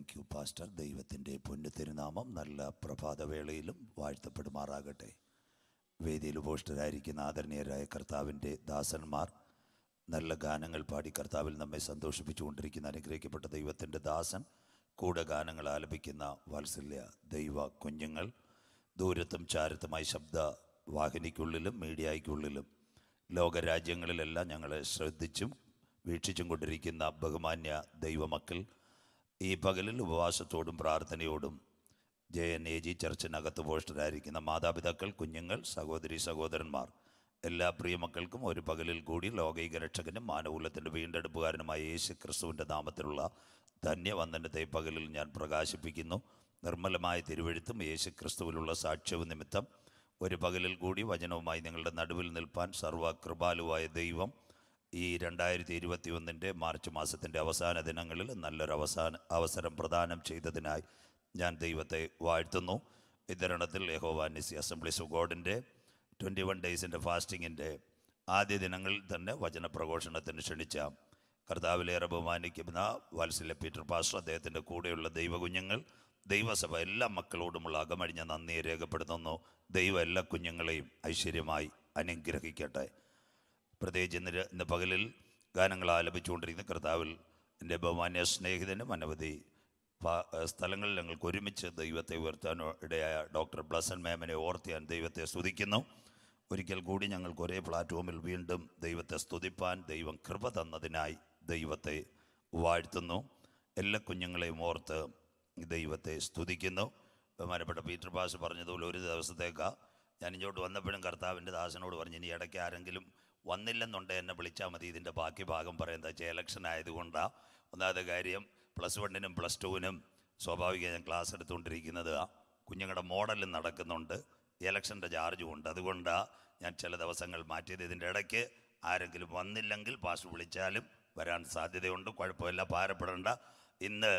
Thank you pastor ദൈവത്തിൻ്റെ പൊന്നു തിരുനാമം നല്ല പ്രഭാതവേളയിലും വാഴ്ത്തപ്പെടുമാറാകട്ടെ വേദിയിൽ ഉപോഷ്ടരായിരിക്കുന്ന ആദരണീയരായ കർത്താവിൻ്റെ ദാസന്മാർ നല്ല ഗാനങ്ങൾ പാടി കർത്താവിൽ നമ്മെ സന്തോഷിപ്പിച്ചുകൊണ്ടിരിക്കുന്ന അനുഗ്രഹിക്കപ്പെട്ട ദൈവത്തിൻ്റെ ദാസൻ കൂടെ ഗാനങ്ങൾ ആലപിക്കുന്ന വാത്സല്യ ദൈവ കുഞ്ഞുങ്ങൾ ദൂരത്തും ചാരത്തുമായി ശബ്ദ വാഹിനിക്കുള്ളിലും മീഡിയയ്ക്കുള്ളിലും ലോകരാജ്യങ്ങളിലെല്ലാം ഞങ്ങളെ ശ്രദ്ധിച്ചും വീക്ഷിച്ചും കൊണ്ടിരിക്കുന്ന ബഹുമാന്യ ദൈവമക്കൾ ഈ പകലിൽ ഉപവാസത്തോടും പ്രാർത്ഥനയോടും ജെ എൻ എ ജി ചർച്ചിനകത്ത് പോസ്റ്ററായിരിക്കുന്ന മാതാപിതാക്കൾ കുഞ്ഞുങ്ങൾ സഹോദരി സഹോദരന്മാർ എല്ലാ പ്രിയമക്കൾക്കും ഒരു പകലിൽ കൂടി ലോകൈക രക്ഷകനും മാനകുലത്തിൻ്റെ വീണ്ടെടുപ്പുകാരനുമായ യേശു ക്രിസ്തുവിൻ്റെ നാമത്തിലുള്ള ധന്യവന്ദനത്തെ ഈ പകലിൽ ഞാൻ പ്രകാശിപ്പിക്കുന്നു നിർമ്മലമായ തിരുവഴുത്തും യേശു ക്രിസ്തുവിലുള്ള സാക്ഷ്യവും നിമിത്തം ഒരു പകലിൽ കൂടി വചനവുമായി നിങ്ങളുടെ നടുവിൽ നിൽപ്പാൻ സർവകൃപാലുവായ ദൈവം ഈ രണ്ടായിരത്തി ഇരുപത്തി ഒന്നിൻ്റെ മാർച്ച് മാസത്തിൻ്റെ അവസാന ദിനങ്ങളിൽ നല്ലൊരു അവസാന അവസരം പ്രദാനം ചെയ്തതിനായി ഞാൻ ദൈവത്തെ വാഴ്ത്തുന്നു വിതരണത്തിൽ യഹോവാനിസി അസംബ്ലീസ് ഓഫ് ഗോഡിൻ്റെ ട്വൻറ്റി വൺ ഡേയ്സിൻ്റെ ഫാസ്റ്റിങ്ങിൻ്റെ ആദ്യ ദിനങ്ങളിൽ തന്നെ വചനപ്രഘോഷണത്തിന് ക്ഷണിച്ച കർത്താവിലേറെ ബഹുമാനിക്കുന്ന വാത്സല്യ പീറ്റർ പാസ്റ്റർ അദ്ദേഹത്തിൻ്റെ കൂടെയുള്ള ദൈവകുഞ്ഞുങ്ങൾ ദൈവസഭ എല്ലാ മക്കളോടുമുള്ള അകമഴിഞ്ഞ നന്ദിയെ രേഖപ്പെടുത്തുന്നു ദൈവം എല്ലാ കുഞ്ഞുങ്ങളെയും ഐശ്വര്യമായി അനുഗ്രഹിക്കട്ടെ പ്രത്യേകിച്ച് ഇന്ന് ര- ഇന്ന് പകലിൽ ഗാനങ്ങൾ ആലപിച്ചുകൊണ്ടിരിക്കുന്ന കർത്താവിൽ എൻ്റെ ബഹുമാന്യ സ്നേഹിതനും അനവധി പ- സ്ഥലങ്ങളിൽ ഞങ്ങൾക്ക് ഒരുമിച്ച് ദൈവത്തെ ഉയർത്താൻ ഇടയായ ഡോക്ടർ ബ്ലസൻ മേമനെ ഓർത്ത് ഞാൻ ദൈവത്തെ സ്തുതിക്കുന്നു ഒരിക്കൽ കൂടി ഞങ്ങൾക്ക് ഒരേ പ്ലാറ്റ്ഫോമിൽ വീണ്ടും ദൈവത്തെ സ്തുതിപ്പാൻ ദൈവം കൃപ തന്നതിനായി ദൈവത്തെ വാഴ്ത്തുന്നു എല്ലാ കുഞ്ഞുങ്ങളെയും ഓർത്ത് ദൈവത്തെ സ്തുതിക്കുന്നു ബഹുമാനപ്പെട്ട പീറ്റർ പാസ് പറഞ്ഞതുപോലെ ഒരു ദിവസത്തേക്കാ ഞാൻ ഇങ്ങോട്ട് വന്നപ്പോഴും കർത്താവിൻ്റെ ദാസനോട് പറഞ്ഞു ഇനി ഇടയ്ക്ക് ആരെങ്കിലും വന്നില്ലെന്നുണ്ടെങ്കിൽ എന്നെ വിളിച്ചാൽ മതി ഇതിൻ്റെ ബാക്കി ഭാഗം പറയുന്നത് വെച്ചാൽ ഇലക്ഷൻ ആയതുകൊണ്ടാണ് ഒന്നാമത്തെ കാര്യം പ്ലസ് വണ്ണിനും പ്ലസ് ടുവിനും സ്വാഭാവികം ഞാൻ ക്ലാസ് എടുത്തുകൊണ്ടിരിക്കുന്നത് കുഞ്ഞുങ്ങളുടെ മോഡലും നടക്കുന്നുണ്ട് ഇലക്ഷൻ്റെ ചാർജും ഉണ്ട് അതുകൊണ്ടാണ് ഞാൻ ചില ദിവസങ്ങൾ മാറ്റിയത് ഇതിൻ്റെ ഇടയ്ക്ക് ആരെങ്കിലും വന്നില്ലെങ്കിൽ പാസ് വിളിച്ചാലും വരാൻ സാധ്യതയുണ്ട് കുഴപ്പമില്ല ഭാരപ്പെടേണ്ട ഇന്ന്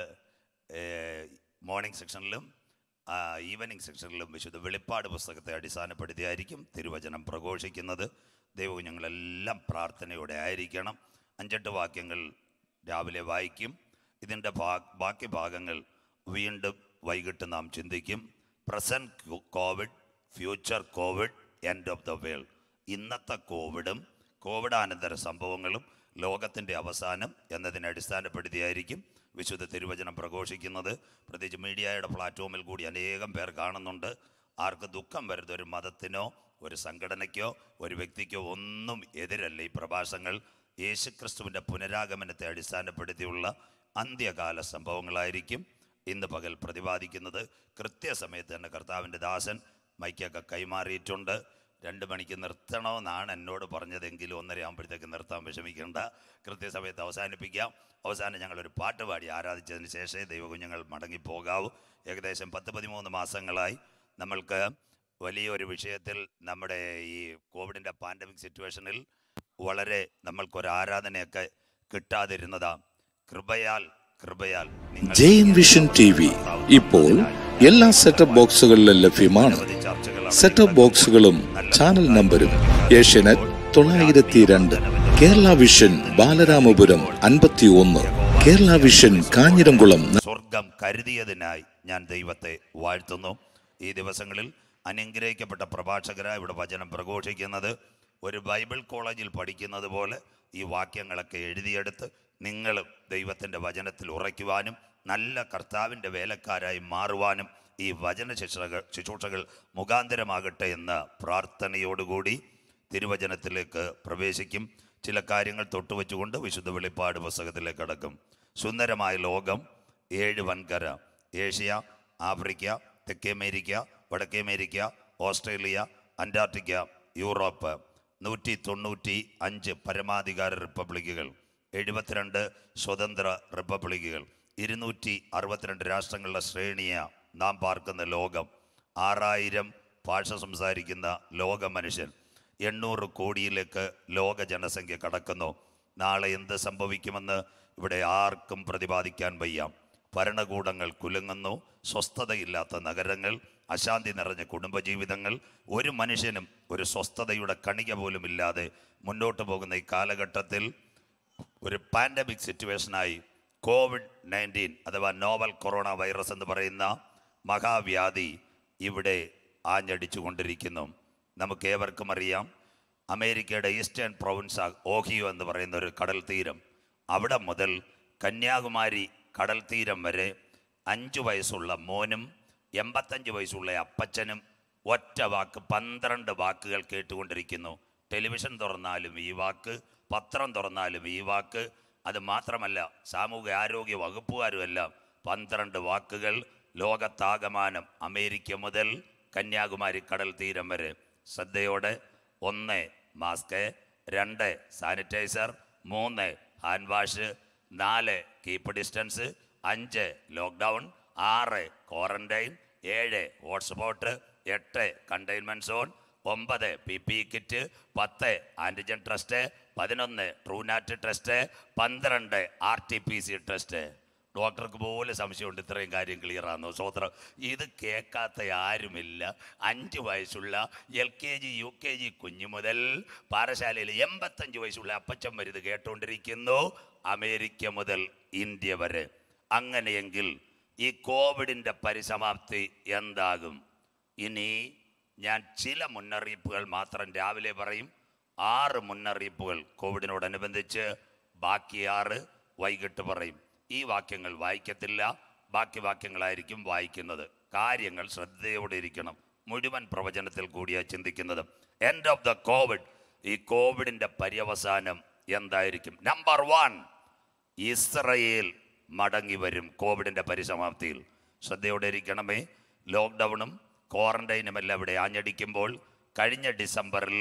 മോർണിംഗ് സെക്ഷനിലും ആ, ഈവനിങ് സെക്ഷനിലും വിശുദ്ധ വെളിപ്പാട് പുസ്തകത്തെ അടിസ്ഥാനപ്പെടുത്തിയായിരിക്കും തിരുവചനം പ്രഘോഷിക്കുന്നത് ദൈവകുഞ്ഞുങ്ങളെല്ലാം പ്രാർത്ഥനയോടെ ആയിരിക്കണം അഞ്ചെട്ട് വാക്യങ്ങൾ രാവിലെ വായിക്കും ഇതിൻ്റെ ഭാ ബാക്കി ഭാഗങ്ങൾ വീണ്ടും വൈകിട്ട് നാം ചിന്തിക്കും present Covid future Covid end of the world ഇന്നത്തെ കോവിഡും കോവിഡാനന്തര സംഭവങ്ങളും ലോകത്തിൻ്റെ അവസാനം എന്നതിനെ അടിസ്ഥാനപ്പെടുത്തിയായിരിക്കും വിശുദ്ധ തിരുവചനം പ്രഘോഷിക്കുന്നത് പ്രത്യേകിച്ച് മീഡിയയുടെ പ്ലാറ്റ്ഫോമിൽ കൂടി അനേകം പേർ കാണുന്നുണ്ട് ആർക്ക് ദുഃഖം വരുന്ന ഒരു മതത്തിനോ ഒരു സംഘടനയ്ക്കോ ഒരു വ്യക്തിക്കോ ഒന്നും എതിരല്ല ഈ പ്രഭാഷങ്ങൾ യേശുക്രിസ്തുവിൻ്റെ പുനരാഗമനത്തെ അടിസ്ഥാനപ്പെടുത്തിയുള്ള അന്ത്യകാല സംഭവങ്ങളായിരിക്കും ഇന്ന് പകൽ പ്രതിപാദിക്കുന്നത് കൃത്യസമയത്ത് തന്നെ കർത്താവിൻ്റെ ദാസൻ മൈക്കൊക്കെ കൈമാറിയിട്ടുണ്ട് രണ്ട് മണിക്ക് നിർത്തണമെന്നാണ് എന്നോട് പറഞ്ഞതെങ്കിലും ഒന്നര ആകുമ്പോഴത്തേക്ക് നിർത്താൻ വിഷമിക്കേണ്ട കൃത്യസമയത്ത് അവസാനിപ്പിക്കാം അവസാനം ഞങ്ങളൊരു പാട്ട് പാടി ആരാധിച്ചതിന് ശേഷമേ ദൈവകുഞ്ഞുങ്ങൾ മടങ്ങിപ്പോകാവൂ ഏകദേശം പത്ത് പതിമൂന്ന് മാസങ്ങളായി നമ്മൾക്ക് വലിയൊരു വിഷയത്തിൽ നമ്മുടെ ഈ കോവിഡിൻ്റെ പാൻഡമിക് സിറ്റുവേഷനിൽ വളരെ നമ്മൾക്കൊരു ആരാധനയൊക്കെ കിട്ടാതിരുന്നതാ കൃപയാൽ കൃപയാൽ നിങ്ങൾ ജെയിൻ വിഷൻ ടി വി ഇപ്പോൾ എല്ലാ സെറ്റപ്പ് ബോക്സുകളിലും ലഭ്യമാണ് നിരവധി ചർച്ചകളാണ് സെറ്റപ്പ് ബോക്സുകളും ചാനൽ നമ്പരും ഏഷ്യനെറ്റ് തൊള്ളായിരത്തി രണ്ട് കേരള വിഷൻ ബാലരാമപുരം അൻപത്തി ഒന്ന് കേരള വിഷൻ കാഞ്ഞിരംകുളം സ്വർഗം കരുതിയതിനായി ഞാൻ ദൈവത്തെ വാഴ്ത്തുന്നു ഈ ദിവസങ്ങളിൽ അനുഗ്രഹിക്കപ്പെട്ട പ്രഭാഷകരായി ഇവിടെ വചനം പ്രഘോഷിക്കുന്നത് ഒരു ബൈബിൾ കോളേജിൽ പഠിക്കുന്നത് പോലെ ഈ വാക്യങ്ങളൊക്കെ എഴുതിയെടുത്ത് നിങ്ങളും ദൈവത്തിൻ്റെ വചനത്തിൽ ഉറയ്ക്കുവാനും നല്ല കർത്താവിൻ്റെ വേലക്കാരായി മാറുവാനും ഈ വചന ശുശ്രൂഷകൾ ശുശ്രൂഷകൾ മുഖാന്തരമാകട്ടെ എന്ന പ്രാർത്ഥനയോടുകൂടി തിരുവചനത്തിലേക്ക് പ്രവേശിക്കും ചില കാര്യങ്ങൾ തൊട്ടുവെച്ചുകൊണ്ട് വിശുദ്ധ വെളിപ്പാട് പുസ്തകത്തിലേക്ക് കടക്കും സുന്ദരമായ ലോകം ഏഴ് വൻകര ഏഷ്യ ആഫ്രിക്ക തെക്കേ അമേരിക്ക വടക്കേ അമേരിക്ക ഓസ്ട്രേലിയ അന്റാർട്ടിക്ക യൂറോപ്പ് നൂറ്റി തൊണ്ണൂറ്റി അഞ്ച് പരമാധികാര റിപ്പബ്ലിക്കുകൾ എഴുപത്തിരണ്ട് സ്വതന്ത്ര റിപ്പബ്ലിക്കുകൾ ഇരുന്നൂറ്റി അറുപത്തിരണ്ട് രാഷ്ട്രങ്ങളുടെ ശ്രേണിയ നാം പാർക്കുന്ന ലോകം ആറായിരം ഭാഷ സംസാരിക്കുന്ന ലോക മനുഷ്യൻ എണ്ണൂറ് കോടിയിലേക്ക് ലോക ജനസംഖ്യ കടക്കുന്നു നാളെ എന്ത് സംഭവിക്കുമെന്ന് ഇവിടെ ആർക്കും പ്രതിപാദിക്കാൻ വയ്യ ഭരണകൂടങ്ങൾ കുലുങ്ങുന്നു സ്വസ്ഥതയില്ലാത്ത നഗരങ്ങൾ അശാന്തി നിറഞ്ഞ കുടുംബജീവിതങ്ങൾ ഒരു മനുഷ്യനും ഒരു സ്വസ്ഥതയുടെ കണിക പോലും ഇല്ലാതെ മുന്നോട്ട് പോകുന്ന ഈ കാലഘട്ടത്തിൽ ഒരു പാൻഡമിക് സിറ്റുവേഷനായി കോവിഡ് നയൻറ്റീൻ അഥവാ നോവൽ കൊറോണ വൈറസ് എന്ന് പറയുന്ന മഹാവ്യാധി ഇവിടെ ആഞ്ഞടിച്ചു കൊണ്ടിരിക്കുന്നു നമുക്ക് ഏവർക്കും അറിയാം അമേരിക്കയുടെ ഈസ്റ്റേൺ പ്രൊവിൻസ് ഓഹിയോ എന്ന് പറയുന്ന ഒരു കടൽ തീരം അവിടെ മുതൽ കന്യാകുമാരി കടൽ തീരം വരെ അഞ്ചു വയസ്സുള്ള മോനും എൺപത്തഞ്ച് വയസ്സുള്ള അപ്പച്ചനും ഒറ്റ വാക്ക് പന്ത്രണ്ട് വാക്കുകൾ കേട്ടുകൊണ്ടിരിക്കുന്നു ടെലിവിഷൻ തുറന്നാലും ഈ വാക്ക് പത്രം തുറന്നാലും ഈ വാക്ക് അത് മാത്രമല്ല സാമൂഹ്യ ആരോഗ്യ വകുപ്പുകാരുമെല്ലാം പന്ത്രണ്ട് വാക്കുകൾ ലോകത്താകമാനം അമേരിക്ക മുതൽ കന്യാകുമാരി കടൽ തീരം വരെ ശ്രദ്ധയോടെ ഒന്ന് മാസ്ക് രണ്ട് സാനിറ്റൈസർ മൂന്ന് ഹാൻഡ് വാഷ് നാല് കീപ്പ് ഡിസ്റ്റൻസ് അഞ്ച് ലോക്ക്ഡൗൺ ആറ് ക്വാറന്റൈൻ ഏഴ് ഹോട്ട്സ്പോട്ട് എട്ട് കണ്ടെയ്ൻമെന്റ് സോൺ ഒമ്പത് പി പി കിറ്റ് പത്ത് ആൻറ്റിജൻ ടെസ്റ്റ് പതിനൊന്ന് ട്രൂനാറ്റ് ടെസ്റ്റ് പന്ത്രണ്ട് R T P C test ഡോക്ടർക്ക് പോലും സംശയമുണ്ട് ഇത്രയും കാര്യം ക്ലിയർ ആണെന്ന് സ്വോത്രം ഇത് കേൾക്കാത്ത ആരുമില്ല അഞ്ച് വയസ്സുള്ള L K G U K G കുഞ്ഞു മുതൽ പാറശാലയിൽ എൺപത്തഞ്ച് വയസ്സുള്ള അപ്പച്ചൻ വരെ ഇത് കേട്ടുകൊണ്ടിരിക്കുന്നു അമേരിക്ക മുതൽ ഇന്ത്യ വരെ അങ്ങനെയെങ്കിൽ ഈ കോവിഡിൻ്റെ പരിസമാപ്തി എന്താകും ഇനി ഞാൻ ചില മുന്നറിയിപ്പുകൾ മാത്രം രാവിലെ പറയും ആറ് മുന്നറിയിപ്പുകൾ കോവിഡിനോടനുബന്ധിച്ച് ബാക്കി ആറ് വൈകിട്ട് പറയും ഈ വാക്യങ്ങൾ വായിക്കത്തില്ല ബാക്കി വാക്യങ്ങളായിരിക്കും വായിക്കുന്നത് കാര്യങ്ങൾ ശ്രദ്ധയോടെ ഇരിക്കണം മുഴുവൻ പ്രവചനത്തിൽ കൂടിയാണ് ചിന്തിക്കുന്നത് എൻഡ് ഓഫ് ദ കോവിഡ് ഈ കോവിഡിന്റെ പര്യവസാനം എന്തായിരിക്കും നമ്പർ വൺ ഇസ്രയേൽ മടങ്ങി വരും കോവിഡിന്റെ പരിസമാപ്തിയിൽ ശ്രദ്ധയോടെ ഇരിക്കണമേ ലോക്ക്ഡൗണും ക്വാറന്റൈനും എല്ലാം ഇവിടെ ആഞ്ഞടിക്കുമ്പോൾ കഴിഞ്ഞ ഡിസംബറിൽ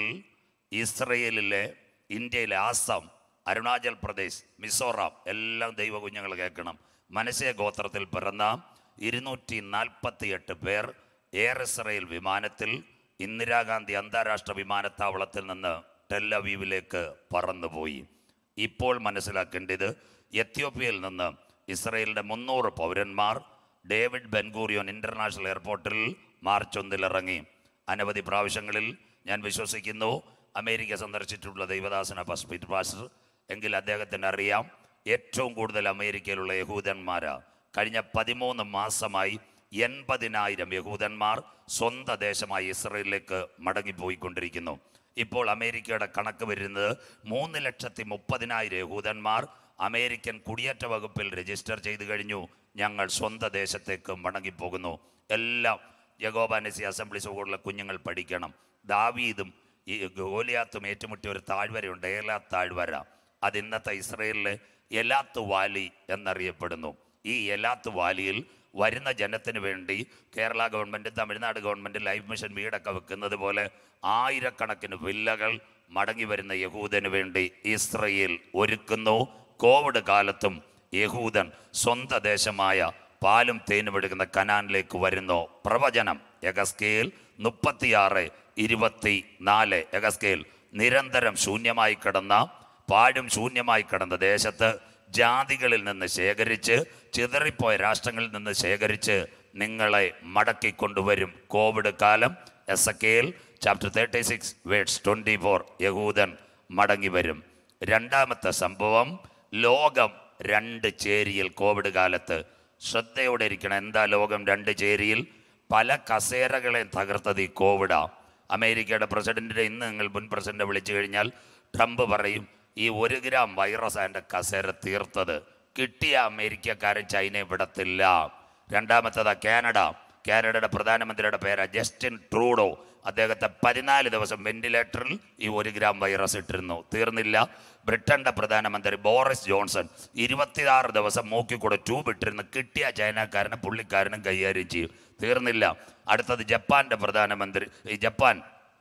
ഇസ്രയേലിലെ ഇന്ത്യയിലെ ആസാം അരുണാചൽ പ്രദേശ് മിസോറാം എല്ലാം ദൈവ കുഞ്ഞുങ്ങൾ കേൾക്കണം മനസ്സേ ഗോത്രത്തിൽ പിറന്ന ഇരുന്നൂറ്റി നാൽപ്പത്തി എട്ട് പേർ എയർ ഇസ്രയേൽ വിമാനത്തിൽ ഇന്ദിരാഗാന്ധി അന്താരാഷ്ട്ര വിമാനത്താവളത്തിൽ നിന്ന് ടെല്ലവീവിലേക്ക് പറന്നുപോയി ഇപ്പോൾ മനസ്സിലാക്കേണ്ടത് എത്യോപ്യയിൽ നിന്ന് ഇസ്രയേലിന്റെ മുന്നൂറ് പൗരന്മാർ ഡേവിഡ് ബെൻഗൂറിയോൻ ഇന്റർനാഷണൽ എയർപോർട്ടിൽ മാർച്ച് ഒന്നിലിറങ്ങി അനവധി പ്രാവശ്യങ്ങളിൽ ഞാൻ വിശ്വസിക്കുന്നു അമേരിക്ക സന്ദർശിച്ചിട്ടുള്ള ദൈവദാസന പസ്പിറ്റ് പാസ്റ്റർ എങ്കിൽ അദ്ദേഹത്തിന് അറിയാം ഏറ്റവും കൂടുതൽ അമേരിക്കയിലുള്ള യഹൂദന്മാരാ കഴിഞ്ഞ പതിമൂന്ന് മാസമായി എൺപതിനായിരം യഹൂദന്മാർ സ്വന്തം ദേശമായ ഇസ്രയേലിലേക്ക് മടങ്ങിപ്പോയിക്കൊണ്ടിരിക്കുന്നു ഇപ്പോൾ അമേരിക്കയുടെ കണക്ക് വരുന്നത് മൂന്ന് ലക്ഷത്തി മുപ്പതിനായിരം യഹൂദന്മാർ അമേരിക്കൻ കുടിയേറ്റ വകുപ്പിൽ രജിസ്റ്റർ ചെയ്തു കഴിഞ്ഞു ഞങ്ങൾ സ്വന്തം ദേശത്തേക്ക് മടങ്ങിപ്പോകുന്നു എല്ലാം യഗോബാനസി അസംബ്ലി സുഖമുള്ള കുഞ്ഞുങ്ങൾ പഠിക്കണം ദാവീദും ഈ ഗോലിയാത്തും ഏറ്റുമുട്ടിയ ഒരു താഴ്വരയുണ്ട് ഏലാ താഴ്വര അത് ഇന്നത്തെ ഇസ്രയേലിലെ എലാത്ത് വാലി എന്നറിയപ്പെടുന്നു ഈ എലാത്ത് വാലിയിൽ വരുന്ന ജനത്തിന് വേണ്ടി Kerala government Tamil Nadu government life mission വീടൊക്കെ വെക്കുന്നത് പോലെ ആയിരക്കണക്കിന് വില്ലകൾ മടങ്ങി വരുന്ന യഹൂദന് വേണ്ടി ഇസ്രയേൽ ഒരുക്കുന്നു കോവിഡ് കാലത്തും യഹൂദൻ സ്വന്തം ദേശമായ പാലും തേനും എടുക്കുന്ന കനാനിലേക്ക് വരുന്നു പ്രവചനം എഗസ്കേൽ മുപ്പത്തിയാറ് ഇരുപത്തി നാല് എഗസ്കേൽ നിരന്തരം ശൂന്യമായി കിടന്ന പാഴും ശൂന്യമായി കിടന്ന ദേശത്ത് ജാതികളിൽ നിന്ന് ശേഖരിച്ച് ചിതറിപ്പോയ രാഷ്ട്രങ്ങളിൽ നിന്ന് ശേഖരിച്ച് നിങ്ങളെ മടക്കി കൊണ്ടുവരും കോവിഡ് കാലം എസ് എ കെയിൽ chapter thirty six words twenty four യഹൂദൻ മടങ്ങി വരും രണ്ടാമത്തെ സംഭവം ലോകം രണ്ട് ചേരിയിൽ കോവിഡ് കാലത്ത് ശ്രദ്ധയോടെ ഇരിക്കണം എന്താ ലോകം രണ്ട് ചേരിയിൽ പല കസേരകളെയും തകർത്തത് ഈ കോവിഡാ അമേരിക്കയുടെ പ്രസിഡന്റിനെ ഇന്ന് നിങ്ങൾ മുൻ പ്രസിഡന്റ് വിളിച്ചു കഴിഞ്ഞാൽ ട്രംപ് പറയും ഈ ഒരു ഗ്രാം വൈറസ് അതിൻ്റെ കസേര തീർത്തത് കിട്ടിയ അമേരിക്കക്കാരൻ ചൈനയെ വിടത്തില്ല രണ്ടാമത്തതാ കാനഡ കാനഡയുടെ പ്രധാനമന്ത്രിയുടെ പേര് ജസ്റ്റിൻ ട്രൂഡോ അദ്ദേഹത്തെ പതിനാല് ദിവസം വെന്റിലേറ്ററിൽ ഈ ഒരു ഗ്രാം വൈറസ് ഇട്ടിരുന്നു തീർന്നില്ല ബ്രിട്ടന്റെ പ്രധാനമന്ത്രി ബോറിസ് ജോൺസൺ ഇരുപത്തിയാറ് ദിവസം മൂക്കിക്കൂടെ ട്യൂബ് ഇട്ടിരുന്നു കിട്ടിയ ചൈനക്കാരനെ പുള്ളിക്കാരനും കൈകാര്യം ചെയ്യും തീർന്നില്ല അടുത്തത് ജപ്പാന്റെ പ്രധാനമന്ത്രി ഈ ജപ്പാൻ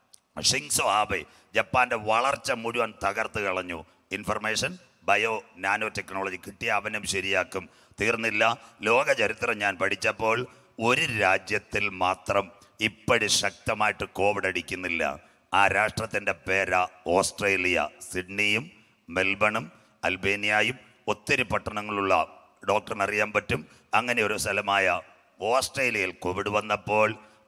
ഷിങ്സോ ആബെ ജപ്പാന്റെ വളർച്ച മുഴുവൻ തകർത്ത് കളഞ്ഞു ഇൻഫർമേഷൻ ബയോ നാനോ ടെക്നോളജി കിട്ടിയ അവനും ശരിയാക്കും തീർന്നില്ല ലോക ചരിത്രം ഞാൻ പഠിച്ചപ്പോൾ ഒരു രാജ്യത്തിൽ മാത്രം ഇപ്പോഴും ശക്തമായിട്ട് കോവിഡ് അടിക്കുന്നില്ല ആ രാഷ്ട്രത്തിൻ്റെ പേരാ ഓസ്ട്രേലിയ സിഡ്നിയും മെൽബണും അൽബേനിയയും ഒത്തിരി പട്ടണങ്ങളുള്ള ഡോക്ടറിന് അറിയാൻ പറ്റും അങ്ങനെ ഒരു സ്ഥലമായ ഓസ്ട്രേലിയയിൽ കോവിഡ് വന്നപ്പോൾ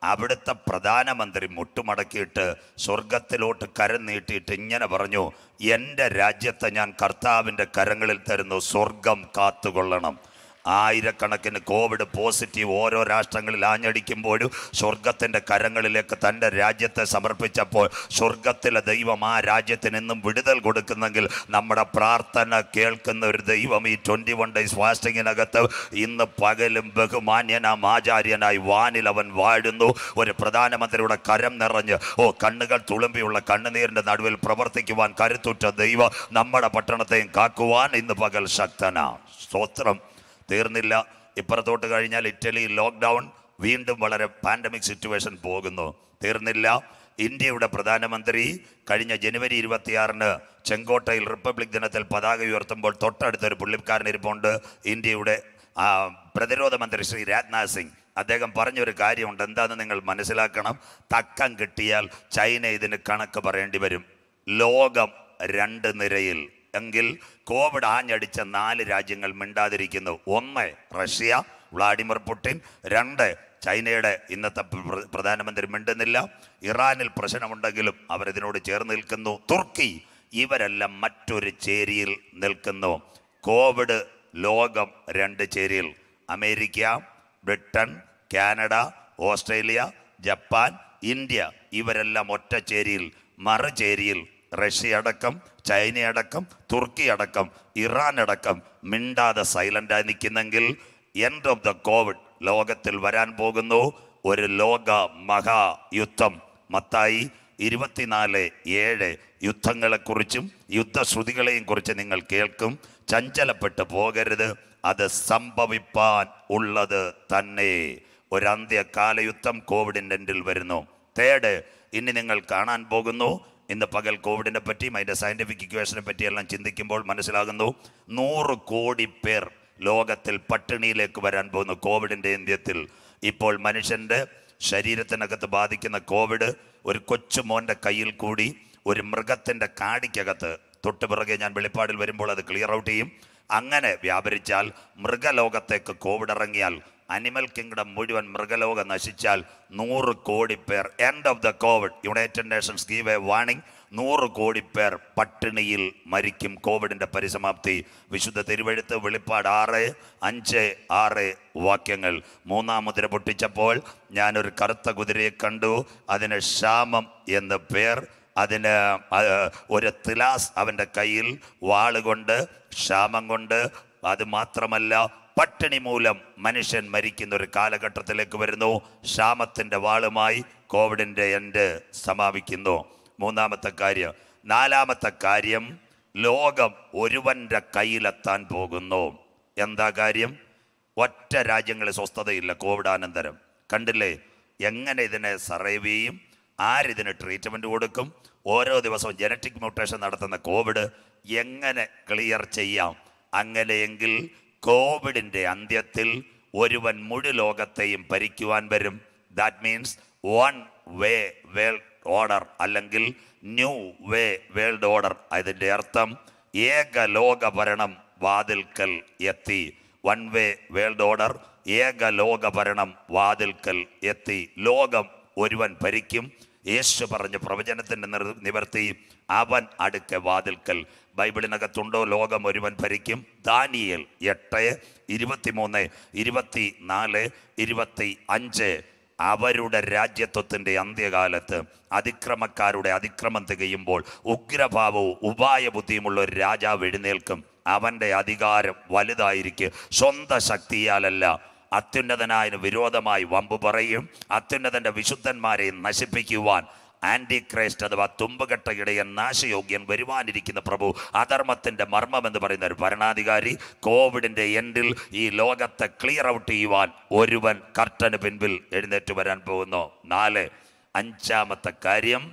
അവിടുത്തെ പ്രധാനമന്ത്രി മുട്ടുമടക്കിയിട്ട് സ്വർഗത്തിലോട്ട് കരം നീട്ടിയിട്ട് ഇങ്ങനെ പറഞ്ഞു എൻ്റെ രാജ്യത്തെ ഞാൻ കർത്താവിൻ്റെ കരങ്ങളിൽ തരുന്നു സ്വർഗം കാത്തുകൊള്ളണം ആയിരക്കണക്കിന് കോവിഡ് പോസിറ്റീവ് ഓരോ രാഷ്ട്രങ്ങളിൽ ആഞ്ഞടിക്കുമ്പോഴും സ്വർഗത്തിൻ്റെ കരങ്ങളിലേക്ക് തൻ്റെ രാജ്യത്തെ സമർപ്പിച്ചപ്പോൾ സ്വർഗത്തിലെ ദൈവം ആ രാജ്യത്തിന് ഇന്നും വിടുതൽ കൊടുക്കുന്നെങ്കിൽ നമ്മുടെ പ്രാർത്ഥന കേൾക്കുന്ന ഒരു ദൈവം ഈ ട്വൻറ്റി വൺ ഡേയ്സ് ഫാസ്റ്റിങ്ങിനകത്ത് ഇന്ന് പകലും ബഹുമാന്യനാം ആചാര്യനായി വാനിൽ അവൻ വാഴുന്നു ഒരു പ്രധാനമന്ത്രിയുടെ കരം നിറഞ്ഞ് ഓ കണ്ണുകൾ തുളുമ്പിയുള്ള കണ്ണുനീരിൻ്റെ നടുവിൽ പ്രവർത്തിക്കുവാൻ കരുത്തുറ്റ ദൈവം നമ്മുടെ പട്ടണത്തെയും കാക്കുവാൻ ഇന്ന് പകൽ ശക്തനാ സ്തോത്രം തീർന്നില്ല ഇപ്പുറത്തോട്ട് കഴിഞ്ഞാൽ ഇറ്റലി ലോക്ക്ഡൗൺ വീണ്ടും വളരെ പാൻഡമിക് സിറ്റുവേഷൻ പോകുന്നു തീർന്നില്ല ഇന്ത്യയുടെ പ്രധാനമന്ത്രി കഴിഞ്ഞ ജനുവരി ഇരുപത്തിയാറിന് ചെങ്കോട്ടയിൽ റിപ്പബ്ലിക് ദിനത്തിൽ പതാക ഉയർത്തുമ്പോൾ തൊട്ടടുത്തൊരു പുള്ളിക്കാരൻ ഇരിപ്പുണ്ട് ഇന്ത്യയുടെ ആ, പ്രതിരോധ മന്ത്രി ശ്രീ രാജ്നാഥ് സിംഗ് അദ്ദേഹം പറഞ്ഞൊരു കാര്യമുണ്ട് എന്താണെന്ന് നിങ്ങൾ മനസ്സിലാക്കണം തക്കം കിട്ടിയാൽ ചൈന ഇതിന് കണക്ക് പറയേണ്ടി വരും ലോകം രണ്ട് നിരയിൽ എങ്കിൽ കോവിഡ് ആഞ്ഞടിച്ച നാല് രാജ്യങ്ങൾ മിണ്ടാതിരിക്കുന്നു ഒന്ന് റഷ്യ വ്ളാഡിമിർ പുടിൻ രണ്ട് ചൈനയുടെ ഇന്നത്തെ പ്ര- പ്രധാനമന്ത്രി മിണ്ടുന്നില്ല ഇറാനിൽ പ്രശ്നമുണ്ടെങ്കിലും അവരിതിനോട് ചേർന്ന് നിൽക്കുന്നു തുർക്കി ഇവരെല്ലാം മറ്റൊരു ചേരിയിൽ നിൽക്കുന്നു കോവിഡ് ലോകം രണ്ട് ചേരിയിൽ America Britain Canada Australia Japan India ഇവരെല്ലാം ഒറ്റ ചേരിയിൽ മറുചേരിയിൽ റഷ്യ അടക്കം ചൈന അടക്കം തുർക്കി അടക്കം ഇറാൻ അടക്കം മിണ്ടാതെ സൈലൻ്റായി നിൽക്കുന്നെങ്കിൽ എൻഡ് ഓഫ് ദ കോവിഡ് ലോകത്തിൽ വരാൻ പോകുന്നു ഒരു ലോക മഹായുദ്ധം മത്തായി ഇരുപത്തിനാല് ഏഴ് യുദ്ധങ്ങളെക്കുറിച്ചും യുദ്ധശ്രുതികളെയും കുറിച്ച് നിങ്ങൾ കേൾക്കും ചഞ്ചലപ്പെട്ട് പോകരുത് അത് സംഭവിപ്പാൻ ഉള്ളത് തന്നെ ഒരു അന്ത്യകാലയുദ്ധം കോവിഡിൻ്റെ എൻഡിൽ വരുന്നു തേർഡ് ഇനി നിങ്ങൾ കാണാൻ പോകുന്നു ഇന്ന് പകൽ കോവിഡിനെ പറ്റിയും അതിൻ്റെ സയൻറ്റിഫിക് ഇക്വേഷനെ പറ്റിയെല്ലാം ചിന്തിക്കുമ്പോൾ മനസ്സിലാകുന്നു നൂറ് കോടി പേർ ലോകത്തിൽ പട്ടിണിയിലേക്ക് വരാൻ പോകുന്നു കോവിഡിൻ്റെ അന്ത്യത്തിൽ ഇപ്പോൾ മനുഷ്യൻ്റെ ശരീരത്തിനകത്ത് ബാധിക്കുന്ന കോവിഡ് ഒരു കൊച്ചു മോൻ്റെ കയ്യിൽ കൂടി ഒരു മൃഗത്തിൻ്റെ കാടിക്കകത്ത് തൊട്ട് പിറകെ ഞാൻ വെളിപ്പാടിൽ വരുമ്പോൾ അത് ക്ലിയർ ഔട്ട് ചെയ്യും അങ്ങനെ വ്യാപരിച്ചാൽ മൃഗലോകത്തേക്ക് കോവിഡ് ഇറങ്ങിയാൽ അനിമൽ കിങ്ഡം മുഴുവൻ മൃഗലോകം നശിച്ചാൽ നൂറ് കോടി പേർ end of the Covid United Nations give a warning നൂറ് കോടി പേർ പട്ടിണിയിൽ മരിക്കും കോവിഡിൻ്റെ പരിസമാപ്തി വിശുദ്ധ തിരുവഴുത്ത് വെളിപ്പാട് ആറ് അഞ്ച് ആറ് വാക്യങ്ങൾ മൂന്നാം മുദ്ര പൊട്ടിച്ചപ്പോൾ ഞാനൊരു കറുത്ത കുതിരയെ കണ്ടു അതിന് ക്ഷാമം എന്ന് പേർ അതിന് ആ, ഒരു തിലാസ് അവൻ്റെ കയ്യിൽ വാളുകൊണ്ട് ക്ഷാമം കൊണ്ട് അത് മാത്രമല്ല പട്ടിണി മൂലം മനുഷ്യൻ മരിക്കുന്ന ഒരു കാലഘട്ടത്തിലേക്ക് വരുന്നു ക്ഷാമത്തിൻ്റെ വാളുമായി കോവിഡിൻ്റെ എൻഡ് സമാപിക്കുന്നു മൂന്നാമത്തെ കാര്യം നാലാമത്തെ കാര്യം ലോകം ഒരുവൻ്റെ കയ്യിലെത്താൻ പോകുന്നു എന്താ കാര്യം ഒറ്റ രാജ്യങ്ങളിൽ സ്വസ്ഥതയില്ല കോവിഡാനന്തരം കണ്ടില്ലേ എങ്ങനെ ഇതിനെ സർവൈവ് ചെയ്യും ആരിതിന് ട്രീറ്റ്മെൻറ്റ് കൊടുക്കും ഓരോ ദിവസവും ജനറ്റിക് മ്യൂട്ടേഷൻ നടത്തുന്ന കോവിഡ് എങ്ങനെ ക്ലിയർ ചെയ്യാം അങ്ങനെയെങ്കിൽ കോവിഡിൻ്റെ അന്ത്യത്തിൽ ഒരുവൻ മുഴു ലോകത്തെയും ഭരിക്കുവാൻ വരും that means one way world order അല്ലെങ്കിൽ ന്യൂ വേ വേൾഡ് ഓർഡർ അതിൻ്റെ അർത്ഥം ഏക ലോക ഭരണം വാതിൽക്കൽ എത്തി വൺ വേ വേൾഡ് ഓർഡർ ഏക ലോക ഭരണം വാതിൽക്കൽ എത്തി ലോകം ഒരുവൻ ഭരിക്കും യേശു പറഞ്ഞ പ്രവചനത്തിൻ്റെ നിർ നിവർത്തി അവൻ അടുക്ക വാതിൽക്കൽ ബൈബിളിനകത്തുണ്ടോ ലോകം ഒരുവൻ ഭരിക്കും ദാനിയേൽ എട്ട് ഇരുപത്തിമൂന്ന് ഇരുപത്തി നാല് ഇരുപത്തി അഞ്ച് അവരുടെ രാജ്യത്വത്തിൻ്റെ അന്ത്യകാലത്ത് അതിക്രമക്കാരുടെ അതിക്രമം തികയുമ്പോൾ ഉഗ്രഭാവവും ഉപായബുദ്ധിയുമുള്ള ഒരു രാജാവ് എഴുന്നേൽക്കും അവൻ്റെ അധികാരം വലുതായിരിക്കും സ്വന്തം ശക്തിയാലല്ല അത്യുന്നതനായതിന് വിരോധമായി വമ്പ് പറയും അത്യുന്നതന്റെ വിശുദ്ധന്മാരെ നശിപ്പിക്കുവാൻ ആന്റി ക്രൈസ്റ്റ് അഥവാ തുമ്പകെട്ട ഇടയൻ നാശയോഗ്യൻ വരുവാനിരിക്കുന്ന പ്രഭു അധർമ്മത്തിന്റെ മർമ്മം എന്ന് പറയുന്ന ഒരു ഭരണാധികാരി കോവിഡിന്റെ എൻഡിൽ ഈ ലോകത്തെ ക്ലിയർ ഔട്ട് ചെയ്യുവാൻ ഒരുവൻ കർട്ടന് പിൻപിൽ എഴുന്നേറ്റ് വരാൻ പോകുന്നു നാല് അഞ്ചാമത്തെ കാര്യം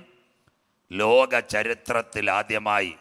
ലോക ചരിത്രത്തിൽ ആദ്യമായി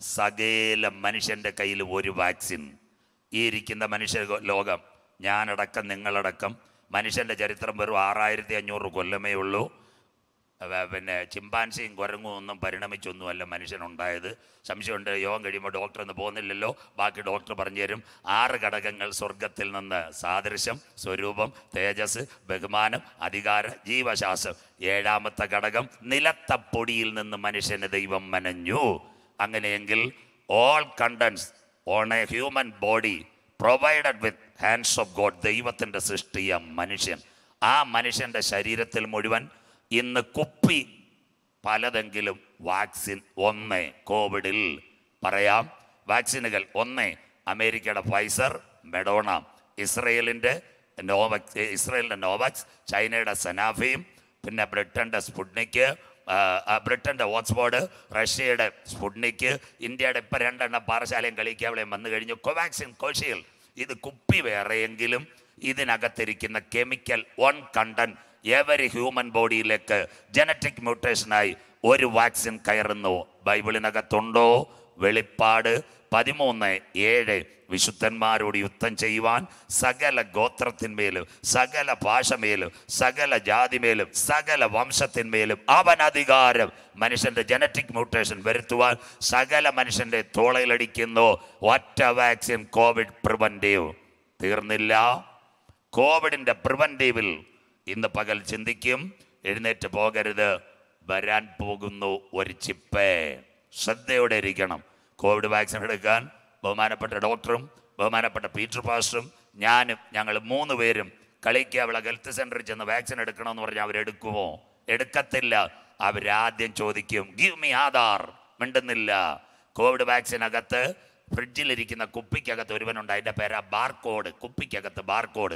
സകല മനുഷ്യൻ്റെ കയ്യിൽ ഒരു വാക്സിൻ ഈ ഇരിക്കുന്ന മനുഷ്യ ലോകം ഞാനടക്കം നിങ്ങളടക്കം മനുഷ്യൻ്റെ ചരിത്രം വെറും ആറായിരത്തി അഞ്ഞൂറ് കൊല്ലമേ ഉള്ളൂ അവ- പിന്നെ ചിമ്പാൻസിയും കുരങ്ങും ഒന്നും പരിണമിച്ചൊന്നുമല്ല മനുഷ്യനുണ്ടായത് സംശയമുണ്ട് യോഗം കഴിയുമ്പോൾ ഡോക്ടർ ഒന്ന് പോകുന്നില്ലല്ലോ ബാക്കി ഡോക്ടർ പറഞ്ഞു തരും ആറ് ഘടകങ്ങൾ സ്വർഗത്തിൽ നിന്ന് സാദൃശ്യം സ്വരൂപം തേജസ് ബഹുമാനം അധികാര ജീവശാസ്ത്രം ഏഴാമത്തെ ഘടകം നിലത്ത പൊടിയിൽ നിന്ന് മനുഷ്യന് ദൈവം മനഞ്ഞു അങ്ങനെയെങ്കിൽ all contents on a human body provided with hands of God ദൈവത്തിൻ്റെ സൃഷ്ടിയ മനുഷ്യൻ ആ മനുഷ്യൻ്റെ ശരീരത്തിൽ മുഴുവൻ ഇന്ന് കുപ്പി പലതെങ്കിലും വാക്സിൻ ഒന്ന് കോവിഡിൽ പറയാം വാക്സിനുകൾ ഒന്ന് അമേരിക്കയുടെ ഫൈസർ മെഡോണ ഇസ്രയേലിൻ്റെ നോവക്സ് ഇസ്രയേലിൻ്റെ നോവക്സ് ചൈനയുടെ സനാഫിയും പിന്നെ ബ്രിട്ടൻ്റെ സ്പുട്നിക്ക് ആ, ആ, ബ്രിട്ടൻ്റെ ഓക്സ്ഫോർഡ് റഷ്യയുടെ സ്പുട്നിക്ക് ഇന്ത്യയുടെ ഇപ്പം രണ്ടെണ്ണം പാറശാലയും കളിക്കാവളയും വന്നു കഴിഞ്ഞു കോവാക്സിൻ കോഷിയൽ ഇത് കുപ്പി വേറെയെങ്കിലും ഇതിനകത്തിരിക്കുന്ന chemical one content every human ബോഡിയിലേക്ക് ജനറ്റിക് മ്യൂട്ടേഷനായി ഒരു വാക്സിൻ കയറുന്നു ബൈബിളിനകത്തുണ്ടോ വെളിപ്പാട് പതിമൂന്ന് ഏഴ് വിശുദ്ധന്മാരോട് യുദ്ധം ചെയ്യുവാൻ സകല ഗോത്രത്തിന്മേലും സകല ഭാഷമേലും സകല ജാതിമേലും സകല വംശത്തിന്മേലും അവൻ അധികാരം മനുഷ്യന്റെ ജനറ്റിക് മ്യൂട്ടേഷൻ വരുത്തുവാൻ സകല മനുഷ്യന്റെ തോളയിലടിക്കുന്നു ഒറ്റ വാക്സിൻ കോവിഡ് പ്രിവൻറ്റീവ് തീർന്നില്ല കോവിഡിന്റെ പ്രിവൻറ്റീവിൽ ഇന്ന് പകൽ ചിന്തിക്കും എഴുന്നേറ്റ് പോകരുത് വരാൻ പോകുന്നു ഒരു ചിപ്പ് ശ്രദ്ധയോടെ ഇരിക്കണം കോവിഡ് വാക്സിൻ എടുക്കാൻ ബഹുമാനപ്പെട്ട ഡോക്ടറും ബഹുമാനപ്പെട്ട പീറ്റർ പാസ്റ്ററും ഞാനും ഞങ്ങൾ മൂന്ന് പേരും കളിക്കാവിള ഹെൽത്ത് സെന്ററിൽ ചെന്ന് വാക്സിൻ എടുക്കണമെന്ന് പറഞ്ഞാൽ അവരെടുക്കുമോ എടുക്കത്തില്ല അവരാദ്യം ചോദിക്കും ഗിവ് മീ ആധാർ മിണ്ടുന്നില്ല കോവിഡ് വാക്സിനകത്ത് ഫ്രിഡ്ജിലിരിക്കുന്ന കുപ്പിക്കകത്ത് ഒരുവനുണ്ട് അതിൻ്റെ പേരാ ബാർകോഡ് കുപ്പിക്കകത്ത് ബാർകോഡ്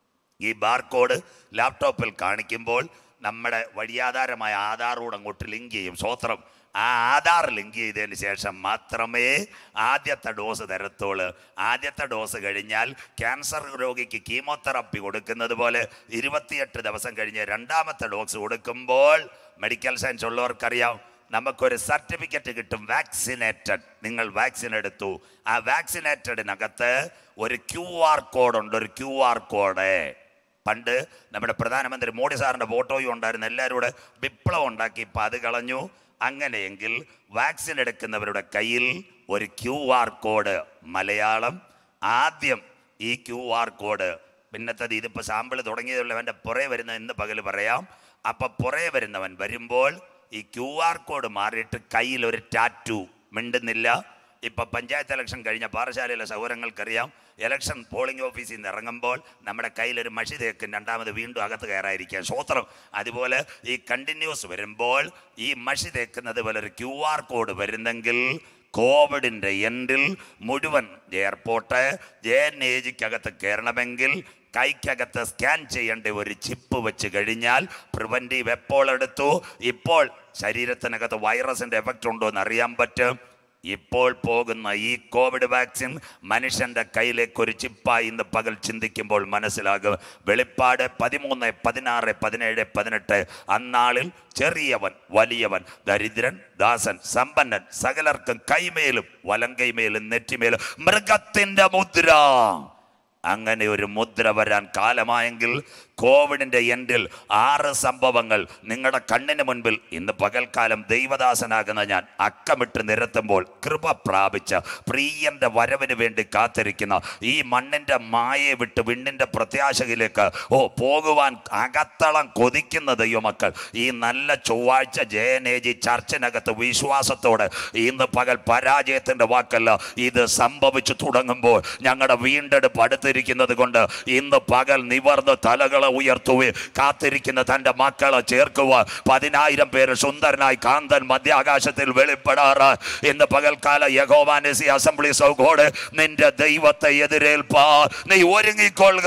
ഈ ബാർകോഡ് ലാപ്ടോപ്പിൽ കാണിക്കുമ്പോൾ നമ്മുടെ വഴിയാധാരമായ ആധാറോട് അങ്ങോട്ട് ലിങ്ക് ചെയ്യും സ്വോത്രം ആ ആധാർ ലിങ്ക് ചെയ്തതിന് ശേഷം മാത്രമേ ആദ്യത്തെ ഡോസ് തരത്തുള്ളൂ ആദ്യത്തെ ഡോസ് കഴിഞ്ഞാൽ ക്യാൻസർ രോഗിക്ക് കീമോതെറാപ്പി കൊടുക്കുന്നത് പോലെ ഇരുപത്തിയെട്ട് ദിവസം കഴിഞ്ഞ് രണ്ടാമത്തെ ഡോസ് കൊടുക്കുമ്പോൾ മെഡിക്കൽ സയൻസ് ഉള്ളവർക്കറിയാം നമുക്കൊരു സർട്ടിഫിക്കറ്റ് കിട്ടും വാക്സിനേറ്റഡ് നിങ്ങൾ വാക്സിൻ എടുത്തു ആ വാക്സിനേറ്റഡിനകത്ത് ഒരു ക്യു ആർ കോഡ് ഉണ്ട് ഒരു ക്യു ആർ കോഡ് പണ്ട് നമ്മുടെ പ്രധാനമന്ത്രി മോഡി സാറിൻ്റെ ഫോട്ടോയും ഉണ്ടായിരുന്നു എല്ലാവരും കൂടെ വിപ്ലവം ഉണ്ടാക്കി ഇപ്പം അത് കളഞ്ഞു അങ്ങനെയെങ്കിൽ വാക്സിൻ എടുക്കുന്നവരുടെ കയ്യിൽ ഒരു ക്യു ആർ കോഡ് മലയാളം ആദ്യം ഈ ക്യു ആർ കോഡ് പിന്നത്തത് ഇതിപ്പോൾ സാമ്പിൾ തുടങ്ങിയതുള്ളവൻ്റെ പുറേ വരുന്ന ഇന്ന് പകൽ പറയാം അപ്പം പുറേ വരുന്നവൻ വരുമ്പോൾ ഈ ക്യു ആർ കോഡ് മാറിയിട്ട് കയ്യിൽ ഒരു ടാറ്റു മിണ്ടുന്നില്ല ഇപ്പൊ പഞ്ചായത്ത് ഇലക്ഷൻ കഴിഞ്ഞ പാറശാലയിലെ സൗകര്യങ്ങൾക്കറിയാം ഇലക്ഷൻ പോളിംഗ് ഓഫീസിൽ നിന്ന് ഇറങ്ങുമ്പോൾ നമ്മുടെ കയ്യിൽ ഒരു മഷി തേക്കും രണ്ടാമത് വീണ്ടും അകത്ത് കയറാതിരിക്കാൻ സ്വോത്രം അതുപോലെ ഈ കണ്ടിന്യൂസ് വരുമ്പോൾ ഈ മഷി തേക്കുന്നത് പോലെ ഒരു ക്യു ആർ കോഡ് വരുന്നെങ്കിൽ കോവിഡിൻ്റെ എൻഡിൽ മുഴുവൻ എയർപോർട്ട് ജെ എൻ ഏജിക്കകത്ത് കയറണമെങ്കിൽ കൈക്കകത്ത് സ്കാൻ ചെയ്യേണ്ട ഒരു ചിപ്പ് വെച്ച് കഴിഞ്ഞാൽ പ്രിവൻറ്റീവ് എപ്പോൾ എടുത്തു ഇപ്പോൾ ശരീരത്തിനകത്ത് വൈറസിൻ്റെ എഫക്റ്റ് ഉണ്ടോ എന്ന് അറിയാൻ പറ്റും ഇപ്പോൾ പോകുന്ന ഈ കോവിഡ് വാക്സിൻ മനുഷ്യന്റെ കയ്യിലേക്ക് ഒരു ചിപ്പായി ഇന്ന് പകൽ ചിന്തിക്കുമ്പോൾ മനസ്സിലാകും വെളിപ്പാട് പതിമൂന്ന് പതിനാറ് പതിനേഴ് പതിനെട്ട് അന്നാളിൽ ചെറിയവൻ വലിയവൻ ദരിദ്രൻ ദാസൻ സമ്പന്നൻ സകലർക്കും കൈമേലും വലങ്കൈമേലും നെറ്റിമേലും മൃഗത്തിന്റെ മുദ്ര അങ്ങനെ ഒരു മുദ്ര വരാൻ കാലമായെങ്കിൽ കോവിഡിന്റെ എൻഡിൽ ആറ് സംഭവങ്ങൾ നിങ്ങളുടെ കണ്ണിന് മുൻപിൽ ഇന്ന് പകൽക്കാലം ദൈവദാസനാകുന്ന ഞാൻ അക്കമിട്ട് നിരത്തുമ്പോൾ കൃപ പ്രാപിച്ച പ്രിയന്റെ വരവിന് വേണ്ടി കാത്തിരിക്കുന്ന ഈ മണ്ണിന്റെ മായയെ വിട്ട് വിണ്ണിന്റെ പ്രത്യാശയിലേക്ക് ഓ പോകുവാൻ അകത്തളം കൊതിക്കുന്ന ദൈവമക്കൾ ഈ നല്ല ചൊവ്വാഴ്ച ജയനേജി ചർച്ചിനകത്ത് വിശ്വാസത്തോടെ ഇന്ന് പകൽ പരാജയത്തിന്റെ വാക്കല്ല ഇത് സംഭവിച്ചു തുടങ്ങുമ്പോൾ ഞങ്ങളുടെ വീണ്ടെടുപ്പ് അടുത്തിരിക്കുന്നത് കൊണ്ട് ഇന്ന് പകൽ നിവർന്ന് തലകളെ ഉയർത്തുക കാത്തിരിക്കുന്ന തൻ്റെ മക്കളെ ചേർക്കുക പതിനായിരം പേര് സുന്ദരനായി കാന്തൻ മധ്യാകാശത്തിൽ വെളിപ്പെടാറ് ഇന്ന് പകൽക്കാല യഹോവാനസി അസംബ്ലി സൗകോട് നിന്റെ ദൈവത്തെ എതിരേൽപ്പാ നീ ഒരുങ്ങിക്കൊള്ളുക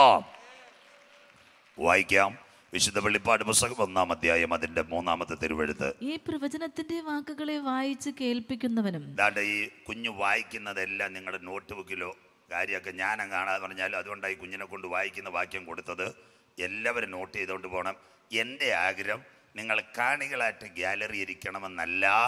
വായിക്കാം വിശുദ്ധ വെളിപ്പാട് പുസ്തകം ഒന്നാം അധ്യായം അതിന്റെ മൂന്നാമത്തെ തിരുവെഴുത്ത് ഈ പ്രവചനത്തിന്റെ വാക്കുകളെ വായിച്ച് കേൾപ്പിക്കുന്നവനും ദാണ്ട് ഈ കുഞ്ഞു വായിക്കുന്നതെല്ലാം നിങ്ങളുടെ നോട്ട് ബുക്കിലോ കാര്യമൊക്കെ ഞാൻ കാണാതെ പറഞ്ഞാലും അതുകൊണ്ടാണ് ഈ കുഞ്ഞിനെ കൊണ്ട് വായിക്കുന്ന വാക്യം കൊടുത്തത് എല്ലാവരും നോട്ട് ചെയ്തുകൊണ്ട് പോകണം എൻ്റെ ആഗ്രഹം നിങ്ങൾ കാണികളായിട്ട് ഗ്യാലറി ഇരിക്കണമെന്നല്ല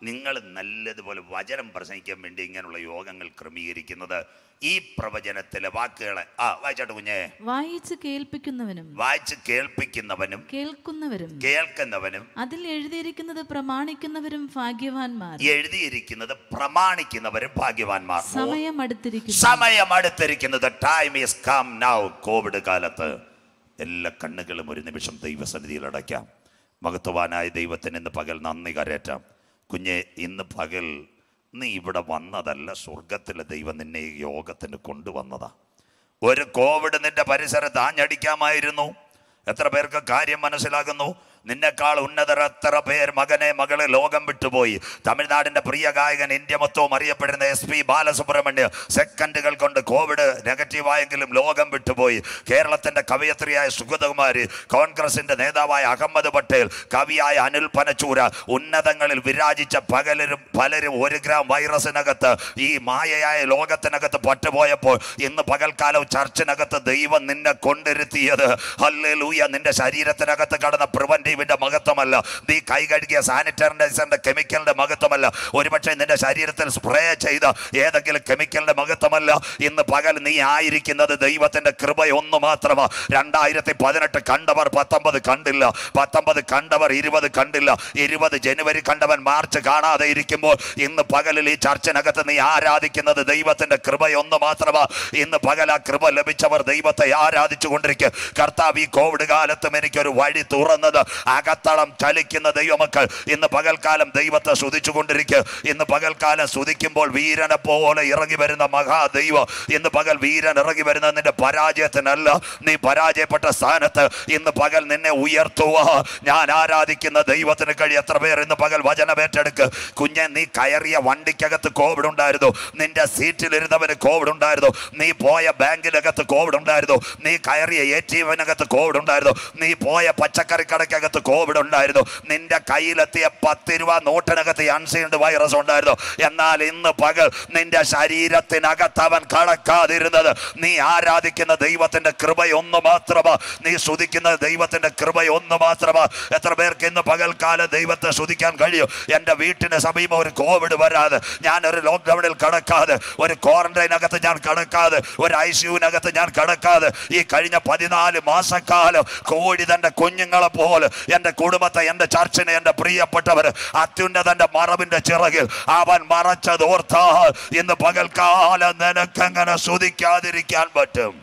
നിങ്ങൾ നല്ലതുപോലെ വചനം പ്രസംഗിക്കാൻ വേണ്ടി ഇങ്ങനെയുള്ള യോഗങ്ങൾ ക്രമീകരിക്കുന്നത് ഈ പ്രവചനത്തിലെ വാക്കുകളെ ആ വായിച്ചോട്ടെ കുഞ്ഞെ വായിച്ച് കേൾപ്പിക്കുന്നവനും വായിച്ച് കേൾപ്പിക്കുന്നവനും കേൾക്കുന്നവരും കേൾക്കുന്നവനും അതിൽ എഴുതിയിരിക്കുന്നത് പ്രമാണിക്കുന്നവരും ഭാഗ്യവാന്മാർ എഴുതിയിരിക്കുന്നത് പ്രമാണിക്കുന്നവരും ഭാഗ്യവാന്മാർ സമയം അടുത്തിരിക്കുന്നു സമയം അടുത്തിരിക്കുന്നത് time is come now Covid കാലത്ത് എല്ലാ കണ്ണുകളും ഒരു നിമിഷം ദൈവസന്നിധിയിൽ അടയ്ക്കാം മഹത്വവാനായ ദൈവത്തിന് ഇന്ന് പകൽ നന്ദി കരയറ്റാം കുഞ്ഞെ ഇന്ന് പകൽ നീ ഇവിടെ വന്നതല്ല സ്വർഗത്തിലെ ദൈവം നിന്നെ ഈ യോഗത്തിന് കൊണ്ടുവന്നതാ ഒരു കോവിഡ് നിന്റെ പരിസരത്ത് ആഞ്ഞടിക്കാമായിരുന്നു എത്ര പേർക്ക് കാര്യം മനസ്സിലാകുന്നു നിന്നെക്കാൾ ഉന്നതർ എത്ര പേർ മകനെ മകളെ ലോകം വിട്ടുപോയി തമിഴ്നാടിന്റെ പ്രിയ ഗായകൻ ഇന്ത്യ മൊത്തവും അറിയപ്പെടുന്ന എസ് പി ബാലസുബ്രഹ്മണ്യ സെക്കൻഡുകൾ കൊണ്ട് കോവിഡ് നെഗറ്റീവായെങ്കിലും ലോകം വിട്ടുപോയി കേരളത്തിന്റെ കവയത്രിയായ സുഗതകുമാരി കോൺഗ്രസിന്റെ നേതാവായ അഹമ്മദ് പട്ടേൽ കവിയായ അനിൽ പനച്ചൂര ഉന്നതങ്ങളിൽ വിരാജിച്ച പകലരും പലരും ഒരു ഗ്രാം വൈറസിനകത്ത് ഈ മായയായ ലോകത്തിനകത്ത് പറ്റുപോയപ്പോൾ ഇന്ന് പകൽക്കാലം ചർച്ചിനകത്ത് ദൈവം നിന്നെ കൊണ്ടിരുത്തിയത് അല്ലേ ലൂയ നിന്റെ ശരീരത്തിനകത്ത് കടന്ന പ്രിവന്റീവിന്റെ മഹത്വമല്ല നീ കൈ കഴുകിയ സാനിറ്റൈസറിന്റെ കെമിക്കലിന്റെ മഹത്വമല്ല ഒരുപക്ഷെ നിന്റെ ശരീരത്തിൽ സ്പ്രേ ചെയ്ത ഏതെങ്കിലും കെമിക്കലിന്റെ മഹത്വമല്ല ഇന്ന് പകൽ നീ ആയിരിക്കുന്നത് ദൈവത്തിന്റെ കൃപയൊന്നു മാത്രമാ രണ്ടായിരത്തി പതിനെട്ട് കണ്ടവർ പത്തൊമ്പത് കണ്ടില്ല പത്തൊമ്പത് കണ്ടവർ ഇരുപത് കണ്ടില്ല ഇരുപത് ജനുവരി കണ്ടവൻ മാർച്ച് കാണാതെ ഇരിക്കുമ്പോൾ ഇന്ന് പകലിൽ ഈ ചർച്ചിനകത്ത് നീ ആരാധിക്കുന്നത് ദൈവത്തിന്റെ കൃപയൊന്നു മാത്രമാ ഇന്ന് പകൽ ആ കൃപ ലഭിച്ചവർ ദൈവത്തെ ആരാധിച്ചു കൊണ്ടിരിക്കുക കർത്താവ് ഈ കോവിഡ് കാലത്തും എനിക്കൊരു വഴി തുറന്നത് അകത്തളം ചലിക്കുന്ന ദൈവമക്കൾ ഇന്ന് പകൽക്കാലം ദൈവത്തെ സ്തുതിച്ചു കൊണ്ടിരിക്കുക ഇന്ന് പകൽക്കാലം സ്തുതിക്കുമ്പോൾ വീരനെ പോലെ ഇറങ്ങി വരുന്ന മഹാദൈവം ഇന്ന് പകൽ വീരൻ ഇറങ്ങി വരുന്ന നിന്റെ പരാജയത്തിനല്ല നീ പരാജയപ്പെട്ട സ്ഥാനത്ത് ഇന്ന് പകൽ നിന്നെ ഉയർത്തുക ഞാൻ ആരാധിക്കുന്ന ദൈവത്തിന് കഴി എത്ര പേർ ഇന്ന് പകൽ വചനമേറ്റെടുക്ക് കുഞ്ഞെ നീ കയറിയ വണ്ടിക്കകത്ത് കോവിഡ് ഉണ്ടായിരുന്നു നിന്റെ സീറ്റിലിരുന്നവന് കോവിഡ് ഉണ്ടായിരുന്നു നീ പോയ ബാങ്കിനകത്ത് കോവിഡ് ഉണ്ടായിരുന്നു നീ കയറിയ എ ടി എമ്മിനകത്ത് കോവിഡ് ഉണ്ടായിരുന്നു നീ പോയ പച്ചക്കറി കടക്കകത്ത് കോവിഡ് ഉണ്ടായിരുന്നു നിന്റെ കയ്യിലെത്തിയ പത്ത് രൂപ നോട്ടിനകത്ത് അൺസീൽഡ് വൈറസ് ഉണ്ടായിരുന്നു എന്നാൽ ഇന്ന് പകൽ നിന്റെ ശരീരത്തിനകത്ത് അവൻ കടക്കാതിരുന്നത് നീ ആരാധിക്കുന്ന ദൈവത്തിന്റെ കൃപയൊന്നു മാത്രമാ നീ സ്തുതിക്കുന്ന ദൈവത്തിന്റെ കൃപയൊന്നു മാത്രമാ എത്ര പേർക്ക് ഇന്ന് പകൽക്കാലം ദൈവത്തെ സ്തുതിക്കാൻ കഴിയും എൻ്റെ വീട്ടിന് സമീപം ഒരു കോവിഡ് വരാതെ ഞാൻ ഒരു ലോക്ക്ഡൗണിൽ കടക്കാതെ ഒരു ക്വാറന്റൈനകത്ത് ഞാൻ കടക്കാതെ ഒരു ഐ സിയുവിനകത്ത് ഞാൻ കടക്കാതെ ഈ കഴിഞ്ഞ പതിനാല് മാസക്കാലം കോഴി തൻ്റെ കുഞ്ഞുങ്ങളെ പോലെ എൻ്റെ കുടുംബത്തെ എൻ്റെ ചർച്ചിനെ എൻ്റെ പ്രിയപ്പെട്ടവർ അത്യുന്നതൻ്റെ മറവിൻ്റെ ചിറകിൽ അവൻ മറച്ചത് ഓർത്താൽ ഇന്ന് പകൽക്കാലം നിനക്കെങ്ങനെ സ്തുതിക്കാതിരിക്കാൻ പറ്റും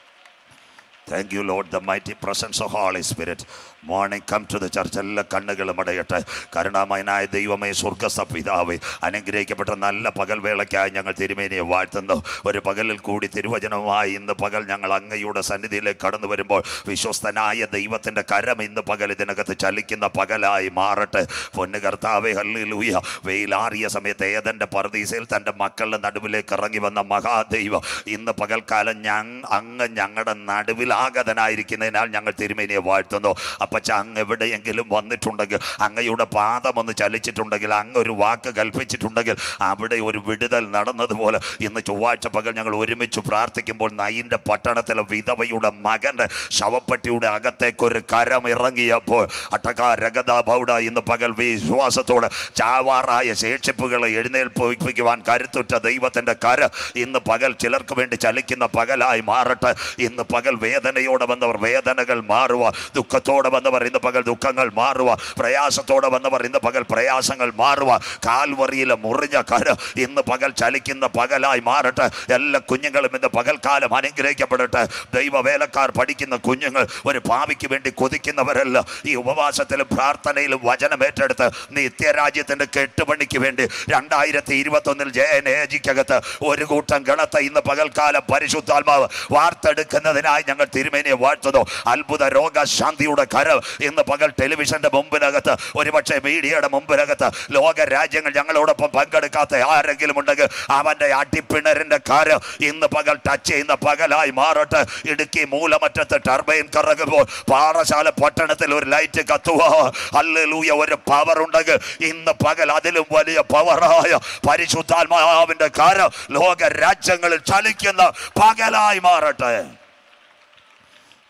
thank you Lord the mighty presence of Holy Spirit morning come to the church എല്ലാ കണ്ണുകളും അടയട്ടെ കരുണാമയനായ ദൈവമേ സ്വർഗസ്ഥ പിതാവേ അനുഗ്രഹിക്കപ്പെട്ട നല്ല പകൽവേളയ്ക്കായി ഞങ്ങൾ തിരുമേനിയെ വാഴ്ത്തുന്നു ഒരു പകലിൽ കൂടി തിരുവചനവുമായി ഇന്ന് പകൽ ഞങ്ങൾ അങ്ങയുടെ സന്നിധിയിലേക്ക് കടന്നു വരുമ്പോൾ വിശ്വസ്തനായ ദൈവത്തിൻ്റെ കരം ഇന്ന് പകൽ ഇതിനകത്ത് ചലിക്കുന്ന പകലായി മാറട്ടെ പൊന്നു കർത്താവേ ഹല്ലേലൂയ വെയിലാറിയ സമയത്ത് ഏതൻ്റെ പർദീസയിൽ തൻ്റെ മക്കളുടെ നടുവിലേക്ക് ഇറങ്ങി വന്ന മഹാദൈവം ഇന്ന് പകൽക്കാലം ഞങ് അങ്ങ് ഞങ്ങളുടെ നടുവിലാഗതനായിരിക്കുന്നതിനാൽ ഞങ്ങൾ തിരുമേനിയെ വാഴ്ത്തുന്നു അപ്പച്ച അങ്ങ് എവിടെയെങ്കിലും വന്നിട്ടുണ്ടെങ്കിൽ അങ്ങയുടെ പാദം ഒന്ന് ചലിച്ചിട്ടുണ്ടെങ്കിൽ അങ്ങ് ഒരു വാക്ക് കൽപ്പിച്ചിട്ടുണ്ടെങ്കിൽ അവിടെ ഒരു വിടുതൽ നടന്നതുപോലെ ഇന്ന് ചൊവ്വാഴ്ച പകൽ ഞങ്ങൾ ഒരുമിച്ച് പ്രാർത്ഥിക്കുമ്പോൾ നയിൻ്റെ പട്ടണത്തിലെ വിധവയുടെ മകൻ്റെ ശവപ്പെട്ടിയുടെ അകത്തേക്ക് ഒരു കരം ഇറങ്ങിയപ്പോൾ അട്ടക രഗത ബൗഡ ഇന്ന് പകൽ വിശ്വാസത്തോടെ ചാവാറായ ശേഷിപ്പുകളെ എഴുന്നേൽപ്പിക്കുവാൻ കരുത്തുറ്റ ദൈവത്തിൻ്റെ കര ഇന്ന് പകൽ ചിലർക്ക് വേണ്ടി ചലിക്കുന്ന പകലായി മാറട്ടെ ഇന്ന് പകൽ വേദനയോടെ വന്നവർ വേദനകൾ മാറുക ദുഃഖത്തോടെ വന്നവർ ഇന്ന് പകൽ ദുഃഖങ്ങൾ മാറുക പ്രയാസത്തോടെ വന്നവർ ഇന്ന് പകൽ പ്രയാസങ്ങൾ മാറുക കാൽവറിയിലെ മുറിഞ്ഞ കര ഇന്ന് പകൽ ചലിക്കുന്ന പകലായി മാറട്ടെ എല്ലാ കുഞ്ഞുങ്ങളും ഇന്ന് പകൽക്കാലം അനുഗ്രഹിക്കപ്പെടട്ടെ ദൈവവേലക്കാർ പഠിക്കുന്ന കുഞ്ഞുങ്ങൾ ഒരു ഭാവിക്ക് വേണ്ടി കൊതിക്കുന്നവരല്ല ഈ ഉപവാസത്തിലും പ്രാർത്ഥനയിലും വചനം ഏറ്റെടുത്ത് നിത്യരാജ്യത്തിന്റെ കെട്ടുപണിക്ക് വേണ്ടി രണ്ടായിരത്തി ഇരുപത്തൊന്നിൽ ജയനേജിക്കകത്ത് ഒരു കൂട്ടം ഗണത്തെ ഇന്ന് പകൽക്കാലം പരിശുദ്ധാത്മാവ് വാർത്തെടുക്കുന്നതിനായി ഞങ്ങൾ തിരുമേനിയെ വാഴ്ത്തുന്നു അത്ഭുത രോഗശാന്തിയുടെ കരം ഇന്ന് പകൽ ടെലിവിഷന്റെ മുമ്പിനകത്ത് ഒരുപക്ഷെ മീഡിയയുടെ മുമ്പിനകത്ത് ലോക രാജ്യങ്ങൾ ഞങ്ങളോടൊപ്പം പങ്കെടുക്കാത്ത ആരെങ്കിലും ഉണ്ടെങ്കിൽ അവന്റെ അടിപ്പിണറിന്റെ കരം ഇന്ന് പകൽ ടച്ച് ചെയ്യുന്ന പകലായി മാറട്ടെ ഇടുക്കി മൂലമറ്റത്ത് ടർബൈൻ കറങ്ങുമ്പോൾ പാറശാല പട്ടണത്തിൽ ഒരു ലൈറ്റ് കത്തുക അല്ലൂയ ഒരു പവർ ഉണ്ടെങ്കിൽ ഇന്ന് പകൽ അതിലും വലിയ പവറായ പരിശുദ്ധാത്മാവിന്റെ കരം ലോക രാജ്യങ്ങളിൽ ചലിക്കുന്ന പകലായി മാറട്ടെ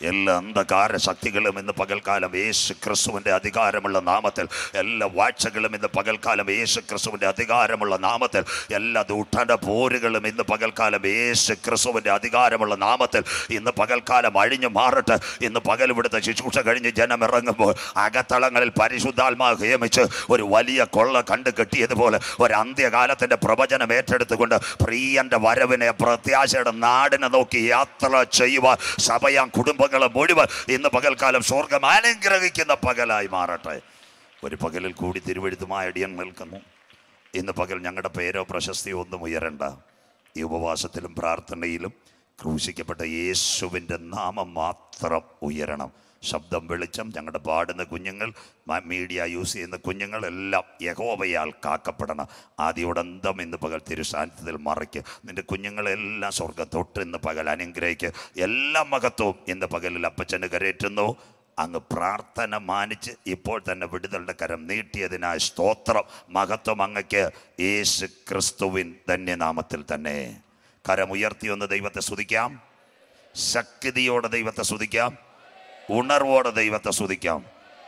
എല്ലാ അന്ധകാര ശക്തികളും ഇന്ന് പകൽക്കാലം യേശു ക്രിസ്തുവിൻ്റെ അധികാരമുള്ള നാമത്തിൽ എല്ലാ വാഴ്ചകളും ഇന്ന് പകൽക്കാലം യേശു ക്രിസ്തുവിൻ്റെ അധികാരമുള്ള നാമത്തിൽ എല്ലാ ദൂട്ടന്റെ പോരുകളും ഇന്ന് പകൽക്കാലം യേശു ക്രിസ്തുവിൻ്റെ അധികാരമുള്ള നാമത്തിൽ ഇന്ന് പകൽക്കാലം അഴിഞ്ഞു മാറട്ടെ ഇന്ന് പകൽ ഇവിടുത്തെ ശുശ്രൂഷ കഴിഞ്ഞ് ജനം ഇറങ്ങുമ്പോൾ അകത്തളങ്ങളിൽ പരിശുദ്ധാത്മാവ് നിയമിച്ച് ഒരു വലിയ കൊള്ള കണ്ടു കെട്ടിയതുപോലെ ഒരു അന്ത്യകാലത്തിന്റെ പ്രവചനം ഏറ്റെടുത്തുകൊണ്ട് പ്രിയന്റെ വരവിനെ പ്രത്യാശയുടെ നാടിനെ നോക്കി യാത്ര ചെയ്യുവാൻ സഭയാം കുടുംബങ്ങളെ മുഴുവൻ ഇന്ന് പകൽക്കാലം സ്വർഗം അനുഗ്രഹിക്കുന്ന പകലായി മാറട്ടെ ഒരു പകലിൽ കൂടി തിരുവഴുത്തുമായ അടിയൻ നിൽക്കുന്നു ഇന്ന് പകൽ ഞങ്ങളുടെ പേരോ പ്രശസ്തിയോ ഒന്നും ഉയരണ്ട ഈ ഉപവാസത്തിലും പ്രാർത്ഥനയിലും ക്രൂശിക്കപ്പെട്ട യേശുവിൻ്റെ നാമം മാത്രം ഉയരണം ശബ്ദം വെളിച്ചം ഞങ്ങളുടെ പാടുന്ന കുഞ്ഞുങ്ങൾ മ- മീഡിയ യൂസ് ചെയ്യുന്ന കുഞ്ഞുങ്ങളെല്ലാം യഹോവയാൽ കാക്കപ്പെടണം ആദ്യോടന്തം ഇന്ന് പകൽ തിരുസാന്നിധ്യത്തിൽ മറയ്ക്ക് നിന്റെ കുഞ്ഞുങ്ങളെല്ലാം സ്വർഗത്തൊട്ട് ഇന്ന് പകൽ അനുഗ്രഹിക്ക് എല്ലാ മഹത്വവും ഇന്ന് പകലിൽ അപ്പച്ചന് കരേറ്റുന്നു അങ്ങ് പ്രാർത്ഥന മാനിച്ച് ഇപ്പോൾ തന്നെ വിടുതലുടെ കരം നീട്ടിയതിനായി സ്തോത്രം മഹത്വം അങ്ങക്ക് യേശു ക്രിസ്തുവിൻ ധന്യനാമത്തിൽ തന്നെ കരമുയർത്തി ഒന്ന് ദൈവത്തെ സ്തുതിക്കാം ശക്തിയോടെ ദൈവത്തെ സ്തുതിക്കാം ഉണർവോടെ ദൈവത്തെ സ്തുതിക്കാം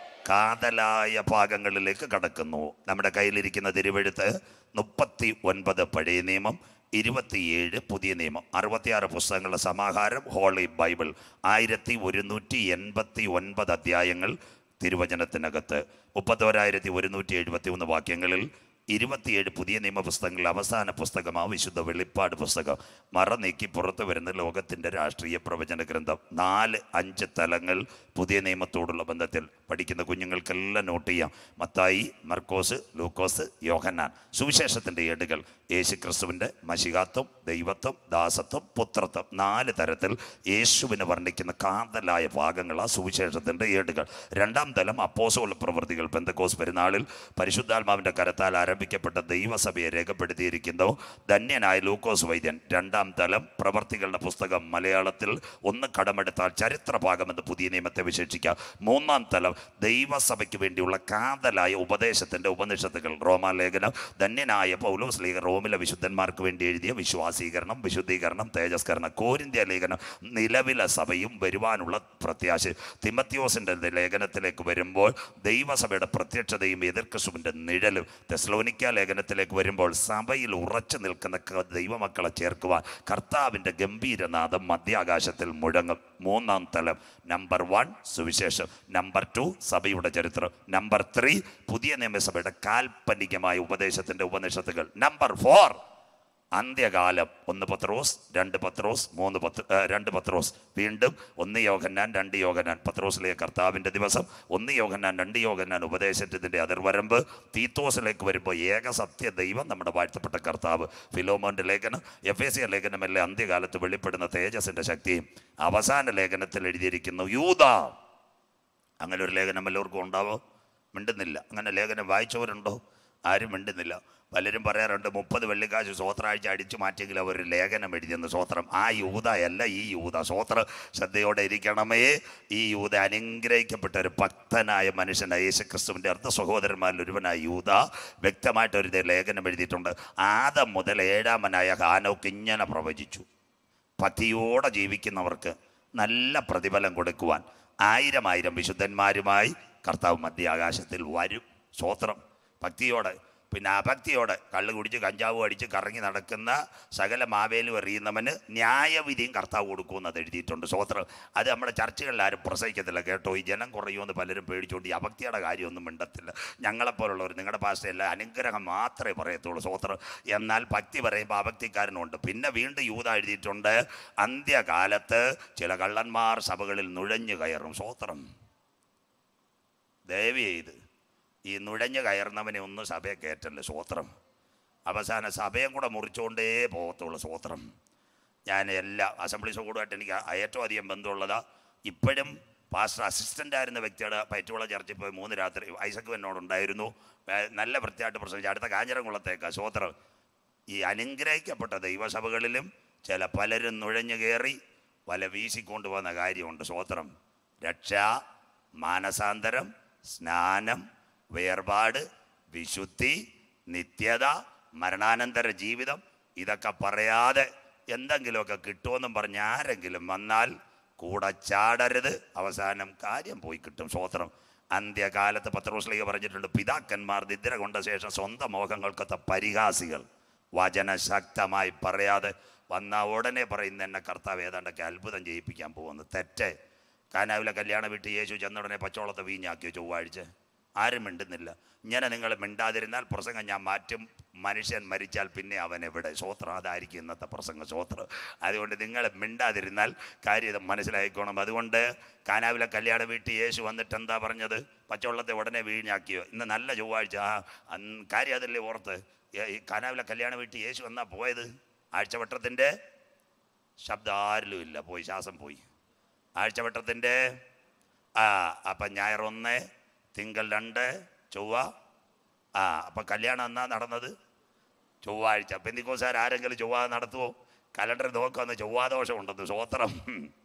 കാതലായ ഭാഗങ്ങളിലേക്ക് കടക്കുന്നു നമ്മുടെ കയ്യിലിരിക്കുന്ന തിരുവെഴുത്ത് മുപ്പത്തി ഒൻപത് പഴയ നിയമം ഇരുപത്തിയേഴ് പുതിയ നിയമം അറുപത്തിയാറ് പുസ്തകങ്ങളുടെ സമാഹാരം ഹോളി ബൈബിൾ ആയിരത്തി ഒരുന്നൂറ്റി എൺപത്തി ഒൻപത് അധ്യായങ്ങൾ തിരുവചനത്തിനകത്ത് മുപ്പത്തോരായിരത്തി ഒരുന്നൂറ്റി എഴുപത്തി ഒന്ന് വാക്യങ്ങളിൽ ഇരുപത്തിയേഴ് പുതിയ നിയമ പുസ്തകങ്ങളിൽ അവസാന പുസ്തകമാണ് വിശുദ്ധ വെളിപ്പാട് പുസ്തകം മറ നീക്കി പുറത്തു വരുന്ന ലോകത്തിൻ്റെ രാഷ്ട്രീയ പ്രവചന ഗ്രന്ഥം നാല് അഞ്ച് തലങ്ങൾ പുതിയ നിയമത്തോടുള്ള ബന്ധത്തിൽ പഠിക്കുന്ന കുഞ്ഞുങ്ങൾക്കെല്ലാം നോട്ട് ചെയ്യാം മത്തായി മർക്കോസ് ലൂക്കോസ് യോഹന്നാൻ സുവിശേഷത്തിൻ്റെ ഏടുകൾ യേശു ക്രിസ്തുവിൻ്റെ മഷികാത്വം ദൈവത്വം ദാസത്വം പുത്രത്വം നാല് തരത്തിൽ യേശുവിനെ വർണ്ണിക്കുന്ന കാതലായ ഭാഗങ്ങളാണ് സുവിശേഷത്തിൻ്റെ ഏടുകൾ രണ്ടാം തലം അപ്പോസോൾ പ്രവൃത്തികൾ പെന്തക്കോസ് പെരുന്നാളിൽ പരിശുദ്ധാത്മാവിൻ്റെ കരത്താൽ ആരംഭിക്കപ്പെട്ട ദൈവസഭയെ രേഖപ്പെടുത്തിയിരിക്കുന്നു ധന്യനായ ലൂക്കോസ് വൈദ്യൻ രണ്ടാം തലം പ്രവർത്തികളുടെ പുസ്തകം മലയാളത്തിൽ ഒന്ന് കടമെടുത്താൽ ചരിത്ര ഭാഗമെന്ന് പുതിയ നിയമത്തെ വിശേഷിക്കാം മൂന്നാം തലം ദൈവസഭയ്ക്ക് വേണ്ടിയുള്ള കാതലായ ഉപദേശത്തിൻ്റെ ഉപനിഷത്തുകൾ റോമാലേഖനം ധന്യനായ പൗലോസ് ലീഗ റോമിലെ വിശുദ്ധന്മാർക്ക് വേണ്ടി എഴുതിയ വിശ്വാസീകരണം വിശുദ്ധീകരണം തേജസ്കരണം കോരിന്ത്യ ലേഖനം നിലവിലെ സഭയും വരുവാനുള്ള പ്രത്യാശ തിമത്യോസിൻ്റെ ലേഖനത്തിലേക്ക് വരുമ്പോൾ ദൈവസഭയുടെ പ്രത്യക്ഷതയും എതിർക്രിസ്തുവിൻ്റെ നിഴലും തെസ്ലോനിക്ക ലേഖനത്തിലേക്ക് വരുമ്പോൾ സഭയിൽ ഉറച്ചു നിൽക്കുന്ന ക- ദൈവമക്കളെ ചേർക്കുവാൻ കർത്താവിൻ്റെ ഗംഭീരനാദം മധ്യാകാശത്തിൽ മുഴങ്ങും മൂന്നാം തലം നമ്പർ വൺ സുവിശേഷം നമ്പർ ടു സഭയുടെ ചരിത്രം നമ്പർ ത്രീ പുതിയ നിയമസഭയുടെ കാൽപ്പനികമായ ഉപദേശത്തിൻ്റെ ഉപനിഷത്തുകൾ നമ്പർ ഫോർ അന്ത്യകാലം ഒന്ന് പത്രോസ് രണ്ട് പത്രോസ് മൂന്ന് പത്ത് ഏ, രണ്ട് പത്രോസ് വീണ്ടും ഒന്ന് യോഹന്നാൻ രണ്ട് യോഹന്നാൻ പത്രോസിലെ കർത്താവിൻ്റെ ദിവസം ഒന്ന് യോഹന്നാൻ രണ്ട് യോഹന്നാൻ ഉപദേശത്തിൻ്റെ അതിർവരമ്പ് തീത്തോസിലേക്ക് വരുമ്പോൾ ഏക സത്യ ദൈവം നമ്മുടെ വാഴ്ത്തപ്പെട്ട കർത്താവ് ഫിലോമോൻ്റെ ലേഖനം എഫ് എ സി ലേഖനമല്ലേ അന്ത്യകാലത്ത് വെളിപ്പെടുന്ന തേജസിൻ്റെ ശക്തിയും അവസാന ലേഖനത്തിൽ എഴുതിയിരിക്കുന്നു യൂത അങ്ങനെ ഒരു ലേഖനം എല്ലാവർക്കും ഉണ്ടാവോ മിണ്ടുന്നില്ല അങ്ങനെ ലേഖനം വായിച്ചവരുണ്ടോ ആരും മിണ്ടുന്നില്ല പലരും പറയാറുണ്ട് മുപ്പത് വെള്ളിക്കാശ് സ്വോത്രാഴ്ച അടിച്ചു മാറ്റിയെങ്കിൽ അവർ ഒരു ലേഖനം എഴുതിയെന്ന് സ്വോത്രം ആ യൂതയല്ല ഈ യൂത സ്വോത്ര ശ്രദ്ധയോടെ ഇരിക്കണമേ ഈ യൂത അനുഗ്രഹിക്കപ്പെട്ട ഒരു ഭക്തനായ മനുഷ്യനായ യേശു ക്രിസ്തുവിൻ്റെ അർത്ഥ സഹോദരന്മാരിൽ ഒരുവനായ യൂത വ്യക്തമായിട്ടൊരു ഇത് ലേഖനം എഴുതിയിട്ടുണ്ട് ആദം മുതൽ ഏഴാമനായ ഹാനോക്ക് ഇങ്ങനെ പ്രവചിച്ചു ഭക്തിയോടെ ജീവിക്കുന്നവർക്ക് നല്ല പ്രതിഫലം കൊടുക്കുവാൻ ആയിരം ആയിരം വിശുദ്ധന്മാരുമായി കർത്താവ് മധ്യാകാശത്തിൽ വരും സ്വോത്രം ഭക്തിയോടെ പിന്നെ അഭക്തിയോടെ കള്ള് കുടിച്ച് കഞ്ചാവ് അടിച്ച് കറങ്ങി നടക്കുന്ന സകല മാവേലും എറിയുന്നവന് ന്യായവിധിയും കർത്താവ് കൊടുക്കുമെന്ന് അത് എഴുതിയിട്ടുണ്ട് സ്വോത്രം അത് നമ്മുടെ ചർച്ചകളിൽ ആരും പ്രസവിക്കത്തില്ല കേട്ടോ ഈ ജനം കുറയുമെന്ന് പലരും പേടിച്ചുകൊണ്ട് ഈ അഭക്തിയുടെ കാര്യമൊന്നും മിണ്ടത്തില്ല ഞങ്ങളെപ്പോലുള്ളവർ നിങ്ങളുടെ ഭാഷയല്ല അനുഗ്രഹം മാത്രമേ പറയത്തുള്ളൂ സ്വോത്രം എന്നാൽ ഭക്തി പറയുമ്പോൾ അഭക്തിക്കാരനുണ്ട് പിന്നെ വീണ്ടും യൂത എഴുതിയിട്ടുണ്ട് അന്ത്യകാലത്ത് ചില കള്ളന്മാർ സഭകളിൽ നുഴഞ്ഞു കയറും സ്വോത്രം ദയവ് ചെയ്ത് ഈ നുഴഞ്ഞു കയറുന്നവനെ ഒന്നും സഭയെ കയറ്റല്ലേ സ്വോത്രം അവസാന സഭയും കൂടെ മുറിച്ചുകൊണ്ടേ പോകത്തുള്ളൂ സ്വോത്രം ഞാൻ എല്ലാ അസംബ്ലി സ്കൂളുമായിട്ട് എനിക്ക് ഏറ്റവും അധികം ബന്ധമുള്ളതാ ഇപ്പോഴും പാസ്റ്റർ അസിസ്റ്റൻ്റ് ആയിരുന്ന വ്യക്തിയുടെ പയറ്റുള്ള ചർച്ചിൽ പോയി മൂന്ന് രാത്രി ഐസക്ക് എന്നോടുണ്ടായിരുന്നു ഏ, നല്ല വൃത്തിയായിട്ട് പ്രസംഗിച്ചു അടുത്ത കാഞ്ഞിരംകുളത്തേക്ക് സ്വോത്രം ഈ അനുഗ്രഹിക്കപ്പെട്ട ദൈവസഭകളിലും ചില പലരും നുഴഞ്ഞു കയറി വല വീശിക്കൊണ്ടുപോകുന്ന കാര്യമുണ്ട് സ്വോത്രം രക്ഷ മാനസാന്തരം സ്നാനം വേർപാട് വിശുദ്ധി നിത്യത മരണാനന്തര ജീവിതം ഇതൊക്കെ പറയാതെ എന്തെങ്കിലുമൊക്കെ കിട്ടുമെന്നും പറഞ്ഞ് ആരെങ്കിലും വന്നാൽ കൂടെ ചാടരുത് അവസാനം കാര്യം പോയി കിട്ടും സ്വോത്രം അന്ത്യകാലത്ത് പത്രോസ്ലിക പറഞ്ഞിട്ടുണ്ട് പിതാക്കന്മാർ നിദ്ര കൊണ്ട ശേഷം സ്വന്തം മോഹങ്ങൾക്കൊത്ത പരിഹാസികൾ വചന ശക്തമായി പറയാതെ വന്ന ഉടനെ പറയുന്ന എന്നെ കർത്താവ് ഏതാണ്ടൊക്കെ അത്ഭുതം ചെയ്യിപ്പിക്കാൻ പോകുന്നു തെറ്റ് കാനാവിലെ കല്യാണ വീട്ടിൽ യേശു ചെന്നുടനെ പച്ചോളത്തെ വീഞ്ഞാക്കിയോ ചൊവ്വാഴ്ച ആരും മിണ്ടുന്നില്ല ഇങ്ങനെ നിങ്ങൾ മിണ്ടാതിരുന്നാൽ പ്രസംഗം ഞാൻ മാറ്റും മനുഷ്യൻ മരിച്ചാൽ പിന്നെ അവൻ എവിടെ സ്വോത്രം അതായിരിക്കും ഇന്നത്തെ പ്രസംഗം സ്വോത്രം അതുകൊണ്ട് നിങ്ങൾ മിണ്ടാതിരുന്നാൽ കാര്യം ഇത് മനസ്സിലായിക്കോണം അതുകൊണ്ട് കാനാവിലെ കല്യാണ വീട്ടിൽ യേശു വന്നിട്ട് എന്താ പറഞ്ഞത് പച്ചവെള്ളത്തെ ഉടനെ വീഞ്ഞാക്കിയോ ഇന്ന് നല്ല ചൊവ്വാഴ്ച ആ അന്ന് കാര്യം അതല്ലേ ഓർത്ത് ഏ- ഈ കാനാവിലെ കല്യാണ വീട്ടിൽ യേശു എന്നാ പോയത് ആഴ്ചവട്ടത്തിൻ്റെ ശബ്ദം ആരിലും ഇല്ല പോയി ശ്വാസം പോയി ആഴ്ചവട്ടത്തിൻ്റെ ആ അപ്പം ഞായർ ഒന്ന് തിങ്കൾ രണ്ട് ചൊവ്വ ആ അപ്പം കല്യാണം എന്നാ നടന്നത് ചൊവ്വാഴ്ച പെന്തിക്കോസാർ ആരെങ്കിലും ചൊവ്വ നടത്തുമോ കലണ്ടർ നോക്കാന്ന് ചൊവ്വാദോഷം ഉണ്ടെന്ന് സ്വോത്രം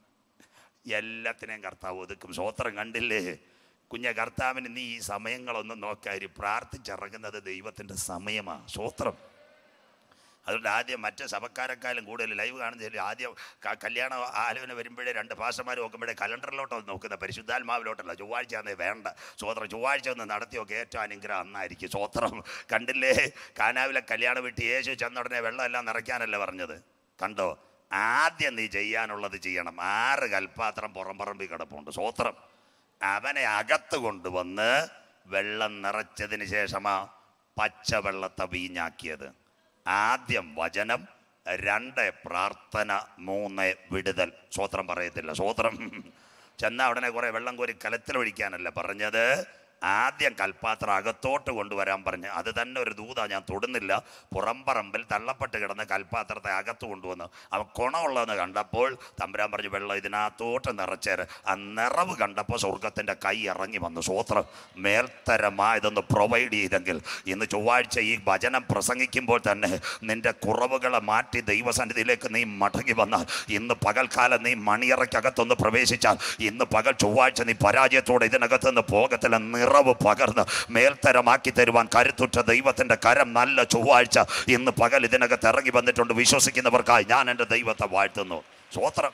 എല്ലാത്തിനെയും കർത്താവ് ഒതുക്കും സ്വോത്രം കണ്ടില്ലേ കുഞ്ഞ കർത്താവിന് നീ ഈ സമയങ്ങളൊന്നും നോക്കാരി പ്രാർത്ഥിച്ചിറങ്ങുന്നത് ദൈവത്തിൻ്റെ സമയമാണ് സ്വോത്രം അതുകൊണ്ട് ആദ്യം മറ്റ് സഭക്കാരെക്കാളും കൂടുതൽ ലൈവ് കാണുന്നതിൽ ആദ്യം ക- കല്യാണ ആലോചന വരുമ്പോഴേ രണ്ട് ഭാഷമാർ നോക്കുമ്പോഴേ കലണ്ടറിലോട്ടോ നോക്കുന്ന പരിശുദ്ധാത്മാവിലോട്ടല്ല ചൊവ്വാഴ്ച അന്നേ വേണ്ട സ്വോത്രം ചൊവ്വാഴ്ച ഒന്ന് നടത്തിയൊക്കെ ഏറ്റവും അനുഗ്രഹം അന്നായിരിക്കും സ്വോത്രം കണ്ടില്ലേ കാനാവിലെ കല്യാണ വീട്ടിൽ യേശു ചെന്നുടനെ വെള്ളമെല്ലാം നിറയ്ക്കാനല്ല പറഞ്ഞത് കണ്ടോ ആദ്യം നീ ചെയ്യാനുള്ളത് ചെയ്യണം ആറ് കൽപ്പാത്രം പുറംപറമ്പിൽ കിടപ്പുണ്ട് സ്വോത്രം അവനെ അകത്ത് കൊണ്ടുവന്ന് വെള്ളം നിറച്ചതിന് ശേഷമാ പച്ചവെള്ളത്തെ വീഞ്ഞാക്കിയത് ആദ്യം വചനം രണ്ട് പ്രാർത്ഥന മൂന്ന് വിടുതൽ സ്വോത്രം പറയത്തില്ല സ്വോത്രം ചെന്ന ഉടനെ കുറെ വെള്ളം കോരി കലത്തിലൊഴിക്കാനല്ല പറഞ്ഞത് ആദ്യം കൽപ്പാത്രം അകത്തോട്ട് കൊണ്ടുവരാൻ പറഞ്ഞ് അത് തന്നെ ഒരു ദൂത ഞാൻ തൊടുന്നില്ല പുറംപറമ്പിൽ തള്ളപ്പെട്ട് കിടന്ന കൽപ്പാത്രത്തെ അകത്ത് കൊണ്ടുവന്നു അവൻ കുണമുള്ളതെന്ന് കണ്ടപ്പോൾ തമ്പുരാൻ പറഞ്ഞു വെള്ളം ഇതിനകത്തോട്ട് നിറച്ചേര് ആ നിറവ് കണ്ടപ്പോൾ സ്വർഗത്തിൻ്റെ കൈ ഇറങ്ങി വന്നു സ്വോത്രം മേൽത്തരമായതൊന്ന് പ്രൊവൈഡ് ചെയ്തെങ്കിൽ ഇന്ന് ചൊവ്വാഴ്ച ഈ വചനം പ്രസംഗിക്കുമ്പോൾ തന്നെ നിന്റെ കുറവുകളെ മാറ്റി ദൈവസന്നിധിയിലേക്ക് നീ മടങ്ങി വന്നാൽ ഇന്ന് പകൽക്കാലം നീ മണിയറയ്ക്കകത്തൊന്ന് പ്രവേശിച്ചാൽ ഇന്ന് പകൽ ചൊവ്വാഴ്ച നീ പരാജയത്തോടെ ഇതിനകത്ത് നിന്ന് പോകത്തില്ല നിറവ് പകർന്ന് മേൽത്തരമാക്കി തരുവാൻ കരുത്തുറ്റ ദൈവത്തിന്റെ കരം നല്ല ചൊവ്വാഴ്ച ഇന്ന് പകൽ ഇതിനകത്ത് ഇറങ്ങി വന്നിട്ടുണ്ട് വിശ്വസിക്കുന്നവർക്കായി ഞാൻ എൻ്റെ ദൈവത്തെ വാഴ്ത്തുന്നു സ്വോത്രം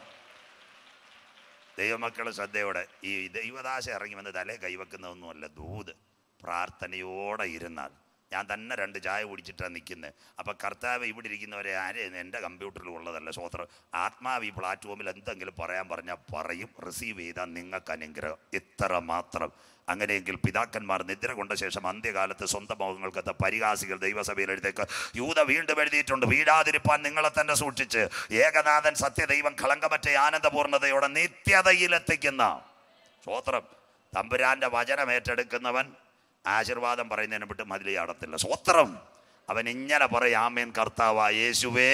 ദൈവമക്കൾ ശ്രദ്ധയോടെ ഈ ദൈവദാശ ഇറങ്ങി വന്ന് തലേ കൈവെക്കുന്നതൊന്നുമല്ല ദൂത് പ്രാർത്ഥനയോടെ ഇരുന്നാൽ ഞാൻ തന്നെ രണ്ട് ചായ കുടിച്ചിട്ടാണ് നിൽക്കുന്നത് അപ്പം കർത്താവ് ഇവിടെ ഇരിക്കുന്നവരെ ആരെയും എൻ്റെ കമ്പ്യൂട്ടറിൽ ഉള്ളതല്ല സ്വോത്രം ആത്മാവ് ഈ പ്ലാറ്റ്ഫോമിൽ എന്തെങ്കിലും പറയാൻ പറഞ്ഞാൽ പറയും റിസീവ് ചെയ്താൽ നിങ്ങൾക്ക് അനുഗ്രഹം ഇത്ര മാത്രം അങ്ങനെയെങ്കിൽ പിതാക്കന്മാർ നിദ്ര കൊണ്ട ശേഷം അന്ത്യകാലത്ത് സ്വന്തം മുഖങ്ങൾക്കത്ത പരിഹാസികൾ ദൈവസഭയിൽ എഴുതേക്ക് യൂത വീണ്ടും എഴുതിയിട്ടുണ്ട് വീഴാതിരിപ്പാൻ നിങ്ങളെ തന്നെ സൂക്ഷിച്ച് ഏകനാഥൻ സത്യദൈവം കളങ്കമറ്റ ആനന്ദപൂർണ്ണതയോടെ നിത്യതയിലെത്തിക്കുന്ന സ്വോത്രം തമ്പുരാന്റെ വചനം ഏറ്റെടുക്കുന്നവൻ ആശീർവാദം പറയുന്നതിനെ വിട്ട് മതിലി അടത്തില്ല സ്വോത്രം അവൻ ഇങ്ങനെ പറയും ആമേൻ കർത്താവ യേശുവേ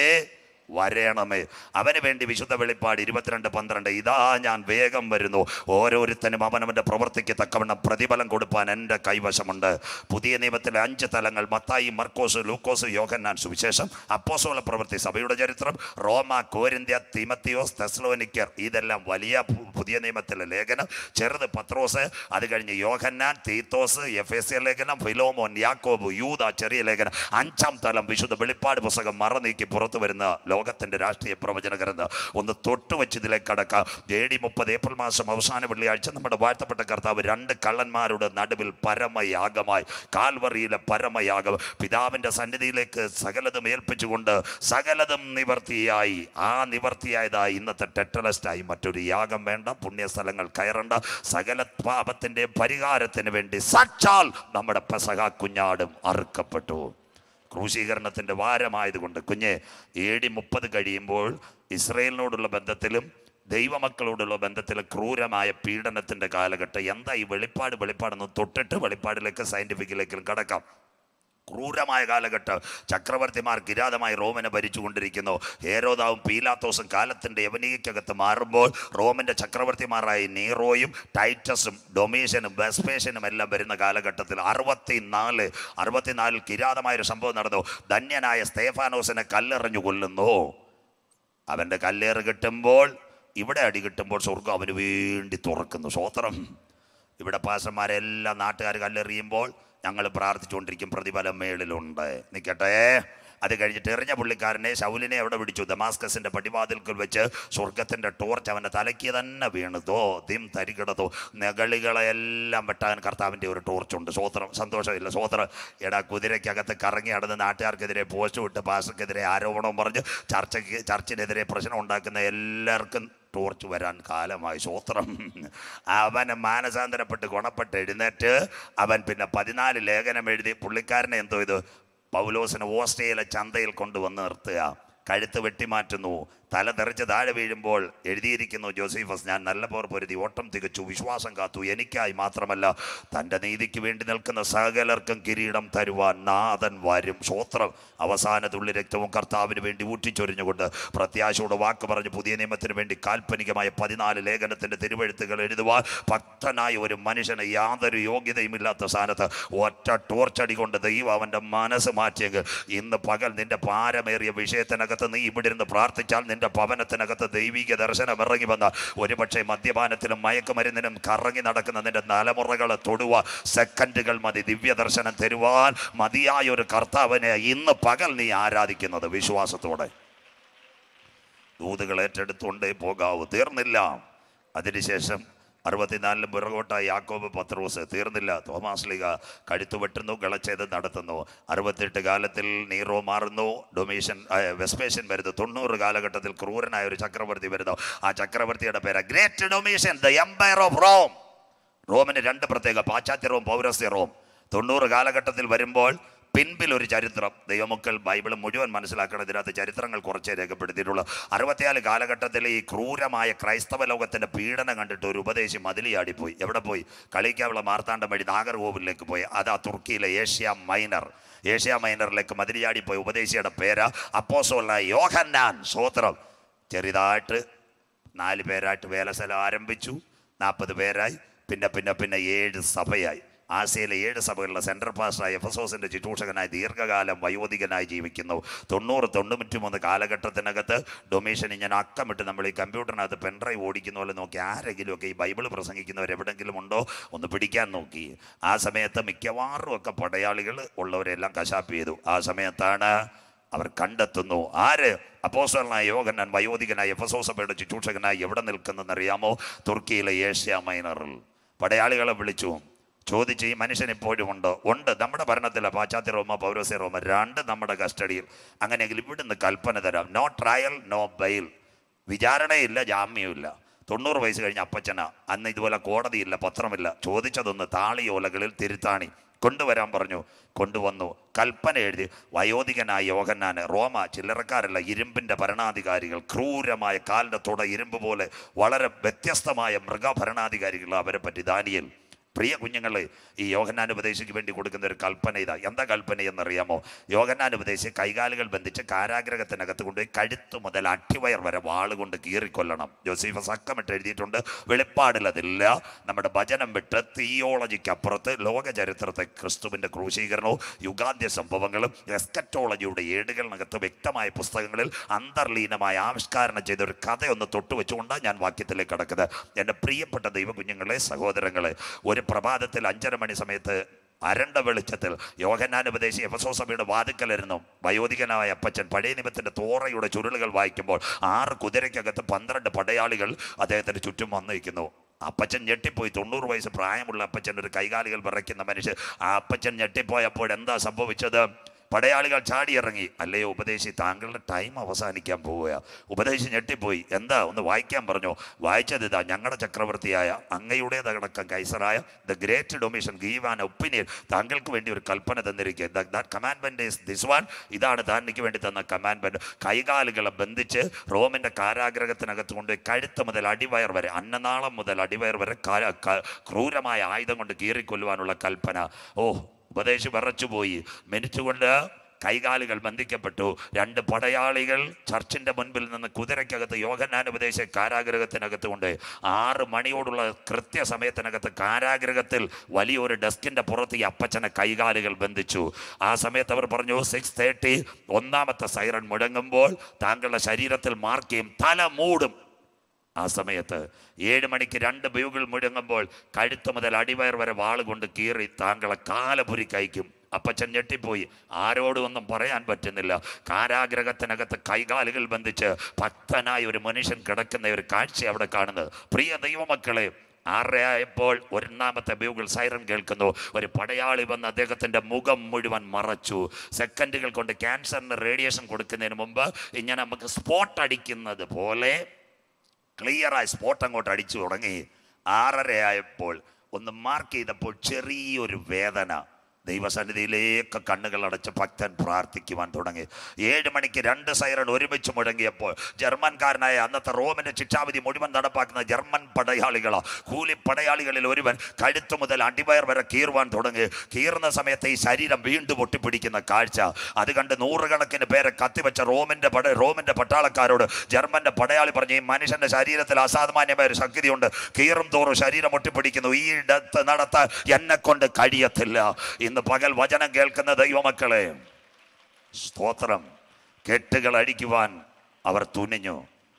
വരേണമേ അവന് വേണ്ടി വിശുദ്ധ വെളിപ്പാട് ഇരുപത്തിരണ്ട് പന്ത്രണ്ട് ഇതാ ഞാൻ വേഗം വരുന്നു ഓരോരുത്തനും അവനവൻ്റെ പ്രവൃത്തിക്ക് തക്കവണ്ണം പ്രതിഫലം കൊടുപ്പാൻ എൻ്റെ കൈവശമുണ്ട് പുതിയ നിയമത്തിലെ അഞ്ച് തലങ്ങൾ മത്തായി മർക്കോസ് ലൂക്കോസ് യോഹന്നാൻ സുവിശേഷം അപ്പോസോല പ്രവൃത്തി സഭയുടെ ചരിത്രം റോമ കോരിന്ത്യ തിമത്തിയോസ് തെസ്ലോനിക്കർ ഇതെല്ലാം വലിയ പു- പുതിയ നിയമത്തിലെ ലേഖനം ചെറുത് പത്രോസ് അത് കഴിഞ്ഞ് യോഹന്നാൻ തീത്തോസ് എഫ് എസ് എ ലേഖനം ഫിലോമോൻ യാക്കോബ് യൂത ചെറിയ ലേഖനം അഞ്ചാം തലം വിശുദ്ധ വെളിപ്പാട് പുസ്തകം മറനീക്കി പുറത്തു വരുന്ന ലോകത്തിന്റെ രാഷ്ട്രീയ പ്രവചന ഗ്രന്ഥം ഒന്ന് തൊട്ട് വെച്ച് ഇതിലേക്ക് കടക്കാം എ ഡി മുപ്പത് ഏപ്രിൽ മാസം അവസാന വെള്ളിയാഴ്ച നമ്മുടെ വാഴ്ത്തപ്പെട്ട കർത്താവ് രണ്ട് കള്ളന്മാരുടെ നടുവിൽ പരമയാഗമായി കാൽവറിയിലെ പരമയാഗം പിതാവിന്റെ സന്നിധിയിലേക്ക് സകലതും ഏൽപ്പിച്ചുകൊണ്ട് സകലതും നിവർത്തിയായി ആ നിവർത്തിയായതായി ഇന്നത്തെ ടെറ്റലസ്റ്റായി മറ്റൊരു യാഗം വേണ്ട പുണ്യസ്ഥലങ്ങൾ കയറണ്ട സകല പാപത്തിന്റെ പരിഹാരത്തിന് വേണ്ടി സാക്ഷാൽ നമ്മുടെ പെസഹ കുഞ്ഞാടും അറുക്കപ്പെട്ടു ക്രൂശീകരണത്തിൻ്റെ വാരമായതുകൊണ്ട് കുഞ്ഞെ എ ഡി മുപ്പത് കഴിയുമ്പോൾ ഇസ്രയേലിനോടുള്ള ബന്ധത്തിലും ദൈവമക്കളോടുള്ള ബന്ധത്തിലും ക്രൂരമായ പീഡനത്തിൻ്റെ കാലഘട്ടം എന്താ ഈ വെളിപ്പാട് വെളിപ്പാടെന്ന് തൊട്ടിട്ട് വെളിപ്പാടിലേക്ക് സയൻറ്റിഫിക്കിലേക്കും കടക്കാം ക്രൂരമായ കാലഘട്ടം ചക്രവർത്തിമാർ കിരാതമായി റോമിനെ ഭരിച്ചുകൊണ്ടിരിക്കുന്നു ഹേരോദാവും പീലാത്തോസും കാലത്തിൻ്റെ യവനികയ്ക്കകത്ത് മാറുമ്പോൾ റോമിൻ്റെ ചക്രവർത്തിമാരായ നീറോയും ടൈറ്റസും ഡൊമീഷ്യനും വെസ്പേഷ്യനും എല്ലാം വരുന്ന കാലഘട്ടത്തിൽ അറുപത്തിനാല് അറുപത്തിനാലിൽ കിരാതമായൊരു സംഭവം നടന്നു ധന്യനായ സ്തേഫാനോസിനെ കല്ലെറിഞ്ഞു കൊല്ലുന്നു അവൻ്റെ കല്ലേറ് കിട്ടുമ്പോൾ ഇവിടെ അടി കിട്ടുമ്പോൾ സ്വർഗം അവന് വേണ്ടി തുറക്കുന്നു സ്വോത്രം ഇവിടെ പാസന്മാരെല്ലാം നാട്ടുകാർ കല്ലെറിയുമ്പോൾ ഞങ്ങൾ പ്രാർത്ഥിച്ചുകൊണ്ടിരിക്കും പ്രതിഫലം മേളിലുണ്ട് നിൽക്കട്ടെ അത് കഴിഞ്ഞിട്ട് എറിഞ്ഞ പുള്ളിക്കാരനെ ശൗലിനെ അവിടെ പിടിച്ചു ദമാസ്കസിന്റെ പടിവാതിൽക്കൽ വെച്ച് സ്വർഗത്തിന്റെ ടോർച്ച് അവന്റെ തലയ്ക്ക് തന്നെ വീണതോ ദിം തരികിടതോ നെകളികളെല്ലാം വെട്ടാൻ കർത്താവിന്റെ ഒരു ടോർച്ചുണ്ട് സ്വോത്രം സന്തോഷമില്ല സ്വോത്രം എടാ കുതിരയ്ക്കകത്ത് കറങ്ങി നടന്ന് നാട്ടുകാർക്കെതിരെ പോസ്റ്റ് വിട്ട് പാസ്റ്റർക്കെതിരെ ആരോപണം പറഞ്ഞ് ചർച്ചയ്ക്ക് ചർച്ചിനെതിരെ പ്രശ്നം ഉണ്ടാക്കുന്ന എല്ലാവർക്കും ടോർച്ച് വരാൻ കാലമായി സ്വോത്രം അവന് മാനസാന്തരപ്പെട്ട് ഗുണപ്പെട്ട് എഴുന്നേറ്റ് അവൻ പിന്നെ പതിനാല് ലേഖനം എഴുതി പുള്ളിക്കാരനെ എന്തോ ഇത് പൗലോസിന് ഓസ്ട്രേലിയ ചന്തയിൽ കൊണ്ടുവന്ന് നിർത്തുക കഴുത്ത് വെട്ടിമാറ്റുന്നു തല തെറിച്ച് താഴെ വീഴുമ്പോൾ എഴുതിയിരിക്കുന്നു ജോസീഫസ് ഞാൻ നല്ല പോർ പൊരുതി ഓട്ടം തികച്ചു വിശ്വാസം കാത്തു എനിക്കായി മാത്രമല്ല തൻ്റെ നീതിക്ക് വേണ്ടി നിൽക്കുന്ന സകലർക്കും കിരീടം തരുവാൻ നാഥൻ വരും സ്വോത്രം അവസാന തുള്ളി രക്തവും കർത്താവിന് വേണ്ടി ഊറ്റിച്ചൊരിഞ്ഞുകൊണ്ട് പ്രത്യാശയോടെ വാക്ക് പറഞ്ഞ് പുതിയ നിയമത്തിന് വേണ്ടി കാൽപ്പനികമായ പതിനാല് ലേഖനത്തിൻ്റെ തിരുവഴുത്തുകൾ എഴുതുവാൻ ഭക്തനായ ഒരു മനുഷ്യന് യാതൊരു യോഗ്യതയുമില്ലാത്ത സ്ഥാനത്ത് ഒറ്റ ടോർച്ചടി കൊണ്ട് ദൈവം അവൻ്റെ മനസ്സ് മാറ്റിയെങ്കിൽ ഇന്ന് പകൽ നിന്റെ ഭാരമേറിയ വിഷയത്തിനകത്ത് നീ ഇവിടെ ഇരുന്ന് പ്രാർത്ഥിച്ചാൽ നിന്റെ ഭവനത്തിനകത്ത് ദൈവിക ദർശനം ഇറങ്ങി വന്ന ഒരുപക്ഷെ മദ്യപാനത്തിലും മയക്കുമരുന്നിനും കറങ്ങി നടക്കുന്ന നിന്റെ തലമുറകളെ തൊടുക സെക്കൻഡുകൾ മതി ദിവ്യ ദർശനം തരുവാൻ മതിയായ ഒരു കർത്താവിനെ ഇന്ന് പകൽ നീ ആരാധിക്കുന്നത് വിശ്വാസത്തോടെ ദൂതുകൾ ഏറ്റെടുത്തുകൊണ്ടേ പോകാവൂ തീർന്നില്ല അതിനുശേഷം അറുപത്തിനാലിലും പുറകോട്ടായി യാക്കോബ് പത്രോസ് തീർന്നില്ല തോമാസ് ലീഗ കഴുത്തു വെട്ടുന്നു കളച്ചത് നടത്തുന്നു അറുപത്തെട്ട് കാലത്തിൽ നീറോ മാറുന്നു ഡൊമീഷൻ ആ, വെസ്പേഷ്യൻ വരുന്നു തൊണ്ണൂറ് കാലഘട്ടത്തിൽ ക്രൂരനായ ഒരു ചക്രവർത്തി വരുന്നു ആ ചക്രവർത്തിയുടെ പേര് great dominion the empire of Rome റോമിന് രണ്ട് പ്രത്യേക പാശ്ചാത്യ റോം പൗരസ്ത്യ റോം തൊണ്ണൂറ് കാലഘട്ടത്തിൽ വരുമ്പോൾ പിൻപിൽ ഒരു ചരിത്രം ദൈവമക്കൾ ബൈബിൾ മുഴുവൻ മനസ്സിലാക്കണം ഇതിനകത്ത് ചരിത്രങ്ങൾ കുറച്ചേ രേഖപ്പെടുത്തിയിട്ടുള്ളൂ അറുപത്തിനാല് കാലഘട്ടത്തിൽ ഈ ക്രൂരമായ ക്രൈസ്തവ ലോകത്തിന്റെ പീഡനം കണ്ടിട്ട് ഒരു ഉപദേശി മതിലിയാടിപ്പോയി എവിടെ പോയി കളിക്കാവുള്ള മാർത്താണ്ഡം വഴി നാഗർകോവിലേക്ക് പോയി അതാ തുർക്കിയിലെ ഏഷ്യ മൈനർ ഏഷ്യ മൈനറിലേക്ക് മതിലിയാടിപ്പോയി ഉപദേശിയുടെ പേര് അപ്പോസോള യോഹന്നാൻ സ്വോത്രം ചെറുതായിട്ട് നാല് പേരായിട്ട് വേലസ്ഥലം ആരംഭിച്ചു നാൽപ്പത് പേരായി പിന്നെ പിന്നെ പിന്നെ ഏഴ് സഭയായി ആസിയയിലെ ഏഴ് സഭകളിലെ സെൻട്രൽ പാസ്റ്ററായ എഫസോസിന്റെ ശുശ്രൂഷകനായി ദീർഘകാലം വയോധികനായി ജീവിക്കുന്നു തൊണ്ണൂറ് തൊണ്ണൂറ്റി മൂന്ന് കാലഘട്ടത്തിനകത്ത് ഡൊമേഷൻ ഇങ്ങനെ അക്കമിട്ട് നമ്മൾ ഈ കമ്പ്യൂട്ടറിനകത്ത് പെൻഡ്രൈവ് ഓടിക്കുന്ന പോലെ നോക്കി ആരെങ്കിലും ഒക്കെ ഈ ബൈബിൾ പ്രസംഗിക്കുന്നവർ എവിടെങ്കിലും ഉണ്ടോ ഒന്ന് പിടിക്കാൻ നോക്കി ആ സമയത്ത് മിക്കവാറും ഒക്കെ പടയാളികൾ ഉള്ളവരെല്ലാം കശാപ്പ് ചെയ്തു ആ സമയത്താണ് അവർ കണ്ടെത്തുന്നു ആര് അപ്പോസ്റ്റലനായ യോഗനാൻ വയോധികനായ എഫസോസഭയുടെ ശുശ്രൂഷകനായി എവിടെ നിൽക്കുന്നതെന്നറിയാമോ തുർക്കിയിലെ ഏഷ്യ മൈനറിൽ പടയാളികളെ വിളിച്ചു ചോദിച്ച് ഈ മനുഷ്യൻ ഇപ്പോഴും ഉണ്ട് ഉണ്ട് നമ്മുടെ ഭരണത്തിലെ പാശ്ചാത്യ റോമ പൗരസ്യ റോമ രണ്ട് നമ്മുടെ കസ്റ്റഡിയിൽ അങ്ങനെയെങ്കിൽ ഇവിടുന്ന് കൽപ്പന തരാം നോ ട്രയൽ നോ ബെയിൽ വിചാരണയില്ല ജാമ്യമില്ല തൊണ്ണൂറ് വയസ്സ് കഴിഞ്ഞ അപ്പച്ചന അന്ന് ഇതുപോലെ കോടതിയില്ല പത്രമില്ല ചോദിച്ചതൊന്ന് താളിയോലകളിൽ തിരുത്താണി കൊണ്ടുവരാൻ പറഞ്ഞു കൊണ്ടുവന്നു കൽപ്പന എഴുതി വയോധികനായ യോഹന്നാന് റോമ ചില്ലറക്കാരല്ല ഇരുമ്പിൻ്റെ ഭരണാധികാരികൾ ക്രൂരമായ കാലിൻ്റെ തുട ഇരുമ്പ് പോലെ വളരെ വ്യത്യസ്തമായ മൃഗഭരണാധികാരികൾ അവരെ പറ്റി ദാനിയൽ പ്രിയ കുഞ്ഞുങ്ങളെ ഈ യോഹന്നാനുപദേശിക്ക് വേണ്ടി കൊടുക്കുന്ന ഒരു കൽപ്പന ഇതാ എന്താ കൽപ്പന എന്നറിയാമോ യോഹന്നാനുപദേശി കൈകാലുകൾ ബന്ധിച്ച് കാരാഗ്രഹത്തിനകത്ത് കൊണ്ടുപോയി കഴുത്ത് മുതൽ അട്ടിവയർ വരെ വാളുകൊണ്ട് കീറിക്കൊല്ലണം ജോസീഫ് സക്കമിട്ട് എഴുതിയിട്ടുണ്ട് വെളിപ്പാടിൽ അതില്ല നമ്മുടെ ഭജനം വിട്ട് തിയോളജിക്ക് അപ്പുറത്ത് ലോക ചരിത്രത്തെ ക്രിസ്തുവിൻ്റെ ക്രൂശീകരണവും യുഗാന്ത്യ സംഭവങ്ങളും എസ്കറ്റോളജിയുടെ ഏടുകളിനകത്ത് വ്യക്തമായ പുസ്തകങ്ങളിൽ അന്തർലീനമായ ആവിഷ്കാരണം ചെയ്ത ഒരു കഥയൊന്ന് തൊട്ടുവെച്ചുകൊണ്ടാണ് ഞാൻ വാക്യത്തിലേക്ക് കടക്കുന്നത് എൻ്റെ പ്രിയപ്പെട്ട ദൈവ കുഞ്ഞുങ്ങളെ സഹോദരങ്ങളെ ഒരു പ്രഭാതത്തിൽ അഞ്ചര മണി സമയത്ത് അരണ്ട വെളിച്ചത്തിൽ യോഹന്നാനുപദേശി എഫസോസഭയുടെ വാതുക്കലിരുന്നു വയോധികനായ അപ്പച്ചൻ പഴയ നിയമത്തിന്റെ തോറയുടെ ചുരുളുകൾ വായിക്കുമ്പോൾ ആറ് കുതിരയ്ക്കകത്ത് പന്ത്രണ്ട് പടയാളികൾ അദ്ദേഹത്തിന് ചുറ്റും വന്നിരിക്കുന്നു അപ്പച്ചൻ ഞെട്ടിപ്പോയി തൊണ്ണൂറ് വയസ്സ് പ്രായമുള്ള അപ്പച്ചൻ ഒരു കൈകാലികൾ വിറയ്ക്കുന്ന മനുഷ്യൻ ആ അപ്പച്ചൻ ഞെട്ടിപ്പോയപ്പോൾ എന്താ സംഭവിച്ചത് പടയാളികൾ ചാടിയിറങ്ങി അല്ലയോ ഉപദേശി താങ്കളുടെ ടൈം അവസാനിക്കാൻ പോവുക ഉപദേശി ഞെട്ടിപ്പോയി എന്താ ഒന്ന് വായിക്കാൻ പറഞ്ഞു വായിച്ചത് ഇതാ ഞങ്ങളുടെ ചക്രവർത്തിയായ അങ്ങയുടേതടക്കം കൈസറായ the great dominion give an opinion താങ്കൾക്ക് വേണ്ടി ഒരു കൽപ്പന തന്നിരിക്കുക കമാൻഡ്മെന്റ് ഈസ് ദിസ് വൺ ഇതാണ് താങ്കൾക്ക് വേണ്ടി തന്ന കമാൻഡ്മെന്റ് കൈകാലുകളെ ബന്ധിച്ച് റോമിന്റെ കാരാഗ്രഹത്തിനകത്ത് കൊണ്ട് കഴുത്ത് മുതൽ അടിവയർ വരെ അന്നനാളം മുതൽ അടിവയർ വരെ കാ- ക- ക്രൂരമായ ആയുധം കൊണ്ട് കീറിക്കൊല്ലുവാനുള്ള കൽപ്പന ഓ ഉപദേശി വിറച്ചുപോയി മിനിച്ചുകൊണ്ട് കൈകാലുകൾ ബന്ധിക്കപ്പെട്ടു രണ്ട് പടയാളികൾ ചർച്ചിന്റെ മുൻപിൽ നിന്ന് കുതിരയ്ക്കകത്ത് യോഹന്നാനുപദേശ കാരാഗ്രഹത്തിനകത്ത് കൊണ്ട് ആറ് മണിയോടുള്ള കൃത്യസമയത്തിനകത്ത് കാരാഗ്രഹത്തിൽ വലിയൊരു ഡെസ്കിന്റെ പുറത്ത് ഈ അപ്പച്ചനെ കൈകാലുകൾ ബന്ധിച്ചു ആ സമയത്ത് അവർ പറഞ്ഞു സിക്സ് തേർട്ടി ഒന്നാമത്തെ സൈറൺ മുഴങ്ങുമ്പോൾ താങ്കളുടെ ശരീരത്തിൽ മാർക്ക് ചെയ്യും തല മൂടും ആ സമയത്ത് ഏഴ് മണിക്ക് രണ്ട് ബ്യൂകൾ മുഴങ്ങുമ്പോൾ കഴുത്ത് മുതൽ അടിവയർ വരെ വാൾ കൊണ്ട് കീറി താങ്കളെ കാലപുരി കയക്കും അപ്പച്ചൻ ഞെട്ടിപ്പോയി ആരോടും ഒന്നും പറയാൻ പറ്റുന്നില്ല കാരാഗ്രഹത്തിനകത്ത് കൈകാലുകൾ ബന്ധിച്ച് ഭക്തനായ ഒരു മനുഷ്യൻ കിടക്കുന്ന ഒരു കാഴ്ച അവിടെ കാണുന്നത് പ്രിയ ദൈവമക്കളെ ആറരയായപ്പോൾ ഒരെണ്ണാമത്തെ ബ്യൂഗിൾ സൈറൻ കേൾക്കുന്നു ഒരു പടയാളി വന്ന് അദ്ദേഹത്തിൻ്റെ മുഖം മുഴുവൻ മറച്ചു സെക്കൻഡുകൾ കൊണ്ട് ക്യാൻസറിന് റേഡിയേഷൻ കൊടുക്കുന്നതിന് മുമ്പ് ഇങ്ങനെ നമുക്ക് സ്പോട്ട് അടിക്കുന്നത് പോലെ ക്ലിയറായി സ്പോട്ട് അങ്ങോട്ട് അടിച്ചു തുടങ്ങി ആറരയായപ്പോൾ ഒന്ന് മാർക്ക് ചെയ്തപ്പോൾ ചെറിയൊരു വേദന ദൈവസന്നിധിയിലേക്ക് കണ്ണുകൾ അടച്ച് ഭക്തൻ പ്രാർത്ഥിക്കുവാൻ തുടങ്ങി ഏഴ് മണിക്ക് രണ്ട് സൈറൺ ഒരുമിച്ച് മുഴങ്ങിയപ്പോൾ ജർമ്മൻകാരനായ അന്നത്തെ റോമിന്റെ ശിക്ഷാവിധി മുഴുവൻ നടപ്പാക്കുന്ന ജർമ്മൻ പടയാളികളാ കൂലി പടയാളികളിൽ ഒരുവൻ കഴുത്തു മുതൽ അടിവയർ വരെ കീറുവാൻ തുടങ്ങി കീറുന്ന സമയത്ത് ഈ ശരീരം വീണ്ടും ഒട്ടിപ്പിടിക്കുന്ന കാഴ്ച അത് കണ്ട് നൂറുകണക്കിന് പേരെ കത്തിവെച്ച റോമിന്റെ പട റോമിന്റെ പട്ടാളക്കാരോട് ജർമ്മന്റെ പടയാളി പറഞ്ഞു ഈ മനുഷ്യന്റെ ശരീരത്തിൽ അസാമാന്യമായ ഒരു ശക്തിയുണ്ട് കീറും തോറും ശരീരം ഒട്ടിപ്പിടിക്കുന്നു ഈ ഇടത്ത് നടത്താൻ എന്നെ കൊണ്ട് കഴിയത്തില്ല ഇന്ന് പകൽ വചനം കേൾക്കുന്ന ദൈവമക്കളെ സ്തോത്രം കെട്ടുകൾ അടിക്കുവാൻ അവർ തുനിഞ്ഞു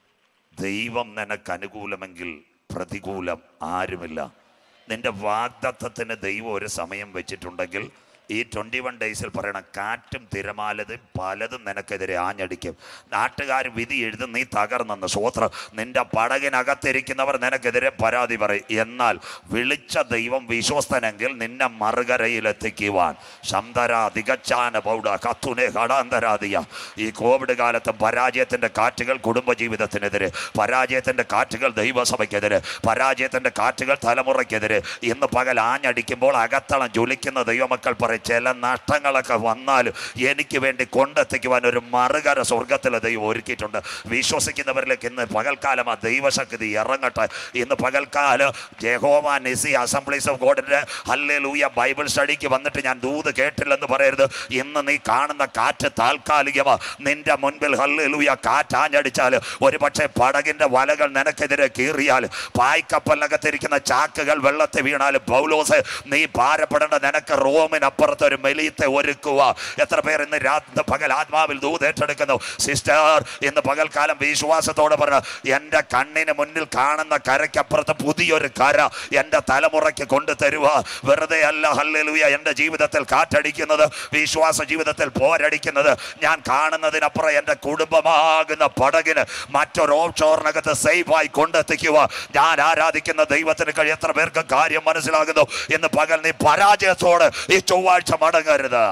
ദൈവം നിനക്ക് അനുകൂലമെങ്കിൽ പ്രതികൂലം ആരുമില്ല നിന്റെ വാഗ്ദത്വത്തിന് ദൈവം ഒരു സമയം വെച്ചിട്ടുണ്ടെങ്കിൽ ഈ ട്വൻറ്റി വൺ ഡേയ്സിൽ പറയണം കാറ്റും തിരമാലതും പലതും നിനക്കെതിരെ ആഞ്ഞടിക്കും നാട്ടുകാർ വിധി എഴുതും നീ തകർന്നെന്ന് സ്വോത്രം നിന്റെ പടകിനകത്തിരിക്കുന്നവർ നിനക്കെതിരെ പരാതി പറയും എന്നാൽ വിളിച്ച ദൈവം വിശ്വസ്തനെങ്കിൽ നിന്നെ മറുകരയിലെത്തിക്കുവാൻ ശന്തര ദിഗച്ചാന പൗഡ കത്തുനെ കടാന്തരാതിയ ഈ കോവിഡ് കാലത്ത് പരാജയത്തിൻ്റെ കാറ്റുകൾ കുടുംബജീവിതത്തിനെതിരെ പരാജയത്തിൻ്റെ കാറ്റുകൾ ദൈവസഭയ്ക്കെതിരെ പരാജയത്തിൻ്റെ കാറ്റുകൾ തലമുറയ്ക്കെതിരെ ഇന്ന് പകൽ ആഞ്ഞടിക്കുമ്പോൾ അകത്തളം ജ്വലിക്കുന്ന ദൈവമക്കൾ പറയും ചില നഷ്ടങ്ങളൊക്കെ വന്നാലും എനിക്ക് വേണ്ടി കൊണ്ടെത്തിക്കുവാൻ ഒരു മറുകര സ്വർഗത്തിലെ ദൈവം ഒരുക്കിയിട്ടുണ്ട് വിശ്വസിക്കുന്നവരിലേക്ക് ഇന്ന് പകൽക്കാലം ആ ദൈവശക്തി ഇറങ്ങട്ടെ ഇന്ന് പകൽക്കാലം ജെഹോവ നിസി അസംബ്ലീസ് ഓഫ് ഗോഡിൻ്റെ ഹല്ലേ ലൂയ ബൈബിൾ സ്റ്റഡിക്ക് വന്നിട്ട് ഞാൻ ദൂത് കേട്ടില്ലെന്ന് പറയരുത് ഇന്ന് നീ കാണുന്ന കാറ്റ് താൽക്കാലികമാ നിന്റെ മുൻപിൽ ഹല്ലേ ലൂയ കാറ്റാഞ്ഞടിച്ചാൽ ഒരു പക്ഷേ പടകിൻ്റെ വലകൾ നിനക്കെതിരെ കീറിയാൽ പായ്ക്കപ്പലിനകത്തിരിക്കുന്ന ചാക്കുകൾ വെള്ളത്തിൽ വീണാൽ പൗലോസ് നീ ഭാരപ്പെടേണ്ട നിനക്ക് റോമിനപ്പുറത്ത് ഒരു മെലീത്തെ ഒരുക്കുക എത്ര പേർ ഇന്ന് രാത്രി പകൽ ആത്മാവിൽ ദൂതേറ്റെടുക്കുന്നു സിസ്റ്റർ ഇന്ന് പകൽക്കാലം വിശ്വാസത്തോടെ പറഞ്ഞ എൻ്റെ കണ്ണിന് മുന്നിൽ കാണുന്ന കരയ്ക്കപ്പുറത്ത് പുതിയൊരു കര എൻ്റെ തലമുറയ്ക്ക് കൊണ്ടു തരുക വെറുതെ അല്ല ഹല്ലേലൂയ എൻ്റെ ജീവിതത്തിൽ കാറ്റടിക്കുന്നത് വിശ്വാസ ജീവിതത്തിൽ പോരടിക്കുന്നത് ഞാൻ കാണുന്നതിനപ്പുറം എൻ്റെ കുടുംബമാകുന്ന പടകിന് മറ്റൊരു ഓപ്ഷോറിനകത്ത് സേഫായി കൊണ്ടെത്തിക്കുക ഞാൻ ആരാധിക്കുന്ന ദൈവത്തിന് കഴിയും എത്ര പേർക്ക് കാര്യം മനസ്സിലാകുന്നു എന്ന് പകൽ നീ പരാജയത്തോട് ഈ ചൊവ്വാഴ്ച മടങ്ങരുത്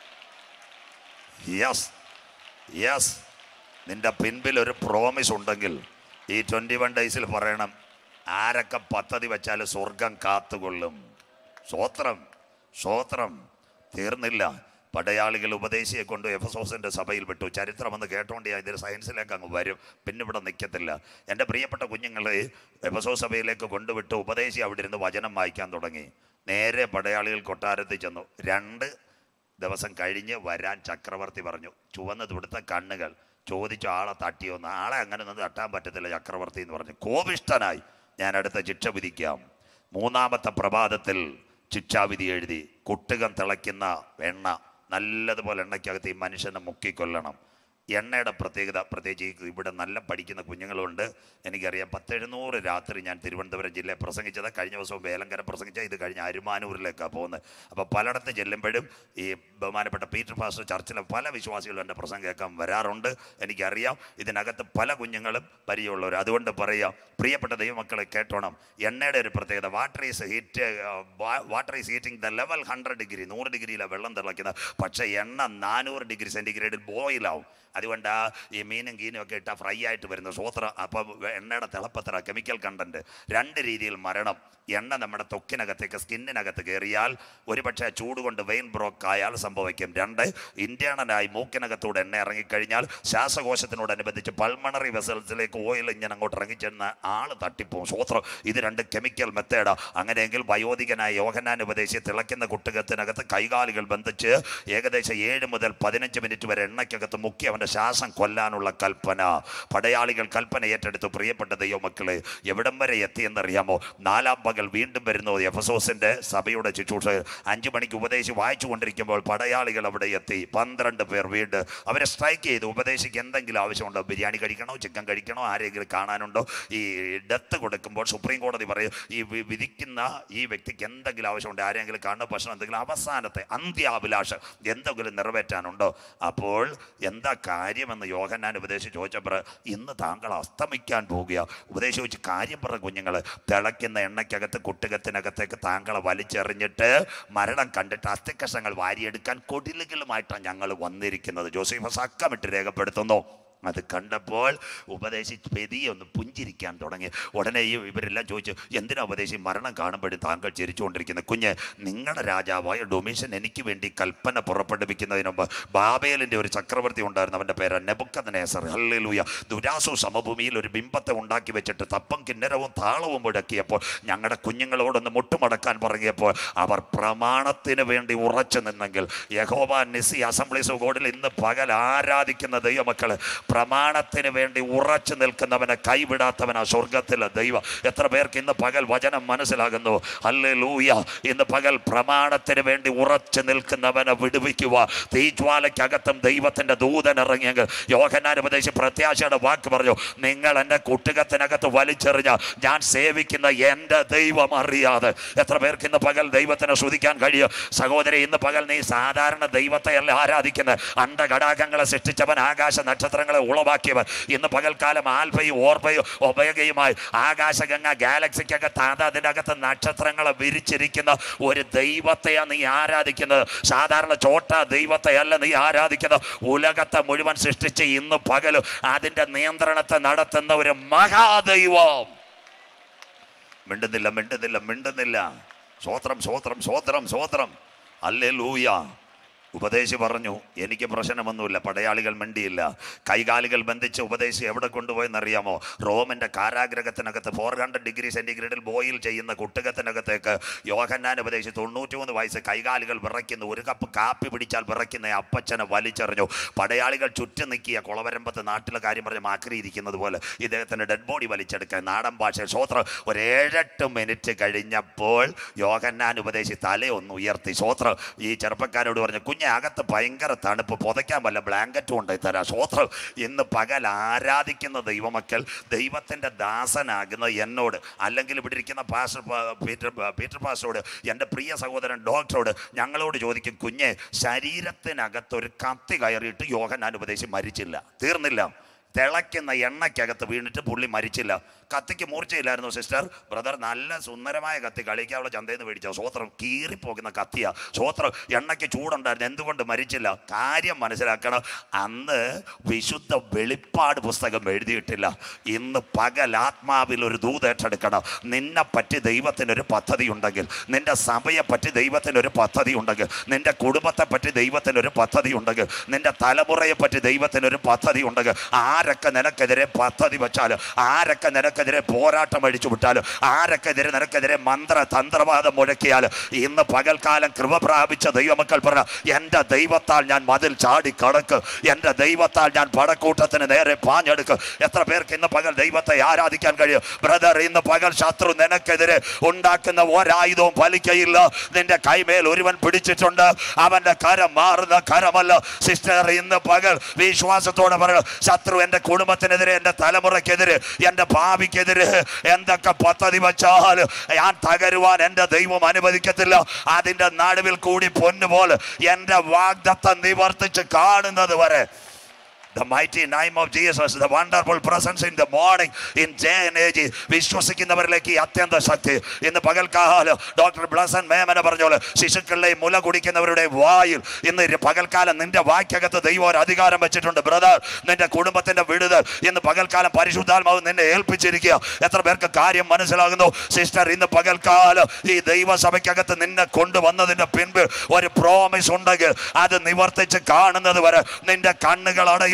യെസ് യെസ് നിന്റെ പിൻപിൽ ഒരു പ്രോമിസ് ഉണ്ടെങ്കിൽ ഈ ട്വൻറ്റി വൺ ഡേയ്സിൽ പറയണം ആരൊക്കെ പദ്ധതി വെച്ചാൽ സ്വർഗം കാത്തുകൊള്ളും സ്വോത്രം സ്വോത്രം തീർന്നില്ല പടയാളികൾ ഉപദേശിയെ കൊണ്ട് എഫസോസിൻ്റെ സഭയിൽ വിട്ടു ചരിത്രമെന്ന് കേട്ടോണ്ട് ഞാൻ ഇതിൽ സയൻസിലേക്ക് അങ്ങ് വരും പിന്നെ ഇവിടെ നിൽക്കത്തില്ല എൻ്റെ പ്രിയപ്പെട്ട കുഞ്ഞുങ്ങളെ എഫസോ സഭയിലേക്ക് കൊണ്ടുവിട്ട് ഉപദേശി അവിടെ ഇരുന്ന് വചനം വായിക്കാൻ തുടങ്ങി നേരെ പടയാളികൾ കൊട്ടാരത്തിൽ ചെന്നു രണ്ട് ദിവസം കഴിഞ്ഞ് വരാൻ ചക്രവർത്തി പറഞ്ഞു ചുവന്ന് തുടുത്ത കണ്ണുകൾ ചോദിച്ചു ആളെ തട്ടിയൊന്ന് ആളെ അങ്ങനെ ഒന്നും തട്ടാൻ പറ്റത്തില്ല ചക്രവർത്തി എന്ന് പറഞ്ഞു കോപിഷ്ടനായി ഞാൻ അടുത്ത ശിക്ഷ വിധിക്കാം മൂന്നാമത്തെ പ്രഭാതത്തിൽ ശിക്ഷാവിധി എഴുതി കുട്ടുകം തിളയ്ക്കുന്ന എണ്ണ നല്ലതുപോലെ എണ്ണയ്ക്കകത്ത് ഈ മനുഷ്യനെ മുക്കിക്കൊല്ലണം എണ്ണയുടെ പ്രത്യേകത പ്രത്യേകിച്ച് ഈ ഇവിടെ നല്ല പഠിക്കുന്ന കുഞ്ഞുങ്ങളുണ്ട് എനിക്കറിയാം പത്തെഴുന്നൂറ് രാത്രി ഞാൻ തിരുവനന്തപുരം ജില്ലയിൽ പ്രസംഗിച്ചത് കഴിഞ്ഞ ദിവസവും വേലങ്കര പ്രസംഗിച്ച ഇത് കഴിഞ്ഞ് അരുമാനൂരിലേക്കാണ് പോകുന്നത് അപ്പോൾ പലയിടത്ത് ചെല്ലുമ്പോഴും ഈ ബഹുമാനപ്പെട്ട പീറ്റർ ഫാസ്റ്റർ ചർച്ചിലെ പല വിശ്വാസികളും എൻ്റെ പ്രസംഗം കേൾക്കാൻ വരാറുണ്ട് എനിക്കറിയാം ഇതിനകത്ത് പല കുഞ്ഞുങ്ങളും പരിചയമുള്ളവർ അതുകൊണ്ട് പറയാം പ്രിയപ്പെട്ട ദൈവമക്കളെ കേട്ടോണം എണ്ണയുടെ ഒരു പ്രത്യേകത water is heat water is heating the level hundred degree നൂറ് ഡിഗ്രിയിലാണ് വെള്ളം തിളയ്ക്കുന്നത് പക്ഷേ എണ്ണ നാനൂറ് ഡിഗ്രി സെൻറ്റിഗ്രേഡിൽ ബോയിലാവും അതുകൊണ്ട് ആ ഈ മീനും കീനും ഒക്കെ ഇട്ടാൽ ഫ്രൈ ആയിട്ട് വരുന്ന സ്വോത്ര അപ്പം എണ്ണയുടെ തിളപ്പത്ര കെമിക്കൽ കണ്ടന്റ് രണ്ട് രീതിയിൽ മരണം എണ്ണ നമ്മുടെ ത്വക്കിനകത്തേക്ക് സ്കിന്നിനകത്ത് കയറിയാൽ ഒരുപക്ഷെ ചൂട് കൊണ്ട് വെയിൻ ബ്രോക്ക് ആയാൽ സംഭവിക്കും രണ്ട് ഇന്റേണലായി മൂക്കിനകത്തൂടെ എണ്ണ ഇറങ്ങിക്കഴിഞ്ഞാൽ ശ്വാസകോശത്തിനോടനുബന്ധിച്ച് പൾമണറി വെസൽസിലേക്ക് ഓയിൽ ഇങ്ങനെ അങ്ങോട്ട് ഇറങ്ങിച്ചെന്ന് ആള് തട്ടിപ്പോവും സ്വോത്രം ഇത് രണ്ട് കെമിക്കൽ മെത്തേഡാ അങ്ങനെയെങ്കിൽ വയോധികനായ യോഹനാൻ ഉപദേശി തിളയ്ക്കുന്ന കുട്ടുകത്തിനകത്ത് കൈകാലുകൾ ബന്ധിച്ച് ഏകദേശം ഏഴ് മുതൽ പതിനഞ്ച് മിനിറ്റ് വരെ എണ്ണയ്ക്കകത്ത് മുക്കി അവൻ്റെ അവൻ്റെ ശ്വാസം കൊല്ലാനുള്ള കൽപ്പന പടയാളികൾ കൽപ്പന ഏറ്റെടുത്തു പ്രിയപ്പെട്ട ദൈവമക്കളെ എവിടം വരെ എത്തിയെന്നറിയാമോ നാലാം പകൽ വീണ്ടും വരുന്നു എഫസോസിന്റെ സഭയുടെ ശുശ്രൂഷ അഞ്ചു മണിക്ക് ഉപദേശിച്ച് വായിച്ചു കൊണ്ടിരിക്കുമ്പോൾ പടയാളികൾ അവിടെ എത്തി പന്ത്രണ്ട് പേർ വീണ്ടും അവരെ സ്ട്രൈക്ക് ചെയ്തു ഉപദേശിക്ക് എന്തെങ്കിലും ആവശ്യമുണ്ടോ ബിരിയാണി കഴിക്കണോ ചിക്കൻ കഴിക്കണോ ആരെങ്കിലും കാണാനുണ്ടോ ഈ ഡെത്ത് കൊടുക്കുമ്പോൾ സുപ്രീം കോടതി പറയും ഈ വി- വിധിക്കുന്ന ഈ വ്യക്തിക്ക് എന്തെങ്കിലും ആവശ്യമുണ്ട് ആരെങ്കിലും കാണുന്ന ഭക്ഷണം എന്തെങ്കിലും അവസാനത്തെ അന്ത്യാഭിലാഷം എന്തെങ്കിലും നിറവേറ്റാനുണ്ടോ അപ്പോൾ എന്താ കാര്യമെന്ന് യോഹന്നാൻ ഉപദേശിച്ച് ചോദിച്ചപ്പോൾ ഇന്ന് താങ്കൾ അസ്തമിക്കാൻ പോവുക ഉപദേശിച്ച് ചോദിച്ചു കാര്യം പറ കുഞ്ഞുങ്ങൾ തിളയ്ക്കുന്ന എണ്ണയ്ക്കകത്ത് കുട്ടുകത്തിനകത്തേക്ക് താങ്കളെ വലിച്ചെറിഞ്ഞിട്ട് മരണം കണ്ടിട്ട് അസ്ഥിക്കഷങ്ങൾ വാരിയെടുക്കാൻ കൊടിലുകളുമായിട്ടാണ് ഞങ്ങൾ വന്നിരിക്കുന്നത് ജോസഫ് അക്കമിട്ട് രേഖപ്പെടുത്തുന്നു അത് കണ്ടപ്പോൾ ഉപദേശി പെതിയെ ഒന്ന് പുഞ്ചിരിക്കാൻ തുടങ്ങി ഉടനെ ഈ ഇവരെല്ലാം ചോദിച്ചു എന്തിനാ ഉപദേശി മരണം കാണുമ്പോഴും താങ്കൾ ചിരിച്ചുകൊണ്ടിരിക്കുന്നത് കുഞ്ഞ് നിങ്ങളുടെ രാജാവായ ഡൊമീഷൻ എനിക്ക് വേണ്ടി കൽപ്പന പുറപ്പെടുവിക്കുന്നതിന് മുമ്പ് ബാബേലിൻ്റെ ഒരു ചക്രവർത്തി ഉണ്ടായിരുന്നു അവൻ്റെ പേര് നെബുക്കദ്നേസർ ഹല്ലേലൂയ ദുരാസു സമഭൂമിയിൽ ഒരു ബിംബത്തെ ഉണ്ടാക്കി വെച്ചിട്ട് തപ്പും കിന്നരവും താളവും മുടക്കിയപ്പോൾ ഞങ്ങളുടെ കുഞ്ഞുങ്ങളോടൊന്ന് മുട്ടുമടക്കാൻ പറഞ്ഞപ്പോൾ അവർ പ്രമാണത്തിന് വേണ്ടി ഉറച്ചു നിന്നെങ്കിൽ യഹോവ നിസി അസംബ്ലീസ് ഓഫ് ഗോഡിൽ ഇന്ന് പകൽ ആരാധിക്കുന്ന ദൈവമക്കള് പ്രമാണത്തിന് വേണ്ടി ഉറച്ചു നിൽക്കുന്നവനെ കൈവിടാത്തവനാ സ്വർഗത്തിലെ ദൈവം എത്ര പേർക്ക് ഇന്ന് പകൽ വചനം മനസ്സിലാകുന്നു അല്ലേ ലൂയ ഇന്ന് പകൽ പ്രമാണത്തിന് വേണ്ടി ഉറച്ചു നിൽക്കുന്നവനെ വിടുവിക്കുക തീജ്വാലയ്ക്കകത്തും ദൈവത്തിന്റെ ദൂതൻ ഇറങ്ങിയെങ്കിൽ യോഹന്നാൻ ഉപദേശി പ്രത്യാശയുടെ വാക്ക് പറഞ്ഞു നിങ്ങൾ എന്നെ കുട്ടുകത്തിനകത്ത് വലിച്ചെറിഞ്ഞ ഞാൻ സേവിക്കുന്ന എൻ്റെ ദൈവം അറിയാതെ എത്ര പേർക്ക് ഇന്ന് പകൽ ദൈവത്തിനെ ശ്രുതിക്കാൻ കഴിയും സഹോദരി ഇന്ന് പകൽ നീ സാധാരണ ദൈവത്തെയല്ല ആരാധിക്കുന്നത് അണ്ടഘടാകങ്ങളെ സൃഷ്ടിച്ചവൻ ആകാശ നക്ഷത്രങ്ങളെ ഉളവാക്കിയവൻ ഇന്ന് പകൽക്കാലം ആൽഫയും ഓർബയും ഒബയകയുമായി ആകാശഗംഗ ഗാലക്സിക്കകത്ത് അത് അതിനകത്ത് നക്ഷത്രങ്ങളെ വിരിച്ചിരിക്കുന്ന ഒരു ദൈവത്തെയാണ് നീ ആരാധിക്കുന്നത് സാധാരണ ചോട്ട ദൈവത്തെയല്ല നീ ആരാധിക്കുന്നത് ഉലകത്തെ മുഴുവൻ സൃഷ്ടിച്ച് ഇന്ന് പകലും അതിൻ്റെ നിയന്ത്രണത്തെ നടത്തുന്ന ഒരു മഹാദൈവം മിണ്ടുന്നില്ല മിണ്ടുന്നില്ല മിണ്ടുന്നില്ല സ്വോത്രം സ്വോത്രം സ്വോത്രം സ്വോത്രം അല്ലേ ലൂയ ഉപദേശി പറഞ്ഞു എനിക്ക് പ്രശ്നമൊന്നുമില്ല പടയാളികൾ മിണ്ടിയില്ല കൈകാലുകൾ ബന്ധിച്ച് ഉപദേശി എവിടെ കൊണ്ടുപോയെന്നറിയാമോ റോമിൻ്റെ കാരാഗ്രഹത്തിനകത്ത് ഫോർ ഹൺഡ്രഡ് ഡിഗ്രി സെൻറ്റിഗ്രേഡിൽ ബോയിൽ ചെയ്യുന്ന കുട്ടകത്തിനകത്തേക്ക് യോഹന്നാൻ ഉപദേശി തൊണ്ണൂറ്റിമൂന്ന് വയസ്സ് കൈകാലുകൾ വിറയ്ക്കുന്നു ഒരു കപ്പ് കാപ്പി പിടിച്ചാൽ വിറയ്ക്കുന്ന അപ്പച്ചനെ വലിച്ചെറിഞ്ഞു പടയാളികൾ ചുറ്റും നിൽക്കിയ കുളവരമ്പത്ത് നാട്ടിലെ കാര്യം പറഞ്ഞ് മാക്രിയിരിക്കുന്നത് പോലെ ഇദ്ദേഹത്തിൻ്റെ ഡെഡ് ബോഡി വലിച്ചെടുക്കാൻ നാടൻ ഭാഷ സ്വോത്രം ഒരു ഏഴെട്ട് മിനിറ്റ് കഴിഞ്ഞപ്പോൾ യോഹന്നാൻ ഉപദേശി തലയൊന്ന് ഉയർത്തി സ്വോത്രം ഈ ചെറുപ്പക്കാരോട് പറഞ്ഞു കുഞ്ഞെ അകത്ത് ഭയങ്കര തണുപ്പ് പുതയ്ക്കാൻ വല്ല ബ്ലാങ്കറ്റും ഉണ്ടായി തരാം സ്വോത്രം ഇന്ന് പകൽ ആരാധിക്കുന്ന ദൈവമക്കൾ ദൈവത്തിൻ്റെ ദാസനാകുന്ന എന്നോട് അല്ലെങ്കിൽ ഇവിടെ ഇരിക്കുന്ന പാസ്റ്റർ പ- പീറ്റർ പീറ്റർ പാസ്റ്ററോട് എൻ്റെ പ്രിയ സഹോദരൻ ഡോക്ടറോട് ഞങ്ങളോട് ചോദിക്കും കുഞ്ഞെ ശരീരത്തിനകത്ത് ഒരു കത്തി കയറിയിട്ട് യോഹന്നാൻ ഉപദേശി മരിച്ചില്ല തീർന്നില്ല തിളയ്ക്കുന്ന എണ്ണയ്ക്കകത്ത് വീണിട്ട് പുള്ളി മരിച്ചില്ല കത്തിക്ക് മൂർച്ചയില്ലായിരുന്നു സിസ്റ്റർ ബ്രദർ നല്ല സുന്ദരമായ കത്തി കളിക്കാനുള്ള ചന്തയിൽ നിന്ന് മേടിച്ച സ്വോത്രം കീറിപ്പോകുന്ന കത്തിയാ സ്വോത്രം എണ്ണയ്ക്ക് ചൂടുണ്ടായിരുന്നു എന്തുകൊണ്ട് മരിച്ചില്ല കാര്യം മനസ്സിലാക്കണം അന്ന് വിശുദ്ധ വെളിപ്പാട് പുസ്തകം എഴുതിയിട്ടില്ല ഇന്ന് പകൽ ആത്മാവിൽ ഒരു ദൂത് ഏറ്റെടുക്കണം നിന്നെ പറ്റി ദൈവത്തിനൊരു പദ്ധതി ഉണ്ടെങ്കിൽ നിന്റെ സഭയെ പറ്റി ദൈവത്തിനൊരു പദ്ധതി ഉണ്ടെങ്കിൽ നിന്റെ കുടുംബത്തെ പറ്റി ദൈവത്തിനൊരു പദ്ധതി ഉണ്ടെങ്കിൽ നിന്റെ തലമുറയെ പറ്റി ദൈവത്തിനൊരു പദ്ധതി ഉണ്ടെങ്കിൽ ആരൊക്കെ നിനക്കെതിരെ പദ്ധതി വെച്ചാലും ആരൊക്കെ നിനക്കെതിരെ പോരാട്ടം അടിച്ചു വിട്ടാലും ആരൊക്കെ എതിരെ നിനക്കെതിരെ മന്ത്ര തന്ത്രവാദം മുഴക്കിയാലും ഇന്ന് പകൽക്കാലം കൃപ പ്രാപിച്ച ദൈവമക്കൾ പറഞ്ഞ എൻ്റെ ദൈവത്താൽ ഞാൻ മതിൽ ചാടി കടക്കും എൻ്റെ ദൈവത്താൽ ഞാൻ പടക്കൂട്ടത്തിന് നേരെ പാഞ്ഞെടുക്കും എത്ര പേർക്ക് ഇന്ന് പകൽ ദൈവത്തെ ആരാധിക്കാൻ കഴിയും ബ്രദർ ഇന്ന് പകൽ ശത്രു നിനക്കെതിരെ ഉണ്ടാക്കുന്ന ഒരായുധവും ഫലിക്കയില്ല നിന്റെ കൈമേൽ ഒരുവൻ പിടിച്ചിട്ടുണ്ട് അവന്റെ കരം മാറുന്ന കരമല്ല സിസ്റ്റർ ഇന്ന് പകൽ വിശ്വാസത്തോടെ പറയണം ശത്രു എൻ്റെ കുടുംബത്തിനെതിരെ എൻ്റെ തലമുറയ്ക്കെതിരെ എൻ്റെ ഭാവിക്കെതിരെ എന്തൊക്കെ പദ്ധതി വെച്ചാൽ ഞാൻ തകരുവാൻ എൻ്റെ ദൈവം അനുവദിക്കത്തില്ല അതിൻ്റെ നടുവിൽ കൂടി പൊന്നുപോലെ എൻ്റെ വാഗ്ദത്തം നിവർത്തിച്ച് കാണുന്നത് വരെ The mighty name of Jesus, the wonderful presence in the morning, in day and age, വിശ്വസിക്കുന്നവരിലേക്ക് ഈ അത്യന്ത ശക്തി ഇന്ന് പകൽക്കാലം ഡോക്ടർ ബ്ലസൻ മേമന പറഞ്ഞ പോലെ ശിശുക്കളുടെയും മുല കുടിക്കുന്നവരുടെ വായിൽ ഇന്ന് ഒരു പകൽക്കാലം നിന്റെ വായ്ക്കകത്ത് ദൈവം ഒരു അധികാരം വെച്ചിട്ടുണ്ട് ബ്രദർ നിന്റെ കുടുംബത്തിന്റെ വിടുതൽ ഇന്ന് പകൽക്കാലം പരിശുദ്ധാത്മാവ് നിന്നെ ഏൽപ്പിച്ചിരിക്കുക എത്ര പേർക്ക് കാര്യം മനസ്സിലാകുന്നു സിസ്റ്റർ ഇന്ന് പകൽക്കാലം ഈ ദൈവസഭയ്ക്കകത്ത് നിന്നെ കൊണ്ടുവന്നതിന്റെ പിൻപ് ഒരു പ്രോമിസ് ഉണ്ടെങ്കിൽ അത് നിവർത്തിച്ച് കാണുന്നത് വരെ നിന്റെ കണ്ണുകൾ അടയുവാൻ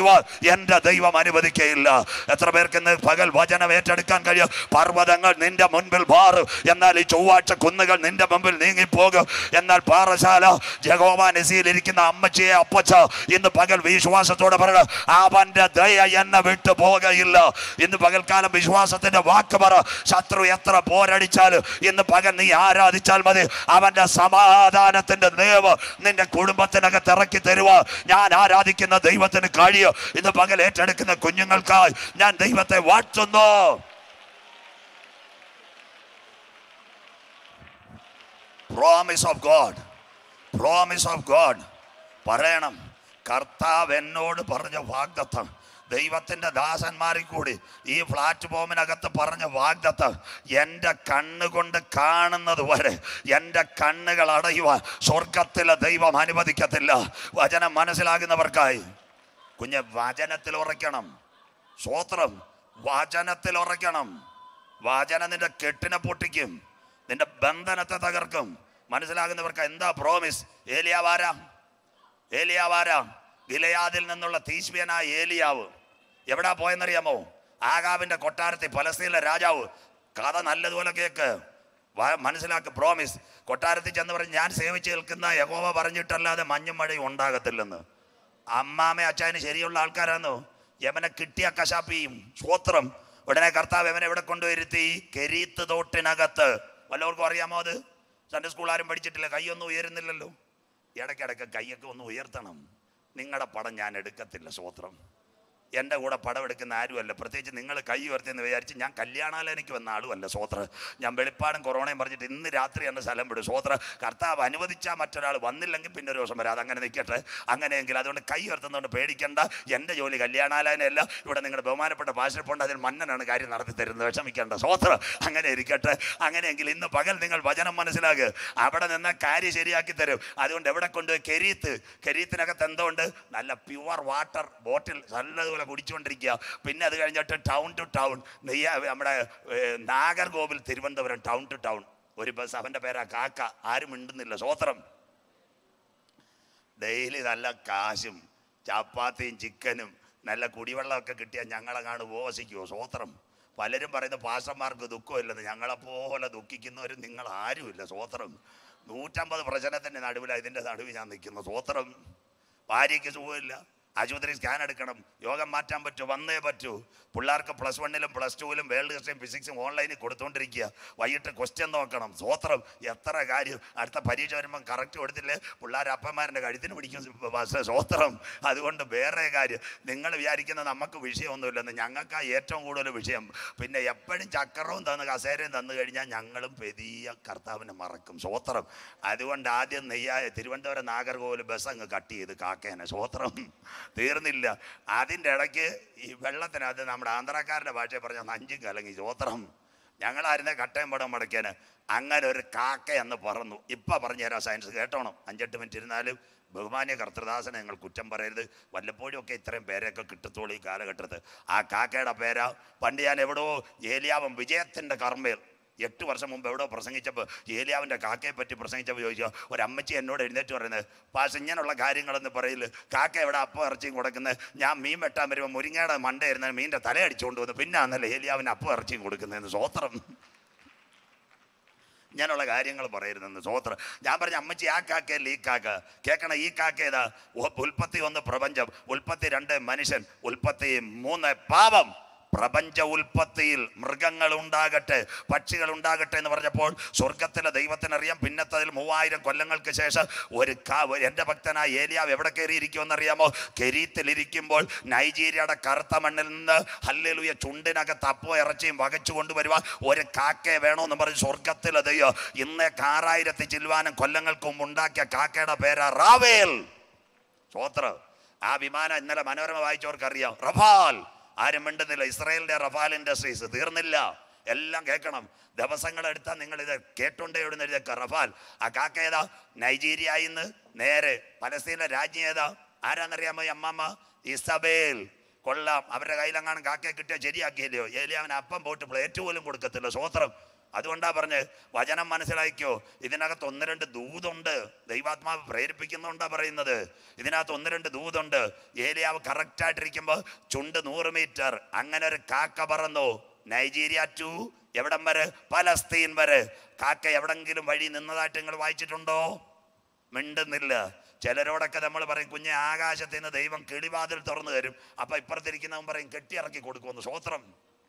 വരുവാൻ എൻ്റെ ദൈവം അനുവദിക്കയില്ല എത്ര പേർക്ക് ഇന്ന് പകൽ വചനം ഏറ്റെടുക്കാൻ കഴിയും പർവ്വതങ്ങൾ നിന്റെ മുൻപിൽ മാറും എന്നാൽ ഈ ചൊവ്വാഴ്ച കുന്നുകൾ നിന്റെ മുമ്പിൽ നീങ്ങിപ്പോകും എന്നാൽ പാറശാല ജഗോവ നസിയിലിരിക്കുന്ന അമ്മച്ചിയെ അപ്പച്ച ഇന്ന് പകൽ വിശ്വാസത്തോടെ പറയണം അവന്റെ ദയ എന്നെ വിട്ടു പോകയില്ല ഇന്ന് പകൽക്കാലം വിശ്വാസത്തിന്റെ വാക്ക് പറ ശത്രു എത്ര പോരടിച്ചാലും ഇന്ന് പകൽ നീ ആരാധിച്ചാൽ മതി അവന്റെ സമാധാനത്തിന്റെ ദൈവം നിന്റെ കുടുംബത്തിനകത്ത് ഇറക്കി തരുക ഞാൻ ആരാധിക്കുന്ന ദൈവത്തിന് കഴിയും ഇന്ന് പകൽ ഏറ്റെടുക്കുന്ന കുഞ്ഞുങ്ങൾക്കായി ഞാൻ ദൈവത്തെ വാഴ്ത്തുന്നു promise of God promise of God പറയണം കർത്താവ് എന്നോട് പറഞ്ഞ വാഗ്ദത്തം ദൈവത്തിൻ്റെ ദാസന്മാരിൽ കൂടി ഈ പ്ലാറ്റ്ഫോമിനകത്ത് പറഞ്ഞ വാഗ്ദത്തം എൻ്റെ കണ്ണുകൊണ്ട് കാണുന്നത് വരെ എൻ്റെ കണ്ണുകൾ അടയുവാൻ സ്വർഗത്തിലെ ദൈവം അനുവദിക്കത്തില്ല വചനം മനസ്സിലാകുന്നവർക്കായി കുഞ്ഞ് വചനത്തിൽ ഉറയ്ക്കണം സ്വോത്രം വചനത്തിൽ ഉറയ്ക്കണം വചനം നിന്റെ കെട്ടിനെ പൊട്ടിക്കും നിന്റെ ബന്ധനത്തെ തകർക്കും മനസ്സിലാകുന്നവർക്ക് എന്താ പ്രോമിസ് ഏലിയാവാരാ ഏലിയാവാരാ ഗിലയാദിൽ നിന്നുള്ള തീശ്വനായ ഏലിയാവ് എവിടാ പോയെന്നറിയാമോ ആകാവിന്റെ കൊട്ടാരത്തിൽ പലസ്തീനിലെ രാജാവ് കഥ നല്ലതുപോലെ കേക്ക് വ- മനസ്സിലാക്ക് പ്രോമിസ് കൊട്ടാരത്തിൽ ചെന്ന് പറഞ്ഞ് ഞാൻ സേവിച്ച് നിൽക്കുന്ന യഹോവ പറഞ്ഞിട്ടല്ലാതെ മഞ്ഞും മഴയും ഉണ്ടാകത്തില്ലെന്ന് അമ്മാമ അച്ചായന് ശരിയുള്ള ആൾക്കാരാന്നോ യമനെ കിട്ടിയ കശാപ്പിയും സ്വോത്രം ഉടനെ കർത്താവ് യമനെ എവിടെ കൊണ്ടുവരുത്തി കെരീത്ത് തോട്ടിനകത്ത് വല്ലവർക്കും അറിയാമോ അത് സൺഡേ സ്കൂൾ ആരും പഠിച്ചിട്ടില്ല കൈയൊന്നും ഉയരുന്നില്ലല്ലോ ഇടയ്ക്കിടയ്ക്ക് കൈയൊക്കെ ഒന്ന് ഉയർത്തണം നിങ്ങളുടെ പടം ഞാൻ എടുക്കത്തില്ല സ്വോത്രം എൻ്റെ കൂടെ പടം എടുക്കുന്ന ആരുമല്ല പ്രത്യേകിച്ച് നിങ്ങൾ കൈ ഉയർത്തിയെന്ന് വിചാരിച്ച് ഞാൻ കല്യാണാലയനിക്ക് വന്ന ആളുമല്ല സ്വോത്ര ഞാൻ വെളിപ്പാടും കൊറോണയും പറഞ്ഞിട്ട് ഇന്ന് രാത്രി എന്നെ സ്ഥലം വിടും സ്വോത്ര കർത്താവ് അനുവദിച്ചാൽ മറ്റൊരാൾ വന്നില്ലെങ്കിൽ പിന്നെ ഒരു ദിവസം വരാം അതങ്ങനെ നിൽക്കട്ടെ അങ്ങനെയെങ്കിൽ അതുകൊണ്ട് കൈ ഉയർത്തുന്നതുകൊണ്ട് പേടിക്കണ്ട എൻ്റെ ജോലി കല്യാണാലയനല്ല ഇവിടെ നിങ്ങളുടെ ബഹുമാനപ്പെട്ട പാശപ്പുണ്ട് അതിൽ മന്നനാണ് കാര്യം നടത്തി തരുന്നത് വിഷമിക്കേണ്ട സ്വോത്ര അങ്ങനെ ഇരിക്കട്ടെ അങ്ങനെയെങ്കിൽ ഇന്ന് പകൽ നിങ്ങൾ വചനം മനസ്സിലാക്കുക അവിടെ നിന്ന് കാര്യം ശരിയാക്കി തരും അതുകൊണ്ട് എവിടെ കൊണ്ടുപോയി കെരീത്ത് കെരീത്തിനകത്ത് എന്തോ ഉണ്ട് നല്ല പ്യുവർ വാട്ടർ ബോട്ടിൽ നല്ലതുപോലെ കുടിച്ചുകൊണ്ടിരിക്കുക പിന്നെ അത് കഴിഞ്ഞിട്ട് ടൗൺ ടു ടൗൺ നെയ്യ നമ്മുടെ ഏർ, Nagercoil Thiruvananthapuram town to town ഒരു ബസ് അവൻ്റെ പേരാ കാക്ക ആരും മിണ്ടുന്നില്ല സ്വോത്രം ഡെയിലി നല്ല കാശും ചപ്പാത്തിയും ചിക്കനും നല്ല കുടിവെള്ളമൊക്കെ കിട്ടിയാൽ ഞങ്ങളെങ്ങാണ് ഉപവസിക്കുമോ സ്വോത്രം പലരും പറയുന്ന പാസ്റ്റർമാർക്ക് ദുഃഖമില്ലെന്ന് ഞങ്ങളെപ്പോലെ ദുഃഖിക്കുന്നവരും നിങ്ങൾ ആരുമില്ല സ്വോത്രം നൂറ്റമ്പത് പ്രശ്നത്തിൻ്റെ നടുവിലാണ് ഇതിൻ്റെ നടുവിൽ ഞാൻ നിൽക്കുന്നു സ്വോത്രം ഭാര്യയ്ക്ക് സുഖമില്ല ആശുപത്രി സ്കാൻ എടുക്കണം യോഗം മാറ്റാൻ പറ്റൂ വന്നേ പറ്റൂ പിള്ളേർക്ക് പ്ലസ് വണ്ണിലും പ്ലസ് ടുവിലും വേൾഡ് ഹിസ്റ്ററിയും ഫിസിക്സും ഓൺലൈനിൽ കൊടുത്തുകൊണ്ടിരിക്കുക വൈകിട്ട് ക്വസ്റ്റ്യൻ നോക്കണം സ്വോത്രം എത്ര കാര്യം അടുത്ത പരീക്ഷ വരുമ്പം കറക്റ്റ് കൊടുത്തില്ലേ പിള്ളേർ അപ്പന്മാരുടെ കഴുത്തിന് പിടിക്കും ബസ് സ്വോത്രം അതുകൊണ്ട് വേറെ കാര്യം നിങ്ങൾ വിചാരിക്കുന്ന നമുക്ക് വിഷയമൊന്നുമില്ലെന്ന് ഞങ്ങൾക്ക് ഏറ്റവും കൂടുതൽ വിഷയം പിന്നെ എപ്പോഴും ചക്കരവും തന്ന് കസേരയും തന്നു കഴിഞ്ഞാൽ ഞങ്ങളും പെരിയ കർത്താവിനെ മറക്കും സ്വോത്രം അതുകൊണ്ട് ആദ്യം നെയ്യായ തിരുവനന്തപുരം നാഗർകോവിൽ ബസ് അങ്ങ് കട്ട് ചെയ്ത് കാക്കേനെ സ്വോത്രം തീർന്നില്ല അതിൻ്റെ ഇടയ്ക്ക് ഈ വെള്ളത്തിനകത്ത് നമ്മുടെ ആന്ധ്രാക്കാരുടെ ഭാഷയിൽ പറഞ്ഞ നഞ്ചും കലങ്ങി സ്വോത്രം ഞങ്ങളായിരുന്നേ കട്ടയം പടം മടക്കിയാന് അങ്ങനെ ഒരു കാക്ക എന്ന് പറന്നു ഇപ്പം പറഞ്ഞു തരാം സയൻസ് കേട്ടോണം അഞ്ചെട്ട് മിനിറ്റ് ഇരുന്നാലും ബഹുമാന്യ കർത്തൃദാസനെ നിങ്ങൾ കുറ്റം പറയരുത് വല്ലപ്പോഴും ഒക്കെ ഇത്രയും പേരെയൊക്കെ കിട്ടത്തോളൂ ഈ കാലഘട്ടത്ത് ആ കാക്കയുടെ പേരാ പണ്ട് ഞാൻ എവിടെയോ ഏലിയാവൻ വിജയത്തിൻ്റെ കർമ്മയിൽ എട്ട് വർഷം മുമ്പ് എവിടെയോ പ്രസംഗിച്ചപ്പോൾ ഏലിയാവിൻ്റെ കാക്കയെ പറ്റി പ്രസംഗിച്ചപ്പോൾ ചോദിച്ചു ഒരമ്മച്ചി എന്നോട് എഴുന്നേറ്റ് പറയുന്നത് പാസ് ഇങ്ങനെയുള്ള കാര്യങ്ങളൊന്നും പറയില്ല കാക്ക എവിടെ അപ്പം ഇറച്ചിയും കൊടുക്കുന്നത് ഞാൻ മീൻ വെട്ടാൻ വരുമ്പോൾ മുരിങ്ങയുടെ മണ്ടയിരുന്ന മീനിൻ്റെ തല അടിച്ചുകൊണ്ട് വന്നു പിന്നെ ആണല്ലേ ഏലിയാവിന് അപ്പം ഇറച്ചിയും കൊടുക്കുന്നതെന്ന് സ്വോത്രം ഇങ്ങനെയുള്ള കാര്യങ്ങൾ പറയരുതെന്ന് സ്വോത്രം ഞാൻ പറഞ്ഞ അമ്മച്ചി ആ കാക്കയല്ല ഈ കാക്ക കേൾക്കണം ഈ കാക്ക ഏതാ ഉ- ഉൽപ്പത്തി ഒന്ന് പ്രപഞ്ചം ഉൽപ്പത്തി രണ്ട് മനുഷ്യൻ ഉൽപ്പത്തി മൂന്ന് പാപം പ്രപഞ്ച ഉൽപ്പത്തിയിൽ മൃഗങ്ങൾ ഉണ്ടാകട്ടെ പക്ഷികൾ ഉണ്ടാകട്ടെ എന്ന് പറഞ്ഞപ്പോൾ സ്വർഗത്തിലെ ദൈവത്തിനറിയാം പിന്നത്തതിൽ മൂവായിരം കൊല്ലങ്ങൾക്ക് ശേഷം ഒരു കാ എൻ്റെ ഭക്തനായ ഏലിയാവ് എവിടെ കയറിയിരിക്കുമെന്നറിയാമോ കെരീത്തിലിരിക്കുമ്പോൾ നൈജീരിയയുടെ കറുത്ത മണ്ണിൽ നിന്ന് ഹല്ലേലൂയ ചുണ്ടിനകത്ത് അപ്പോ ഇറച്ചിയും വകച്ചു കൊണ്ടുവരുവാൻ ഒരു കാക്കയെ വേണമെന്ന് പറഞ്ഞ് സ്വർഗത്തിലെ ദൈവം ഇന്നേ ആറായിരത്തി ചില്ലുവാനും കൊല്ലങ്ങൾക്ക് മുമ്പ് ഉണ്ടാക്കിയ കാക്കയുടെ പേരാ റാവേൽ സ്വോത്ര ആ വിമാനം ഇന്നലെ മനോരമ വായിച്ചവർക്കറിയാം റഫാൽ ആരും മിണ്ടുന്നില്ല ഇസ്രായേലിന്റെ റഫാൽ ഇൻഡസ്ട്രീസ് തീർന്നില്ല എല്ലാം കേൾക്കണം ദിവസങ്ങൾ എടുത്താൽ നിങ്ങൾ ഇത് കേട്ടോണ്ടേ എവിടെ എഴുതിയേക്ക റഫാൽ ആ കാക്ക ഏതാ നൈജീരിയയിൽ നിന്ന് നേരെ പലസ്തീനിലെ രാജ്യം ഏതാ ആരാന്നറിയാമോ ഈ അമ്മമ്മ ഇസബേൽ കൊള്ളാം അവരുടെ കയ്യിലെങ്ങാനും കാക്കയെ കിട്ടിയാൽ ശരിയാക്കിയല്ലയോ ഏലിയാവിന് അപ്പം പോയിട്ട് പ്ലേറ്റ് പോലും കൊടുക്കത്തില്ല സ്വോത്രം അതുകൊണ്ടാ പറഞ്ഞ് വചനം മനസ്സിലാക്കിയോ ഇതിനകത്ത് ഒന്ന് രണ്ട് ദൂതുണ്ട് ദൈവാത്മാവ് പ്രേരിപ്പിക്കുന്നുണ്ടാ പറയുന്നത് ഇതിനകത്ത് ഒന്ന് രണ്ട് ദൂതുണ്ട് ഏലിയാവ് കറക്റ്റായിട്ടിരിക്കുമ്പോൾ ചുണ്ട് നൂറ് മീറ്റർ അങ്ങനെ ഒരു കാക്ക പറന്നു നൈജീരിയ ടു എവിടം വരെ പലസ്തീൻ വരെ കാക്ക എവിടെങ്കിലും വഴി നിന്നതായിട്ട് നിങ്ങൾ വായിച്ചിട്ടുണ്ടോ മിണ്ടുന്നില്ല ചിലരോടൊക്കെ നമ്മൾ പറയും കുഞ്ഞെ ആകാശത്ത് നിന്ന് ദൈവം കിളിവാതിൽ തുറന്നു തരും അപ്പൊ ഇപ്പുറത്തിരിക്കുന്നവൻ പറയും കെട്ടിയിറക്കി കൊടുക്കുമെന്ന് സ്വോത്രം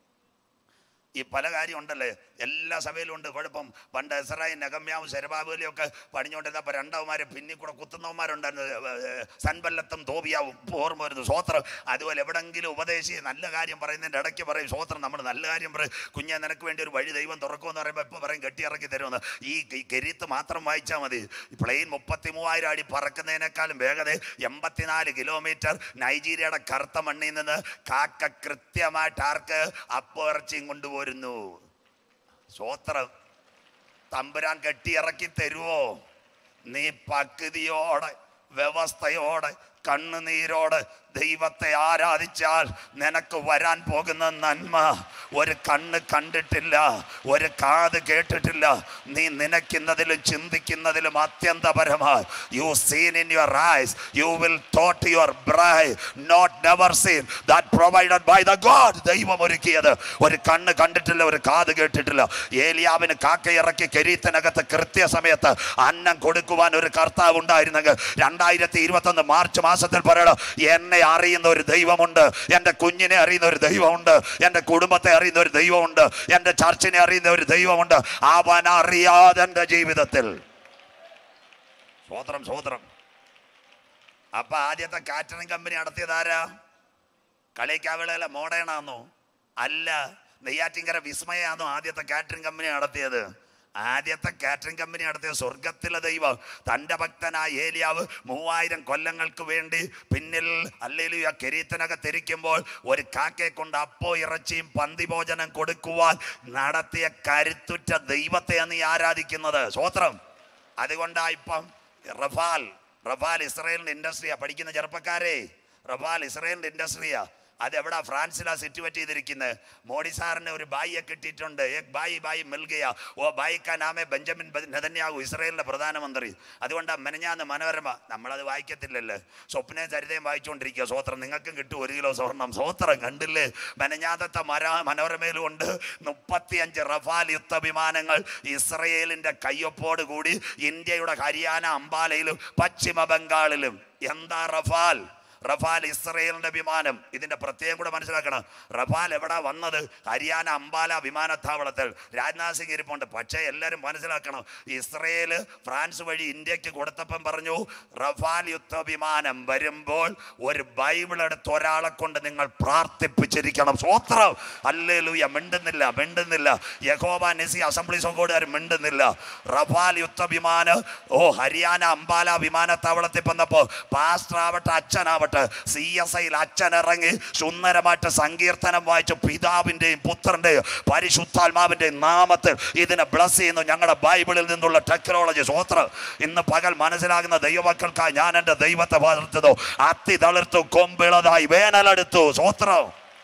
ഈ പല കാര്യം ഉണ്ടല്ലേ എല്ലാ സഭയിലും ഉണ്ട് കുഴപ്പം പണ്ട് എസറായി നഗമ്യാവും ശരബാബുലിയും ഒക്കെ പണിഞ്ഞുകൊണ്ടിരുന്നപ്പോൾ രണ്ടവന്മാരെ പിന്നിൽ കൂടെ കുത്തുന്നവന്മാരുണ്ടായിരുന്നു ഏ, ഏ, സൻബല്ലത്തും തോബിയാവും ഇപ്പൊ ഓർമ്മ വരുന്നു സ്വോത്രം അതുപോലെ എവിടെങ്കിലും ഉപദേശി നല്ല കാര്യം പറയുന്നതിൻ്റെ ഇടയ്ക്ക് പറയും സ്വോത്രം നമ്മൾ നല്ല കാര്യം പറയും കുഞ്ഞെ നിനക്ക് വേണ്ടി ഒരു വഴി ദൈവം തുറക്കുമെന്ന് പറയുമ്പോൾ ഇപ്പോൾ പറയും കെട്ടിയിറക്കി തരുമെന്ന് ഈ ഈ കെരീത്ത് മാത്രം വായിച്ചാൽ മതി പ്ലെയിൻ മുപ്പത്തി മൂവായിരം അടി പറക്കുന്നതിനേക്കാളും വേഗത എൺപത്തിനാല് കിലോമീറ്റർ നൈജീരിയയുടെ കറുത്ത മണ്ണിൽ നിന്ന് കാക്ക കൃത്യമായിട്ട് ആർക്ക് അപ്പോ ഇറച്ചിയും കൊണ്ടുപോരുന്നു സ്വോത്രം തമ്പുരാൻ കെട്ടിയിറക്കി തരുവോ നീ പകുതിയോടെ വ്യവസ്ഥയോടെ കണ്ണുനീരോടെ ദൈവത്തെ ആരാധിച്ചാൽ നിനക്ക് വരാൻ പോകുന്ന നന്മ ഒരു കണ്ണ് കണ്ടിട്ടില്ല ഒരു കാത് കേട്ടിട്ടില്ല നീ നനയ്ക്കുന്നതിലും ചിന്തിക്കുന്നതിലും അത്യന്തപരമായി you seen in your eyes you will thought your brain not never seen that provided by the God ദൈവം ഒരുക്കിയത് ഒരു കണ്ണ് കണ്ടിട്ടില്ല ഒരു കാത് കേട്ടിട്ടില്ല ഏലിയാവിന് കാക്കയിറക്കി കെരീത്തിനകത്ത് കൃത്യസമയത്ത് അന്നം കൊടുക്കുവാൻ ഒരു കർത്താവ് ഉണ്ടായിരുന്നെങ്കിൽ രണ്ടായിരത്തി ഇരുപത്തൊന്ന് മാർച്ച് മാസത്തിൽ പറയണം എന്നെ അറിയുന്ന ഒരു ദൈവമുണ്ട് എൻ്റെ കുഞ്ഞിനെ അറിയുന്ന ഒരു ദൈവമുണ്ട് എൻ്റെ കുടുംബത്തെ അറിയുന്ന ഒരു ദൈവമുണ്ട് എൻ്റെ ചർച്ചിനെ അറിയുന്ന ഒരു ദൈവമുണ്ട് അവൻ അറിയാതെ എൻ്റെ ജീവിതത്തിൽ സ്വോത്രം സ്വോത്രം അപ്പൊ ആദ്യത്തെ കാറ്ററിംഗ് കമ്പനി നടത്തിയതാരാ കളിക്കാവിളയിലെ മോഡേണാന്നോ അല്ല നെയ്യാറ്റിങ്കര വിസ്മയാന്നോ ആദ്യത്തെ കാറ്ററിംഗ് കമ്പനി നടത്തിയത് ആദ്യത്തെ കാറ്ററിംഗ് കമ്പനി നടത്തിയ സ്വർഗത്തിലെ ദൈവം തൻ്റെ ഭക്തനായ ഏലിയാവ് മൂവായിരം കൊല്ലങ്ങൾക്ക് വേണ്ടി പിന്നിൽ അല്ലെങ്കിൽ ആ കെരീത്തിനകത്തിരിക്കുമ്പോൾ ഒരു കാക്കയെ കൊണ്ട് അപ്പോ ഇറച്ചിയും പന്തിഭോജനം കൊടുക്കുവാൻ നടത്തിയ കരുത്തുറ്റ ദൈവത്തെയാണ് നീ ആരാധിക്കുന്നത് സ്വോത്രം അതുകൊണ്ടാ ഇപ്പം റഫാൽ റഫാൽ ഇസ്രയേലിന്റെ ഇൻഡസ്ട്രിയാ പഠിക്കുന്ന ചെറുപ്പക്കാരെ റഫാൽ ഇസ്രയേലിന്റെ ഇൻഡസ്ട്രിയാ അത് എവിടാ ഫ്രാൻസിലാ സിറ്റുവേറ്റ് ചെയ്തിരിക്കുന്നത് മോഡി സാറിന് ഒരു ബായിയെ കിട്ടിയിട്ടുണ്ട് ഏക് ബായി ബായി മിൽഗയ ഓ ബായി കാ നാമേ ബെഞ്ചമിൻ നെതന്യാഹു ഇസ്രയേലിന്റെ പ്രധാനമന്ത്രി അതുകൊണ്ടാ മെനഞ്ഞാന്ന് മനോരമ നമ്മളത് വായിക്കത്തില്ലല്ലോ സ്വപ്നയും ചരിതയും വായിച്ചുകൊണ്ടിരിക്കുക സ്വോത്രം നിങ്ങൾക്കും കിട്ടും ഒരു കിലോ സ്വർണം സ്വോത്രം കണ്ടില്ലേ മെനഞ്ഞാത്തത്തെ മര മനോരമയിലും ഉണ്ട് മുപ്പത്തിയഞ്ച് റഫാൽ യുദ്ധവിമാനങ്ങൾ ഇസ്രയേലിന്റെ കയ്യൊപ്പോട് കൂടി ഇന്ത്യയുടെ ഹരിയാന അംബാലയിലും പശ്ചിമ ബംഗാളിലും എന്താ റഫാൽ റഫാൽ ഇസ്രയേലിന്റെ വിമാനം ഇതിന്റെ പ്രത്യേകം കൂടെ മനസ്സിലാക്കണം റഫാൽ എവിടാ വന്നത് ഹരിയാന അംബാല വിമാനത്താവളത്തിൽ രാജ്നാഥ് സിംഗ് ഇരിപ്പുണ്ട് പക്ഷേ എല്ലാവരും മനസ്സിലാക്കണം ഇസ്രയേൽ ഫ്രാൻസ് വഴി ഇന്ത്യക്ക് കൊടുത്തപ്പം പറഞ്ഞു റഫാൽ യുദ്ധ വിമാനം വരുമ്പോൾ ഒരു ബൈബിൾ എടുത്ത് ഒരാളെ കൊണ്ട് നിങ്ങൾ പ്രാർത്ഥിപ്പിച്ചിരിക്കണം സ്വോത്രം അല്ലേലൂയ മിണ്ടുന്നില്ല മിണ്ടുന്നില്ല യഹോബ നെസി അസംബ്ലി സംഘോടുകാർ മിണ്ടുന്നില്ല റഫാൽ യുദ്ധ വിമാനം ഓ ഹരിയാന അംബാല വിമാനത്താവളത്തിൽ വന്നപ്പോൾ പാസ്റ്റർ ആവട്ടെ അച്ഛനാവട്ടെ സി എസ് ഐയിൽ അച്ഛൻ ഇറങ്ങി സുന്ദരമായിട്ട് സങ്കീർത്തനം വായിച്ചു പിതാവിൻ്റെയും പുത്രൻ്റെയും പരിശുദ്ധാത്മാവിൻ്റെയും നാമത്തിൽ ഇതിനെ ബ്ലസ് ചെയ്യുന്നു ഞങ്ങളുടെ ബൈബിളിൽ നിന്നുള്ള ടെക്നോളജി സ്വോത്രം ഇന്ന് പകൽ മനസ്സിലാകുന്ന ദൈവമക്കൾക്കായി ഞാൻ എൻ്റെ ദൈവത്തെ വളർത്തുന്നു അത്തി തളിർത്തു കൊമ്പിളതായി വേനലെടുത്തു സ്വോത്രം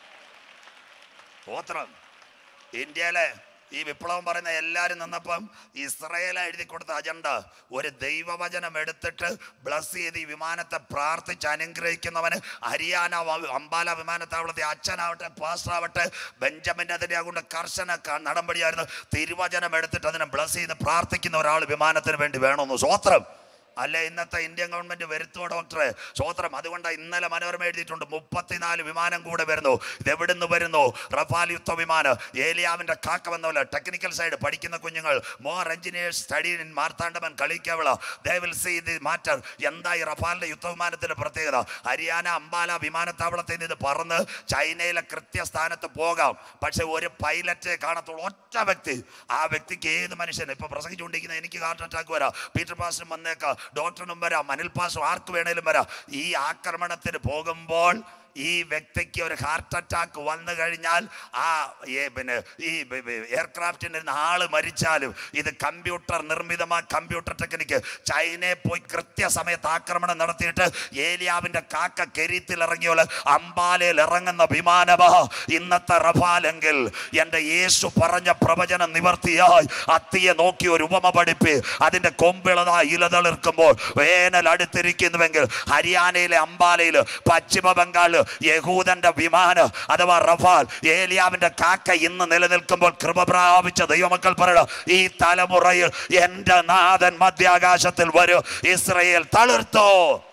സ്വോത്രം ഇന്ത്യയിലെ ഈ വിപ്ലവം പറയുന്ന എല്ലാവരും നിന്നപ്പം ഇസ്രയേൽ എഴുതി കൊടുത്ത അജണ്ട ഒരു ദൈവവചനം എടുത്തിട്ട് ബ്ലസ് ചെയ്ത് ഈ വിമാനത്തെ പ്രാർത്ഥിച്ച് അനുഗ്രഹിക്കുന്നവന് ഹരിയാന വ- അംബാല വിമാനത്താവളത്തെ അച്ഛനാവട്ടെ പാസ്റ്ററാവട്ടെ ബെഞ്ചമിൻ അതിനെ കൊണ്ട് കർശന ക- നടപടിയായിരുന്നു തിരുവചനം എടുത്തിട്ട് അതിനെ ബ്ലസ് ചെയ്ത് പ്രാർത്ഥിക്കുന്ന ഒരാൾ വിമാനത്തിന് വേണ്ടി വേണമെന്ന് സ്വോത്രം അല്ലെ ഇന്നത്തെ ഇന്ത്യൻ ഗവൺമെന്റ് വരുത്തുവോ ഡോക്ടറെ സ്വോത്രം അതുകൊണ്ട് ഇന്നലെ മനോരമ എഴുതിയിട്ടുണ്ട് മുപ്പത്തിനാല് വിമാനം കൂടെ വരുന്നു ഇത് എവിടുന്ന് വരുന്നു റഫാൽ യുദ്ധ വിമാനം ഏലിയാവിന്റെ കാക്ക വന്നപോലെ ടെക്നിക്കൽ സൈഡ് പഠിക്കുന്ന കുഞ്ഞുങ്ങൾ മോർ എഞ്ചിനീയേഴ്സ് സ്റ്റഡി ഇൻ മാർത്താണ്ഡമൻ Kaliyakkavilai they will see the matter എന്താ ഈ റഫാലിന്റെ യുദ്ധവിമാനത്തിന്റെ പ്രത്യേകത ഹരിയാന അംബാല വിമാനത്താവളത്തിൽ നിന്ന് ഇത് പറന്ന് ചൈനയിലെ കൃത്യസ്ഥാനത്ത് പോകാം പക്ഷെ ഒരു പൈലറ്റ് കാണത്തുള്ളൂ ഒറ്റ വ്യക്തി ആ വ്യക്തിക്ക് ഏത് മനുഷ്യൻ ഇപ്പൊ പ്രസംഗിച്ചുകൊണ്ടിരിക്കുന്ന എനിക്ക് ഹാർട്ട് അറ്റാക്ക് വരാം പീറ്റർ പാസ്റ്ററും വന്നേക്കാം ഡോക്ടറിനും വരാം അനിൽ പാസ്റ്റർ ആർക്ക് വേണേലും വരാം ഈ ആക്രമണത്തിന് പോകുമ്പോൾ ഈ വ്യക്തിക്ക് ഒരു ഹാർട്ട് അറ്റാക്ക് വന്നു കഴിഞ്ഞാൽ ആ ഏ, പിന്നെ ഈ എയർക്രാഫ്റ്റിന് ആള് മരിച്ചാലും ഇത് കമ്പ്യൂട്ടർ നിർമ്മിതമായ കമ്പ്യൂട്ടർ ടെക്നിക്ക് ചൈനയെ പോയി കൃത്യസമയത്ത് ആക്രമണം നടത്തിയിട്ട് ഏലിയാവിന്റെ കാക്ക കെരീത്തിൽ ഇറങ്ങിയോല് അംബാലയിൽ ഇറങ്ങുന്ന വിമാനമാ ഇന്നത്തെ റഫാലെങ്കിൽ എൻ്റെ യേശു പറഞ്ഞ പ്രവചനം നിവർത്തിയായി അത്തിയെ നോക്കി ഒരു ഉപമ പഠിപ്പി അതിൻ്റെ കൊമ്പിളതാ ഇലതളിർക്കുമ്പോൾ വേനൽ അടുത്തിരിക്കുന്നുവെങ്കിൽ ഹരിയാനയിലെ അംബാലയിൽ പശ്ചിമ ബംഗാളിൽ യഹൂദന്റെ വിമാനം അഥവാ റഫാൽ ഏലിയാവിന്റെ കാക്ക ഇന്ന് നിലനിൽക്കുമ്പോൾ കൃപ പ്രാപിച്ച ദൈവമക്കൾ പറയണം ഈ തലമുറയിൽ എൻ്റെ നാഥൻ മധ്യാകാശത്തിൽ വരും ഇസ്രയേൽ തളിർത്തോ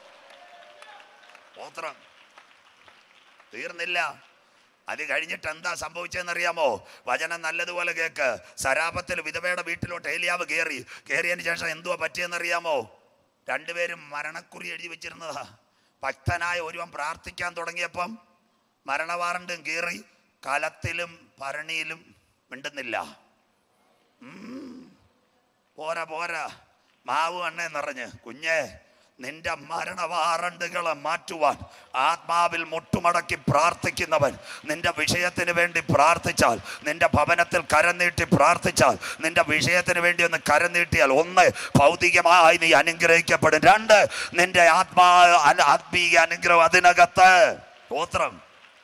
സ്തോത്രം തീർന്നില്ല അത് കഴിഞ്ഞിട്ട് എന്താ സംഭവിച്ചതെന്നറിയാമോ വചനം നല്ലതുപോലെ കേക്ക് സരാപത്തിൽ വിധവയുടെ വീട്ടിലോട്ട് ഏലിയാവ് കയറി കയറിയതിന് ശേഷം എന്തുവാ പറ്റിയെന്നറിയാമോ രണ്ടുപേരും മരണക്കുറി എഴുതി വെച്ചിരുന്നതാ ഭക്തനായ ഒരുവൻ പ്രാർത്ഥിക്കാൻ തുടങ്ങിയപ്പം മരണവാറണ്ടും കീറി കലത്തിലും ഭരണിയിലും മിണ്ടുന്നില്ല ഉം. പോരാ പോരാ മാവ് എണ്ണ നിറഞ്ഞ് കുഞ്ഞേ നിന്റെ മരണവാറണ്ടുകളെ മാറ്റുവാൻ ആത്മാവിൽ മുട്ടുമടക്കി പ്രാർത്ഥിക്കുന്നവൻ നിന്റെ വിഷയത്തിന് വേണ്ടി പ്രാർത്ഥിച്ചാൽ നിന്റെ ഭവനത്തിൽ കരം നീട്ടി പ്രാർത്ഥിച്ചാൽ നിന്റെ വിഷയത്തിന് വേണ്ടി ഒന്ന് കരം നീട്ടിയാൽ ഒന്ന് ഭൗതികമായി നീ അനുഗ്രഹിക്കപ്പെടും രണ്ട് നിന്റെ ആത്മാ അന- ആത്മീയ അനുഗ്രഹം അതിനകത്ത് സ്തോത്രം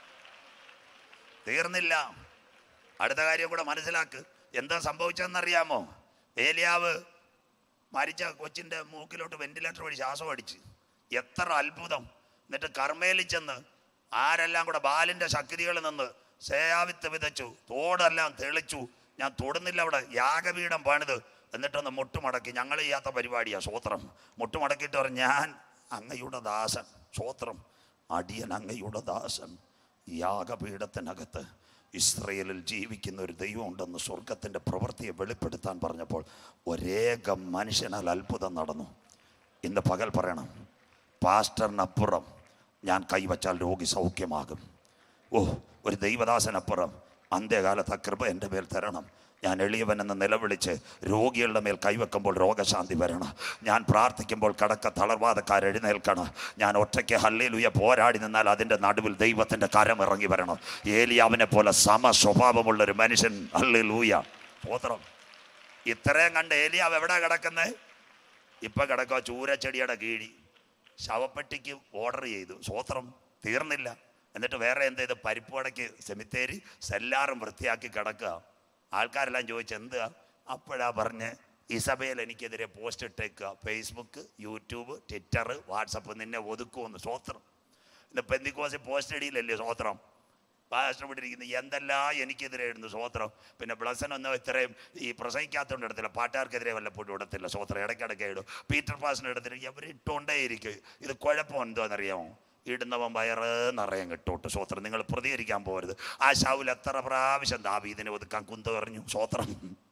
തീർന്നില്ല അടുത്ത കാര്യം കൂടെ മനസ്സിലാക്ക് എന്താ സംഭവിച്ചതെന്നറിയാമോ ഏലിയാവ് മരിച്ച കൊച്ചിൻ്റെ മൂക്കിലോട്ട് വെന്റിലേറ്റർ വഴി ശ്വാസം അടിച്ച് എത്ര അത്ഭുതം എന്നിട്ട് കർമ്മേലിൽ ചെന്ന് ആരെല്ലാം കൂടെ ബാലിൻ്റെ ശക്തികളിൽ നിന്ന് സേയാവിത്ത് വിതച്ചു തോടെല്ലാം തെളിച്ചു ഞാൻ തൊടുന്നില്ല അവിടെ യാഗപീഠം പണിത് എന്നിട്ടൊന്ന് മുട്ടുമടക്കി ഞങ്ങൾ ചെയ്യാത്ത പരിപാടിയാണ് സ്വോത്രം മുട്ടുമടക്കിയിട്ട് പറഞ്ഞു ഞാൻ അങ്ങയുടെ ദാസൻ സ്വോത്രം അടിയൻ അങ്ങയുടെ ദാസൻ യാഗപീഠത്തിനകത്ത് ഇസ്രയേലിൽ ജീവിക്കുന്ന ഒരു ദൈവം ഉണ്ടെന്ന് സ്വർഗത്തിൻ്റെ പ്രവൃത്തിയെ വെളിപ്പെടുത്താൻ പറഞ്ഞപ്പോൾ ഒരേക മനുഷ്യനാൽ അത്ഭുതം നടന്നു ഇന്ന് പകൽ പറയണം പാസ്റ്ററിനപ്പുറം ഞാൻ കൈവച്ചാൽ രോഗി സൗഖ്യമാകും ഓ ഒരു ദൈവദാസനപ്പുറം അന്ത്യകാലത്ത് ആ കൃപ എൻ്റെ മേൽ തരണം ഞാൻ എളിയവനെന്ന് നിലവിളിച്ച് രോഗികളുടെ മേൽ കൈവെക്കുമ്പോൾ രോഗശാന്തി വരണം ഞാൻ പ്രാർത്ഥിക്കുമ്പോൾ കടക്ക തളർവാദക്കാർ എഴുന്നേൽക്കണം ഞാൻ ഒറ്റയ്ക്ക് ഹല്ലേലൂയ പോരാടി നിന്നാൽ അതിൻ്റെ നടുവിൽ ദൈവത്തിൻ്റെ കരം ഇറങ്ങി വരണം ഏലിയാവിനെ പോലെ സമ സ്വഭാവമുള്ളൊരു മനുഷ്യൻ ഹല്ലേലൂയ പോത്രം ഇത്രയും കണ്ട് ഏലിയാവ് എവിടെ കിടക്കുന്നത് ഇപ്പം കിടക്കുക ചൂരച്ചെടിയുടെ കീഴി ശവപ്പെട്ടിക്ക് ഓർഡർ ചെയ്തു സ്വോത്രം തീർന്നില്ല എന്നിട്ട് വേറെ എന്ത് ചെയ്ത് പരിപ്പുവടയ്ക്ക് സെമിത്തേരി സെല്ലാറും വൃത്തിയാക്കി കിടക്കുക ആൾക്കാരെല്ലാം ചോദിച്ചു എന്താ അപ്പോഴാ പറഞ്ഞ് ഇസബേൽ എനിക്കെതിരെ പോസ്റ്റ് ഇട്ടേക്കുക ഫേസ്ബുക്ക് യൂട്യൂബ് ട്വിറ്റർ വാട്സപ്പ് നിന്നെ ഒതുക്കുമെന്ന് സ്വോത്രം ഇന്ന് പെന്തിക്കോസി പോസ്റ്റ് ഇടിയില്ലല്ലേ സ്വോത്രം പാസ്റ്റർപ്പെട്ടിരിക്കുന്ന എന്തെല്ലാം എനിക്കെതിരെ ഇടുന്നു സ്വോത്രം പിന്നെ ബ്ലസൻ ഒന്നും ഇത്രയും ഈ പ്രസംഗിക്കാത്തതുകൊണ്ട് ഇടത്തില്ല പാട്ടുകാർക്കെതിരെ വല്ലപ്പോഴും ഇടത്തില്ല സ്വോത്രം ഇടയ്ക്കിടയ്ക്ക് ഇടും പീറ്റർ പാസിന് ഇടത്തില്ല ഇവർ ഇട്ടുകൊണ്ടേ ഇരിക്കും ഇത് കുഴപ്പം എന്തോന്നറിയാമോ ഇടുന്നവൻ വയറ് നിറയം കിട്ടോട്ട് സ്വോത്രം നിങ്ങൾ പ്രതികരിക്കാൻ പോകരുത് ആ ശൗൽ എത്ര പ്രാവശ്യം ദാവീദിനെ ഒതുക്കാൻ കുന്ത എറിഞ്ഞു സ്വോത്രം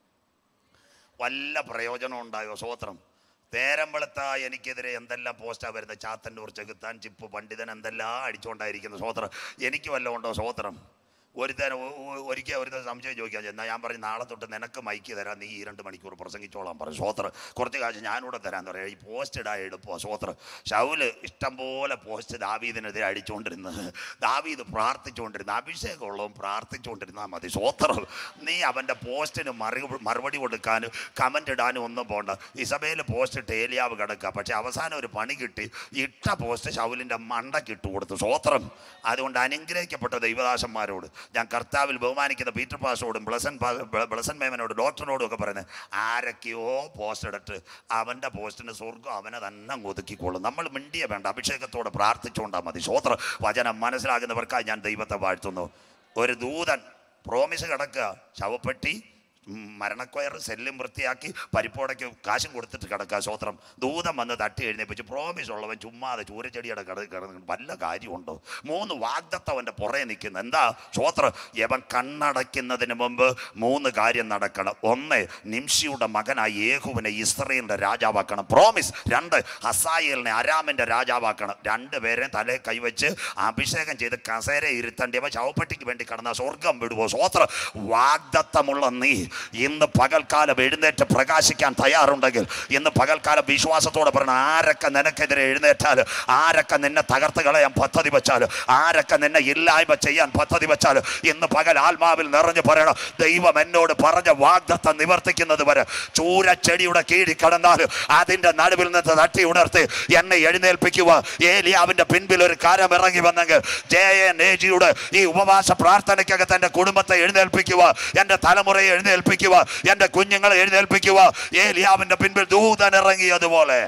വല്ല പ്രയോജനം ഉണ്ടായോ സ്വോത്രം നേരം വെളുത്ത എനിക്കെതിരെ എന്തെല്ലാം പോസ്റ്റാ വരുന്നത് ചാത്തന്നൂർ ചെകുത്താൻ ചിപ്പ് പണ്ഡിതൻ എന്തെല്ലാം അടിച്ചുകൊണ്ടായിരിക്കുന്നു സ്വോത്രം എനിക്ക് വല്ലതും ഉണ്ടോ സ്വോത്രം ഒരുത്തൻ ഒരിക്കൽ ഒരുത്തൻ സംശയം ചോദിക്കാൻ ചെന്നാൽ ഞാൻ പറഞ്ഞു നാളെ തൊട്ട് നിനക്ക് മൈക്ക് തരാം നീ ഈ രണ്ട് മണിക്കൂർ പ്രസംഗിച്ചോളാം പറഞ്ഞു സ്വോത്രം കുറച്ച് കാശ് ഞാനിവിടെ തരാമെന്ന് പറയാം ഈ പോസ്റ്റ് ഇടാൻ എടുപ്പോ സ്വോത്രം ഷൗല് ഇഷ്ടംപോലെ പോസ്റ്റ് ദാവീദിനെതിരെ അടിച്ചുകൊണ്ടിരുന്നത് ദാവീദ് പ്രാർത്ഥിച്ചുകൊണ്ടിരുന്ന അഭിഷേകമുള്ളവൻ പ്രാർത്ഥിച്ചുകൊണ്ടിരുന്നാൽ മതി സ്വോത്രം നീ അവൻ്റെ പോസ്റ്റിന് മറു മറുപടി കൊടുക്കാനും കമൻ്റ് ഇടാനും ഒന്നും പോണ്ട ഇസബേൽ പോസ്റ്റ് ഇട്ട് ഏലിയാവ് കിടക്കുക പക്ഷെ അവസാനം ഒരു പണി കിട്ടി ഇട്ട പോസ്റ്റ് ഷൗലിൻ്റെ മണ്ടയ്ക്ക് ഇട്ട് കൊടുത്തു സ്വോത്രം അതുകൊണ്ട് അനുഗ്രഹിക്കപ്പെട്ട ദൈവദാസന്മാരോട് ഞാൻ കർത്താവിൽ ബഹുമാനിക്കുന്ന പീറ്റർ പാസോടും ബ്ലസൻ പാ- ബ്ല- ബ്ലസൻ മേമനോടും ഡോക്ടറിനോടും ഒക്കെ പറയുന്നത് ആരൊക്കെയോ പോസ്റ്റ് ഇടട്ട് അവൻ്റെ പോസ്റ്റിന് സ്വർഗം അവനെ തന്നെ അങ്ങ് ഒതുക്കിക്കോളും നമ്മൾ മിണ്ടിയ വേണ്ട അഭിഷേകത്തോടെ പ്രാർത്ഥിച്ചുകൊണ്ടാൽ മതി സ്വോത്ര വചനം മനസ്സിലാകുന്നവർക്കായി ഞാൻ ദൈവത്തെ വാഴ്ത്തുന്നു ഒരു ദൂതൻ പ്രോമിസ് കിടക്കുക ശവപ്പെട്ടി ഉം, മരണക്കൊയർ സെല്ലും വൃത്തിയാക്കി പരിപ്പോടയ്ക്ക് കാശും കൊടുത്തിട്ട് കിടക്കുക സ്വോത്രം ദൂതം വന്ന് തട്ടി എഴുന്നേപ്പിച്ച് പ്രോമിസ് ഉള്ളവൻ ചുമ്മാതെ ചൂരച്ചെടിയുടെ കട കിടന്ന് വല്ല കാര്യമുണ്ടോ മൂന്ന് വാഗ്ദത്തം അവൻ്റെ പുറകെ നിൽക്കുന്നു എന്താ സ്വോത്രം യവൻ കണ്ണടയ്ക്കുന്നതിന് മുമ്പ് മൂന്ന് കാര്യം നടക്കണം ഒന്ന് നിംഷിയുടെ മകനായ യേഹുവിനെ ഇസ്രയേലിൻ്റെ രാജാവാക്കണം പ്രോമിസ് രണ്ട് ഹസായേലിനെ അരാമിൻ്റെ രാജാവാക്കണം രണ്ടുപേരെയും തലേ കൈവച്ച് അഭിഷേകം ചെയ്ത് കസേര ഇരുത്തേണ്ടിയവ ശവപ്പെട്ടിക്ക് വേണ്ടി കടന്ന സ്വർഗം വിടുവോ സ്വോത്ര വാഗ്ദത്തമുള്ള നീ ഇന്ന് പകൽക്കാലം എഴുന്നേറ്റ് പ്രകാശിക്കാൻ തയ്യാറുണ്ടെങ്കിൽ ഇന്ന് പകൽക്കാലം വിശ്വാസത്തോടെ പറയണം ആരൊക്കെ നിനക്കെതിരെ എഴുന്നേറ്റാൽ ആരൊക്കെ നിന്നെ തകർത്ത് കളയാൻ പദ്ധതി വെച്ചാൽ ആരൊക്കെ നിന്നെ ഇല്ലായ്മ ചെയ്യാൻ പദ്ധതി വെച്ചാൽ ഇന്ന് പകൽ ആത്മാവിൽ നിറഞ്ഞു പറയണം ദൈവം എന്നോട് പറഞ്ഞ വാഗ്ദത്തം നിവർത്തിക്കുന്നത് വരെ ചൂരച്ചെടിയുടെ കീഴിൽ കടന്നാൽ അതിന്റെ നടുവിൽ നിന്ന് തട്ടി ഉണർത്തി എന്നെ എഴുന്നേൽപ്പിക്കുക ഏലിയാവിന്റെ പിൻപിൽ ഒരു കരം ഇറങ്ങി വന്നെങ്കിൽ ജെ എൻ ഏജിയുടെ ഈ ഉപവാസ പ്രാർത്ഥനയ്ക്കകത്ത് എൻ്റെ കുടുംബത്തെ എഴുന്നേൽപ്പിക്കുക എൻ്റെ തലമുറയെ എഴുന്നേൽപ്പിക്കുക എൻ്റെ കുഞ്ഞുങ്ങളെ എഴുന്നേൽപ്പിക്കുക ഏലിയാവിന്റെ പിൻപിൽ ദൂതൻ ഇറങ്ങിയതുപോലെ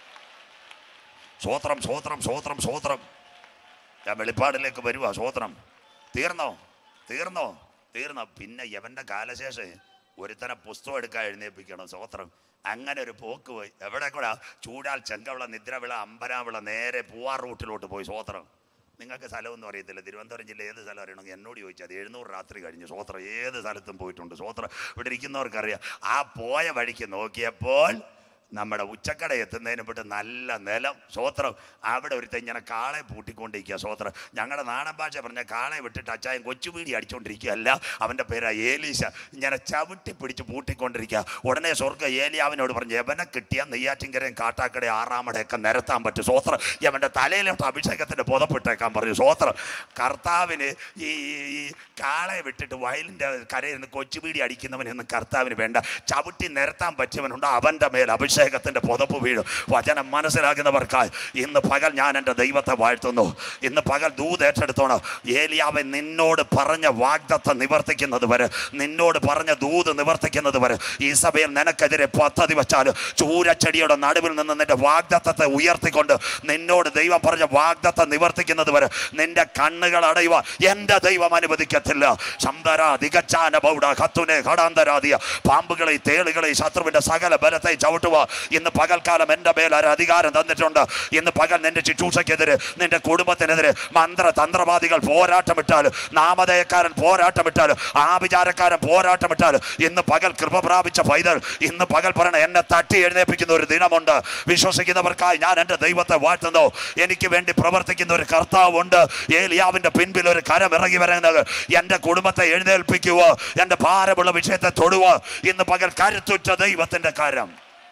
സ്വോത്രം സ്വോത്രം സ്വോത്രം സ്വോത്രം ഞാൻ വെളിപ്പാടിലേക്ക് വരുവാ സ്വോത്രം തീർന്നോ തീർന്നോ തീർന്നോ പിന്നെ യവന്റെ കാലശേഷം ഒരുത്തനെ പുസ്തകം എടുക്കാൻ എഴുന്നേൽപ്പിക്കണം സ്വോത്രം അങ്ങനെ ഒരു പോക്ക് പോയി എവിടെ കൂടെ ചൂടാൽ ചെങ്കവിള നിദ്രവിള അമ്പരാവിള നേരെ പൂവാർ റൂട്ടിലോട്ട് പോയി സ്വോത്രം നിങ്ങൾക്ക് സ്ഥലമൊന്നും അറിയത്തില്ല തിരുവനന്തപുരം ജില്ല ഏത് സ്ഥലം അറിയണമെങ്കിൽ എന്നോട് ചോദിച്ചാൽ എഴുന്നൂറ് രാത്രി കഴിഞ്ഞു സ്വോത്രം ഏത് സ്ഥലത്തും പോയിട്ടുണ്ട് സ്വോത്രം ഇവിടെ ഇരിക്കുന്നവർക്കറിയാം ആ പോയ വഴിക്ക് നോക്കിയപ്പോൾ നമ്മുടെ ഉച്ചക്കട എത്തുന്നതിന് മുമ്പ് നല്ല നിലം സ്വോത്രം അവിടെ ഒരുത്തൻ ഇങ്ങനെ കാളെ പൂട്ടിക്കൊണ്ടിരിക്കുക സ്വോത്രം ഞങ്ങളുടെ നാടൻ ഭാഷ പറഞ്ഞ കാളെ വിട്ടിട്ട് അച്ചായൻ കൊച്ചുപീടി അടിച്ചുകൊണ്ടിരിക്കുകയല്ല അവൻ്റെ പേരാ ഏലീശ ഇങ്ങനെ ചവിട്ടി പിടിച്ച് പൂട്ടിക്കൊണ്ടിരിക്കുക ഉടനെ സ്വർഗ്ഗ ഏലിയാവിനോട് പറഞ്ഞു യവനെ കിട്ടിയ നെയ്യാറ്റിങ്കരയും കാട്ടാക്കടയും ആറാമടയൊക്കെ നിരത്താൻ പറ്റും സ്വോത്രം യവൻ്റെ തലയിലോട്ട് അഭിഷേകത്തിന് ബോധപ്പെട്ടേക്കാൻ പറഞ്ഞു സ്വോത്രം കർത്താവിന് ഈ ഈ കാളെ വിട്ടിട്ട് വയലിൻ്റെ കരയിൽ നിന്ന് കൊച്ചുപീടി അടിക്കുന്നവനൊന്നും കർത്താവിന് വേണ്ട ചവിട്ടി നിരത്താൻ പറ്റിയവനുണ്ട് അവൻ്റെ മേൽ അഭിഷേകത്തിൻ്റെ പുതപ്പ് വീഴും വചനം മനസ്സിലാക്കുന്നവർക്കായി ഇന്ന് പകൽ ഞാൻ എൻ്റെ ദൈവത്തെ വാഴ്ത്തുന്നു ഇന്ന് പകൽ ദൂത് ഏറ്റെടുത്തോണം ഏലിയാവൻ നിന്നോട് പറഞ്ഞ വാഗ്ദത്തം നിവർത്തിക്കുന്നത് വരെ നിന്നോട് പറഞ്ഞ ദൂത് നിവർത്തിക്കുന്നത് വരെ ഈ സഭയിൽ നിനക്കെതിരെ പദ്ധതി വെച്ചാൽ ചൂരച്ചെടിയുടെ നടുവിൽ നിന്ന് നിന്റെ വാഗ്ദത്തത്തെ ഉയർത്തിക്കൊണ്ട് നിന്നോട് ദൈവം പറഞ്ഞ വാഗ്ദത്തം നിവർത്തിക്കുന്നത് വരെ നിന്റെ കണ്ണുകൾ അടയുക എൻ്റെ ദൈവം അനുവദിക്കത്തില്ല ശന്തര ദിഗച്ചാന ബൗഡ കത്തുനെ കടാന്തരാതിയ പാമ്പുകളെ തേളുകളെ ശത്രുവിന്റെ സകല ബലത്തെ ചവിട്ടുക ഇന്ന് പകൽക്കാലം എൻ്റെ മേൽ ഒരു അധികാരം തന്നിട്ടുണ്ട് ഇന്ന് പകൽ നിന്റെ ശുശ്രൂഷയ്ക്കെതിരെ നിന്റെ കുടുംബത്തിനെതിരെ മന്ത്ര തന്ത്രവാദികൾ പോരാട്ടമിട്ടാൽ നാമധേയക്കാരൻ പോരാട്ടമിട്ടാൽ ആഭിചാരക്കാരൻ പോരാട്ടമിട്ടാൽ ഇന്ന് പകൽ കൃപ പ്രാപിച്ച പൈതൽ ഇന്ന് പകൽ പറയണ എന്നെ തട്ടി എഴുന്നേൽപ്പിക്കുന്ന ഒരു ദിനമുണ്ട് വിശ്വസിക്കുന്നവർക്കായി ഞാൻ എൻ്റെ ദൈവത്തെ വാഴ്ത്തുന്നു എനിക്ക് വേണ്ടി പ്രവർത്തിക്കുന്ന ഒരു കർത്താവുണ്ട് ഏലിയാവിന്റെ പിൻപിൽ ഒരു കരം ഇറങ്ങി വരുന്നത് എൻ്റെ കുടുംബത്തെ എഴുന്നേൽപ്പിക്കുക എൻ്റെ ഭാരമുള്ള വിഷയത്തെ തൊടുക ഇന്ന് പകൽ കരുത്തുറ്റ ദൈവത്തിന്റെ കരം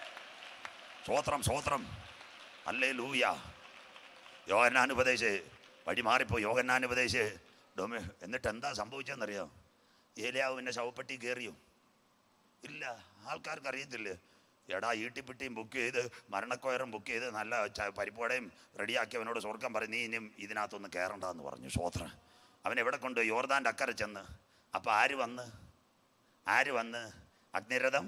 സ്വോത്രം സ്വോത്രം അല്ലേ ലൂയ യോഹന്നാനുപദേശ് വഴി മാറിപ്പോ യോഹന്നാനുപദേശ് ഡൊമി എന്നിട്ട് എന്താ സംഭവിച്ചതെന്നറിയാം ഏലിയാവിൻ്റെ ശവപ്പെട്ടി കയറിയോ ഇല്ല ആൾക്കാർക്ക് അറിയത്തില്ല എടാ ഈട്ടിപ്പിട്ടിയും ബുക്ക് ചെയ്ത് മരണക്കോയറും ബുക്ക് ചെയ്ത് നല്ല ച- പരിപ്പോടയും റെഡിയാക്കിയവനോട് സ്വർഗം പറഞ്ഞ് നീ ഇനിയും ഇതിനകത്തൊന്ന് കയറണ്ടെന്ന് പറഞ്ഞു സ്വോത്രം അവൻ എവിടെ കൊണ്ട് യോർദാൻ്റെ അക്കരെ ചെന്ന് അപ്പം ആര് വന്ന് ആര് വന്ന് അഗ്നിരഥം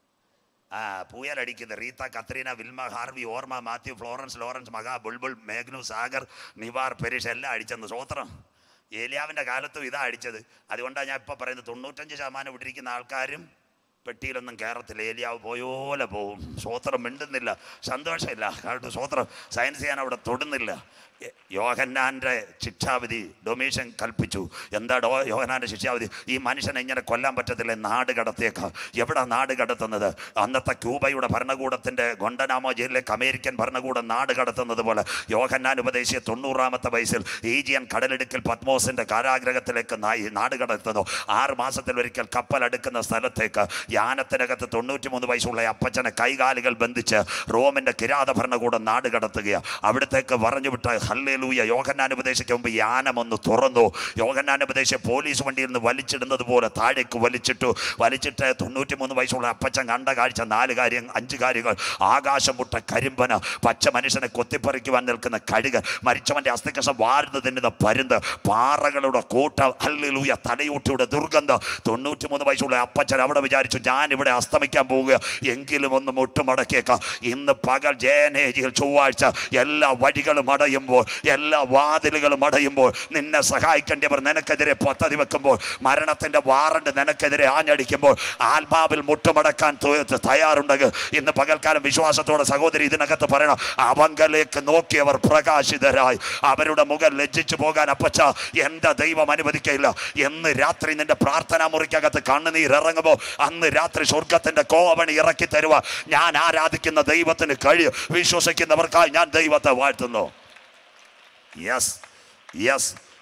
ആ പൂയലടിക്കുന്നത് Rita Katrina Wilma Harvey Irma Matthew Florence Lawrence Maha Bulbul മേഘ്നു സാഗർ നിവാർ പെരിഷ് എല്ലാം അടിച്ചെന്ന് സ്വോത്രം ഏലിയാവിൻ്റെ കാലത്തും ഇതാ അടിച്ചത് അതുകൊണ്ടാണ് ഞാൻ ഇപ്പോൾ പറയുന്നത് തൊണ്ണൂറ്റഞ്ച് ശതമാനം ഇട്ടിരിക്കുന്ന ആൾക്കാരും പെട്ടിയിലൊന്നും കയറത്തില്ല ഏലിയാവ് പോയോലെ പോവും സ്വോത്രം മിണ്ടുന്നില്ല സന്തോഷമില്ല കാരണം സ്വോത്രം സയൻസ് ചെയ്യാൻ അവിടെ തൊടുന്നില്ല യ- യോഹന്നാൻ്റെ ശിക്ഷാവിധി ഡൊമീഷൻ കൽപ്പിച്ചു എന്താ ഡോ യോഹന്നാൻ്റെ ശിക്ഷാവിധി ഈ മനുഷ്യനെ ഇങ്ങനെ കൊല്ലാൻ പറ്റത്തില്ല നാട് കടത്തിയേക്കാം എവിടെ നാട് കടത്തുന്നത് അന്നത്തെ ക്യൂബയുടെ ഭരണകൂടത്തിൻ്റെ ഗൊണ്ടനാമോ ജയിലിലേക്ക് അമേരിക്കൻ ഭരണകൂടം നാട് കടത്തുന്നത് പോലെ യോഹന്നാൻ ഉപദേശിയ തൊണ്ണൂറാമത്തെ വയസ്സിൽ ഈജിയൻ കടലിടുക്കിൽ പത്മോസിൻ്റെ കാരാഗ്രഹത്തിലേക്ക് നായി നാട് കടത്തുന്നു ആറ് മാസത്തിൽ ഒരിക്കൽ കപ്പലടുക്കുന്ന സ്ഥലത്തേക്ക് യാനത്തിനകത്ത് തൊണ്ണൂറ്റി മൂന്ന് വയസ്സുള്ള അപ്പച്ചനെ കൈകാലുകൾ ബന്ധിച്ച് റോമിൻ്റെ കിരാത ഭരണകൂടം നാട് കടത്തുകയാണ് അവിടത്തേക്ക് പറഞ്ഞു വിട്ട ഹല്ലേലൂയ യോഹന്നാനുപദേശിക്ക് മുമ്പ് യാനം ഒന്ന് തുറന്നു യോഹന്നാനുപദേശ പോലീസ് വണ്ടിയിൽ നിന്ന് വലിച്ചിടുന്നത് പോലെ താഴേക്ക് വലിച്ചിട്ടു വലിച്ചിട്ട് തൊണ്ണൂറ്റി മൂന്ന് വയസ്സുള്ള അപ്പച്ചൻ കണ്ട കാഴ്ച നാല് കാര്യം അഞ്ച് കാര്യങ്ങൾ ആകാശം മുട്ട കരിമ്പന പച്ച മനുഷ്യനെ കൊത്തിപ്പറിക്കുവാൻ നിൽക്കുന്ന കഴുകൻ മരിച്ചവന്റെ അസ്ഥികസം വാരുന്ന് തിന്നുന്ന പരുന്ത് പാറകളുടെ കൂട്ട ഹല്ലേലൂയ തലയൂട്ടിയുടെ ദുർഗന്ധം തൊണ്ണൂറ്റി മൂന്ന് വയസ്സുള്ള അപ്പച്ചൻ അവിടെ വിചാരിച്ചു ഞാൻ ഇവിടെ അസ്തമിക്കാൻ പോവുക എങ്കിലും ഒന്ന് മുട്ടുമടക്കിയേക്കാം ഇന്ന് പകൽ ജയനേജിയിൽ ചൊവ്വാഴ്ച എല്ലാ വഴികളും അടയുമ്പോൾ എല്ലാ വാതിലുകളും അടയുമ്പോൾ നിന്നെ സഹായിക്കേണ്ടവർ നിനക്കെതിരെ പദ്ധതി വെക്കുമ്പോൾ മരണത്തിന്റെ വാറണ്ട് നിനക്കെതിരെ ആഞ്ഞടിക്കുമ്പോൾ ആത്മാവിൽ മുട്ടുമടക്കാൻ തു- തയ്യാറുണ്ടെങ്കിൽ ഇന്ന് പകൽക്കാലം വിശ്വാസത്തോടെ സഹോദരി ഇതിനകത്ത് പറയണം അവങ്കലേക്ക് നോക്കിയവർ പ്രകാശിതരായി അവരുടെ മുഖം ലജ്ജിച്ചു പോകാൻ അപ്പച്ച എൻ്റെ ദൈവം അനുവദിക്കയില്ല എന്ന് രാത്രി നിന്റെ പ്രാർത്ഥനാ മുറിക്കകത്ത് കണ്ണുനീർ ഇറങ്ങുമ്പോൾ അന്ന് രാത്രി സ്വർഗത്തിന്റെ കോപണി ഇറക്കി തരുക ഞാൻ ആരാധിക്കുന്ന ദൈവത്തിന് കഴിയും വിശ്വസിക്കുന്നവർക്കായി ഞാൻ ദൈവത്തെ വാഴ്ത്തുന്നു യെസ് യെസ്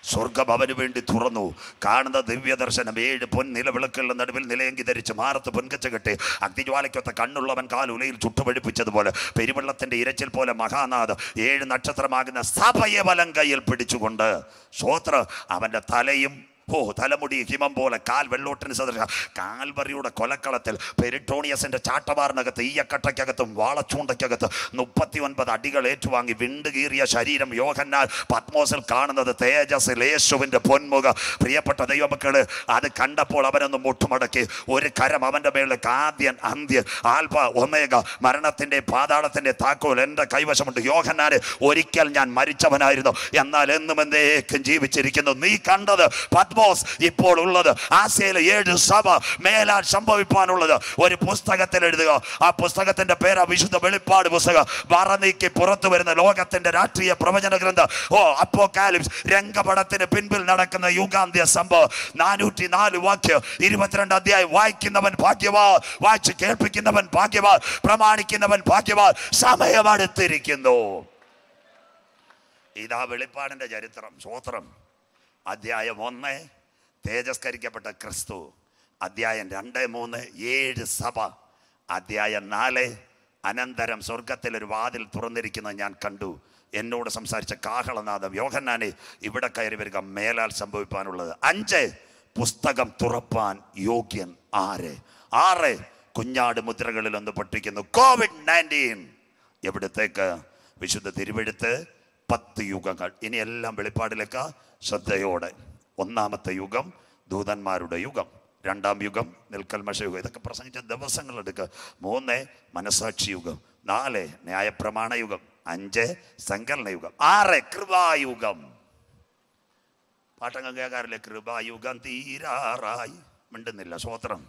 സ്വർഗം അവന് വേണ്ടി തുറന്നു കാണുന്ന ദിവ്യദർശനം ഏഴ് പൊൻ നിലവിളക്കുകളുടെ നടുവിൽ നിലയങ്കി ധരിച്ച് മാറത്ത് പൊൻകച്ച കെട്ടി അഗ്നിജ്വാലയ്ക്കൊത്ത കണ്ണുള്ളവൻ കാൽ ഉലയിൽ ചുട്ടുപഴിപ്പിച്ചതുപോലെ പെരുവെള്ളത്തിന്റെ ഇരച്ചിൽ പോലെ മഹാനാഥ് ഏഴ് നക്ഷത്രമാകുന്ന സഭയെ വലം കയ്യിൽ പിടിച്ചുകൊണ്ട് സ്വോത്ര അവന്റെ തലയും ഓ തലമുടി ഹിമം പോലെ കാൽ വെള്ളോട്ടിന് സദൃശ കാൽവറിയുടെ കൊലക്കളത്തിൽ പെരിട്ടോണിയസിന്റെ ചാട്ടവാറിനകത്ത് ഈയക്കട്ടയ്ക്കകത്തും വാളച്ചൂണ്ടയ്ക്കകത്ത് മുപ്പത്തി ഒൻപത് അടികൾ ഏറ്റുവാങ്ങി വിണ്ടുകീറിയ ശരീരം യോഹന്നാൽ പത്മോസിൽ കാണുന്നത് തേജസ്സിൽ യേശുവിന്റെ പൊന്മുഖ പ്രിയപ്പെട്ട ദൈവമക്കള് അത് കണ്ടപ്പോൾ അവനൊന്ന് മുട്ടുമടക്കി ഒരു കരം അവന്റെ മേളിലേക്ക് ആദ്യൻ അന്ത്യൻ ആൽഫ ഒമേഗ മരണത്തിന്റെ പാതാളത്തിന്റെ താക്കോൽ എൻ്റെ കൈവശമുണ്ട് യോഹന്നാന് ഒരിക്കൽ ഞാൻ മരിച്ചവനായിരുന്നു എന്നാൽ എന്നും എന്നേക്കും ജീവിച്ചിരിക്കുന്നു നീ കണ്ടത് പത്മോസ് ഇപ്പോൾ ഉള്ളത് ആസിയയിലെ ഏഴ് സഭ മേലാൽ സംഭവിപ്പാനുള്ളത് ഒരു പുസ്തകത്തിൽ എഴുതുക ആ പുസ്തകത്തിന്റെ പേരാ വിശുദ്ധ വെളിപ്പാട് പുസ്തകം വറ നീക്കി പുറത്തു വരുന്ന ലോകത്തിന്റെ രാഷ്ട്രീയ പ്രവചന ഗ്രന്ഥം ഓ അപ്പോകാലിപ്സ് രംഗപടത്തിന് പിൻപിൽ നടക്കുന്ന യുഗാന്ത്യ സംഭവം നാനൂറ്റി നാല് വാക്യം ഇരുപത്തിരണ്ട് അധ്യായം വായിക്കുന്നവൻ ഭാഗ്യവാ വായിച്ച് കേൾപ്പിക്കുന്നവൻ ഭാഗ്യവാ പ്രമാണിക്കുന്നവൻ ഭാഗ്യവാ സമയമടുത്തിരിക്കുന്നു ഇതാ വെളിപ്പാടിന്റെ ചരിത്രം സ്വോത്രം അധ്യായം ഒന്ന് തേജസ്കരിക്കപ്പെട്ട ക്രിസ്തു അധ്യായം രണ്ട് മൂന്ന് ഏഴ് സഭ അധ്യായം നാല് അനന്തരം സ്വർഗത്തിൽ ഒരു വാതിൽ തുറന്നിരിക്കുന്നത് ഞാൻ കണ്ടു എന്നോട് സംസാരിച്ച കാഹളനാഥം യോഹന്നാനെ ഇവിടെ കയറി വരിക മേലാൽ സംഭവിപ്പാനുള്ളത് അഞ്ച് പുസ്തകം തുറപ്പാൻ യോഗ്യൻ ആര് ആറ് കുഞ്ഞാട് മുദ്രകളിൽ ഒന്ന് പൊട്ടിക്കുന്നു കോവിഡ് നയൻറ്റീൻ എവിടത്തേക്ക് വിശുദ്ധ തിരുവെടുത്ത് പത്ത് യുഗങ്ങൾ ഇനി എല്ലാം വെളിപ്പാടിലേക്ക് ശ്രദ്ധയോടെ ഒന്നാമത്തെ യുഗം ദൂതന്മാരുടെ യുഗം രണ്ടാം യുഗം നിൽക്കൽമഷ യുഗം ഇതൊക്കെ പ്രസംഗിച്ച ദിവസങ്ങൾ എടുക്കുക മൂന്ന് മനസാക്ഷി യുഗം നാല് ന്യായപ്രമാണ യുഗം അഞ്ച് സങ്കലന യുഗം ആറ് കൃപായുഗം പാട്ടങ്ങൾ കേൾക്കാറില്ലേ കൃപായുഗം തീരാറായി മിണ്ടുന്നില്ല സ്വോത്രം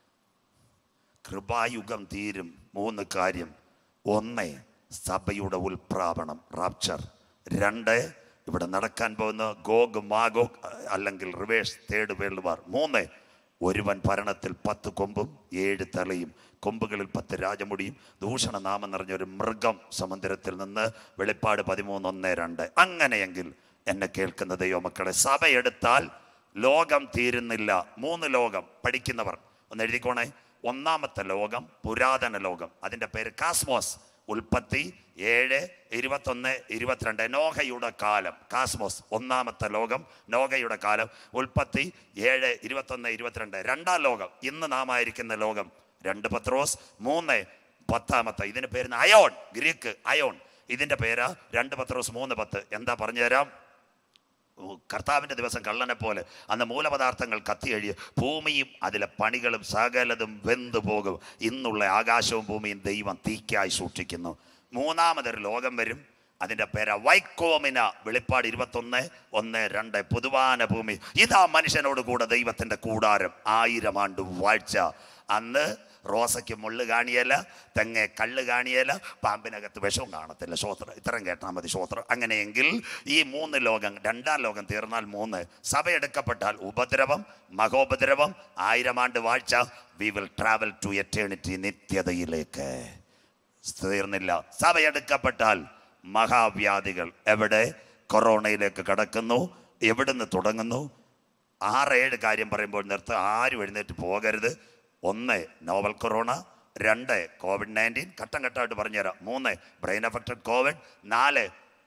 കൃപായുഗം തീരും മൂന്ന് കാര്യം ഒന്ന് സഭയുടെ ഉൽപ്രാപണം റാപ്ചർ രണ്ട് ഇവിടെ നടക്കാൻ പോകുന്ന ഗോഗ് മാഗോഗ് അല്ലെങ്കിൽ റിവേഴ്സ് തേർഡ് വേൾഡ് വാർ മൂന്ന് ഒരുവൻ ഭരണത്തിൽ പത്ത് കൊമ്പും ഏഴ് തലയും കൊമ്പുകളിൽ പത്ത് രാജമുടിയും ദൂഷണ നാമം നിറഞ്ഞ ഒരു മൃഗം സമുദ്രത്തിൽ നിന്ന് വെളിപ്പാട് പതിമൂന്ന് ഒന്ന് രണ്ട് അങ്ങനെയെങ്കിൽ എന്നെ കേൾക്കുന്ന ദൈവമക്കളെ സഭയെടുത്താൽ ലോകം തീരുന്നില്ല മൂന്ന് ലോകം പഠിക്കുന്നവർ ഒന്ന് എഴുതിക്കോണേ ഒന്നാമത്തെ ലോകം പുരാതന ലോകം അതിൻ്റെ പേര് കാസ്മോസ് ഉൽപ്പത്തി ഏഴ് ഇരുപത്തൊന്ന് ഇരുപത്തിരണ്ട് നോഹയുടെ കാലം കാസ്മോസ് ഒന്നാമത്തെ ലോകം നോഹയുടെ കാലം ഉൽപ്പത്തി ഏഴ് ഇരുപത്തൊന്ന് ഇരുപത്തിരണ്ട് രണ്ടാം ലോകം ഇന്ന് നാം ആയിരിക്കുന്ന ലോകം രണ്ട് പത്രോസ് മൂന്ന് പത്താമത്തെ ഇതിന് പേര് അയോൺ ഗ്രീക്ക് അയോൺ ഇതിൻ്റെ പേര് രണ്ട് പത്രോസ് മൂന്ന് പത്ത് എന്താ പറഞ്ഞുതരാം കർത്താവിൻ്റെ ദിവസം കള്ളനെ പോലെ അന്ന് മൂലപദാർത്ഥങ്ങൾ കത്തിയഴിയ ഭൂമിയും അതിലെ പണികളും സകലതും വെന്തു പോകും ഇന്നുള്ള ആകാശവും ഭൂമിയും ദൈവം തീക്കായി സൂക്ഷിക്കുന്നു മൂന്നാമതൊരു ലോകം വരും അതിൻ്റെ പേര വൈക്കോമിന വെളിപ്പാട് ഇരുപത്തൊന്ന് ഒന്ന് രണ്ട് പുതുവാന ഭൂമി ഇതാ മനുഷ്യനോട് കൂടെ ദൈവത്തിൻ്റെ കൂടാരം ആയിരം ആണ്ട് വാഴ്ച അന്ന് റോസയ്ക്ക് മുള്ള് കാണിയല്ല തെങ്ങെ കള്ള് കാണിയല്ല പാമ്പിനകത്ത് വിഷവും കാണത്തില്ല ശ്രോത്രം ഇത്രയും കേട്ടാൽ മതി ശ്രോത്രം അങ്ങനെയെങ്കിൽ ഈ മൂന്ന് ലോകം രണ്ടാം ലോകം തീർന്നാൽ മൂന്ന് സഭ എടുക്കപ്പെട്ടാൽ ഉപദ്രവം മഹോപദ്രവം ആയിരം ആണ്ട് വാഴ്ച we will travel to eternity നിത്യതയിലേക്ക് തീർന്നില്ല സഭ എടുക്കപ്പെട്ടാൽ മഹാവ്യാധികൾ എവിടെ കൊറോണയിലേക്ക് കടക്കുന്നു എവിടുന്ന് തുടങ്ങുന്നു ആറേഴ് കാര്യം പറയുമ്പോൾ നിർത്ത് ആരും എഴുന്നേറ്റ് പോകരുത് ഒന്ന് നോവൽ കൊറോണ രണ്ട് കോവിഡ് നയൻറ്റീൻ ഘട്ടം ഘട്ടമായിട്ട് പറഞ്ഞുതരാം മൂന്ന് ബ്രെയിൻ അഫക്റ്റഡ് കോവിഡ് നാല്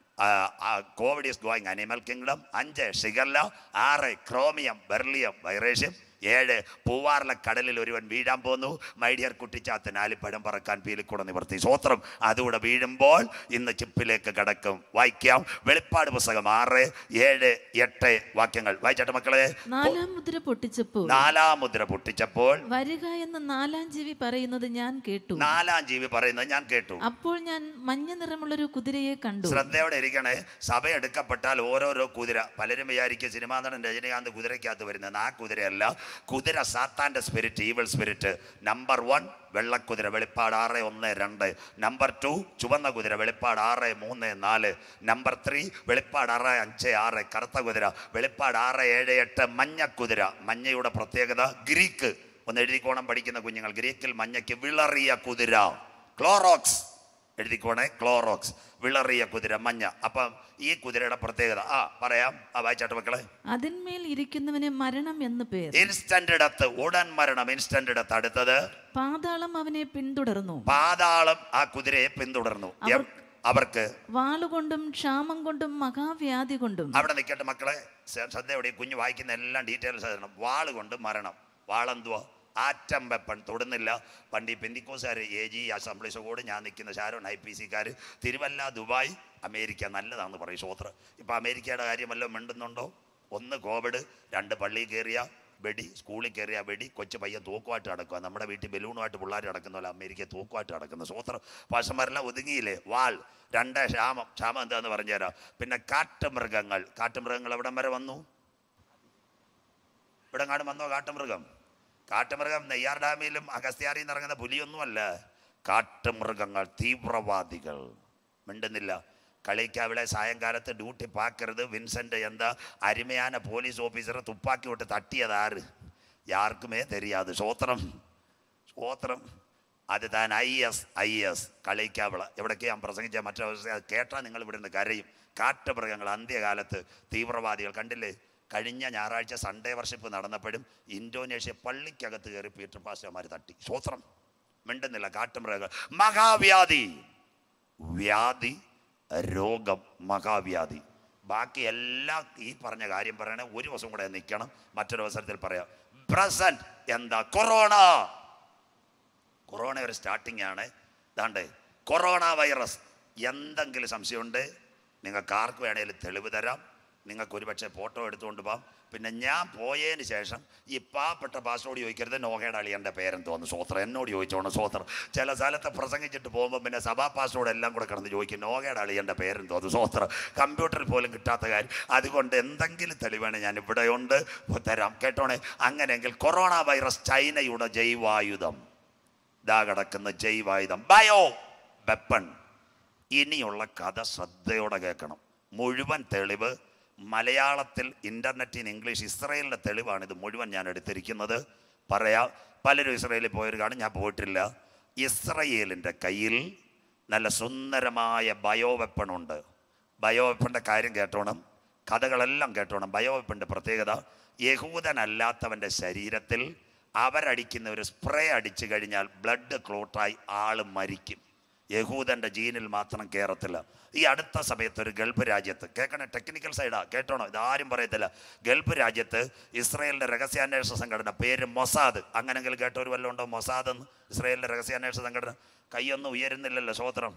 COVID is going animal kingdom അഞ്ച് ഷിഗല്ല ആറ് ക്രോമിയം ബെർലിയം വൈറേഷ്യം ഏഴ് പൂവാറിലെ കടലിൽ ഒരുവൻ വീഴാൻ പോന്നു മൈഡിയർ കുട്ടിച്ചാത്തൻ ആലിപ്പഴം പറക്കാൻ പീലിക്കൂടെ നിവർത്തി സ്വോത്രം അതുകൂടെ വീഴുമ്പോൾ ഇന്ന് ചിപ്പിലേക്ക് കടക്കും വായിക്കാം വെളിപ്പാട് പുസ്തകം ആറ് ഏഴ് എട്ട് വാക്യങ്ങൾ വായിച്ചോട്ടെ മക്കളെ നാലാം മുദ്ര പൊട്ടിച്ചപ്പോൾ നാലാം മുദ്ര പൊട്ടിച്ചപ്പോൾ വരിക എന്ന നാലാം ജീവി പറയുന്നത് ഞാൻ കേട്ടു നാലാം ജീവി പറയുന്നത് ഞാൻ കേട്ടു അപ്പോൾ ഞാൻ മഞ്ഞ നിറമുള്ളൊരു കുതിരയെ കണ്ടു ശ്രദ്ധയോടെ ഇരിക്കണേ സഭ എടുക്കപ്പെട്ടാൽ ഓരോരോ കുതിര പലരും വിചാരിക്കും സിനിമാ നടൻ രജനീകാന്ത് കുതിരയ്ക്കകത്ത് വരുന്നത് ആ കുതിരയല്ല കുതിര സാത്താൻ്റെ spirit evil spirit number one വെള്ളക്കുതിര വെളിപ്പാട് ആറ് ഒന്ന് രണ്ട് നമ്പർ ടു ചുവന്ന കുതിര വെളിപ്പാട് ആറ് മൂന്ന് നാല് നമ്പർ ത്രീ വെളിപ്പാട് ആറ് അഞ്ച് ആറ് കറുത്ത കുതിര വെളിപ്പാട് ആറ് ഏഴ് എട്ട് മഞ്ഞ കുതിര മഞ്ഞയുടെ പ്രത്യേകത ഗ്രീക്ക് ഒന്ന് എഴുതിക്കോണം പഠിക്കുന്ന കുഞ്ഞുങ്ങൾ ഗ്രീക്കിൽ മഞ്ഞയ്ക്ക് വിളറിയ കുതിര ക്ലോറോക്സ് എഴുതിക്കോണേ ക്ലോറോക്സ് വിളറിയ കുതിര മഞ്ഞ അപ്പം ഈ കുതിരയുടെ പ്രത്യേകത ആ പറയാം ആ വായിച്ചാട്ട് മക്കളെ അതിന്മേൽ ഇരിക്കുന്നവന് മരണം എന്ന് പേർ ഇൻസ്റ്റന്റ് ഇടത്ത് ഉടൻ മരണം ഇൻസ്റ്റന്റ് ഇടത്ത് അടുത്തത് പാതാളം അവനെ പിന്തുടർന്നു പാതാളം ആ കുതിരയെ പിന്തുടർന്നു എം- അവർക്ക് വാളുകൊണ്ടും ക്ഷാമം കൊണ്ടും മഹാവ്യാധി കൊണ്ടും അവിടെ നിൽക്കട്ടെ മക്കളെ ശ്ര- ശ്രദ്ധയോടെ ഈ കുഞ്ഞ് വായിക്കുന്ന എല്ലാം ഡീറ്റെയിൽസ് ആയിരുന്നു വാള് കൊണ്ട് മരണം വാളെന്തുവാ ആറ്റം വെപ്പൺ തൊടുന്നില്ല പണ്ട് ഈ പെന്തിക്കോസുകാർ എ ജി അസംബ്ലീസ് കൂടെ ഞാൻ നിൽക്കുന്ന ഷാരോൺ ഐ പി സിക്കാർ തിരുവല്ല ദുബായ് അമേരിക്ക നല്ലതാണെന്ന് പറയും സ്വോത്രം ഇപ്പം അമേരിക്കയുടെ കാര്യം വല്ലതും മിണ്ടുന്നുണ്ടോ ഒന്ന് കോവിഡ് രണ്ട് പള്ളിയിൽ കയറിയ വെടി സ്കൂളിൽ കയറിയ വെടി കൊച്ചു പയ്യൻ തൂക്കുമായിട്ട് നടക്കുക നമ്മുടെ വീട്ടിൽ ബലൂണുമായിട്ട് പിള്ളേർ നടക്കുന്ന പോലെ അമേരിക്ക തൂക്കുമായിട്ട് നടക്കുന്ന സ്വോത്രം പാഷന്മാരെല്ലാം ഒതുങ്ങിയില്ലേ വാൾ രണ്ട് ക്ഷാമം ക്ഷാമം എന്താന്ന് പറഞ്ഞുതരാം പിന്നെ കാട്ടുമൃഗങ്ങൾ കാട്ടുമൃഗങ്ങൾ എവിടം വരെ വന്നു ഇവിടെ കാണും വന്നോ കാട്ടുമൃഗം കാട്ടുമൃഗം നെയ്യാർ ഡാമിലും അഗസ്ത്യാറിയിൽ നിന്ന് ഇറങ്ങുന്ന പുലിയൊന്നുമല്ല കാട്ടുമൃഗങ്ങൾ തീവ്രവാദികൾ മിണ്ടുന്നില്ല കളിക്കാവിളെ സായങ്കാലത്ത് ഡ്യൂട്ടി പാക്കരുത് വിൻസെന്റ് എന്താ അരുമയാന പോലീസ് ഓഫീസറെ തുപ്പാക്കി വിട്ട് തട്ടിയത് ആര് യാർക്കുമേ തെരിയാത് സ്വോത്രം സ്വോത്രം അത് താൻ I S I S Kaliyakkavilai എവിടേക്ക് ഞാൻ പ്രസംഗിച്ച മറ്റൊരു കേട്ടാൽ നിങ്ങൾ ഇവിടെ നിന്ന് കരയും കാട്ടുമൃഗങ്ങൾ അന്ത്യകാലത്ത് തീവ്രവാദികൾ കണ്ടില്ലേ കഴിഞ്ഞ ഞായറാഴ്ച സൺഡേ വർഷിപ്പ് നടന്നപ്പോഴും ഇന്തോനേഷ്യ പള്ളിക്കകത്ത് കയറി പീറ്റർ പാസ്റ്റർമാർ തട്ടി സ്വോത്രം മിണ്ടുന്നില്ല കാട്ടുമൃഗങ്ങൾ മഹാവ്യാധി വ്യാധി രോഗം മഹാവ്യാധി ബാക്കി എല്ലാം ഈ പറഞ്ഞ കാര്യം പറയണേ ഒരു ദിവസം കൂടെ നിൽക്കണം മറ്റൊരു അവസരത്തിൽ പറയാം പ്രസന്റ് എന്താ കൊറോണ കൊറോണ ഒരു സ്റ്റാർട്ടിംഗ് ആണ് ദാണ്ടേ കൊറോണ വൈറസ് എന്തെങ്കിലും സംശയമുണ്ട് നിങ്ങൾക്ക് ആർക്ക് വേണേലും തെളിവ് തരാം നിങ്ങൾക്ക് ഒരുപക്ഷെ ഫോട്ടോ എടുത്തുകൊണ്ട് പോകാം പിന്നെ ഞാൻ പോയതിന് ശേഷം ഈ പാവപ്പെട്ട പാസ്റ്റോട് ചോദിക്കരുത് നോഹയുടെ അളിയൻ്റെ പേരെന്ന് തോന്നുന്നു സ്വോത്രം എന്നോട് ചോദിച്ചോണം സ്വോത്രം ചില സ്ഥലത്ത് പ്രസംഗിച്ചിട്ട് പോകുമ്പോൾ പിന്നെ സഭാ പാസ്റ്റോട് എല്ലാം കൂടെ കിടന്ന് ചോദിക്കും നോഹയുടെ അളിയൻ്റെ പേരെന്ന് തോന്നുന്നു സ്വോത്രം കമ്പ്യൂട്ടറിൽ പോലും കിട്ടാത്ത കാര്യം അതുകൊണ്ട് എന്തെങ്കിലും തെളിവാണ് ഞാൻ ഇവിടെയുണ്ട് തരാം കേട്ടോണേ അങ്ങനെയെങ്കിൽ കൊറോണ വൈറസ് ചൈനയുടെ ജൈവായുധം ഇതാ കിടക്കുന്ന ജൈവായുധം ബയോ വെപ്പൺ ഇനിയുള്ള കഥ ശ്രദ്ധയോടെ കേൾക്കണം മുഴുവൻ തെളിവ് മലയാളത്തിൽ ഇൻ്റർനെറ്റിന് ഇംഗ്ലീഷ് ഇസ്രയേലിൻ്റെ തെളിവാണ് ഇത് മുഴുവൻ ഞാൻ എടുത്തിരിക്കുന്നത് പറയാം പലരും ഇസ്രയേലിൽ പോയവർ കാണും ഞാൻ പോയിട്ടില്ല ഇസ്രയേലിൻ്റെ കയ്യിൽ നല്ല സുന്ദരമായ ബയോ വെപ്പണുണ്ട് ബയോ വെപ്പണിൻ്റെ കാര്യം കേട്ടോണം കഥകളെല്ലാം കേട്ടോണം ബയോ വെപ്പണിൻ്റെ പ്രത്യേകത യഹൂദനല്ലാത്തവൻ്റെ ശരീരത്തിൽ അവരടിക്കുന്ന ഒരു സ്പ്രേ അടിച്ചു കഴിഞ്ഞാൽ ബ്ലഡ് ക്ലോട്ടായി ആള് മരിക്കും യഹൂദൻ്റെ ജീനിൽ മാത്രം കയറത്തില്ല ഈ അടുത്ത സമയത്ത് ഒരു ഗൾഫ് രാജ്യത്ത് കേൾക്കണേ ടെക്നിക്കൽ സൈഡാ കേട്ടോണോ ഇതാരും പറയത്തില്ല ഗൾഫ് രാജ്യത്ത് ഇസ്രയേലിൻ്റെ രഹസ്യാന്വേഷണ സംഘടന പേര് മൊസാദ് അങ്ങനെങ്കിലും കേട്ടൊരു വല്ലതും ഉണ്ടോ മൊസാദ് എന്ന് ഇസ്രയേലിൻ്റെ രഹസ്യാന്വേഷണ സംഘടന കൈയൊന്നും ഉയരുന്നില്ലല്ലോ സ്വോത്രം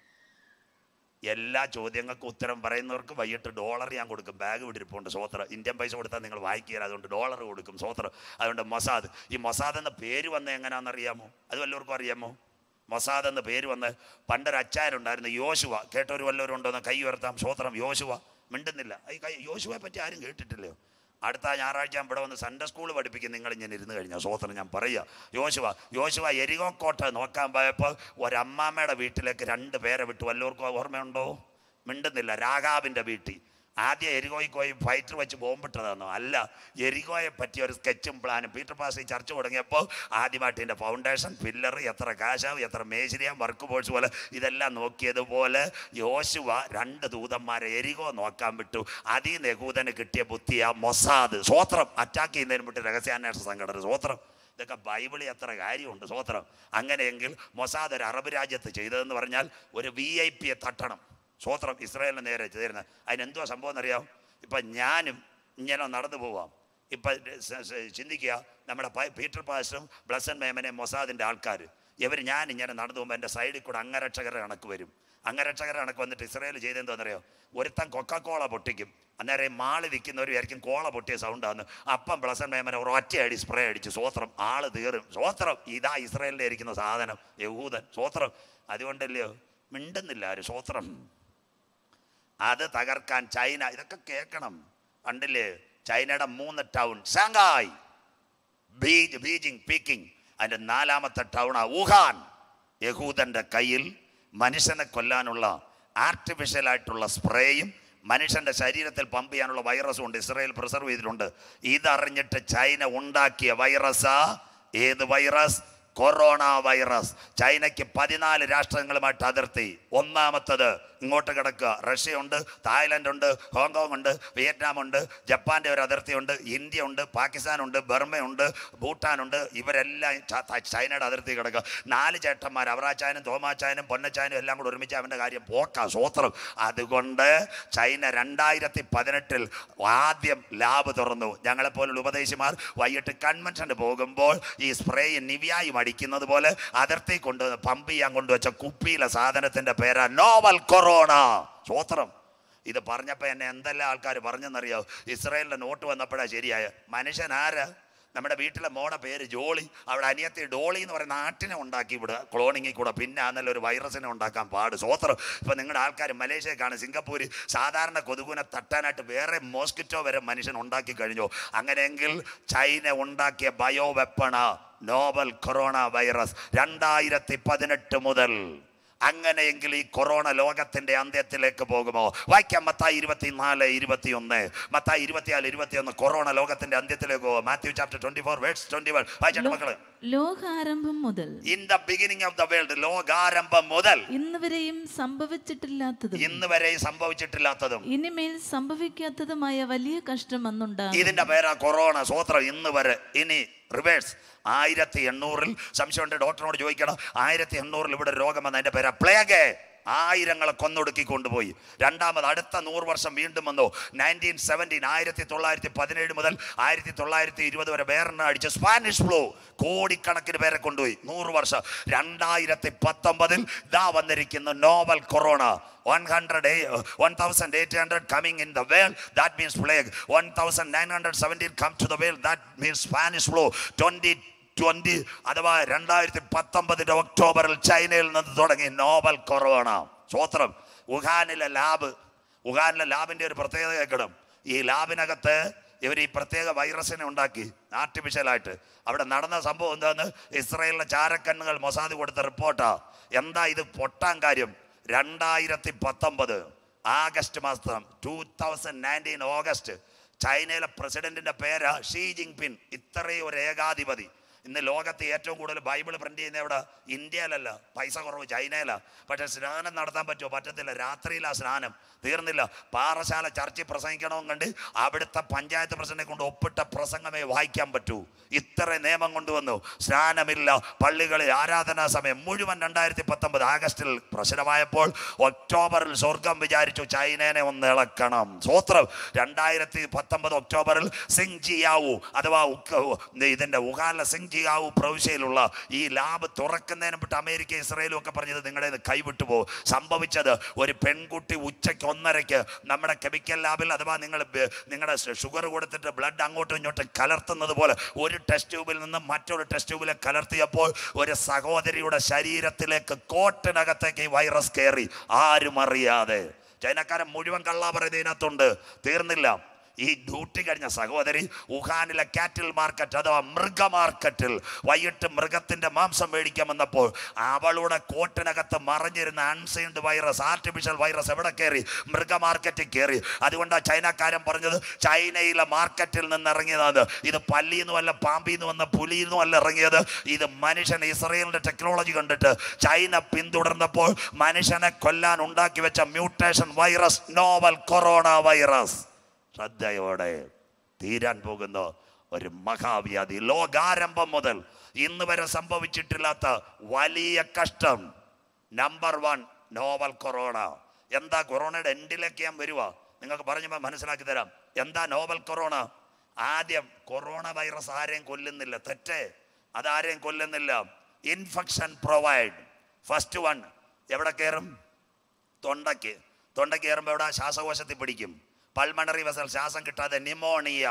എല്ലാ ചോദ്യങ്ങൾക്കും ഉത്തരം പറയുന്നവർക്ക് വൈകിട്ട് ഡോളർ ഞാൻ കൊടുക്കും ബാഗ് വിട്ടിരിപ്പുണ്ട് സ്വോത്ര ഇന്ത്യൻ പൈസ കൊടുത്താൽ നിങ്ങൾ വായിക്കുക അതുകൊണ്ട് ഡോളർ കൊടുക്കും സ്വോത്ര അതുകൊണ്ട് മൊസാദ് ഈ മൊസാദ് എന്ന പേര് വന്നത് എങ്ങനെയാണെന്നറിയാമോ അത് വല്ലവർക്കും അറിയാമോ മൊസാദ് എന്ന പേര് വന്ന് പണ്ടൊരു അച്ചാരുണ്ടായിരുന്നു യോശുവ കേട്ടൊരു വല്ലവരും ഉണ്ടോ എന്ന് കൈ ഉയർത്താം സ്വോത്രം യോശുവ മിണ്ടുന്നില്ല ഈ കൈ യോശുവയെ പറ്റി ആരും കേട്ടിട്ടില്ലയോ അടുത്ത ഞായറാഴ്ച ഞാൻ ഇവിടെ വന്ന് സൺഡേ സ്കൂൾ പഠിപ്പിക്കും നിങ്ങൾ ഇങ്ങനെ ഇരുന്ന് കഴിഞ്ഞാൽ സ്വോത്രം ഞാൻ പറയുക യോശുവ യോശുവ എരികോക്കോട്ട നോക്കാൻ പോയപ്പോൾ ഒരമ്മാമ്മയുടെ വീട്ടിലേക്ക് രണ്ട് പേരെ വിട്ടു വല്ലവർക്കും ഓർമ്മയുണ്ടോ മിണ്ടുന്നില്ല രാഘാവിൻ്റെ വീട്ടിൽ ആദ്യം എരികോയിൽ പോയി ഫൈറ്റർ വെച്ച് ബോംബിട്ടതാണോ അല്ല എരികോയെ പറ്റിയ ഒരു സ്കെച്ചും പ്ലാനും പീറ്റർ പാസ് ചർച്ച തുടങ്ങിയപ്പോൾ ആദ്യമായിട്ട് ഇതിൻ്റെ ഫൗണ്ടേഷൻ പില്ലർ എത്ര കാശാവും എത്ര മേശരിയാം വർക്ക് ബോർഡ്സ് പോലെ ഇതെല്ലാം നോക്കിയതുപോലെ യോശുവ രണ്ട് ദൂതന്മാരെ എരികോ നോക്കാൻ വിട്ടു അതിൽ നിന്ന് യഹൂദന് കിട്ടിയ ബുദ്ധിയ മൊസാദ് സ്വോത്രം അറ്റാക്ക് ചെയ്യുന്നതിന് വിട്ട് രഹസ്യാന്വേഷണ സംഘടന സ്വോത്രം ഇതൊക്കെ ബൈബിളിൽ എത്ര കാര്യമുണ്ട് സ്വോത്രം അങ്ങനെയെങ്കിൽ മൊസാദ് ഒരു അറബ് രാജ്യത്ത് ചെയ്തതെന്ന് പറഞ്ഞാൽ ഒരു വി ഐ പിയെ തട്ടണം സ്വോത്രം ഇസ്രായേലിന് നേരെ ചെയ്തിരുന്നത് അതിനെന്തുവാ സംഭവം എന്നറിയാം ഇപ്പം ഞാനും ഇങ്ങനെ നടന്നു പോവാം ഇപ്പം സ- സ- ചിന്തിക്കുക നമ്മുടെ പ- പീറ്റർ പാസ്റ്ററും ബ്ലസൻ മേമനെ മൊസാദിൻ്റെ ആൾക്കാർ ഇവർ ഞാൻ ഇങ്ങനെ നടന്നു പോകുമ്പോൾ എൻ്റെ സൈഡിൽ കൂടെ അംഗരക്ഷകരുടെ കണക്ക് വരും അംഗരക്ഷകരുടെ കണക്ക് വന്നിട്ട് ഇസ്രായേൽ ചെയ്തെന്തോന്നറിയോ ഒരുത്തൻ കൊക്കക്കോള പൊട്ടിക്കും അന്നേരം മാളി നിൽക്കുന്നവർ വിചാരിക്കും കോള പൊട്ടിയ സൗണ്ടാന്ന് അപ്പം ബ്ലസൻ മേമന ഒരു ഒറ്റയടി സ്പ്രേ അടിച്ച് സ്വോത്രം ആള് തീറും സ്വോത്രം ഇതാ ഇസ്രായേലിൽ ഇരിക്കുന്ന സാധനം യഹൂദൻ സ്വോത്രം അതുകൊണ്ടല്ലയോ മിണ്ടുന്നില്ല ആര് സ്വോത്രം അത് തകർക്കാൻ ചൈന ഇതൊക്കെ കേൾക്കണം കണ്ടില്ലേ ചൈനയുടെ മൂന്ന് ടൗൺ ഷാങ്ഹായ് ബീജ് ബീജിംഗ് പീക്കിംഗ് അതിൻ്റെ നാലാമത്തെ ടൗണാ വുഹാൻ യഹൂദൻ്റെ കയ്യിൽ മനുഷ്യനെ കൊല്ലാനുള്ള ആർട്ടിഫിഷ്യൽ ആയിട്ടുള്ള സ്പ്രേയും മനുഷ്യൻ്റെ ശരീരത്തിൽ പമ്പ് ചെയ്യാനുള്ള വൈറസും ഉണ്ട് ഇസ്രായേൽ പ്രിസർവ് ചെയ്തിട്ടുണ്ട് ഇതറിഞ്ഞിട്ട് ചൈന ഉണ്ടാക്കിയ വൈറസാ ഏത് വൈറസ് കൊറോണ വൈറസ് ചൈനയ്ക്ക് പതിനാല് രാഷ്ട്രങ്ങളുമായിട്ട് അതിർത്തി ഒന്നാമത്തത് ഇങ്ങോട്ട് കിടക്കുക റഷ്യയുണ്ട് തായ്ലൻഡ് ഉണ്ട് ഹോങ്കോങ് ഉണ്ട് വിയറ്റ്നാം ഉണ്ട് ജപ്പാന്റെ ഒരു അതിർത്തിയുണ്ട് ഇന്ത്യ ഉണ്ട് പാകിസ്ഥാനുണ്ട് ബർമയുണ്ട് ഭൂട്ടാനുണ്ട് ഇവരെല്ലാം ച- ത- ചൈനയുടെ അതിർത്തി കിടക്കുക നാല് ചേട്ടന്മാർ അവറാച്ചായനും തോമാച്ചായനും പൊന്നച്ചായനും എല്ലാം കൂടെ ഒരുമിച്ച് അവൻ്റെ കാര്യം പോക്ക സ്വോത്രം അതുകൊണ്ട് ചൈന രണ്ടായിരത്തി പതിനെട്ടിൽ ആദ്യം ലാബ് തുറന്നു ഞങ്ങളെപ്പോലുള്ള ഉപദേശിമാർ വൈകിട്ട് കൺവെൻഷന് പോകുമ്പോൾ ഈ സ്പ്രേയും നിവ്യായും അടിക്കുന്നത് പോലെ അതിർത്തി കൊണ്ട് പമ്പ് ചെയ്യാൻ കൊണ്ടുവച്ച കുപ്പിയിലെ സാധനത്തിന്റെ പേരാ നോവൽ കൊറോണ സ്വോത്രം ഇത് പറഞ്ഞപ്പോൾ എന്നെ എന്തെല്ലാം ആൾക്കാർ പറഞ്ഞെന്നറിയോ ഇസ്രായേലിന്റെ നോട്ട് വന്നപ്പോഴാണ് ശരിയായ മനുഷ്യൻ ആരാ നമ്മുടെ വീട്ടിലെ മോടെ പേര് ജോളി അവിടെ അനിയത്തി ഡോളി എന്ന് പറയുന്ന നാട്ടിനെ ഉണ്ടാക്കി വിടുക ക്ലോണിങ്ങിൽ കൂടെ പിന്നെ ആന്നല്ല ഒരു വൈറസിനെ ഉണ്ടാക്കാൻ പാട് സ്വോത്രം ഇപ്പം നിങ്ങളുടെ ആൾക്കാർ മലേഷ്യക്കാണ് സിംഗപ്പൂർ സാധാരണ കൊതുകുനെ തട്ടാനായിട്ട് വേറെ മോസ്കിറ്റോ വരെ മനുഷ്യൻ ഉണ്ടാക്കി കഴിഞ്ഞു അങ്ങനെയെങ്കിൽ ചൈന ഉണ്ടാക്കിയ bio weapon novel corona virus രണ്ടായിരത്തി പതിനെട്ട് മുതൽ അങ്ങനെയെങ്കിൽ ഈ കൊറോണ ലോകത്തിന്റെ അന്ത്യത്തിലേക്ക് പോകുമോ വായിക്കാം മത്തായി ഇരുപത്തിനാല് ഇരുപത്തിയൊന്ന് മത്തായി ഇരുപത്തിനാല് ഇരുപത്തിയൊന്ന് കൊറോണ ലോകത്തിന്റെ അന്ത്യത്തിലേക്ക് പോകും Matthew chapter twenty four words twenty one വായിച്ചിട്ട് മക്കള് ലോകാരംഭം മുതൽ in the beginning of the world ലോകാരംഭം മുതൽ ഇന്ന് വരെയും സംഭവിച്ചിട്ടില്ലാത്തതും ഇന്ന് വരെ സംഭവിച്ചിട്ടില്ലാത്തതും ഇനിമേൽ സംഭവിക്കാത്തതുമായ വലിയ കഷ്ടം അന്നുണ്ടാകും ഇതിന്റെ പേരാ കൊറോണ സ്വോത്രം ഇന്ന് വരെ ഇനി റിവേഴ്സ് ആയിരത്തി എണ്ണൂറിൽ സംശയമുണ്ട് ഡോക്ടറിനോട് ചോദിക്കണം ആയിരത്തി എണ്ണൂറിൽ ഇവിടെ ഒരു രോഗം വന്ന അതിന്റെ പേരാ പ്ലേഗ് ആയിരങ്ങളെ കൊന്നൊടുക്കി കൊണ്ടുപോയി രണ്ടാമത് അടുത്ത നൂറ് വർഷം വീണ്ടും വന്നു നയൻറ്റീൻ സെവൻറ്റീൻ ആയിരത്തി തൊള്ളായിരത്തി പതിനേഴ് മുതൽ ആയിരത്തി തൊള്ളായിരത്തി ഇരുപത് വരെ വേറെണ്ണം അടിച്ച് സ്പാനിഷ് ഫ്ലൂ കോടിക്കണക്കിന് പേരെ കൊണ്ടുപോയി നൂറ് വർഷം രണ്ടായിരത്തി പത്തൊമ്പതിൽ ഇതാ വന്നിരിക്കുന്ന novel corona one hundred one thousand eight hundred coming in the world that means plague one thousand nine hundred seventeen come to the world that means Spanish flu twenty twenty അഥവാ രണ്ടായിരത്തി പത്തൊമ്പതിന്റെ ഒക്ടോബറിൽ ചൈനയിൽ നിന്ന് തുടങ്ങി നോവൽ കൊറോണ സ്വോത്രം വുഹാനിലെ lab വുഹാനിലെ ലാബിന്റെ ഒരു പ്രത്യേകത കേൾക്കണം ഈ ലാബിനകത്ത് ഇവർ ഈ പ്രത്യേക വൈറസിനെ ഉണ്ടാക്കി ആർട്ടിഫിഷ്യലായിട്ട് അവിടെ നടന്ന സംഭവം എന്താന്ന് ഇസ്രയേലിലെ ചാരക്കണ്ണുകൾ മൊസാദ് കൊടുത്ത റിപ്പോർട്ടാ എന്താ ഇത് പൊട്ടാൻ കാര്യം രണ്ടായിരത്തി പത്തൊമ്പത് ആഗസ്റ്റ് മാസം ടൂ തൗസൻഡ് നയൻറ്റീൻ ഓഗസ്റ്റ് ചൈനയിലെ പ്രസിഡന്റിന്റെ പേര് ഷീ ജിങ് ഇത്രയും ഒരു ഏകാധിപതി ഇന്ന് ലോകത്ത് ഏറ്റവും കൂടുതൽ ബൈബിൾ പ്രിന്റ് ചെയ്യുന്ന എവിടെ ഇന്ത്യയിലല്ല പൈസ കുറവ് ചൈനയില പക്ഷെ സ്നാനം നടത്താൻ പറ്റുമോ പറ്റത്തില്ല രാത്രിയിലാ സ്നാനം തീർന്നില്ല പാറശാല ചർച്ചിൽ പ്രസംഗിക്കണമെന്ന് കണ്ട് അവിടുത്തെ പഞ്ചായത്ത് പ്രസിഡന്റിനെ കൊണ്ട് ഒപ്പിട്ട പ്രസംഗമേ വായിക്കാൻ പറ്റൂ ഇത്ര നിയമം കൊണ്ടുവന്നു സ്നാനമില്ല പള്ളികളിൽ ആരാധനാ സമയം മുഴുവൻ രണ്ടായിരത്തി പത്തൊമ്പത് ആഗസ്റ്റിൽ പ്രശ്നമായപ്പോൾ ഒക്ടോബറിൽ സ്വർഗം വിചാരിച്ചു ചൈനേനെ ഒന്ന് ഇളക്കണം സ്വോത്രം രണ്ടായിരത്തി പത്തൊമ്പത് ഒക്ടോബറിൽ സിങ് ജിയാവു അഥവാ ഉക്ക- ഇതിന്റെ ഉഹാല സിങ് ജിയാവു പ്രവിശ്യയിലുള്ള ഈ ലാബ് തുറക്കുന്നതിന് മുമ്പ് അമേരിക്ക ഇസ്രയേലും ഒക്കെ പറഞ്ഞത് നിങ്ങളുടെ കൈവിട്ടു പോകും സംഭവിച്ചത് ഒരു പെൺകുട്ടി ഉച്ചയ്ക്ക് ഒന്നരയ്ക്ക് നമ്മുടെ കെമിക്കൽ ലാബിൽ അഥവാ നിങ്ങൾ ബ- നിങ്ങളുടെ ഷുഗർ കൊടുത്തിട്ട് ബ്ലഡ് അങ്ങോട്ടും ഇങ്ങോട്ടും കലർത്തുന്നത് പോലെ ഒരു ടെസ്റ്റ് ട്യൂബിൽ നിന്ന് മറ്റൊരു ടെസ്റ്റ് ട്യൂബിൽ കലർത്തിയപ്പോൾ ഒരു സഹോദരിയുടെ ശരീരത്തിലേക്ക് കോട്ടിനകത്തേക്ക് ഈ വൈറസ് കയറി ആരും അറിയാതെ ചൈനക്കാരൻ മുഴുവൻ കള്ളാ പറയുന്നതിനകത്തുണ്ട് തീർന്നില്ല ഈ ഡ്യൂട്ടി കഴിഞ്ഞ സഹോദരി വുഹാനിലെ കാറ്റിൽ മാർക്കറ്റ് അഥവാ മൃഗ മാർക്കറ്റിൽ വൈകിട്ട് മൃഗത്തിന്റെ മാംസം മേടിക്കാൻ വന്നപ്പോൾ അവളുടെ കോട്ടിനകത്ത് മറിഞ്ഞിരുന്ന അൺസീൻഡ് വൈറസ് ആർട്ടിഫിഷ്യൽ വൈറസ് എവിടെ കയറി മൃഗ മാർക്കറ്റിൽ കയറി അതുകൊണ്ടാണ് ചൈനക്കാരൻ പറഞ്ഞത് ചൈനയിലെ മാർക്കറ്റിൽ നിന്ന് ഇറങ്ങിയതാണ് ഇത് പല്ലിന്ന് വല്ല പാമ്പിന്ന് വന്ന പുലിന്ന് വല്ല ഇറങ്ങിയത് ഇത് മനുഷ്യൻ ഇസ്രയേലിന്റെ ടെക്നോളജി കണ്ടിട്ട് ചൈന പിന്തുടർന്നപ്പോൾ മനുഷ്യനെ കൊല്ലാൻ ഉണ്ടാക്കി വെച്ച mutation virus novel corona virus ശ്രദ്ധയോടെ തീരാൻ പോകുന്ന ഒരു മഹാവ്യാധി ലോകാരംഭം മുതൽ ഇന്ന് വരെ സംഭവിച്ചിട്ടില്ലാത്ത വലിയ കഷ്ടം നമ്പർ വൺ നോവൽ കൊറോണ എന്താ കൊറോണയുടെ എൻഡിലേക്ക് ഞാൻ വരുക നിങ്ങൾക്ക് പറഞ്ഞപ്പോൾ മനസ്സിലാക്കി തരാം എന്താ നോവൽ കൊറോണ ആദ്യം കൊറോണ വൈറസ് ആരെയും കൊല്ലുന്നില്ല തെറ്റേ അതാരെയും കൊല്ലുന്നില്ല ഇൻഫെക്ഷൻ പ്രൊവൈഡ് ഫസ്റ്റ് വൺ എവിടെ കയറും തൊണ്ടയ്ക്ക് തൊണ്ടയ്ക്ക് കയറുമ്പോൾ എവിടെ ശ്വാസകോശത്തിൽ പിടിക്കും പൾമണറി വെസൽ ശ്വാസം കിട്ടാതെ നിമോണിയ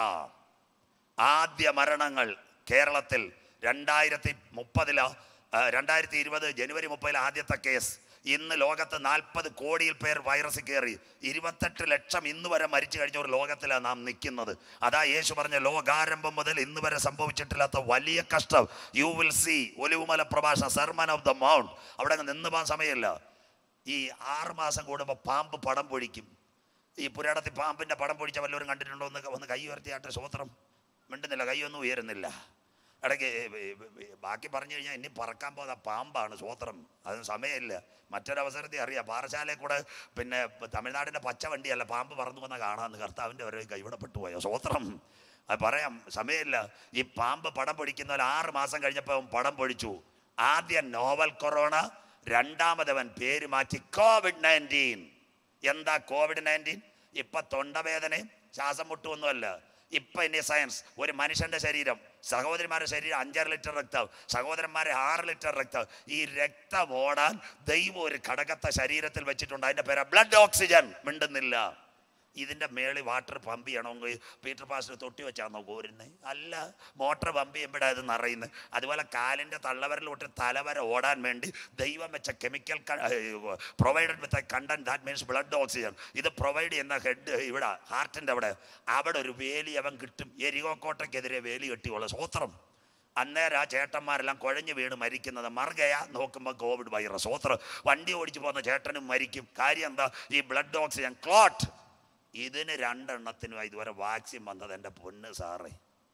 ആദ്യ മരണങ്ങൾ കേരളത്തിൽ രണ്ടായിരത്തി മുപ്പതില രണ്ടായിരത്തി ഇരുപത് ജനുവരി മുപ്പതിലെ ആദ്യത്തെ കേസ് ഇന്ന് ലോകത്ത് നാൽപ്പത് കോടിയിൽ പേർ വൈറസ് കയറി ഇരുപത്തെട്ട് ലക്ഷം ഇന്ന് വരെ മരിച്ചു കഴിഞ്ഞ ഒരു ലോകത്തിലാണ് നാം നിൽക്കുന്നത് അതാ യേശു പറഞ്ഞ ലോകാരംഭം മുതൽ ഇന്ന് വരെ സംഭവിച്ചിട്ടില്ലാത്ത വലിയ കഷ്ടം യു വിൽ സി ഒലിവുമല പ്രഭാഷണം സർമൻ ഓഫ് ദ മൗണ്ട് അവിടെ അങ്ങ് നിന്ന് പോകാൻ സമയമില്ല ഈ ആറ് മാസം കൂടുമ്പോൾ പാമ്പ് പടം പൊഴിക്കും ഈ പുരാണത്തിൽ പാമ്പിന്റെ പടം പൊഴിച്ച വല്ലവരും കണ്ടിട്ടുണ്ടോ എന്ന് ഒന്ന് കൈ ഉയർത്തിയാട്ടെ സ്വോത്രം മിണ്ടുന്നില്ല കൈയൊന്നും ഉയരുന്നില്ല ഇടയ്ക്ക് ഈ- ഈ- ഈ- ബാക്കി പറഞ്ഞു കഴിഞ്ഞാൽ ഇനി പറക്കാൻ പോകുന്ന പാമ്പാണ് സ്വോത്രം അതിന് സമയമില്ല മറ്റൊരവസരത്തിൽ അറിയാം പാറശാലയിൽ കൂടെ പിന്നെ തമിഴ്നാടിൻ്റെ പച്ച വണ്ടിയല്ല പാമ്പ് പറന്നു വന്ന കാണാമെന്ന് കർത്താവിൻ്റെ ഒരു കൈവിടപ്പെട്ടു പോയോ സ്വോത്രം അത് പറയാം സമയമില്ല ഈ പാമ്പ് പടം പൊടിക്കുന്ന ആറ് മാസം കഴിഞ്ഞപ്പോൾ അവൻ പടം പൊടിച്ചു ആദ്യം നോവൽ കൊറോണ രണ്ടാമതവൻ പേര് മാറ്റി കോവിഡ് നയൻറ്റീൻ എന്താ കോവിഡ് നയൻറ്റീൻ ഇപ്പൊ തൊണ്ടവേദനയും ശ്വാസം മുട്ടുമൊന്നുമല്ല ഇപ്പൊ ഇനി സയൻസ് ഒരു മനുഷ്യന്റെ ശരീരം സഹോദരിമാരുടെ ശരീരം അഞ്ചര ലിറ്റർ രക്തം സഹോദരന്മാരെ ആറ് ലിറ്റർ രക്തം ഈ രക്തം ഓടാൻ ദൈവം ഒരു ഘടകത്തെ ശരീരത്തിൽ വെച്ചിട്ടുണ്ട് അതിന്റെ പേരാ ബ്ലഡ് ഓക്സിജൻ മിണ്ടുന്നില്ല ഇതിൻ്റെ മേളിൽ വാട്ടർ പമ്പ് ചെയ്യണമെങ്കിൽ പീറ്റർ പാസ്റ്റർ തൊട്ടി വെച്ചാണോ കോരുന്നത് അല്ല മോട്ടർ പമ്പ് ചെയ്യുമ്പോഴാണ് അത് നിറയുന്നത് അതുപോലെ കാലിൻ്റെ തള്ളവരൽ തൊട്ട് തലവര ഓടാൻ വേണ്ടി ദൈവം വെച്ച chemical provided with content that means blood oxygen ഇത് പ്രൊവൈഡ് ചെയ്യുന്ന ഹെഡ് ഇവിടെ ഹാർട്ടിൻ്റെ അവിടെ അവിടെ ഒരു വേലി അവൻ കിട്ടും എരികോക്കോട്ടയ്ക്കെതിരെ വേലി കെട്ടിയുള്ള സ്വോത്രം അന്നേരം ആ ചേട്ടന്മാരെല്ലാം കുഴഞ്ഞു വീണ് മരിക്കുന്നത് മറുകയാ നോക്കുമ്പോൾ കോവിഡ് വൈറസ് സ്വോത്രം വണ്ടി ഓടിച്ചു പോകുന്ന ചേട്ടനും മരിക്കും കാര്യം എന്താ ഈ ബ്ലഡ് ഓക്സിജൻ ക്ലോട്ട് ഇതിന് രണ്ടെണ്ണത്തിനും ഇതുവരെ വാക്സിൻ വന്നത് എൻ്റെ പൊന്ന് സാറേ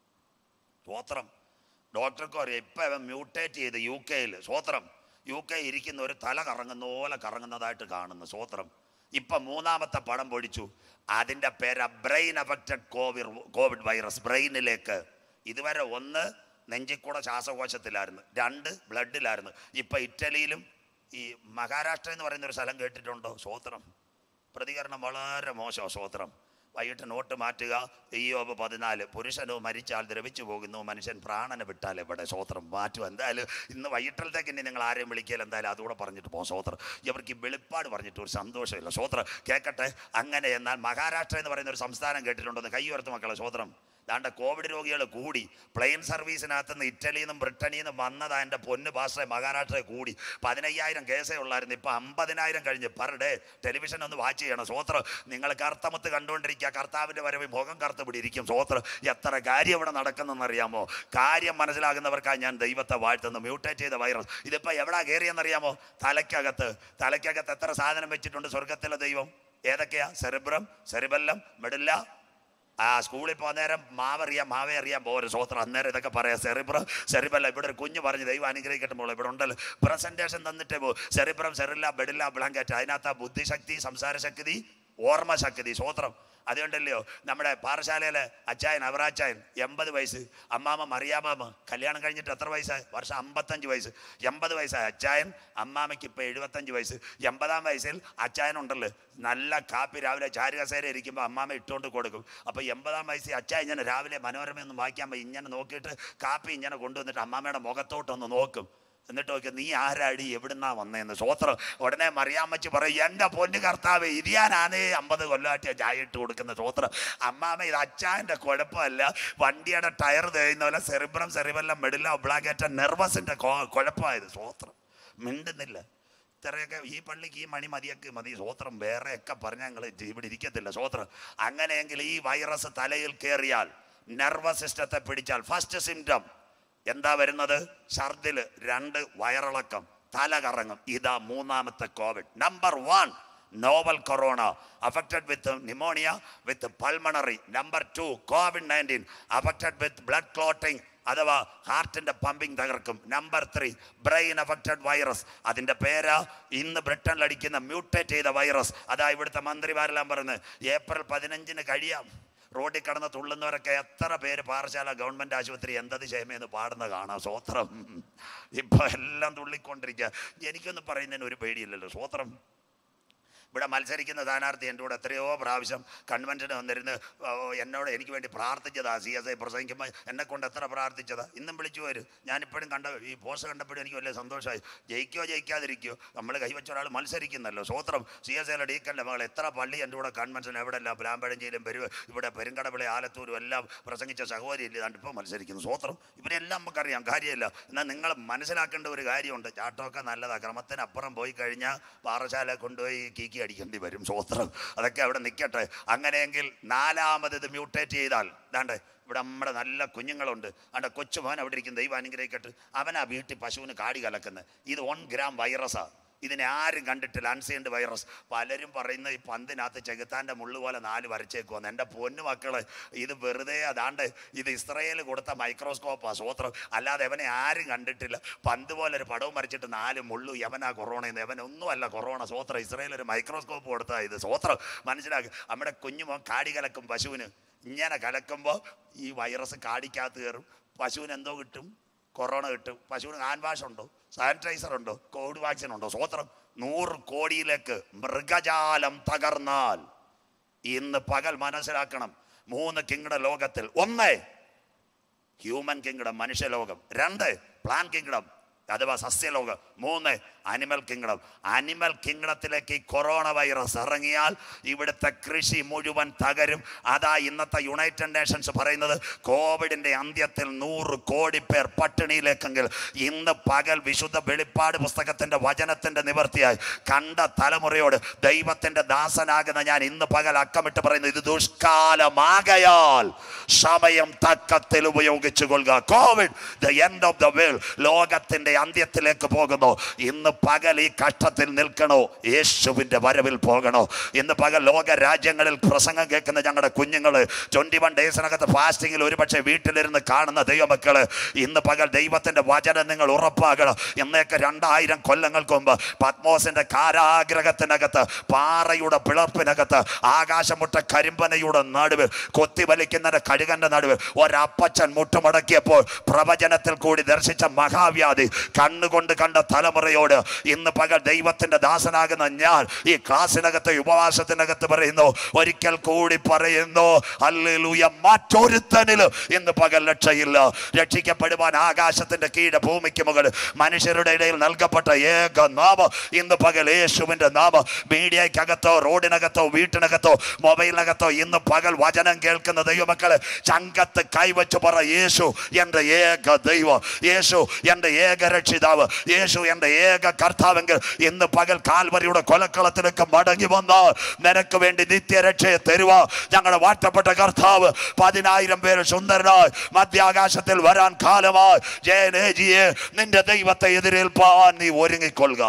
സ്വോത്രം ഡോക്ടർക്കും അറിയാം ഇപ്പം അവൻ മ്യൂട്ടേറ്റ് ചെയ്ത് യു കെയിൽ സ്വോത്രം യു കെ ഇരിക്കുന്ന ഒരു തല കറങ്ങുന്ന പോലെ കറങ്ങുന്നതായിട്ട് കാണുന്നു സ്വോത്രം ഇപ്പം മൂന്നാമത്തെ പടം പൊടിച്ചു അതിൻ്റെ പേര് brain affected COVID COVID virus ബ്രെയിനിലേക്ക് ഇതുവരെ ഒന്ന് നെഞ്ചിക്കൂടെ ശ്വാസകോശത്തിലായിരുന്നു രണ്ട് ബ്ലഡിലായിരുന്നു ഇപ്പം ഇറ്റലിയിലും ഈ മഹാരാഷ്ട്ര എന്ന് പറയുന്ന ഒരു സ്ഥലം കേട്ടിട്ടുണ്ടോ സ്വോത്രം പ്രതികരണം വളരെ മോശം സ്വോത്രം വൈകിട്ട് നോട്ട് മാറ്റുക ഇയോബ് പതിനാല് പുരുഷനോ മരിച്ചാൽ ദ്രവിച്ചു പോകുന്നു മനുഷ്യൻ പ്രാണനെ വിട്ടാൽ എവിടെ സ്വോത്രം മാറ്റും എന്തായാലും ഇന്ന് വൈകിട്ടത്തേക്ക് ഇനി നിങ്ങൾ ആരെയും വിളിക്കിയാൽ എന്തായാലും അതുകൂടെ പറഞ്ഞിട്ട് പോകും സ്വോത്രം ഇവർക്ക് ഈ വെളിപ്പാട് പറഞ്ഞിട്ട് ഒരു സന്തോഷമില്ല സ്വോത്രം കേൾക്കട്ടെ അങ്ങനെ എന്നാൽ മഹാരാഷ്ട്ര എന്ന് പറയുന്ന ഒരു സംസ്ഥാനം കേട്ടിട്ടുണ്ടെന്ന് കൈ ഉയർത്ത് മക്കളെ സ്വോത്രം ദാണ്ട കോവിഡ് രോഗികൾ കൂടി പ്ലെയിൻ സർവീസിനകത്ത് നിന്ന് ഇറ്റലിയിൽ നിന്നും ബ്രിട്ടനിൽ നിന്നും വന്നതാ എൻ്റെ പൊന്ന് ഭാഷ മഹാരാഷ്ട്രയിൽ കൂടി പതിനയ്യായിരം കേസേ ഉള്ളായിരുന്നു ഇപ്പം അമ്പതിനായിരം കഴിഞ്ഞ് പെർ ഡേ ടെലിവിഷൻ ഒന്ന് വാച്ച് ചെയ്യണം സ്വോത്രം നിങ്ങൾ കറുത്തമത്ത് കണ്ടുകൊണ്ടിരിക്കുക കർത്താവിൻ്റെ വരവ് മുഖം കറുത്ത് പിടിയിരിക്കും സ്വോത്രം എത്ര കാര്യം ഇവിടെ നടക്കുന്നെന്നറിയാമോ കാര്യം മനസ്സിലാകുന്നവർക്കായി ഞാൻ ദൈവത്തെ വാഴ്ത്തുന്നു മ്യൂട്ടേറ്റ് ചെയ്ത വൈറസ് ഇതിപ്പോൾ എവിടാ കയറിയെന്നറിയാമോ തലയ്ക്കകത്ത് തലയ്ക്കകത്ത് എത്ര സാധനം വെച്ചിട്ടുണ്ട് സ്വർഗത്തിലെ ദൈവം ഏതൊക്കെയാ സെറിബ്രം സെറിബല്ലം മെഡില്ല ആ സ്കൂളിൽ പോകുന്ന നേരം മാവറിയാം മാവേ അറിയാൻ പോരും സ്വോത്രം അന്നേരം ഇതൊക്കെ പറയാം സെറിബ്രം സെറിബല്ല ഇവിടെ ഒരു കുഞ്ഞ് പറഞ്ഞ് ദൈവം അനുഗ്രഹിക്കട്ടെ മോളെ ഇവിടെ ഉണ്ടല്ലോ പ്രസന്റേഷൻ തന്നിട്ടേ പോ സെറിബ്രം സെറില്ല ബെഡില്ല ബ്ലാങ്കറ്റ് അതിനകത്ത് ആ ബുദ്ധിശക്തി സംസാരശക്തി ഓർമ്മശക്തി സ്വോത്രം അതുകൊണ്ടല്ലയോ നമ്മുടെ പാറശാലയിലെ അച്ചായൻ അവറാച്ചായൻ എൺപത് വയസ്സ് അമ്മാമ്മ മറിയാമ്മ കല്യാണം കഴിഞ്ഞിട്ട് എത്ര വയസ്സായി വർഷം അമ്പത്തഞ്ച് വയസ്സ് എൺപത് വയസ്സായി അച്ചായൻ അമ്മാമ്മയ്ക്ക് ഇപ്പോൾ എഴുപത്തഞ്ച് വയസ്സ് എൺപതാം വയസ്സിൽ അച്ചായനുണ്ടല്ലോ നല്ല കാപ്പി രാവിലെ ചാരുകസേര ഇരിക്കുമ്പോൾ അമ്മാമ്മ ഇട്ടുകൊണ്ട് കൊടുക്കും അപ്പോൾ എൺപതാം വയസ്സിൽ അച്ചായ ഇങ്ങനെ രാവിലെ മനോരമയൊന്നും വായിക്കാൻ ഇങ്ങനെ നോക്കിയിട്ട് കാപ്പി ഇങ്ങനെ കൊണ്ടുവന്നിട്ട് അമ്മാമ്മയുടെ മുഖത്തോട്ടൊന്ന് നോക്കും എന്നിട്ട് നോക്കി നീ ആരാടി എവിടുന്നാ വന്നേന്ന് സ്വോത്രം ഉടനെ മറിയാമ്മച്ച് പറയും എൻ്റെ പൊന്ന് കർത്താവ് ഇരിയാനാണ് അമ്പത് കൊല്ലമായിട്ട് ചായ ഇട്ട് കൊടുക്കുന്ന സ്വോത്രം അമ്മാമ്മ ഇത് അച്ചാൻ്റെ കുഴപ്പമല്ല വണ്ടിയുടെ ടയർ തേയുന്ന പോലെ സെറിബ്രം സെറിബെല്ലാം മെഡില്ല ഒബ്ലാഗേറ്റ നെർവസിൻ്റെ കുഴപ്പമായത് സ്വോത്രം മിണ്ടുന്നില്ല ഇത്രയൊക്കെ ഈ പള്ളിക്ക് ഈ മണി മതിയൊക്കെ മതി സ്വോത്രം വേറെയൊക്കെ പറഞ്ഞാൽ ഞങ്ങൾ ഇവിടെ ഇരിക്കത്തില്ല സ്വോത്രം അങ്ങനെയെങ്കിൽ ഈ വൈറസ് തലയിൽ കയറിയാൽ നെർവസ് സിസ്റ്റത്തെ പിടിച്ചാൽ ഫസ്റ്റ് സിംറ്റം എന്താ വരുന്നത് ഛർദിൽ രണ്ട് വയറിളക്കം തല കറങ്ങും ഇതാ മൂന്നാമത്തെ COVID number one novel corona affected with pneumonia with pulmonary number two COVID nineteen affected with blood clotting അഥവാ ഹാർട്ടിന്റെ പമ്പിംഗ് തകർക്കും number three brain affected virus അതിന്റെ പേര് ഇന്ന് ബ്രിട്ടനിൽ അടിക്കുന്ന മ്യൂട്ടേറ്റ് ചെയ്ത വൈറസ് അതാ ഇവിടുത്തെ മന്ത്രിമാരെല്ലാം പറയുന്നത് ഏപ്രിൽ പതിനഞ്ചിന് കഴിയാം റോഡിൽ കടന്ന് തുള്ളുന്നവരൊക്കെ എത്ര പേര് പാറശാല ഗവൺമെന്റ് ആശുപത്രി എന്തത് ക്ഷേമെന്ന് പാടുന്ന കാണാം സ്വോത്രം ഇപ്പൊ എല്ലാം തുള്ളിക്കൊണ്ടിരിക്കുക എനിക്കൊന്നും പറയുന്നതിന് ഒരു പേടിയില്ലല്ലോ സ്വോത്രം ഇവിടെ മത്സരിക്കുന്ന സ്ഥാനാർത്ഥി എൻ്റെ കൂടെ എത്രയോ പ്രാവശ്യം കൺവെൻഷന് വന്നിരുന്ന് ഓ, എന്നോട് എനിക്ക് വേണ്ടി പ്രാർത്ഥിച്ചതാ സി എസ് ഐ പ്രസംഗിക്കുമ്പോൾ എന്നെ കൊണ്ട് എത്ര പ്രാർത്ഥിച്ചതാ ഇന്നും വിളിച്ചു വരും ഞാനിപ്പോഴും കണ്ട ഈ പോസ്റ്റ് കണ്ടപ്പോഴും എനിക്ക് വലിയ സന്തോഷമായി ജയിക്കോ ജയിക്കാതിരിക്കോ നമ്മൾ കൈവച്ച ഒരാൾ മത്സരിക്കുന്നല്ലോ സ്വോത്രം സി എസ് ഐയുടെ ഡീക്കൻ്റെ മകൾ എത്ര പള്ളി എൻ്റെ കൂടെ കൺവെൻഷൻ എവിടെല്ലാം പ്ലാമ്പഴഞ്ചിയിലും പെരുവ് ഇവിടെ പെരുങ്കടവിളി ആലത്തൂരും എല്ലാം പ്രസംഗിച്ച സഹോദരി ഇല്ല ഇതാണ്ട് ഇപ്പോൾ മത്സരിക്കുന്നു സ്വോത്രം ഇവരെല്ലാം നമുക്കറിയാം കാര്യമില്ല എന്നാൽ നിങ്ങൾ മനസ്സിലാക്കേണ്ട ഒരു കാര്യമുണ്ട് ചാട്ടമൊക്കെ നല്ലതാണ് ക്രമത്തിനപ്പുറം പോയി കഴിഞ്ഞാൽ പാറശാല കൊണ്ടുപോയി കീക്കി അടിക്കേണ്ടി വരും സ്വോത്രം അതൊക്കെ അവിടെ നിൽക്കട്ടെ അങ്ങനെയെങ്കിൽ നാലാമത് ഇത് മ്യൂട്ടേറ്റ് ചെയ്താൽ ദാണ്ട് ഇവിടെ നമ്മുടെ നല്ല കുഞ്ഞുങ്ങളുണ്ട് അവിടെ കൊച്ചുമോൻ അവിടെ ഇരിക്കും ദൈവം അനുഗ്രഹിക്കട്ടെ അവനാ വീട്ടിൽ പശുവിന് കാടി കലക്കുന്നത് ഇത് വൺ ഗ്രാം വൈറസാ ഇതിനെ ആരും കണ്ടിട്ടില്ല അൺസീൻഡ് വൈറസ് പലരും പറയുന്ന ഈ പന്തിനകത്ത് ചെകുത്താൻ്റെ മുള്ളു പോലെ നാല് വരച്ചേക്കുമെന്ന് എൻ്റെ പൊന്നു മക്കള് ഇത് വെറുതെ അതാണ്ട് ഇത് ഇസ്രയേൽ കൊടുത്ത മൈക്രോസ്കോപ്പാ സ്വോത്രം അല്ലാതെ എവനെ ആരും കണ്ടിട്ടില്ല പന്ത് പോലെ ഒരു പടവും വരച്ചിട്ട് നാല് മുള്ളു യവനാ കൊറോണ എന്ന് യവൻ ഒന്നുമല്ല കൊറോണ സ്വോത്രം ഇസ്രയേൽ ഒരു മൈക്രോസ്കോപ്പ് കൊടുത്താ ഇത് സ്വോത്രം മനസ്സിലാക്കി നമ്മുടെ കുഞ്ഞുമോൻ കാടി കലക്കും പശുവിന് ഇങ്ങനെ കലക്കുമ്പോൾ ഈ വൈറസ് കാടിക്കകത്ത് കയറും പശുവിന് എന്തോ കിട്ടും കൊറോണ കിട്ടും പശുവിന് ഹാൻഡ് വാഷ് ഉണ്ടോ സാനിറ്റൈസർ ഉണ്ടോ കോവിഡ് വാക്സിൻ ഉണ്ടോ സ്വോത്രം നൂറ് കോടിയിലേക്ക് മൃഗജാലം തകർന്നാൽ ഇന്ന് പകൽ മനസ്സിലാക്കണം മൂന്ന് കിങ്ഡം ലോകത്തിൽ ഒന്ന് ഹ്യൂമൻ കിങ്ഡം മനുഷ്യലോകം രണ്ട് പ്ലാൻ കിങ്ഡം അഥവാ സസ്യലോകം മൂന്ന് അനിമൽ കിങ്ഡം അനിമൽ കിങ്ഡത്തിലേക്ക് ഈ കൊറോണ വൈറസ് ഇറങ്ങിയാൽ ഇവിടുത്തെ കൃഷി മുഴുവൻ തകരും അതാ ഇന്നത്തെ യുണൈറ്റഡ് നേഷൻസ് പറയുന്നത് കോവിഡിന്റെ അന്ത്യത്തിൽ നൂറ് കോടി പേർ പട്ടിണിയിലേക്കെങ്കിൽ ഇന്ന് പകൽ വിശുദ്ധ വെളിപ്പാട് പുസ്തകത്തിന്റെ വചനത്തിന്റെ നിവർത്തിയായി കണ്ട തലമുറയോട് ദൈവത്തിന്റെ ദാസനാകുന്ന ഞാൻ ഇന്ന് പകൽ അക്കമിട്ട് പറയുന്നു ഇത് ദുഷ്കാലമാകയാൽ സമയം തക്കത്തിൽ ഉപയോഗിച്ചു കൊള്ളുക COVID the end of the world ലോകത്തിന്റെ അന്ത്യത്തിലേക്ക് പോകുന്നു ഇന്ന് പകൽ ഈ കഷ്ടത്തിൽ നിൽക്കണോ യേശുവിന്റെ വരവിൽ പോകണോ ഇന്ന് പകൽ ലോക രാജ്യങ്ങളിൽ പ്രസംഗം കേൾക്കുന്ന ഞങ്ങളുടെ കുഞ്ഞുങ്ങൾ ട്വന്റി വൺ ഡേയ്സിനകത്ത് ഫാസ്റ്റിങ്ങിൽ ഒരുപക്ഷെ വീട്ടിലിരുന്ന് കാണുന്ന ദൈവമക്കള് ഇന്ന് പകൽ ദൈവത്തിന്റെ വചനം നിങ്ങൾ ഉറപ്പാകണം എന്നേക്ക് രണ്ടായിരം കൊല്ലങ്ങൾക്ക് മുമ്പ് പത്മോസിന്റെ കാരാഗ്രഹത്തിനകത്ത് പാറയുടെ പിളർപ്പിനകത്ത് ആകാശമുട്ട കരിമ്പനയുടെ നടുവിൽ കൊത്തിവലിക്കുന്ന കഴുകന്റെ നടുവിൽ ഒരപ്പച്ചൻ മുട്ടുമടക്കിയപ്പോൾ പ്രവചനത്തിൽ കൂടി ദർശിച്ച മഹാവ്യാധി കണ്ണുകൊണ്ട് കണ്ട തലമുറയോട് ഇന്ന് പകൽ ദൈവത്തിന്റെ ദാസനാകുന്ന ഞാൻ ഈ ക്ലാസ്സിനകത്ത് ഉപവാസത്തിനകത്ത് പറയുന്നു ഒരിക്കൽ കൂടി പറയുന്നു അല്ലേലൂയ മറ്റൊരുത്തനിലും ഇന്ന് പകൽ രക്ഷയില്ല രക്ഷിക്കപ്പെടുവാൻ ആകാശത്തിന്റെ കീഴ് ഭൂമിക്ക് മുകളിൽ മനുഷ്യരുടെ ഇടയിൽ നൽകപ്പെട്ട ഏക നാമം ഇന്ന് പകൽ യേശുവിന്റെ നാമം മീഡിയക്കകത്തോ റോഡിനകത്തോ വീട്ടിനകത്തോ മൊബൈലിനകത്തോ ഇന്ന് പകൽ വചനം കേൾക്കുന്ന ദൈവമക്കള് ചങ്കത്ത് കൈവച്ച് പറ യേശു എൻ്റെ ഏക ദൈവം യേശു എൻ്റെ ഏക രക്ഷിതാവ് യേശു എൻ്റെ ഏക കർത്താവെങ്കിൽ ഇന്ന് പകൽ കാൽവരിയുടെ കൊലക്കളത്തിലേക്ക് മടങ്ങി വന്ന് നിനക്ക് വേണ്ടി നിത്യരക്ഷയെ തരുവാ ഞങ്ങളുടെ വാഴ്ത്തപ്പെട്ട കർത്താവ് പതിനായിരം പേര് സുന്ദരനായി മധ്യാകാശത്തിൽ വരാൻ കാലമായി ജയനേജിയെ നിന്റെ ദൈവത്തെ എതിരേൽപ്പാൻ നീ ഒരുങ്ങിക്കൊള്ളുക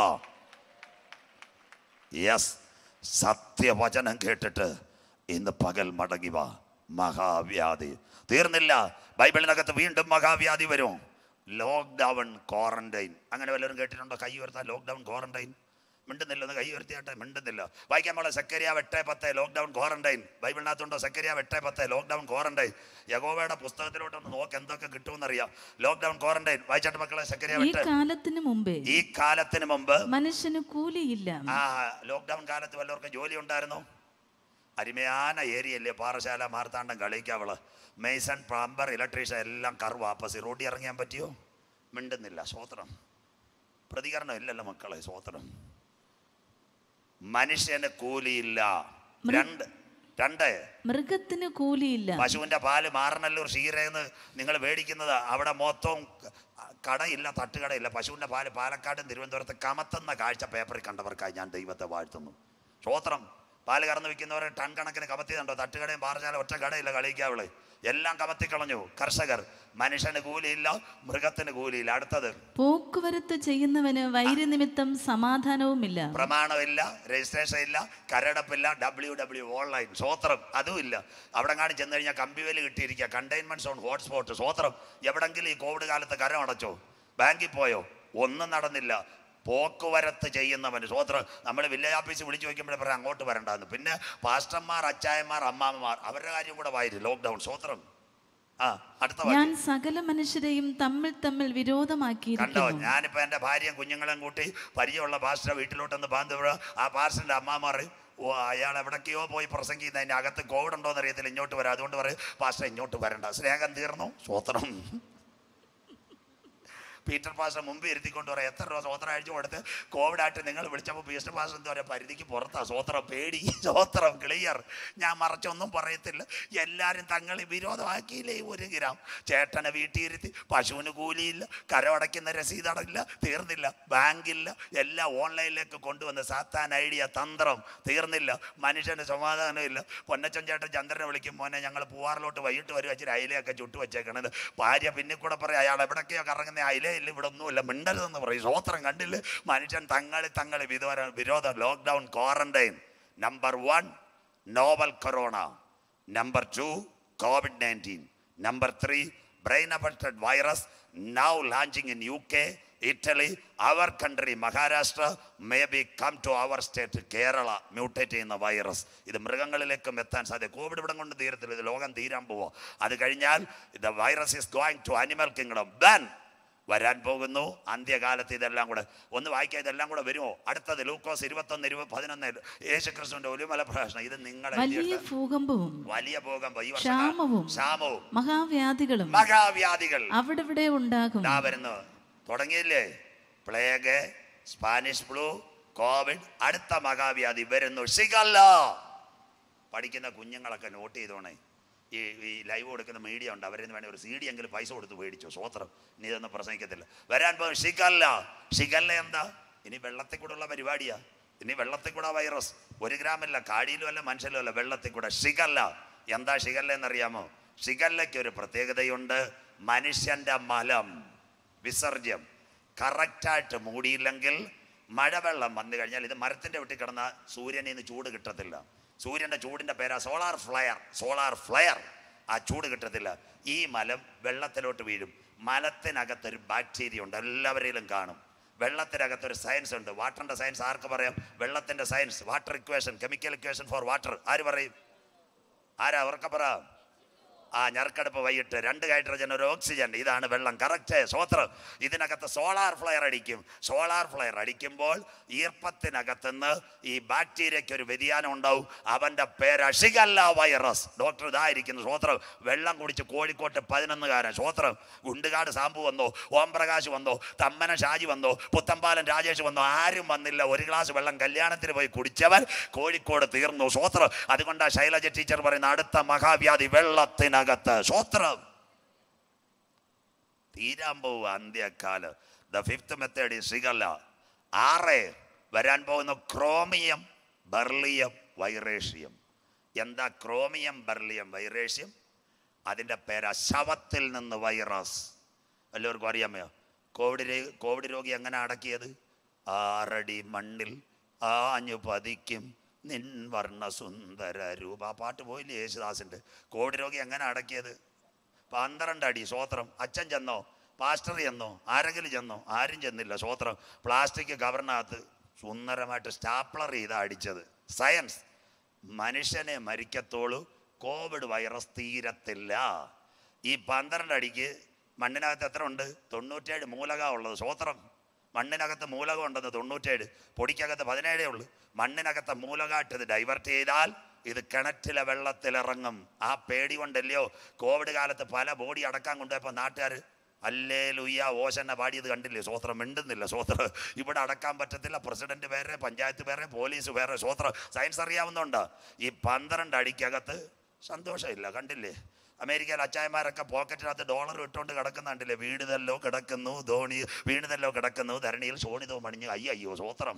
യെസ് സത്യവചനം കേട്ടിട്ട് ഇന്ന് പകൽ മടങ്ങി വാ മഹാവ്യാധി തീർന്നില്ല ബൈബിളിനകത്ത് വീണ്ടും മഹാവ്യാധി വരും ലോക്ക്ഡൗൺ ക്വാറന്റൈൻ അങ്ങനെ വല്ലവരും കേട്ടിട്ടുണ്ടോ കൈ ഉയർത്താൻ ലോക്ക്ഡൗൺ ക്വാറന്റൈൻ മിണ്ടുന്നില്ലെന്ന് കൈ ഉയർത്തിയാട്ടെ മിണ്ടുന്നില്ല വായിക്കാൻ നമ്മളെ സെക്കരിയ വെട്ടേ പത്ത് ലോക്ക്ഡൗൺ ക്വാറന്റൈൻ ബൈബിളിനകത്തുണ്ടോ സെക്കരിയ വെട്ടേ പത്ത് ലോക്ക്ഡൗൺ ക്വാറന്റൈൻ യഗോവയുടെ പുസ്തകത്തിലോട്ടൊന്ന് നോക്ക് എന്തൊക്കെ കിട്ടുമെന്നറിയാം ലോക്ക്ഡൗൺ ക്വാറന്റൈൻ വായിച്ചാട്ട് മക്കളെ സെക്കരിയ ഈ വെട്ട് കാലത്തിന് മുമ്പേ ഈ കാലത്തിന് മുമ്പ് മനുഷ്യന് കൂലിയില്ല ആ ലോക്ക്ഡൗൺ കാലത്ത് വല്ലവർക്കും ജോലി ഉണ്ടായിരുന്നോ അരുമയാന ഏരിയല്ലേ Parassala Marthandam Kaliyakkavilai mason plumber electrician എല്ലാം കറു വാപ്പസ് റോഡിൽ ഇറങ്ങിയാൻ പറ്റിയോ മിണ്ടുന്നില്ല സ്വോത്രം പ്രതികരണം ഇല്ലല്ലോ മക്കളെ സ്വോത്രം മനുഷ്യന് കൂലിയില്ല രണ്ട് രണ്ട് മൃഗത്തിന് കൂലിയില്ല പശുവിന്റെ പാല് മാറനല്ലൂർ ക്ഷീരയെന്ന് നിങ്ങൾ മേടിക്കുന്നത് അവിടെ മൊത്തം കടയില്ല തട്ടുകടയില്ല പശുവിന്റെ പാല് പാലക്കാടും തിരുവനന്തപുരത്ത് കമത്തുന്ന കാഴ്ച പേപ്പറിൽ കണ്ടവർക്കായി ഞാൻ ദൈവത്തെ വാഴ്ത്തുന്നു സ്തോത്രം പാല് കറന്ന് വിൽക്കുന്നവരെ ടൺ കണക്കിന് കമത്തിയതുണ്ടോ തട്ടുകടയും പാറശാല ഒറ്റ കടയില്ല കളിക്കാവള് എല്ലാം കമത്തിക്കളഞ്ഞു കർഷകർ മനുഷ്യന് കൂലിയില്ല മൃഗത്തിന് കൂലിയില്ല അടുത്തത് പോക്കുവരത്ത് ചെയ്യുന്നവന് വൈരനിമിത്തം സമാധാനവുമില്ല പ്രമാണമില്ല രജിസ്ട്രേഷൻ ഇല്ല കരടപ്പില്ല ഡബ്ല്യു ഡബ്ല്യു ഓൺലൈൻ സ്വോത്രം അതും ഇല്ല അവിടെ കാണി ചെന്ന് കഴിഞ്ഞാൽ കമ്പിവേല് കിട്ടിയിരിക്കുക കണ്ടെയ്ൻമെന്റ് സോൺ ഹോട്ട്സ്പോട്ട് സ്വോത്രം എവിടെങ്കിലും ഈ കോവിഡ് കാലത്ത് കരം അടച്ചോ ബാങ്കിൽ പോയോ ഒന്നും നടന്നില്ല പോക്കുവരത്ത് ചെയ്യുന്നവന് സ്വോത്രം നമ്മൾ വില്ലേജ് ഓഫീസ് വിളിച്ചു ചോദിക്കുമ്പോഴേ പറയാം അങ്ങോട്ട് വരണ്ടെന്ന് പിന്നെ പാസ്റ്റർമാർ അച്ചായന്മാർ അമ്മാമ്മമാർ അവരുടെ കാര്യം കൂടെ വായിരും ലോക്ക്ഡൗൺ സ്വോത്രം ആ അടുത്ത വാക്യം. ഞാൻ സകല മനുഷ്യരെയും തമ്മിൽ തമ്മിൽ കണ്ടോ വിരോധമാക്കിയിരിക്കുന്നു ഞാനിപ്പോ എൻ്റെ ഭാര്യയും കുഞ്ഞുങ്ങളെയും കൂട്ടി പരിചയമുള്ള പാസ്റ്റർ വീട്ടിലോട്ടൊന്ന് ബാന്ധവ ആ പാസ്റ്ററിന്റെ അമ്മ പറയും ഓ അയാൾ എവിടേക്കോ പോയി പ്രസംഗിക്കുന്ന അതിൻ്റെ അകത്ത് കോവിഡ് ഉണ്ടോ എന്ന് അറിയത്തില്ല ഇങ്ങോട്ട് വരാം അതുകൊണ്ട് പറയും പാസ്റ്റർ ഇങ്ങോട്ട് വരണ്ട സ്നേഹം തീർന്നു സ്വോത്രം പീറ്റർ പാസ്റ്റർ മുമ്പ് ഇരുത്തിക്കൊണ്ട് പറയാം എത്ര രൂപ സ്വോത്രം അഴിച്ചു കൊടുത്ത് കോവിഡ് ആയിട്ട് നിങ്ങൾ വിളിച്ചപ്പോൾ പീറ്റർ പാസ്റ്റർ എന്താ പറയുക പരിധിക്ക് പുറത്താ സ്വോത്രം പേടി സ്വോത്രം ക്ലിയർ ഞാൻ മറച്ചൊന്നും പറയത്തില്ല എല്ലാവരും തങ്ങളെ വിരോധമാക്കിയില്ലേ ഈ ഒരു ഗ്രാം ചേട്ടനെ വീട്ടിയിരുത്തി പശുവിന് കൂലിയില്ല കരമടയ്ക്കുന്ന രസീതടയില്ല തീർന്നില്ല ബാങ്കില്ല എല്ലാം ഓൺലൈനിലേക്ക് കൊണ്ടുവന്ന് സാത്താൻ ഐഡിയ തന്ത്രം തീർന്നില്ല മനുഷ്യന് സമാധാനമില്ല പൊന്നച്ചൻ ചേട്ടൻ ചന്ദ്രനെ വിളിക്കും മോനെ ഞങ്ങൾ പൂവാറിലോട്ട് വൈകിട്ട് വരും വെച്ചിട്ട് അയിലയൊക്കെ ചുട്ടു വെച്ചേക്കണത് ഭാര്യ പിന്നെ കൂടെ പറയാം അയാൾ എവിടൊക്കെയോ കറങ്ങുന്ന അയിലേ ഇല്ല ഇവിടെ ഒന്നുമില്ല മിണ്ടരുതെന്ന് പറയും സ്വോത്രം കണ്ടില്ല മനുഷ്യൻ തങ്ങളി തങ്ങളി വിധോര വിരോധം lockdown quarantine number one novel corona number two COVID nineteen number three brain affected virus now launching in U K Italy our country Maharashtra may be come to our state Kerala mutate ചെയ്യുന്ന വൈറസ് ഇത് മൃഗങ്ങളിലേക്കും എത്താൻ സാധ്യത Covid ഇവിടം കൊണ്ട് തീരത്തില്ല ഇത് ലോകം തീരാൻ പോവോ അത് കഴിഞ്ഞാൽ the virus is going to animal kingdom then വരാൻ പോകുന്നു അന്ത്യകാലത്ത് ഇതെല്ലാം കൂടെ ഒന്ന് വായിക്കുക ഇതെല്ലാം കൂടെ വരുമോ അടുത്തത് ലൂക്കോസ് ഇരുപത്തൊന്ന് ഇരുപത് പതിനൊന്ന് യേശുക്രിസ്തുവിന്റെ ഒലിമല പ്രഭാഷണം ഇത് നിങ്ങളെ വലിയ എഴുതിയിട്ട് ഭൂകമ്പവും വലിയ ഭൂകമ്പം ഈ വർഷം ക്ഷാമവും ക്ഷാമവും മഹാവ്യാധികളും മഹാവ്യാധികൾ അവിടെ ഇവിടെ ഉണ്ടാകും ഇതാ വരുന്നു തുടങ്ങിയില്ലേ പ്ലേഗ് സ്പാനിഷ് ഫ്ലൂ കോവിഡ് അടുത്ത മഹാവ്യാധി വരുന്നു ഷിഗല്ല പഠിക്കുന്ന കുഞ്ഞുങ്ങളൊക്കെ നോട്ട് ചെയ്തോണേ ഈ ഈ ലൈവ് കൊടുക്കുന്ന മീഡിയ ഉണ്ട് അവരിൽ നിന്ന് വേണേൽ ഒരു സി ഡി എങ്കിലും പൈസ കൊടുത്ത് മേടിച്ചോ സ്വോത്രം ഇനി ഇതൊന്നും പ്രസംഗിക്കത്തില്ല വരാൻ പോകും ഷിഗല്ല ഷിഗല്ല എന്താ ഇനി വെള്ളത്തിൽ കൂടെ ഉള്ള പരിപാടിയാ ഇനി വെള്ളത്തിൽ കൂടെ വൈറസ് ഒരു ഗ്രാമില്ല കാടിയിലും അല്ല മനുഷ്യലും അല്ല വെള്ളത്തിൽ കൂടെ ഷിഗല്ല എന്താ ഷിഗല്ല എന്നറിയാമോ ഷിഗല്ലയ്ക്ക് ഒരു പ്രത്യേകതയുണ്ട് മനുഷ്യന്റെ മലം വിസർജ്യം കറക്റ്റായിട്ട് മൂടിയില്ലെങ്കിൽ മഴവെള്ളം വന്നു കഴിഞ്ഞാൽ ഇത് മരത്തിൻ്റെ വെട്ടി കിടന്ന സൂര്യനിൽ നിന്ന് ചൂട് കിട്ടത്തില്ല സൂര്യൻ്റെ ചൂടിൻ്റെ പേരാ സോളാർ ഫ്ലയർ സോളാർ ഫ്ലയർ ആ ചൂട് കിട്ടത്തില്ല ഈ മലം വെള്ളത്തിലോട്ട് വീഴും മലത്തിനകത്തൊരു ബാക്ടീരിയ ഉണ്ട് എല്ലാവരെയും കാണും വെള്ളത്തിനകത്തൊരു സയൻസ് ഉണ്ട് വാട്ടറിൻ്റെ സയൻസ് ആർക്ക് പറയാം വെള്ളത്തിൻ്റെ science water equation chemical equation for water ആര് പറയും ആരാ ഉറക്കെ പറ ആ ഞറക്കടുപ്പ് വൈകിട്ട് രണ്ട് ഹൈഡ്രജൻ ഒരു ഓക്സിജൻ ഇതാണ് വെള്ളം കറക്റ്റ് സ്വോത്രം ഇതിനകത്ത് സോളാർ ഫ്ലയർ അടിക്കും സോളാർ ഫ്ലയർ അടിക്കുമ്പോൾ ഈർപ്പത്തിനകത്തുനിന്ന് ഈ ബാക്ടീരിയയ്ക്ക് ഒരു വ്യതിയാനം ഉണ്ടാവും അവൻ്റെ പേര് ഷിഗല്ല വൈറസ് ഡോക്ടർ ഇതായിരിക്കുന്നു സ്വോത്രം വെള്ളം കുടിച്ച് കോഴിക്കോട്ട് പതിനൊന്നുകാരൻ സ്വോത്രം ഗുണ്ടുകാട് സാമ്പു വന്നോ ഓം പ്രകാശ് വന്നോ തമ്മന ഷാജി വന്നോ പുത്തമ്പാലൻ രാജേഷ് വന്നോ ആരും വന്നില്ല ഒരു ഗ്ലാസ് വെള്ളം കല്യാണത്തിന് പോയി കുടിച്ചവൻ കോഴിക്കോട് തീർന്നു സ്വോത്രം അതുകൊണ്ടാ ശൈലജ ടീച്ചർ പറയുന്ന അടുത്ത മഹാവ്യാധി വെള്ളത്തിനകത്ത് സ്വോത്രം തീരാൻ പോവുക അന്ത്യക്കാല് ദ ഫിഫ്ത്ത് മെത്തേഡ് ഷിഗല്ല ആറ് വരാൻ പോകുന്ന ക്രോമിയം ബർലിയം വൈറേഷ്യം എന്താ ക്രോമിയം ബർലിയം വൈറേഷ്യം അതിൻ്റെ പേരാ ശവത്തിൽ നിന്ന് വൈറസ് എല്ലാവർക്കും അറിയാമോ കോവിഡ് രേ- കോവിഡ് രോഗി എങ്ങനെ അടക്കിയത് ആറടി മണ്ണിൽ ആഞ്ഞു പതിക്കും നിൻ വർണ്ണ സുന്ദര രൂപ ആ പാട്ട് പോയില്ലേ യേശുദാസിൻ്റെ കോവിഡ് രോഗി എങ്ങനെ അടക്കിയത് പന്ത്രണ്ട് അടി സ്വോത്രം അച്ഛൻ ചെന്നോ പാസ്റ്റർ ചെന്നോ ആരെങ്കിലും ചെന്നോ ആരും ചെന്നില്ല സ്വോത്രം പ്ലാസ്റ്റിക് കവറിനകത്ത് സുന്ദരമായിട്ട് സ്റ്റാപ്ലർ ചെയ്താ അടിച്ചത് സയൻസ് മനുഷ്യനെ മരിക്കത്തോളൂ കോവിഡ് വൈറസ് തീരത്തില്ല ഈ പന്ത്രണ്ട് അടിക്ക് മണ്ണിനകത്ത് എത്ര ഉണ്ട് തൊണ്ണൂറ്റേഴ് മൂലക ഉള്ളത് സ്വോത്രം മണ്ണിനകത്ത് മൂലകം ഉണ്ടെന്ന് തൊണ്ണൂറ്റേഴ് പൊടിക്കകത്ത് പതിനേഴേ ഉള്ളൂ മണ്ണിനകത്ത് മൂലകാട്ട് ഇത് ഡൈവേർട്ട് ചെയ്താൽ ഇത് കിണറ്റിലെ വെള്ളത്തിലിറങ്ങും ആ പേടി കൊണ്ടല്ലയോ കോവിഡ് കാലത്ത് പല ബോഡി അടക്കാൻ കൊണ്ടുപോയപ്പോൾ നാട്ടുകാർ അല്ലേ ലുയ്യ ഓശന്ന പാടിയത് കണ്ടില്ലേ സ്വോത്രം മിണ്ടുന്നില്ല സ്വോത്രം ഇവിടെ അടക്കാൻ പറ്റത്തില്ല പ്രസിഡന്റ് വേറെ പഞ്ചായത്ത് വേറെ പോലീസ് വേറെ സ്വോത്രം സയൻസ് അറിയാവുന്നുണ്ട് ഈ പന്ത്രണ്ട് അടിക്കകത്ത് സന്തോഷമില്ല കണ്ടില്ലേ അമേരിക്കയിൽ അച്ചായന്മാരൊക്കെ പോക്കറ്റിനകത്ത് ഡോളർ ഇട്ടുകൊണ്ട് കിടക്കുന്ന കണ്ടില്ലേ വീടുതല്ലോ കിടക്കുന്നു ധോണി വീണുതല്ലോ കിടക്കുന്നു ധരണിയിൽ സോണിതോ മണിഞ്ഞു അയ്യോ അയ്യോ സ്വോത്രം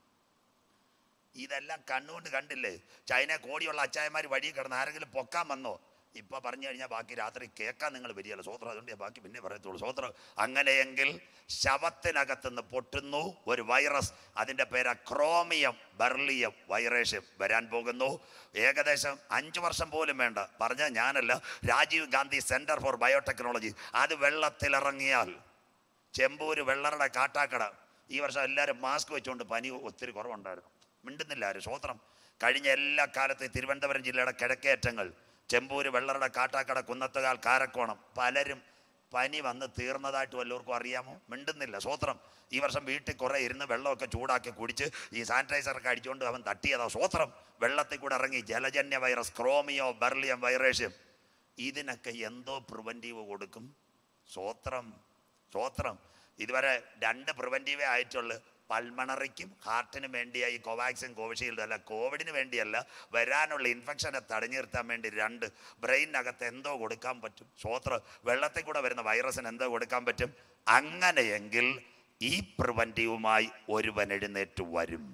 ഇതെല്ലാം കണ്ണുകൊണ്ട് കണ്ടില്ലേ ചൈന കോടിയുള്ള അച്ചായന്മാർ വഴി കിടന്ന് ആരെങ്കിലും പൊക്കാൻ വന്നോ ഇപ്പൊ പറഞ്ഞു കഴിഞ്ഞാൽ ബാക്കി രാത്രി കേൾക്കാൻ നിങ്ങൾ വരികയല്ല സ്വോത്രം അതുകൊണ്ട് ഞാൻ ബാക്കി പിന്നെ പറയത്തുള്ളൂ സ്വോത്രം അങ്ങനെയെങ്കിൽ ശവത്തിനകത്തുനിന്ന് പൊട്ടുന്നു ഒരു വൈറസ് അതിൻ്റെ പേര് ക്രോമിയം ബർലിയം വൈറേഷ്യം വരാൻ പോകുന്നു ഏകദേശം അഞ്ച് വർഷം പോലും വേണ്ട പറഞ്ഞ ഞാനല്ല Rajiv Gandhi centre for biotechnology അത് വെള്ളത്തിലിറങ്ങിയാൽ ചെമ്പൂര് വെള്ളറുടെ കാട്ടാക്കട ഈ വർഷം എല്ലാവരും മാസ്ക് വെച്ചുകൊണ്ട് പനി ഒത്തിരി കുറവുണ്ടായിരുന്നു മിണ്ടുന്നില്ല ആരും സ്വോത്രം കഴിഞ്ഞ എല്ലാ കാലത്തും തിരുവനന്തപുരം ജില്ലയുടെ കിഴക്കേറ്റങ്ങൾ ചെമ്പൂര് വെള്ളറുടെ കാട്ടാക്കട കുന്നത്തുകാൽ കാരക്കോണം പലരും പനി വന്ന് തീർന്നതായിട്ട് വല്ലവർക്കും അറിയാമോ മിണ്ടുന്നില്ല സ്വോത്രം ഈ വർഷം വീട്ടിൽ കുറേ ഇരുന്ന് വെള്ളമൊക്കെ ചൂടാക്കി കുടിച്ച് ഈ സാനിറ്റൈസറൊക്കെ അടിച്ചുകൊണ്ട് അവൻ തട്ടിയതാ സ്വോത്രം വെള്ളത്തിൽ കൂടെ ഇറങ്ങി ജലജന്യ വൈറസ് ക്രോമിയോ ബെർലിയം വൈറേഷ്യം ഇതിനൊക്കെ എന്തോ പ്രിവൻറ്റീവ് കൊടുക്കും സ്വോത്രം സ്വോത്രം ഇതുവരെ രണ്ട് പ്രിവൻറ്റീവേ ആയിട്ടുള്ളു പൾമണറിക്കും ഹാർട്ടിനും വേണ്ടിയായി കോവാക്സിൻ കോവിഷീൽഡ് അല്ല കോവിഡിന് വേണ്ടിയല്ല വരാനുള്ള ഇൻഫെക്ഷനെ തടഞ്ഞു നിർത്താൻ വേണ്ടി രണ്ട് ബ്രെയിനകത്ത് എന്തോ കൊടുക്കാൻ പറ്റും സ്വോത്രം വെള്ളത്തിൽ കൂടെ വരുന്ന വൈറസിന് എന്തോ കൊടുക്കാൻ പറ്റും അങ്ങനെയെങ്കിൽ ഈ പ്രിവൻറ്റീവുമായി ഒരുവൻ എഴുന്നേറ്റ് വരും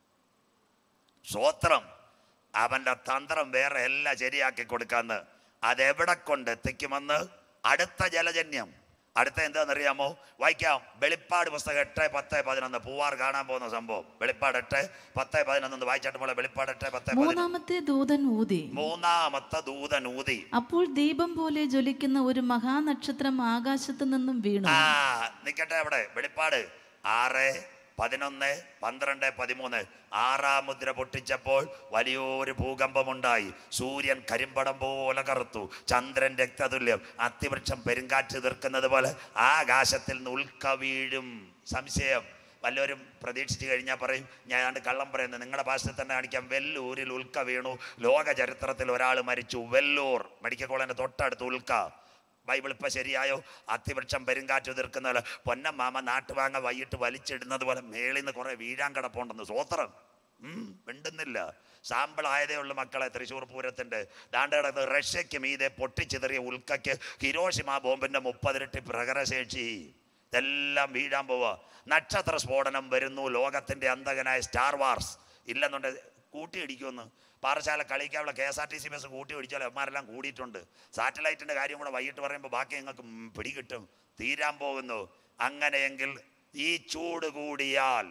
സ്വോത്രം അവൻ്റെ തന്ത്രം വേറെ എല്ലാം ശരിയാക്കി കൊടുക്കാന്ന് അതെവിടെ കൊണ്ട് എത്തിക്കുമെന്ന് അടുത്ത ജലജന്യം അടുത്ത എന്താണെന്നറിയാമോ വായിക്കാം വെളിപ്പാട് പുസ്തകം എട്ട് പത്ത് പതിനൊന്ന് പൂവാർ കാണാൻ പോകുന്ന സംഭവം വെളിപ്പാട് എട്ട് പത്ത് പതിനൊന്ന് വായിച്ചിട്ട് പോലെ വെളിപ്പാട് എട്ട് പത്ത് പതിനൊന്ന് മൂന്നാമത്തെ ദൂതൻ ഊതി മൂന്നാമത്തെ ദൂതൻ ഊതി അപ്പോൾ ദീപം പോലെ ജ്വലിക്കുന്ന ഒരു മഹാനക്ഷത്രം ആകാശത്തു നിന്നും വീണു ആ നിക്കട്ടെ അവിടെ വെളിപ്പാട് ആറ് പതിനൊന്ന് പന്ത്രണ്ട് പതിമൂന്ന് ആറാം മുദ്ര പൊട്ടിച്ചപ്പോൾ വലിയൊരു ഭൂകമ്പമുണ്ടായി സൂര്യൻ കരിമ്പടം പോലെ കറുത്തു ചന്ദ്രൻ രക്തതുല്യം അത്തിവൃക്ഷം പെരുങ്കാറ്റ് തീർക്കുന്നത് പോലെ ആകാശത്തിൽ നിന്ന് ഉൽക്ക വീഴും സംശയം വല്ലവരും പ്രതീക്ഷിച്ചു കഴിഞ്ഞാൽ പറയും ഞാൻ കള്ളം പറയുന്നത് നിങ്ങളുടെ ഭാഷയിൽ തന്നെ കാണിക്കാം വെല്ലൂരിൽ ഉൽക്ക വീണു ലോക ചരിത്രത്തിൽ ഒരാൾ മരിച്ചു വെല്ലൂർ മെഡിക്കൽ കോളേജിന്റെ തൊട്ടടുത്ത് ഉൽക്ക ബൈബിൾ ഇപ്പം ശരിയായോ അത്തിവൃക്ഷം പെരുങ്കാറ്റ് തീർക്കുന്ന പോലെ പൊന്നമ്മാമ നാട്ടുവാങ്ങ വൈകിട്ട് വലിച്ചിടുന്നത് പോലെ മേളിൽ നിന്ന് കുറെ വീഴാൻ കിടപ്പുണ്ടെന്ന് സ്വോത്രം ഉം, മിണ്ടുന്നില്ല സാമ്പിൾ ആയതേ ഉള്ളൂ മക്കളെ തൃശ്ശൂർ പൂരത്തിന്റെ ദാണ്ട് കിടന്ന് റഷ്യക്ക് മീതെ പൊട്ടിച്ചിതറിയ ഉൽക്കയ്ക്ക് ഹിരോഷിമ ബോംബിന്റെ മുപ്പതിരട്ടി പ്രകരശേഷി ഇതെല്ലാം വീഴാൻ പോവാ നക്ഷത്ര സ്ഫോടനം വരുന്നു ലോകത്തിന്റെ അന്തകനായ സ്റ്റാർ വാർസ് ഇല്ലെന്നുണ്ടെങ്കിൽ കൂട്ടിയിടിക്കുമെന്ന് പാറശാല കളിക്കാനുള്ള K S R T C bus കൂട്ടി പിടിച്ചാൽ അവന്മാരെല്ലാം കൂടിയിട്ടുണ്ട് സാറ്റലൈറ്റിന്റെ കാര്യം കൂടെ വൈകിട്ട് പറയുമ്പോൾ ബാക്കി നിങ്ങൾക്ക് ഉം പിടികിട്ടും തീരാൻ പോകുന്നു അങ്ങനെയെങ്കിൽ ഈ ചൂട് കൂടിയാൽ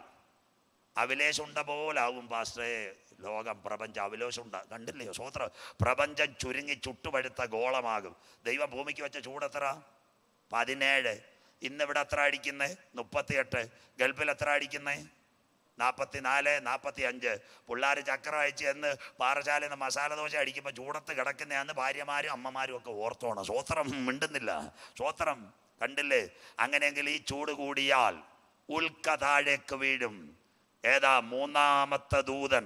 അവിലേശുണ്ട പോലാവും പാസ്റ്റേ ലോകം പ്രപഞ്ചം അവിലോശുണ്ട കണ്ടില്ലയോ സ്വോത്ര പ്രപഞ്ചം ചുരുങ്ങി ചുട്ടുപഴുത്ത ഗോളമാകും ദൈവം ഭൂമിക്ക് വെച്ച ചൂടെത്ര പതിനേഴ് ഇന്നിവിടെ എത്ര അടിക്കുന്നേ മുപ്പത്തിയെട്ട് ഗൾഫിൽ എത്ര അടിക്കുന്നേ നാൽപ്പത്തി നാല് നാൽപ്പത്തി അഞ്ച് പിള്ളേർ ചക്രം അയച്ച് എന്ന് പാറശാലയിൽ നിന്ന് മസാല ദോശ അടിക്കുമ്പോൾ ചൂടത്ത് കിടക്കുന്നതെന്ന് ഭാര്യമാരും അമ്മമാരും ഒക്കെ ഓർത്തോണം സ്വോത്രം മിണ്ടുന്നില്ല സ്വോത്രം കണ്ടില്ലേ അങ്ങനെയെങ്കിൽ ഈ ചൂട് കൂടിയാൽ ഉൽക്ക താഴേക്ക് വീഴും ഏതാ മൂന്നാമത്തെ ദൂതൻ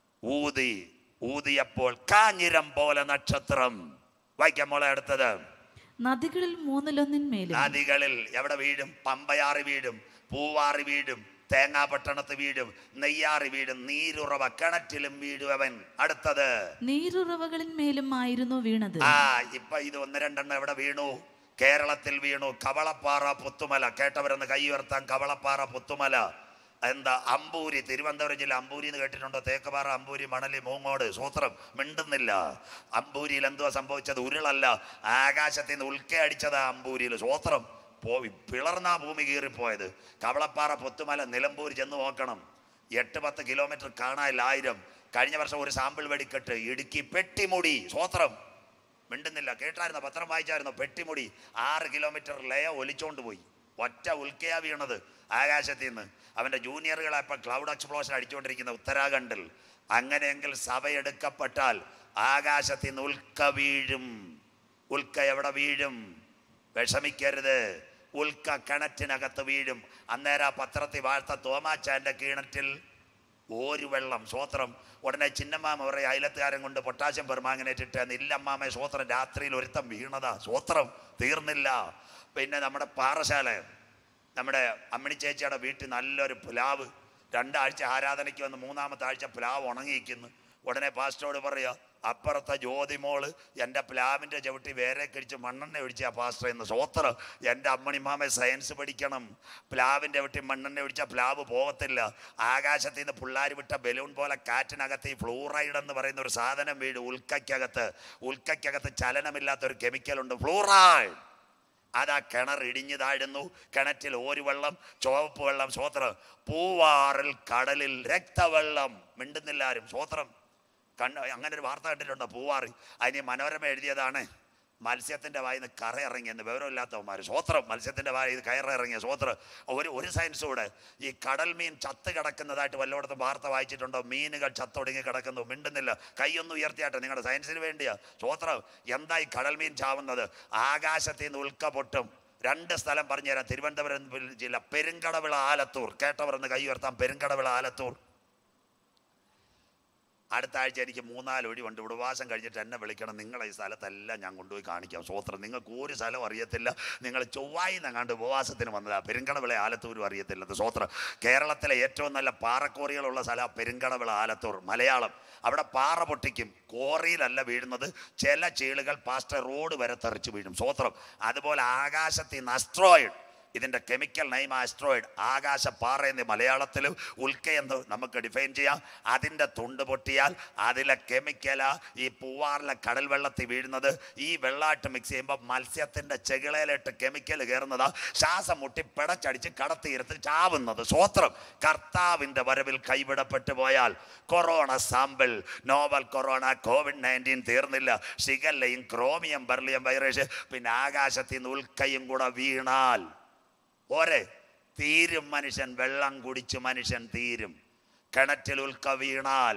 ഊതി ഊതിയപ്പോൾ കാഞ്ഞിരം പോലെ നക്ഷത്രം വായിക്കാം മോളെ അടുത്തത് നദികളിൽ മൂന്നിലൊന്നിന്മേലും നദികളിൽ എവിടെ വീഴും പമ്പയാറ് വീഴും പൂവാറ് വീഴും തേങ്ങാപട്ടണത്ത് വീഴും നെയ്യാറ് വീഴും നീരുറവ കിണറ്റിലും വീഴും അവൻ അടുത്തത് നീരുറവകളിന്മേലും ആയിരുന്നു വീണത് ആ ഇപ്പൊ ഇത് ഒന്ന് രണ്ടെണ്ണം എവിടെ വീണു കേരളത്തിൽ വീണു കവളപ്പാറ പുത്തുമല കേട്ടവരെന്ന് കൈ ഉയർത്താൻ കവളപ്പാറ പുത്തുമല എന്താ അമ്പൂരി തിരുവനന്തപുരം ജില്ല അമ്പൂരി എന്ന് കേട്ടിട്ടുണ്ടോ തേക്കപാറ അമ്പൂരി മണലി മൂങ്ങോട് സൂത്രം മിണ്ടുന്നില്ല അമ്പൂരിയിൽ എന്തുവാ സംഭവിച്ചത് ഉരുളല്ല ആകാശത്തിൽ നിന്ന് ഉൽക്ക അടിച്ചതാ അമ്പൂരിയിൽ സൂത്രം പോയി പിളർന്നാ ഭൂമി കീറിപ്പോയത് കവളപ്പാറ പുത്തുമല നിലമ്പൂർ ചെന്ന് നോക്കണം എട്ട് പത്ത് കിലോമീറ്റർ കാണാനില്ല ആയിരം കഴിഞ്ഞ വർഷം ഒരു സാമ്പിൾ വെടിക്കെട്ട് ഇടുക്കി പെട്ടിമുടി സ്വോത്രം മിണ്ടുന്നില്ല കേട്ടായിരുന്നു പത്രം വായിച്ചായിരുന്നു പെട്ടിമുടി ആറ് കിലോമീറ്റർ ലയ ഒലിച്ചോണ്ട് പോയി ഒറ്റ ഉൽക്കയാ വീണത് ആകാശത്തിൽ നിന്ന് അവൻ്റെ ജൂനിയറുകളെ ഇപ്പം ക്ലൗഡ് എക്സ്പ്ലോഷൻ അടിച്ചുകൊണ്ടിരിക്കുന്ന ഉത്തരാഖണ്ഡിൽ അങ്ങനെയെങ്കിൽ സഭയെടുക്കപ്പെട്ടാൽ ആകാശത്തിൽ നിന്ന് ഉൽക്ക വീഴും ഉൽക്ക എവിടെ വീഴും വിഷമിക്കരുത് ഉൽക്ക കിണറ്റിനകത്ത് വീഴും അന്നേരം ആ പത്രത്തിൽ വാഴ്ത്ത തോമാച്ചാൻ്റെ കിണറ്റിൽ ഒരു വെള്ളം സ്വോത്രം ഉടനെ ചിന്നമ്മാമ പറയും അയലത്തുകാരൻ കൊണ്ട് പൊട്ടാസ്യം പെർമാങ്ങനേറ്റ് ഇട്ട് ഇല്ലമ്മാമ സ്വോത്രം രാത്രിയിൽ ഒരുത്തം വീണതാ സ്വോത്രം തീർന്നില്ല പിന്നെ നമ്മുടെ പാറശാല നമ്മുടെ അമ്മിണി ചേച്ചിയുടെ വീട്ടിൽ നല്ലൊരു പ്ലാവ് രണ്ടാഴ്ച ആരാധനയ്ക്ക് വന്ന് മൂന്നാമത്തെ ആഴ്ച പ്ലാവ് ഉണങ്ങിയിരിക്കുന്നു ഉടനെ പാസ്റ്ററോട് പറയുക അപ്പുറത്തെ ജ്യോതിമോള് എൻ്റെ പ്ലാവിൻ്റെ ചവിട്ടി വേറെ കഴിച്ച് മണ്ണെണ്ണ ഒഴിച്ച പാസ്റ്റർ എന്ന് സ്വോത്രം എൻ്റെ അമ്മണിമാമ സയൻസ് പഠിക്കണം പ്ലാവിൻ്റെ ചവിട്ടി മണ്ണെണ്ണ ഒഴിച്ച പ്ലാവ് പോകത്തില്ല ആകാശത്തിൽ നിന്ന് പിള്ളേർ വിട്ട ബലൂൺ പോലെ കാറ്റിനകത്ത് ഈ ഫ്ലൂറൈഡ് എന്ന് പറയുന്ന ഒരു സാധനം വീട് ഉൽക്കയ്ക്കകത്ത് ഉൽക്കയ്ക്കകത്ത് ചലനമില്ലാത്ത ഒരു കെമിക്കലുണ്ട് ഫ്ലൂറൈഡ് അതാ കിണർ ഇടിഞ്ഞു താഴുന്നു കിണറ്റിൽ ഒരു വെള്ളം ചുവപ്പ് വെള്ളം സ്വോത്രം പൂവാറിൽ കടലിൽ രക്തവെള്ളം മിണ്ടുന്നില്ലാരും സ്വോത്രം കണ്ണ് അങ്ങനെ ഒരു വാർത്ത കണ്ടിട്ടുണ്ടോ പൂവാറി അതിന് മനോരമ എഴുതിയതാണ് മത്സ്യത്തിൻ്റെ വായിന്ന് കറ ഇറങ്ങിയെന്ന് വിവരമില്ലാത്തവന്മാർ സ്വോത്രം മത്സ്യത്തിൻ്റെ വായിൽ കയറ ഇറങ്ങിയ സ്വോത്രം ഒരു ഒരു സയൻസ് കൂടെ ഈ കടൽ മീൻ ചത്ത് കിടക്കുന്നതായിട്ട് വല്ലയിടത്തും വാർത്ത വായിച്ചിട്ടുണ്ടോ മീനുകൾ ചത്തൊടുങ്ങി കിടക്കുന്നു മിണ്ടുന്നില്ല കൈയൊന്നും ഉയർത്തിയാട്ടെ നിങ്ങളുടെ സയൻസിന് വേണ്ടിയാ സ്വോത്രം എന്താ ഈ കടൽ മീൻ ചാവുന്നത് ആകാശത്തിൽ നിന്ന് ഉൽക്ക പൊട്ടും രണ്ട് സ്ഥലം പറഞ്ഞുതരാം തിരുവനന്തപുരം ജില്ല പെരുങ്കടവിള ആലത്തൂർ കേട്ടവർ എന്ന് കൈ ഉയർത്താം പെരുങ്കടവിള ആലത്തൂർ അടുത്ത ആഴ്ച എനിക്ക് മൂന്നാല് ഒഴിവുണ്ട് ഉപവാസം കഴിഞ്ഞിട്ട് എന്നെ വിളിക്കണം നിങ്ങളെ ഈ സ്ഥലത്തെല്ലാം ഞാൻ കൊണ്ടുപോയി കാണിക്കാം സ്വോത്രം നിങ്ങൾക്ക് ഒരു സ്ഥലം അറിയത്തില്ല നിങ്ങൾ ചൊവ്വായി നിങ്ങാണ്ട് ഉപവാസത്തിന് വന്നതാ പെരുങ്കടവിള ആലത്തൂരും അറിയത്തില്ല സ്വോത്രം കേരളത്തിലെ ഏറ്റവും നല്ല പാറക്കോറികളുള്ള സ്ഥലം പെരുങ്കടവിള ആലത്തൂർ മലയാളം അവിടെ പാറ പൊട്ടിക്കും കോറിയിലല്ല വീഴുന്നത് ചില ചീളുകൾ പാസ്റ്റർ റോഡ് വരെ തെറിച്ച് വീഴും സ്വോത്രം അതുപോലെ ആകാശത്തിൽ നിന്ന് അസ്ട്രോയിഡ് ഇതിൻ്റെ കെമിക്കൽ നെയിം ആസ്ട്രോയിഡ് ആകാശപ്പാറ എന്ന് മലയാളത്തിലും ഉൽക്ക എന്ന് നമുക്ക് ഡിഫൈൻ ചെയ്യാം അതിൻ്റെ തുണ്ട് പൊട്ടിയാൽ അതിലെ കെമിക്കല ഈ പൂവാറിലെ കടൽ വെള്ളത്തിൽ വീഴുന്നത് ഈ വെള്ളമായിട്ട് മിക്സ് ചെയ്യുമ്പോൾ മത്സ്യത്തിൻ്റെ ചെകിളയിലിട്ട് കെമിക്കൽ കയറുന്നത് ശ്വാസം മുട്ടി പിടച്ചടിച്ച് കടത്തിയിരുത്ത് ചാവുന്നത് സ്വോത്രം കർത്താവിൻ്റെ വരവിൽ കൈവിടപ്പെട്ടു പോയാൽ corona sample novel corona COVID nineteen തീർന്നില്ല ഷിഗല്ലയും ക്രോമിയം ബെർലിയം വൈറസ് പിന്നെ ആകാശത്തിൽ നിന്ന് ഉൽക്കയും കൂടെ വീണാൽ പോരെ തീരും മനുഷ്യൻ വെള്ളം കുടിച്ച് മനുഷ്യൻ തീരും കിണറ്റിൽ ഉൽക്ക വീണാൽ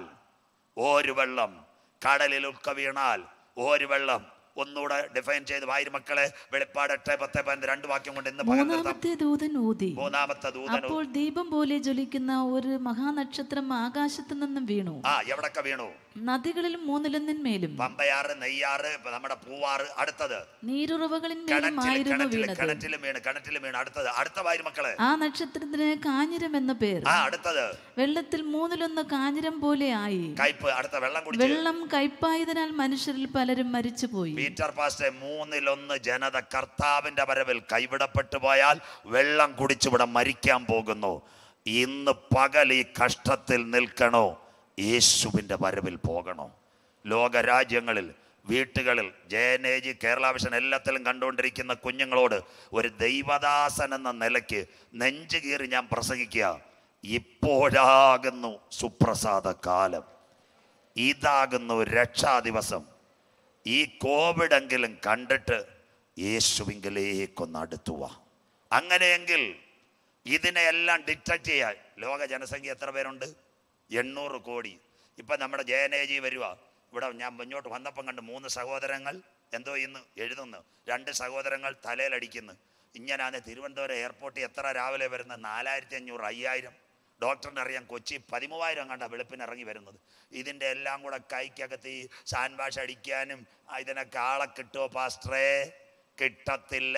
ഒരു വെള്ളം കടലിൽ ഉൽക്ക വീണാൽ ഒരു വെള്ളം ഒന്നുകൂടെ ഡിഫൈൻ ചെയ്ത് വായിരു മക്കളെ വെളിപ്പാട് എട്ട് പത്ത് പതിനൊന്ന് രണ്ട് വാക്യം കൊണ്ട് ഇന്ന് പകൽ നിർത്താം മൂന്നാമത്തെ ദൂതൻ ഊതി മൂന്നാമത്തെ ദൂതനു അപ്പോൾ ദീപം പോലെ ജ്വലിക്കുന്ന ഒരു മഹാനക്ഷത്രം ആകാശത്തു നിന്നും വീണു ആ എവിടൊക്കെ വീണു നദികളിലും മൂന്നിലൊന്നിന്മേലും പമ്പയാറ് നെയ്യാറ് ഇപ്പൊ നമ്മുടെ പൂവാറ് അടുത്തത് നീരുറവകളിന്മേലും കിണറ്റിൽ ആയിരുന്നു കിണറ്റിൽ വീണത് കിണറ്റിലും വീണ് കിണറ്റിലും വീണ് അടുത്തത് അടുത്ത വായിരു മക്കളെ ആ നക്ഷത്രത്തിന് കാഞ്ഞിരം എന്ന പേർ ആ അടുത്തത് വെള്ളത്തിൽ മൂന്നിലൊന്ന് കാഞ്ഞിരം പോലെ ആയി കയ്പ് അടുത്ത വെള്ളം കുടിച്ച് വെള്ളം കയ്പായതിനാൽ മനുഷ്യരിൽ പലരും മരിച്ചുപോയി പീറ്റർ പാസ്റ്റെ മൂന്നിലൊന്ന് ജനത കർത്താവിന്റെ വരവിൽ കൈവിടപ്പെട്ടു പോയാൽ വെള്ളം കുടിച്ചിവിടെ മരിക്കാൻ പോകുന്നു ഇന്ന് പകൽ ഈ കഷ്ടത്തിൽ നിൽക്കണോ യേശുവിൻ്റെ വരവിൽ പോകണോ ലോകരാജ്യങ്ങളിൽ വീട്ടുകളിൽ ജയനേജി കേരള വിഷൻ എല്ലാത്തിലും കണ്ടുകൊണ്ടിരിക്കുന്ന കുഞ്ഞുങ്ങളോട് ഒരു ദൈവദാസൻ എന്ന നിലയ്ക്ക് നെഞ്ചു കീറി ഞാൻ പ്രസംഗിക്കുക ഇപ്പോഴാകുന്നു സുപ്രസാദ കാലം ഇതാകുന്നു രക്ഷാ ദിവസം ഈ കോവിഡെങ്കിലും കണ്ടിട്ട് യേശുവിങ്കിലേക്കൊന്ന് അടുത്തുക അങ്ങനെയെങ്കിൽ ഇതിനെയെല്ലാം ഡിറ്റക്ട് ചെയ്യാൻ ലോക ജനസംഖ്യ എത്ര പേരുണ്ട് എണ്ണൂറ് കോടി ഇപ്പം നമ്മുടെ ജയനേജി വരുക ഇവിടെ ഞാൻ മുന്നോട്ട് വന്നപ്പം കണ്ട് മൂന്ന് സഹോദരങ്ങൾ എന്തോ ഇന്ന് എഴുതുന്നു രണ്ട് സഹോദരങ്ങൾ തലയിലടിക്കുന്നു ഇങ്ങനാണ് തിരുവനന്തപുരം എയർപോർട്ടിൽ എത്ര രാവിലെ വരുന്നത് നാലായിരത്തി അഞ്ഞൂറ് അയ്യായിരം ഡോക്ടറിന് അറിയാം കൊച്ചി പതിമൂവായിരം കണ്ട വെളുപ്പിന് ഇറങ്ങി വരുന്നത് ഇതിൻ്റെ എല്ലാം കൂടെ കൈക്കകത്ത് ഈ സാൻഡ് വാഷ് അടിക്കാനും ആ, ഇതിനൊക്കെ ആളെ കിട്ടുമോ പാസ്റ്ററേ കിട്ടത്തില്ല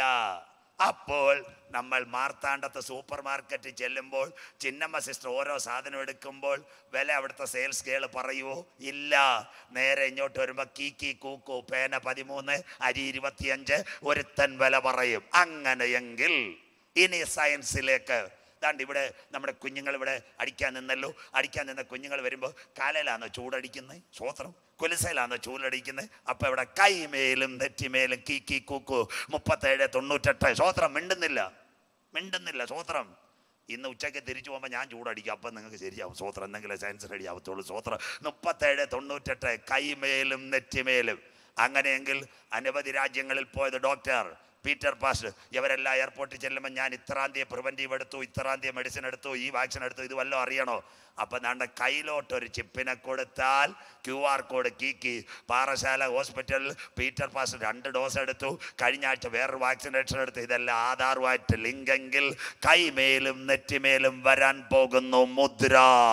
അപ്പോൾ നമ്മൾ മാർത്താണ്ഡത്ത് സൂപ്പർ മാർക്കറ്റിൽ ചെല്ലുമ്പോൾ ചിന്നമ്മ സിസ്റ്റർ ഓരോ സാധനം എടുക്കുമ്പോൾ വില അവിടുത്തെ സെയിൽസ് ഗേൾ പറയുമോ ഇല്ല നേരെ ഇങ്ങോട്ട് വരുമ്പോൾ കീ കീ കൂക്കു പേന പതിമൂന്ന് അരി ഇരുപത്തിയഞ്ച് ഒരുത്തൻ വില പറയും അങ്ങനെയെങ്കിൽ ഇനി സയൻസിലേക്ക് ദാണ്ട് ഇവിടെ നമ്മുടെ കുഞ്ഞുങ്ങൾ ഇവിടെ അടിക്കാൻ നിന്നല്ലോ അടിക്കാൻ നിന്ന കുഞ്ഞുങ്ങൾ വരുമ്പോൾ കാലയിലാണോ ചൂടടിക്കുന്നത് സ്വോത്രം കുലിസയിലാണോ ചൂടടിക്കുന്നത് അപ്പം ഇവിടെ കൈമേലും നെറ്റിമേലും കീ കീ കൂക്കു മുപ്പത്തേഴ് തൊണ്ണൂറ്റെട്ട് സ്വോത്രം മിണ്ടുന്നില്ല മിണ്ടുന്നില്ല സ്വോത്രം ഇന്ന് ഉച്ചയ്ക്ക് തിരിച്ചു പോകുമ്പോൾ ഞാൻ ചൂടടിക്കും അപ്പം നിങ്ങൾക്ക് ശരിയാവും സ്വോത്രം എന്തെങ്കിലും സയൻസ് റെഡി ആവത്തുള്ളൂ സ്വോത്രം മുപ്പത്തേഴ് തൊണ്ണൂറ്റെട്ട് കൈമേലും നെറ്റിമേലും അങ്ങനെയെങ്കിൽ അനവധി രാജ്യങ്ങളിൽ പോയത് ഡോക്ടർ പീറ്റർ പാസ് ഇവരെല്ലാം എയർപോർട്ടിൽ ചെല്ലുമ്പോൾ ഞാൻ ഇത്രാം തീയതി പ്രിവൻറ്റീവ് എടുത്തു ഇത്രാം തീയതി മെഡിസിൻ എടുത്തു ഈ വാക്സിൻ എടുത്തു ഇത് വല്ലതും അറിയണോ അപ്പം നാണ്ട കയ്യിലോട്ട് ഒരു ചിപ്പിനെ കൊടുത്താൽ ക്യു ആർ കോഡ് കീക്കി പാറശാല ഹോസ്പിറ്റലിൽ പീറ്റർ പാസ് രണ്ട് ഡോസ് എടുത്തു കഴിഞ്ഞ ആഴ്ച വേറൊരു വാക്സിനേഷൻ എടുത്തു ഇതെല്ലാം ആധാറുമായിട്ട് ലിങ്കെങ്കിൽ കൈമേലും നെറ്റിമേലും വരാൻ പോകുന്നു മുദ്ര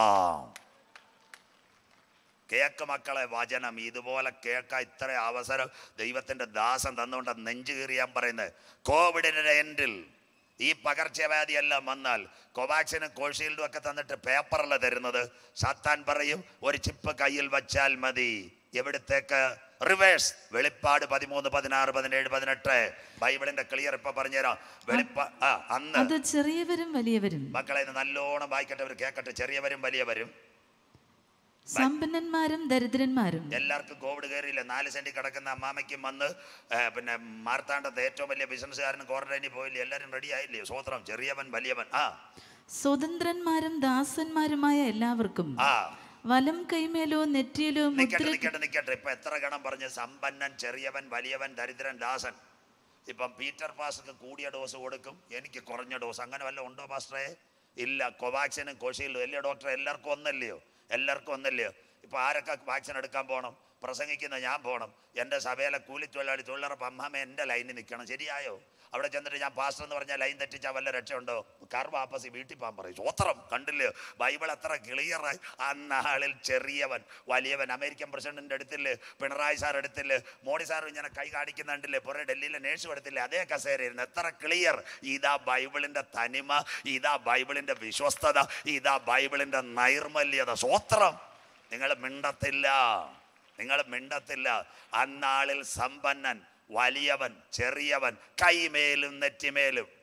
കേക്ക് മക്കളെ വചനം ഇതുപോലെ കേൾക്കാൻ ഇത്ര അവസരം ദൈവത്തിൻ്റെ ദാസം തന്നുകൊണ്ട് നെഞ്ചു കീറിയാൻ പറയുന്നത് കോവിഡിൻ്റെ എൻഡിൽ ഈ പകർച്ചവ്യാധി എല്ലാം വന്നാൽ കോവാക്സിനും കോഴ്ഷീൽഡും ഒക്കെ തന്നിട്ട് പേപ്പറല്ല തരുന്നത് സാത്താൻ പറയും ഒരു ചിപ്പ് കയ്യിൽ വച്ചാൽ മതി എവിടത്തേക്ക് റിവേഴ്സ് വെളിപ്പാട് പതിമൂന്ന് പതിനാറ് പതിനേഴ് പതിനെട്ട് ബൈബിളിന്റെ ക്ലിയർ ഇപ്പൊ പറഞ്ഞുതരാം വെളിപ്പാ ആ അന്ന് അത് ചെറിയവരും വലിയവരും മക്കളെ ഇത് നല്ലോണം വായിക്കട്ടെ അവർ കേൾക്കട്ടെ ചെറിയവരും വലിയവരും സമ്പന്നന്മാരും ദരിദ്രന്മാരും എല്ലാവർക്കും കോവിഡ് കയറിയില്ല നാല് സെന്റിൽ കിടക്കുന്ന അമ്മാമയ്ക്കും വന്ന് ഏ, പിന്നെ മാർത്താണ്ടത്ത് ഏറ്റവും വലിയ ബിസിനസ്സുകാരനും ക്വാറന്റൈനിൽ പോയില്ലേ എല്ലാവരും റെഡി ആയില്ലേ സ്വോത്രം ചെറിയവൻ വലിയവൻ ആ സ്വതന്ത്രന്മാരും ദാസന്മാരുമായ എല്ലാവർക്കും ആ വലം കൈമേലോ നെറ്റിയിലോ നിക്കട്ടെ മുദ്ര നിക്കട്ടെ നിക്കട്ടെ ഇപ്പൊ എത്ര ഗണം പറഞ്ഞ് സമ്പന്നൻ ചെറിയവൻ വലിയവൻ ദരിദ്രൻ ദാസൻ ഇപ്പം പീറ്റർ പാസ്ക്ക് കൂടിയ ഡോസ് കൊടുക്കും എനിക്ക് കുറഞ്ഞ ഡോസ് അങ്ങനെ വല്ല ഉണ്ടോ പാസ്റ്ററെ ഇല്ല കൊവാക്സിനും കോഷീലും അല്ലേ ഡോക്ടർ എല്ലാവർക്കും ഒന്നല്ലയോ എല്ലാവർക്കും ഒന്നല്ലയോ ഇപ്പൊ ആരൊക്കെ വാക്സിൻ എടുക്കാൻ പോകണം പ്രസംഗിക്കുന്ന ഞാൻ പോകണം എൻ്റെ സഭയിലെ കൂലിത്തൊഴിലാളി തൊഴിലുറപ്പ് അമ്മാമ എൻ്റെ ലൈനിൽ നിൽക്കണം ശരിയായോ അവിടെ ചെന്നിട്ട് ഞാൻ പാസ്റ്റർ എന്ന് പറഞ്ഞാൽ ലൈൻ തെറ്റിച്ചാൽ വല്ല രക്ഷയുണ്ടോ കാർ വാപ്പസി വീട്ടിൽ പോകാൻ പറയും സ്വത്രം കണ്ടില്ലേ ബൈബിൾ എത്ര ക്ലിയറായി ആ നാളിൽ ചെറിയവൻ വലിയവൻ അമേരിക്കൻ പ്രസിഡന്റിന്റെ അടുത്തില്ലേ പിണറായി സാർ എടുത്തില്ലേ മോഡി സാർ ഇങ്ങനെ കൈ കാണിക്കുന്നുണ്ടല്ലേ പുറേ ഡൽഹിയിലെ നേഴ്സും എടുത്തില്ലേ അതേ കസേരയിരുന്നു എത്ര ക്ലിയർ ഇതാ ബൈബിളിന്റെ തനിമ ഇതാ ബൈബിളിന്റെ വിശ്വസ്തത ഇതാ ബൈബിളിന്റെ നൈർമല്യത സ്വത്രം നിങ്ങൾ മിണ്ടത്തില്ല നിങ്ങൾ മിണ്ടത്തില്ല അന്നാളിൽ സമ്പന്നൻ വലിയവൻ ചെറിയവൻ കൈമേലും നെറ്റിമേലും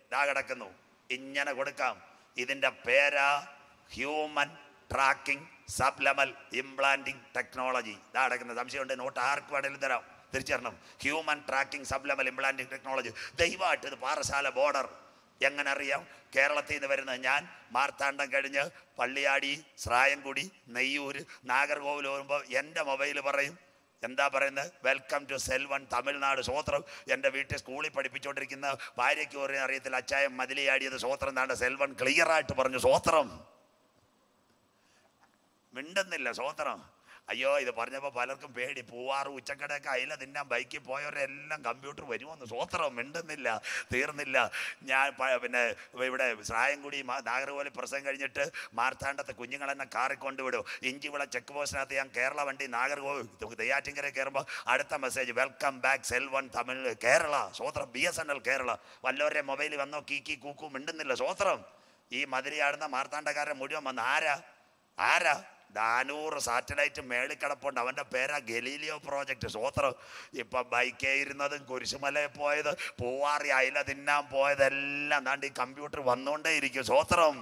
ഇതാ കിടക്കുന്നു ഇങ്ങനെ കൊടുക്കാം ഇതിൻ്റെ പേരാ human tracking subliminal implanting technology ഇതാ കിടക്കുന്നത് സംശയമുണ്ട് നോട്ട് ആർക്ക് വേണേലും തരാം തിരിച്ചറിയണം human tracking subliminal implanting technology ദൈവമായിട്ട് ഇത് പാറശാല ബോർഡർ എങ്ങനെ അറിയാം കേരളത്തിൽ നിന്ന് വരുന്നത് ഞാൻ മാർത്താണ്ഡം കഴിഞ്ഞ് പള്ളിയാടി സ്രായംകുടി നെയ്യൂര് നാഗർകോവിൽ വരുമ്പോൾ എൻ്റെ മൊബൈൽ പറയും എന്താ പറയുന്നത് വെൽക്കം ടു സെൽവൺ തമിഴ്നാട് സ്വോത്രം എൻ്റെ വീട്ടിൽ സ്കൂളിൽ പഠിപ്പിച്ചുകൊണ്ടിരിക്കുന്ന ഭാര്യയ്ക്ക് പറയാൻ അറിയത്തില്ല അച്ചായം മതിലിയാടിയത് സ്വോത്രം താണ്ട സെൽവൺ ക്ലിയറായിട്ട് പറഞ്ഞു സ്വോത്രം മിണ്ടുന്നില്ല സ്വോത്രം അയ്യോ ഇത് പറഞ്ഞപ്പോൾ പലർക്കും പേടി പൂവാറ് ഉച്ചക്കടയൊക്കെ അയില തിന്നാൻ ബൈക്കിൽ പോയവരെല്ലാം കമ്പ്യൂട്ടർ വരുമോന്ന് സ്വോത്രം മിണ്ടുന്നില്ല തീർന്നില്ല ഞാൻ പ- പിന്നെ ഇവിടെ സ്രായംകുടി മാ- നാഗർകോവിൽ പ്രസംഗം കഴിഞ്ഞിട്ട് മാർത്താണ്ഡത്തെ കുഞ്ഞുങ്ങളെന്നെ കാറിൽ കൊണ്ടുവിടും ഇഞ്ചിവിള ചെക്ക് പോസ്റ്റിനകത്ത് ഞാൻ കേരള വണ്ടി നാഗർകോവിൽ നെയ്യാറ്റിങ്കര കയറുമ്പോൾ അടുത്ത message welcome back CellOne Tamil Kerala സ്വോത്രം B S N L Kerala വല്ലവരുടെ മൊബൈലിൽ വന്നോ കീക്കി കൂക്കു മിണ്ടുന്നില്ല സ്വോത്രം ഈ മധുരയാടുന്ന മാർത്താണ്ഡക്കാരൻ മുഴുവൻ വന്ന് ആരാ ആരാ നാനൂറ് സാറ്റലൈറ്റ് മേളിൽ കിടപ്പുണ്ട് അവൻ്റെ പേരാ ഗലീലിയോ പ്രോജക്റ്റ് സ്വോത്രം ഇപ്പം ബൈക്കേ ഇരുന്നതും കുരിശുമലയിൽ പോയത് പൂവാറി അയില തിന്നാൻ പോയതെല്ലാം ദാണ്ട് ഈ കമ്പ്യൂട്ടർ വന്നുകൊണ്ടേ ഇരിക്കും സ്വോത്രം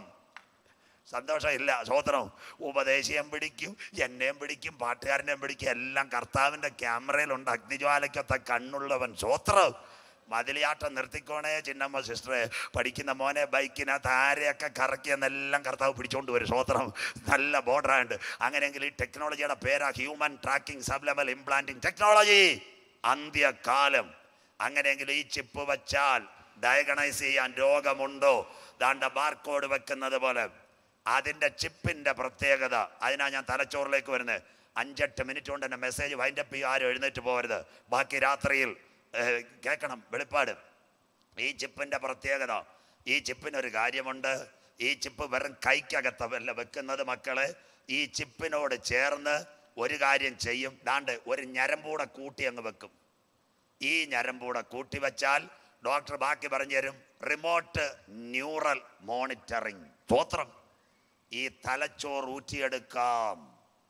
സന്തോഷം ഇല്ല സ്വോത്രം ഉപദേശിയം പിടിക്കും എന്നെയും പിടിക്കും പാട്ടുകാരനെയും പിടിക്കും എല്ലാം കർത്താവിൻ്റെ ക്യാമറയിലുണ്ട് അഗ്നിജ്വാലയ്ക്കൊത്ത കണ്ണുള്ളവൻ സ്വോത്രം മതിലിയാട്ടം നിർത്തിക്കോണേ ചിന്നമ്മ സിസ്റ്ററെ പഠിക്കുന്ന മോനെ ബൈക്കിനകത്ത് ആരെയൊക്കെ കറക്കിയെന്നെല്ലാം കർത്താവ് പിടിച്ചോണ്ട് വരും സ്വോത്രം നല്ല ബോർഡറാണ്ട് അങ്ങനെയെങ്കിൽ ഈ ടെക്നോളജിയുടെ പേരാ human tracking sub level implanting technology അന്ത്യകാലം അങ്ങനെയെങ്കിൽ ഈ ചിപ്പ് വച്ചാൽ ഡയഗണൈസ് ചെയ്യാൻ രോഗമുണ്ടോ ദാണ്ട ബാർകോഡ് വെക്കുന്നത് പോലെ അതിൻ്റെ ചിപ്പിൻ്റെ പ്രത്യേകത അതിനാ ഞാൻ തലച്ചോറിലേക്ക് വരുന്നത് അഞ്ചെട്ട് മിനിറ്റ് കൊണ്ട് തന്നെ മെസ്സേജ് വൈൻഡപ്പ് ചെയ്യും ആരും എഴുന്നേറ്റ് പോകരുത് ബാക്കി രാത്രിയിൽ ഏഹ്, കേൾക്കണം വെളിപ്പാട് ഈ ചിപ്പിൻ്റെ പ്രത്യേകത ഈ ചിപ്പിനൊരു കാര്യമുണ്ട് ഈ ചിപ്പ് വെറും കൈക്കകത്തല്ല വെക്കുന്നത് മക്കളെ ഈ ചിപ്പിനോട് ചേർന്ന് ഒരു കാര്യം ചെയ്യും ദാണ്ട് ഒരു ഞരമ്പൂടെ കൂട്ടി അങ്ങ് വെക്കും ഈ ഞരമ്പൂടെ കൂട്ടി വെച്ചാൽ ഡോക്ടർ ബാക്കി പറഞ്ഞു തരും റിമോട്ട് ന്യൂറൽ മോണിറ്ററിംഗ് സ്തോത്രം ഈ തലച്ചോർ ഊറ്റിയെടുക്കാം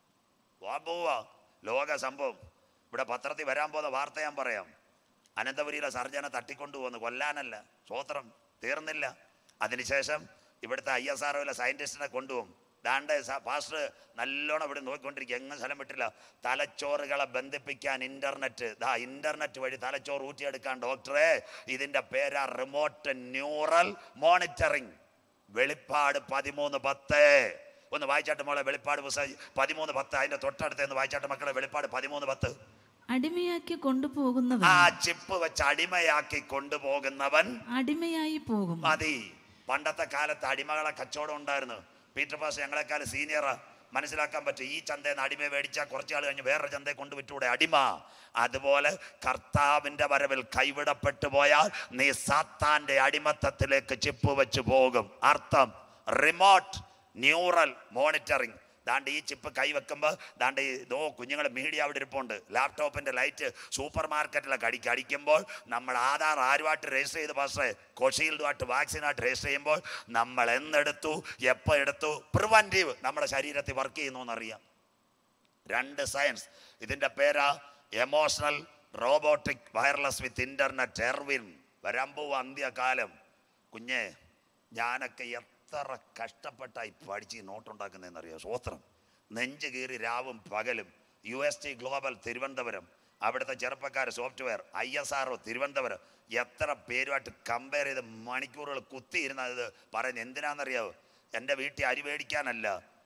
വാ പോവാ ലോക സംഭവം ഇവിടെ പത്രത്തിൽ വരാൻ പോകുന്ന വാർത്ത ഞാൻ പറയാം അനന്തപുരിയിലെ സർജനെ തട്ടിക്കൊണ്ടുപോകുന്നു കൊല്ലാനല്ല സ്വോത്രം തീർന്നില്ല അതിനുശേഷം ഇവിടുത്തെ ഐ എസ് ആർ സയൻറ്റിസ്റ്റിനെ കൊണ്ടുപോകും ദാണ്ട് സ- പാസ്റ്റർ നല്ലോണം ഇവിടെ നോക്കിക്കൊണ്ടിരിക്കുക എങ്ങും സ്ഥലം വിട്ടില്ല തലച്ചോറുകളെ ബന്ധിപ്പിക്കാൻ ഇന്റർനെറ്റ് ദാ ഇന്റർനെറ്റ് വഴി തലച്ചോറ് ഊറ്റിയെടുക്കാൻ ഡോക്ടറെ ഇതിന്റെ പേരാ റിമോട്ട് ന്യൂറൽ മോണിറ്ററിംഗ് വെളിപ്പാട് പതിമൂന്ന് പത്ത് ഒന്ന് വായിച്ചാട്ട് മോളെ വെളിപ്പാട് പുസ്തകം പതിമൂന്ന് പത്ത് അതിന്റെ തൊട്ടടുത്ത് ഒന്ന് വായിച്ചാട്ട് മക്കളെ വെളിപ്പാട് പതിമൂന്ന് പത്ത് അടിമയാക്കി കൊണ്ടുപോകുന്നവൻ ആ ചിപ്പ് വെച്ച് അടിമയാക്കി കൊണ്ടുപോകുന്നവൻ അടിമയായി പോകും മതി പണ്ടത്തെ കാലത്ത് അടിമകളെ കച്ചവടം ഉണ്ടായിരുന്നു പീറ്റർ പാസ് ഞങ്ങളെക്കാൾ സീനിയറാ മനസ്സിലാക്കാൻ പറ്റും ഈ ചന്തയിൽ നിന്ന് അടിമ മേടിച്ചാൽ കുറച്ച് ആൾ കഴിഞ്ഞ് വേറൊരു ചന്തയെ കൊണ്ട് വിട്ടൂടെ അടിമ അതുപോലെ കർത്താവിന്റെ വരവിൽ കൈവിടപ്പെട്ടു പോയാൽ നീ സാത്താന്റെ അടിമത്തത്തിലേക്ക് ചിപ്പ് വെച്ച് പോകും അർത്ഥം റിമോട്ട് ന്യൂറൽ മോണിറ്ററിംഗ് ദാണ്ട് ഈ ചിപ്പ് കൈവെക്കുമ്പോൾ ദാണ്ട് ഈ ദോ കുഞ്ഞുങ്ങൾ മീഡിയ അവിടെ ഇരിപ്പുണ്ട് ലാപ്ടോപ്പിൻ്റെ ലൈറ്റ് സൂപ്പർ മാർക്കറ്റിലൊക്കെ അടിക്ക് അടിക്കുമ്പോൾ നമ്മൾ ആധാർ ആരുമായിട്ട് രജിസ്റ്റർ ചെയ്ത് പാസ്റ്റേ കൊഷീൽഡുമായിട്ട് വാക്സിനായിട്ട് രജിസ്റ്റർ ചെയ്യുമ്പോൾ നമ്മൾ എന്നെടുത്തു എപ്പോൾ എടുത്തു പ്രിവൻറ്റീവ് നമ്മുടെ ശരീരത്തിൽ വർക്ക് ചെയ്യുന്നു എന്നറിയാം രണ്ട് സയൻസ് ഇതിൻ്റെ പേരാ emotional robotic wireless with internet എർവിൻ വരാൻ പോവും അന്ത്യകാലം കുഞ്ഞെ ഞാനൊക്കെ എത്ര കഷ്ടപ്പെട്ടായി പഠിച്ച് ഈ നോട്ടുണ്ടാക്കുന്നതെന്നറിയാം സ്വോത്രം നെഞ്ച് കീറി രാവും പകലും U S T global Thiruvananthapuram അവിടുത്തെ ചെറുപ്പക്കാർ software I S R Thiruvananthapuram എത്ര പേരുമായിട്ട് കമ്പയർ ചെയ്ത് മണിക്കൂറുകൾ കുത്തിയിരുന്ന ഇത് പറയുന്നത് എന്തിനാണെന്നറിയാവോ എൻ്റെ വീട്ടിൽ അരി മേടിക്കാനല്ല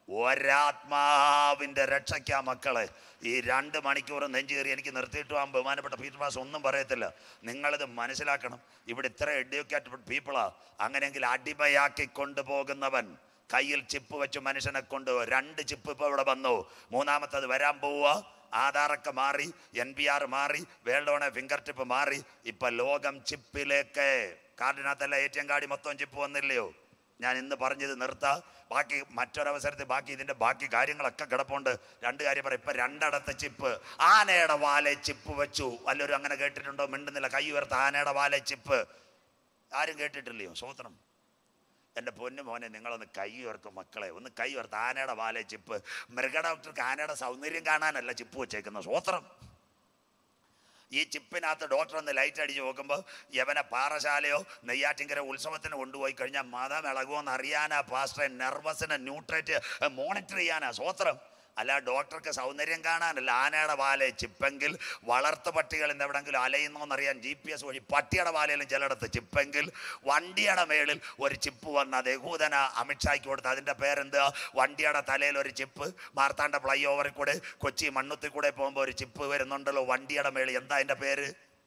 ഒരാത്മാവിൻ്റെ രക്ഷയ്ക്കാ മക്കളെ ഈ രണ്ട് മണിക്കൂർ നെഞ്ചു കയറി എനിക്ക് നിർത്തിയിട്ട് പോകാൻ ബഹുമാനപ്പെട്ട പീറ്റർ പാസ് ഒന്നും പറയത്തില്ല നിങ്ങളിത് മനസ്സിലാക്കണം ഇവിടെ ഇത്ര എഡ്യൂക്കേറ്റഡ് പീപ്പിളാ അങ്ങനെയെങ്കിൽ അടിമയാക്കി കൊണ്ടുപോകുന്നവൻ കയ്യിൽ ചിപ്പ് വെച്ച് മനുഷ്യനെ കൊണ്ട് രണ്ട് ചിപ്പ് ഇപ്പോൾ ഇവിടെ വന്നു മൂന്നാമത്തത് വരാൻ പോവുക ആധാറൊക്കെ മാറി എൻ പി ആർ മാറി വേൾഡോണെ ഫിംഗർ ടിപ്പ് മാറി ഇപ്പൊ ലോകം ചിപ്പിലേക്ക് കാർഡിനകത്തല്ല എ ടി എം കാർഡ് മൊത്തം ചിപ്പ് വന്നില്ലയോ ഞാൻ ഇന്ന് പറഞ്ഞത് നിർത്താം ബാക്കി മറ്റൊരവസരത്തിൽ ബാക്കി ഇതിന്റെ ബാക്കി കാര്യങ്ങളൊക്കെ കിടപ്പുണ്ട് രണ്ട് കാര്യം പറയാം ഇപ്പൊ രണ്ടിടത്ത് ചിപ്പ് ആനയുടെ വാലെ ചിപ്പ് വെച്ചു വല്ലവരും അങ്ങനെ കേട്ടിട്ടുണ്ടോ മിണ്ടുന്നില്ല കൈ ഉയർത്ത ആനയുടെ വാലെ ചിപ്പ് ആരും കേട്ടിട്ടില്ലയോ സ്വോത്രം എൻ്റെ പൊന്നു മോനെ നിങ്ങളൊന്ന് കൈ ഉയർത്തും മക്കളെ ഒന്ന് കൈ ഉയർത്ത് ആനയുടെ വാലെ ചിപ്പ് മൃഗ ഡോക്ടർക്ക് ആനയുടെ സൗന്ദര്യം കാണാനല്ല ചിപ്പ് വെച്ചേക്കുന്ന സ്വോത്രം ഈ ചിപ്പിനകത്ത് ഡോക്ടർ ഒന്ന് ലൈറ്റ് അടിച്ച് നോക്കുമ്പോൾ യവനെ പാറശാലയോ നെയ്യാറ്റിങ്കര ഉത്സവത്തിന് കൊണ്ടുപോയി കഴിഞ്ഞാൽ മതം ഇളകുമെന്ന് അറിയാനാ പാസ്റ്ററെ നെർവസിനെ ന്യൂട്രേറ്റ് മോണിറ്റർ ചെയ്യാനാ സ്വോത്രം അല്ല ഡോക്ടർക്ക് സൗന്ദര്യം കാണാനല്ല ആനയുടെ വാലെ ചിപ്പെങ്കിൽ വളർത്തു പട്ടികൾ ഇന്ന് എവിടെങ്കിലും അലയുന്നോന്നറിയാൻ ജി പി എസ് വഴി പട്ടിയുടെ വാലയിലും ചിലയിടത്ത് ചിപ്പെങ്കിൽ വണ്ടിയുടെ മേളിൽ ഒരു ചിപ്പ് വന്ന യഹൂദന അമിത്ഷായ്ക്ക് കൊടുത്ത് അതിൻ്റെ പേരെന്ത് വണ്ടിയുടെ തലയിൽ ഒരു ചിപ്പ് മാർത്താണ്ഡ ഫ്ലൈ ഓവറിൽ കൂടെ കൊച്ചി മണ്ണുത്തിൽ കൂടെ പോകുമ്പോൾ ഒരു ചിപ്പ് വരുന്നുണ്ടല്ലോ വണ്ടിയുടെ മേളിൽ എന്താ അതിൻ്റെ പേര്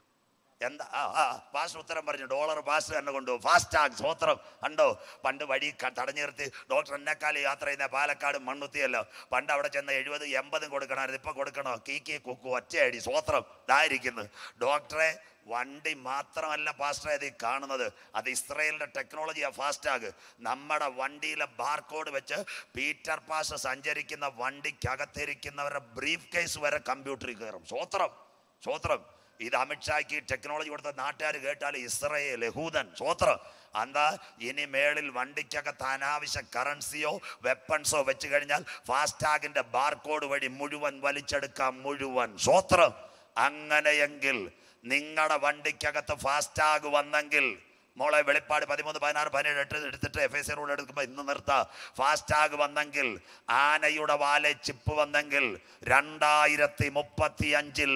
എന്താ ആ ആ പാസ്റ്റർ ഉത്തരം പറഞ്ഞു ഡോളർ പാസ്റ്റർ തന്നെ കൊണ്ടുപോകും ഫാസ്റ്റാഗ് സ്വോത്രം കണ്ടോ പണ്ട് വഴി ക- തടഞ്ഞു നിർത്തി ഡോക്ടർ എന്നെക്കാലം യാത്ര ചെയ്യുന്ന പാലക്കാട് മണ്ണുത്തിയല്ലോ പണ്ട് അവിടെ ചെന്ന് എഴുപത് എൺപതും കൊടുക്കണമായിരുന്നു ഇപ്പൊ കൊടുക്കണോ കീ കീ കുക്കു ഒറ്റയടി സ്വോത്രം ഇതായിരിക്കുന്നു ഡോക്ടറെ വണ്ടി മാത്രമല്ല പാസ്റ്റർ ഇത് കാണുന്നത് അത് ഇസ്രയേലിന്റെ ടെക്നോളജിയാ ഫാസ്റ്റാഗ് നമ്മുടെ വണ്ടിയിലെ ബാർകോഡ് വെച്ച് പീറ്റർ പാസ് സഞ്ചരിക്കുന്ന വണ്ടിക്കകത്തിരിക്കുന്നവരുടെ ബ്രീഫ് കേസ് വരെ കമ്പ്യൂട്ടറിൽ കയറും സ്വോത്രം സ്വോത്രം ഇത് അമിത്ഷായ്ക്ക് ടെക്നോളജി കൊടുത്ത നാട്ടുകാർ കേട്ടാൽ ഇസ്രയേൽ യഹൂദൻ സ്വോത്രം എന്താ ഇനി മേളിൽ വണ്ടിക്കകത്ത് അനാവശ്യ കറൻസിയോ വെപ്പൺസോ വെച്ച് കഴിഞ്ഞാൽ ഫാസ്ടാഗിന്റെ ബാർകോഡ് വഴി മുഴുവൻ വലിച്ചെടുക്കാം മുഴുവൻ സ്വോത്രം അങ്ങനെയെങ്കിൽ നിങ്ങളുടെ വണ്ടിക്കകത്ത് ഫാസ്ടാഗ് വന്നെങ്കിൽ മോളെ വെളിപ്പാട് പതിമൂന്ന് പതിനാറ് പതിനേഴ് എട്ട് എടുത്തിട്ട് എഫ് എസ് റൂൾ എടുക്കുമ്പോൾ ഇന്ന് നിർത്താം ഫാസ്ടാഗ് വന്നെങ്കിൽ ആനയുടെ വാലെ ചിപ്പ് വന്നെങ്കിൽ രണ്ടായിരത്തി മുപ്പത്തി അഞ്ചിൽ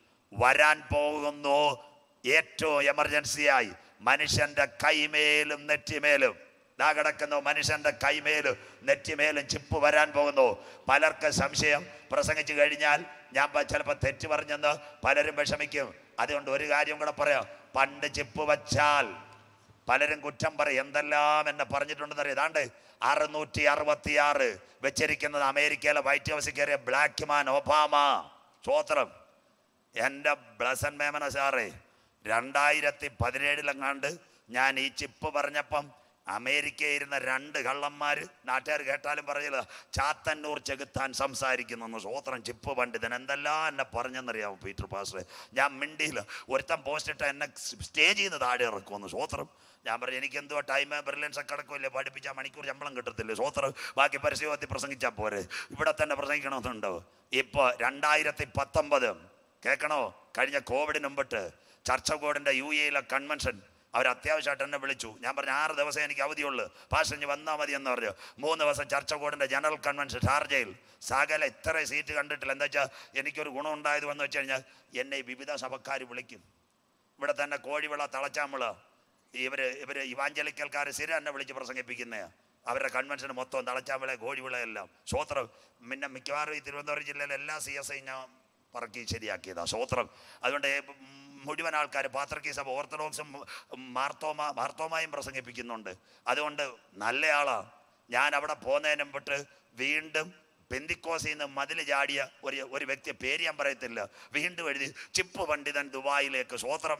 വരാൻ പോകുന്നു ഏറ്റവും എമർജൻസിയായി മനുഷ്യന്റെ കൈമേലും നെറ്റിമേലും ദാ കിടക്കുന്നു മനുഷ്യന്റെ കൈമേലും നെറ്റിമേലും ചിപ്പ് വരാൻ പോകുന്നു പലർക്ക് സംശയം പ്രസംഗിച്ചു കഴിഞ്ഞാൽ ഞാൻ ചിലപ്പോൾ തെറ്റ് പറഞ്ഞെന്ന് പലരും വിഷമിക്കും അതുകൊണ്ട് ഒരു കാര്യം കൂടെ പറയാം പണ്ട് ചിപ്പ് വച്ചാൽ പലരും കുറ്റം പറയും എന്തെല്ലാം എന്നെ പറഞ്ഞിട്ടുണ്ടെന്ന് അറിയാം ഏതാണ്ട് അറുന്നൂറ്റി അറുപത്തി ആറ് വെച്ചിരിക്കുന്നത് അമേരിക്കയിലെ വൈറ്റ് ഹൗസിൽ കയറിയ ബ്ലാക്ക് മാൻ ഒബാമ സ്വോത്രം എൻ്റെ ബ്ലസൻ മേമന സാറേ രണ്ടായിരത്തി പതിനേഴിലെങ്ങാണ്ട് ഞാൻ ഈ ചിപ്പ് പറഞ്ഞപ്പം അമേരിക്കയിൽ ഇരുന്ന രണ്ട് കള്ളന്മാർ നാട്ടുകാർ കേട്ടാലും പറയില്ല ചാത്തന്നൂർ ചെകുത്താൻ സംസാരിക്കുന്നു സ്വോത്രം ചിപ്പ് പണ്ഡിതൻ എന്തെല്ലാം എന്നെ പറഞ്ഞെന്നറിയാമോ പീറ്റർ പാസ്റ്ററെ ഞാൻ മിണ്ടിയില്ല ഒരുത്തൻ പോസ്റ്റ് ഇട്ട് എന്നെ സ്റ്റേജിൽ നിന്ന് താഴെ ഇറക്കുമെന്ന് സ്വോത്രം ഞാൻ പറഞ്ഞു എനിക്ക് എന്തോ ടൈം ബ്രില്യൻസ് ഒക്കെ കിടക്കില്ലേ പഠിപ്പിച്ചാൽ മണിക്കൂർ ശമ്പളം കിട്ടത്തില്ലേ സ്വോത്രം ബാക്കി പരിശോധത്തിൽ പ്രസംഗിച്ചാൽ പോരെ ഇവിടെ തന്നെ പ്രസംഗിക്കണമെന്നുണ്ടോ ഇപ്പോൾ രണ്ടായിരത്തി പത്തൊമ്പത് കേൾക്കണോ കഴിഞ്ഞ കോവിഡിന് മുമ്പിട്ട് ചർച്ച കോഡിൻ്റെ യു എയിലെ കൺവെൻഷൻ അവർ അത്യാവശ്യമായിട്ട് എന്നെ വിളിച്ചു ഞാൻ പറഞ്ഞു ആറ് ദിവസം എനിക്ക് അവധിയുള്ളൂ പാഷഞ്ഞ് വന്നാൽ മതി എന്ന് പറഞ്ഞു മൂന്ന് ദിവസം ചർച്ച കോഡിൻ്റെ ജനറൽ കൺവെൻഷൻ ഷാർജയിൽ സകല ഇത്ര സീറ്റ് കണ്ടിട്ടില്ല എന്താ വെച്ചാൽ എനിക്കൊരു ഗുണം ഉണ്ടായത് വന്നു വെച്ച് കഴിഞ്ഞാൽ എന്നെ ഈ വിവിധ സഭക്കാർ വിളിക്കും ഇവിടെ തന്നെ കോഴിവിള തളച്ചാമ്പള ഇവർ ഇവർ ഇവാഞ്ചലിക്കൽക്കാർ സ്ഥിരം എന്നെ വിളിച്ച് പ്രസംഗിപ്പിക്കുന്നതാണ് അവരുടെ കൺവെൻഷന് മൊത്തം തളച്ചാമ്പള കോഴിവിള എല്ലാം സ്വോത്രം പിന്നെ മിക്കവാറും ഈ തിരുവനന്തപുരം ജില്ലയിലെ എല്ലാ സി എസ് ഐ ഞാൻ പറക്കി ശരിയാക്കിയതാ സ്വോത്രം അതുകൊണ്ട് മുഴുവൻ ആൾക്കാർ പാത്രക്കീ സഭ ഓർത്തഡോക്സും മാർത്തോമ മാർത്തോമായും പ്രസംഗിപ്പിക്കുന്നുണ്ട് അതുകൊണ്ട് നല്ലയാളാ ഞാൻ അവിടെ പോകുന്നതിനും വിട്ട് വീണ്ടും പെന്തിക്കോസിൽ നിന്ന് മതിൽ ചാടിയ ഒരു ഒരു വ്യക്തി പേര് ഞാൻ പറയത്തില്ല വീണ്ടും എഴുതി ചിപ്പ് പണ്ഡിതൻ ദുബായിലേക്ക് സ്വോത്രം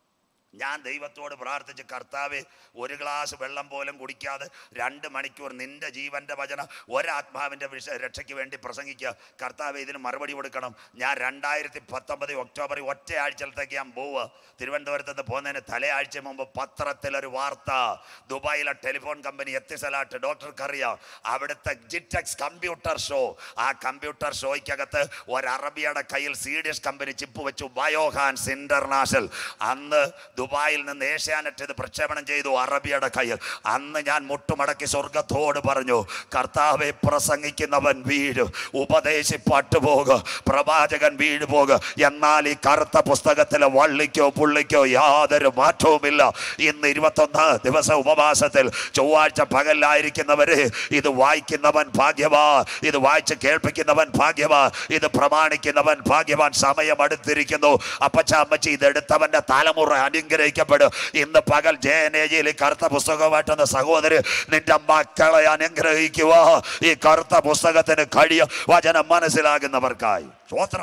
ഞാൻ ദൈവത്തോട് പ്രാർത്ഥിച്ച് കർത്താവെ ഒരു ഗ്ലാസ് വെള്ളം പോലും കുടിക്കാതെ രണ്ട് മണിക്കൂർ നിന്റെ ജീവന്റെ വചന ഒരാത്മാവിൻ്റെ വിഷ രക്ഷയ്ക്ക് വേണ്ടി പ്രസംഗിക്കുക കർത്താവ് ഇതിന് മറുപടി കൊടുക്കണം ഞാൻ രണ്ടായിരത്തി പത്തൊമ്പത് ഒക്ടോബർ ഒറ്റ ആഴ്ചത്തേക്ക് ഞാൻ പോവുക തിരുവനന്തപുരത്ത് നിന്ന് പോകുന്നതിന് തലയാഴ്ച മുമ്പ് പത്രത്തിലൊരു വാർത്ത ദുബായിലെ ടെലിഫോൺ കമ്പനി എത്തിസലാട്ട് ഡോക്ടർക്ക് അറിയാം അവിടുത്തെ ജിറ്റക്സ് കമ്പ്യൂട്ടർ ഷോ ആ കമ്പ്യൂട്ടർ ഷോയ്ക്കകത്ത് ഒരു അറബിയുടെ കയ്യിൽ സീഡിയസ് കമ്പനി ചിപ്പ് വെച്ചു ബയോഹാൻസ് ഇന്റർനാഷണൽ അന്ന് ദുബായിൽ നിന്ന് ഏഷ്യാനെറ്റ് ഇത് പ്രക്ഷേപണം ചെയ്തു അറബിയുടെ കയ്യിൽ അന്ന് ഞാൻ മുട്ടുമടക്കി സ്വർഗത്തോട് പറഞ്ഞു കർത്താവെ പ്രസംഗിക്കുന്നവൻ വീഴും ഉപദേശിപ്പാട്ട് പോകുക പ്രവാചകൻ വീഴു പോകുക എന്നാൽ ഈ കറുത്ത പുസ്തകത്തിലെ വള്ളിക്കോ പുള്ളിക്കോ യാതൊരു മാറ്റവുമില്ല ഇന്ന് ഇരുപത്തൊന്ന് ദിവസ ഉപവാസത്തിൽ ചൊവ്വാഴ്ച പകലിലായിരിക്കുന്നവര് ഇത് വായിക്കുന്നവൻ ഭാഗ്യവാ ഇത് വായിച്ച് കേൾപ്പിക്കുന്നവൻ ഭാഗ്യവാ ഇത് പ്രമാണിക്കുന്നവൻ ഭാഗ്യവാൻ സമയം അടുത്തിരിക്കുന്നു അപ്പച്ച അമ്മച്ചി ഇതെടുത്തവന്റെ തലമുറ അനുഗ്രഹിക്കപ്പെടും ഇന്ന് പകൽ ജയനേജിയിൽ ഈ കറുത്ത പുസ്തകമായിട്ടുന്ന സഹോദരി നിന്റെ മക്കളെ അനുഗ്രഹിക്കുക ഈ കറുത്ത പുസ്തകത്തിന് കഴിയ വചനം മനസ്സിലാകുന്നവർക്കായി സ്വോത്രം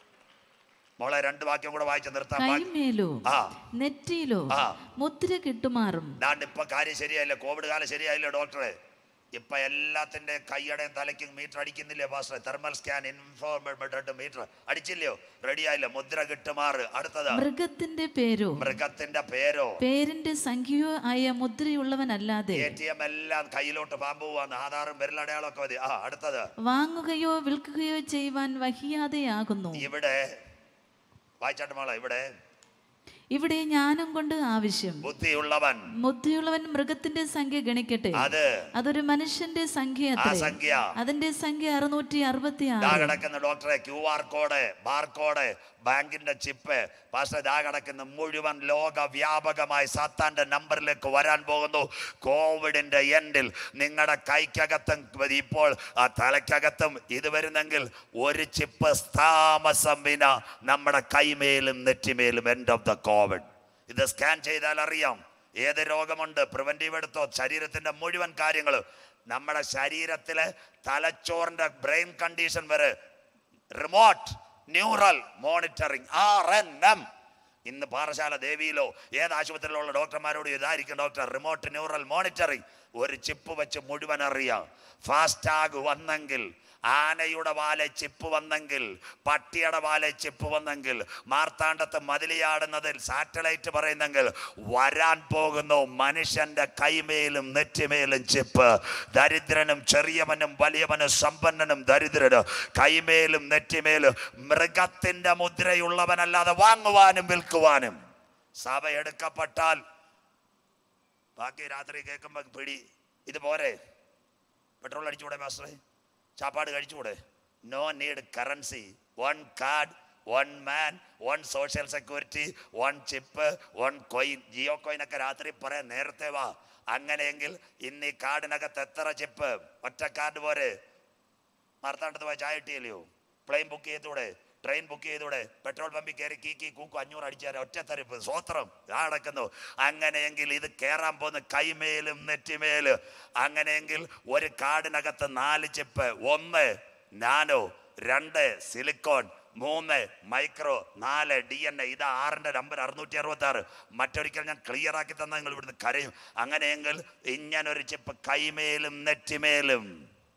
മോളെ രണ്ട് വാക്യം കൂടെ വായിച്ച് നിർത്താം ബാക്കി- കൈമേലോ ആ. നെറ്റിയിലോ ആ. മുദ്ര കിട്ടുമാറും ദാണ്ട് ഇപ്പൊ കാര്യം ശരിയായില്ല കോവിഡ് കാലം ശരിയായില്ല ഡോക്ടറെ ഇപ്പൊ എല്ലാത്തിന്റെ കൈയടയും തലയ്ക്കും മീറ്റർ അടിക്കുന്നില്ലേ pastor thermal scan informated meter അടിച്ചില്ലയോ റെഡി ആയില്ല മുദ്ര കിട്ടുമാറ് അടുത്തത് മൃഗത്തിന്റെ പേരോ മൃഗത്തിന്റെ പേരോ പേരിന്റെ സംഖ്യയോ ആയ മുദ്രയുള്ളവനല്ലാതെ എ ടി എം എല്ലാം കയ്യിലോട്ട് പാമ്പ് പോവാന്ന് ആധാറും വിരലടയാളമൊക്കെ മതി ആ അടുത്തത് വാങ്ങുകയോ വിൽക്കുകയോ ചെയ്യുവാൻ വഹിയാതെയാകുന്നു ഇവിടെ വായിച്ചാട്ട് മോളെ ഇവിടെ ഇവിടെ ജ്ഞാനം കൊണ്ട് ആവശ്യം ബുദ്ധിയുള്ളവൻ ബുദ്ധിയുള്ളവൻ മൃഗത്തിന്റെ സംഖ്യ ഗണിക്കട്ടെ അത് അതൊരു മനുഷ്യന്റെ സംഖ്യ ആ അത്രേ. സംഖ്യ അതിന്റെ സംഖ്യ അറുന്നൂറ്റി അറുപത്തി ദാ ആറ് കിടക്കുന്ന ഡോക്ടറെ Q R code bar code ബാങ്കിന്റെ ചിപ്പ് പാസ്റ്റർ ദാ കിടക്കുന്ന മുഴുവൻ ലോക വ്യാപകമായി സാത്താന്റെ നമ്പറിലേക്ക് വരാൻ പോകുന്നു കോവിഡിന്റെ എൻഡിൽ നിങ്ങളുടെ കൈക്കകത്തും ഇപ്പോൾ ആ തലയ്ക്കകത്തും ഇത് വരുന്നെങ്കിൽ ഒരു ചിപ്പ് താമസം വിന നമ്മുടെ കൈമേലും നെറ്റിമേലും എൻഡ് ഓഫ് ദ കോവിഡ് ഇത് സ്കാൻ ചെയ്താൽ അറിയാം ഏത് രോഗമുണ്ട് പ്രിവെന്റീവ് എടുത്തോ ശരീരത്തിന്റെ മുഴുവൻ കാര്യങ്ങൾ നമ്മുടെ ശരീരത്തിലെ തലച്ചോറിന്റെ ബ്രെയിൻ കണ്ടീഷൻ വരെ remote neural monitoring R N M ഇന്ന് പാറശാല ദേവിയിലോ ഏത് ആശുപത്രിയിലുള്ള ഡോക്ടർമാരോട് ഇതായിരിക്കും ഡോക്ടർ റിമോട്ട് ന്യൂറൽ മോണിറ്ററിംഗ് ഒരു ചിപ്പ് വെച്ച് മുഴുവൻ അറിയാം ഫാസ്റ്റാഗ് വന്നെങ്കിൽ ആനയുടെ വാലെ ചിപ്പ് വന്നെങ്കിൽ പട്ടിയുടെ വാലെ ചിപ്പ് വന്നെങ്കിൽ മാർത്താണ്ഡത്ത് മതിലിയാടുന്നതിൽ സാറ്റലൈറ്റ് പറയുന്നെങ്കിൽ വരാൻ പോകുന്നു മനുഷ്യന്റെ കൈമേലും നെറ്റിമേലും ചിപ്പ് ദരിദ്രനും ചെറിയവനും വലിയവനും സമ്പന്നനും ദരിദ്രനും കൈമേലും നെറ്റിമേലും മൃഗത്തിന്റെ മുദ്രയുള്ളവനല്ലാതെ വാങ്ങുവാനും വിൽക്കുവാനും സഭ എടുക്കപ്പെട്ടാൽ ബാക്കി രാത്രി കേൾക്കുമ്പോൾ പിടി ഇത് പോരെ പെട്രോൾ അടിച്ചുകൂടെ മാസ്റ്ററെ ചാപ്പാട് കഴിച്ചുകൂടെ no need currency one card one man one social security one chip one coin Jio കോയിനൊക്കെ രാത്രി പറയാൻ നേരത്തെ വാ അങ്ങനെയെങ്കിൽ ഇന്ന് ഈ കാർഡിനകത്ത് എത്ര ചിപ്പ് ഒറ്റ കാർഡ് പോരെ മാർത്താണ്ടത്ത് പോയി ചായ കിട്ടിയല്ലയോ പ്ലെയിൻ ബുക്ക് ചെയ്തൂടെ ട്രെയിൻ ബുക്ക് ചെയ്തൂടെ പെട്രോൾ പമ്പിൽ കയറി കീക്കി കൂക്കും അഞ്ഞൂറ് അടിച്ചാൽ ഒറ്റ തരിപ്പ് സ്വോത്രം നടക്കുന്നു അങ്ങനെയെങ്കിൽ ഇത് കയറാൻ പോകുന്ന കൈമേലും നെറ്റിമേലും അങ്ങനെയെങ്കിൽ ഒരു കാർഡിനകത്ത് നാല് ചിപ്പ് ഒന്ന് നാനോ രണ്ട് സിലിക്കോൺ മൂന്ന് മൈക്രോ നാല് ഡി എൻ എ ഇത് ആറിൻ്റെ നമ്പർ അറുന്നൂറ്റി അറുപത്തി ആറ് മറ്റൊരിക്കൽ ഞാൻ ക്ലിയർ ആക്കി തന്നാൽ നിങ്ങൾ ഇവിടുന്ന് കരയും അങ്ങനെയെങ്കിൽ ഇങ്ങനൊരു ചിപ്പ് കൈമേലും നെറ്റിമേലും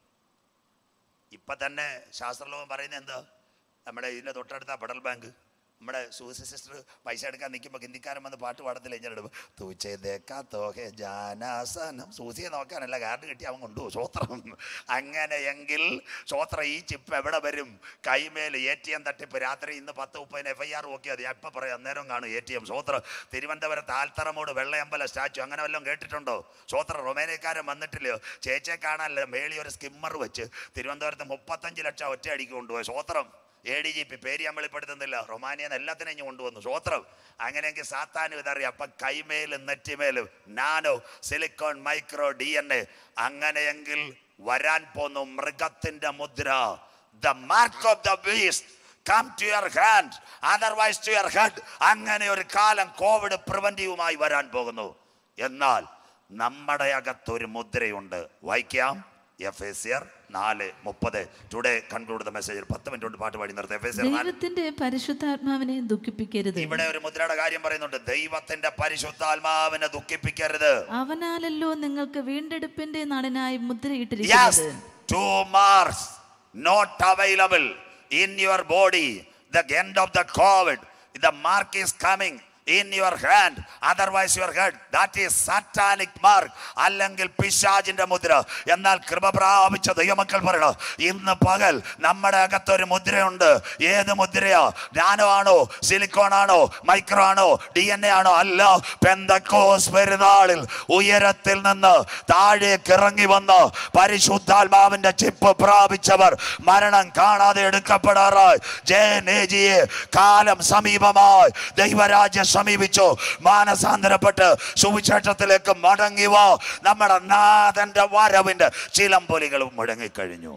ഇപ്പൊ തന്നെ ശാസ്ത്രലോകം പറയുന്നത് എന്താ നമ്മുടെ ഇതിന്റെ തൊട്ടടുത്ത ഫെഡറൽ ബാങ്ക് നമ്മുടെ സൂസി സിസ്റ്റർ പൈസ എടുക്കാൻ നിൽക്കുമ്പോൾ ഹിന്ദിക്കാരൻ വന്ന് പാട്ട് പാടത്തില്ല ഞാൻ ഇടുമ്പോൾ തൂച്ചേക്കാ തോഹെ ജാനാസനം സൂസിയെ നോക്കാനല്ല കാർഡ് കിട്ടി അവൻ കൊണ്ടുപോകും സ്വോത്രം അങ്ങനെയെങ്കിൽ സ്വോത്രം ഈ ചിപ്പ് എവിടെ വരും കൈമേൽ എ ടി എം തട്ടിപ്പ് രാത്രി ഇന്ന് പത്ത് മുപ്പതിന് എഫ് ഐ ആർ നോക്കിയാൽ മതി അപ്പം പറയാം അന്നേരം കാണും എ ടി എം സ്വോത്രം തിരുവനന്തപുരത്ത് ആൽത്തറമോട് വെള്ളയമ്പല സ്റ്റാച്ചു അങ്ങനെ വല്ലതും കേട്ടിട്ടുണ്ടോ സ്വോത്രം റൊമേനിയക്കാരൻ വന്നിട്ടില്ലയോ ചേച്ചിയെ കാണാനല്ല മേളി ഒരു സ്കിമ്മർ വെച്ച് തിരുവനന്തപുരത്ത് മുപ്പത്തഞ്ച് ലക്ഷം ഒറ്റ അടിക്ക് കൊണ്ടുപോയി സ്വോത്രം എ ഡി ജി പി പേര് ഞാൻ വെളിപ്പെടുത്തുന്നില്ല റൊമാനിയെന്ന് എല്ലാത്തിനും ഇഞ്ഞ് കൊണ്ടുവന്നു സ്വോത്രം അങ്ങനെയെങ്കിൽ സാത്താനും ഇതറിയാം അപ്പം കൈമേലും നെറ്റിമേലും nano silicon micro D N A അങ്ങനെയെങ്കിൽ വരാൻ പോന്നു മൃഗത്തിന്റെ മുദ്ര the mark of the beast come to your hand otherwise to your head അങ്ങനെ ഒരു കാലം കോവിഡ് പ്രിവന്റീവുമായി വരാൻ പോകുന്നു എന്നാൽ നമ്മുടെ അകത്തൊരു മുദ്രയുണ്ട് വായിക്കാം എഫ് എ സിയർ നാല് മുപ്പത് ടുഡേ കൺക്ലൂഡ് ദ മെസ്സേജ് പത്ത് മിനിറ്റ് കൊണ്ട് പാട്ട് പാടി നിർത്തി എഫ് എ സിയർ നാല് ദൈവത്തിന്റെ പരിശുദ്ധാത്മാവിനെ ദുഃഖിപ്പിക്കരുത് ഇവിടെ ഒരു മുദ്രയുടെ കാര്യം പറയുന്നുണ്ട് ദൈവത്തിന്റെ പരിശുദ്ധാത്മാവിനെ ദുഃഖിപ്പിക്കരുത് അവനാലല്ലോ നിങ്ങൾക്ക് വീണ്ടെടുപ്പിന്റെ നാടിനായി Yes, മുദ്രയിട്ടിരിക്കുന്നത് two marks not available in your body. The end of the COVID, the mark is coming in your hand, otherwise your head. That is satanic mark. അല്ലെങ്കിൽ പിശാചിന്റെ മുദ്ര എന്നാൽ കൃപ പ്രാപിച്ച ദൈവമക്കൾ പറയണം ഇന്ന് പകൽ നമ്മുടെ അകത്തൊരു മുദ്രയുണ്ട് ഏത് മുദ്രയാ നാനോ ആണോ സിലിക്കോൺ ആണോ മൈക്രോ ആണോ ഡി എൻ എ ആണോ അല്ല പെന്തക്കോസ് പെരുന്നാളിൽ ഉയരത്തിൽ നിന്ന് താഴേക്ക് ഇറങ്ങി വന്ന് പരിശുദ്ധാത്മാവിന്റെ ചിപ്പ് പ്രാപിച്ചവർ മരണം കാണാതെ എടുക്കപ്പെടാറായി ജയനേജിയെ കാലം സമീപമായി ദൈവരാജ്യം സമീപിച്ചു മാനസാന്തരപ്പെട്ട് സുവിശേഷത്തിലേക്ക് മടങ്ങി വാ നമ്മുടെ നാഥന്റെ വരവിന്റെ ചിലമ്പൊലികളും മുടങ്ങിക്കഴിഞ്ഞു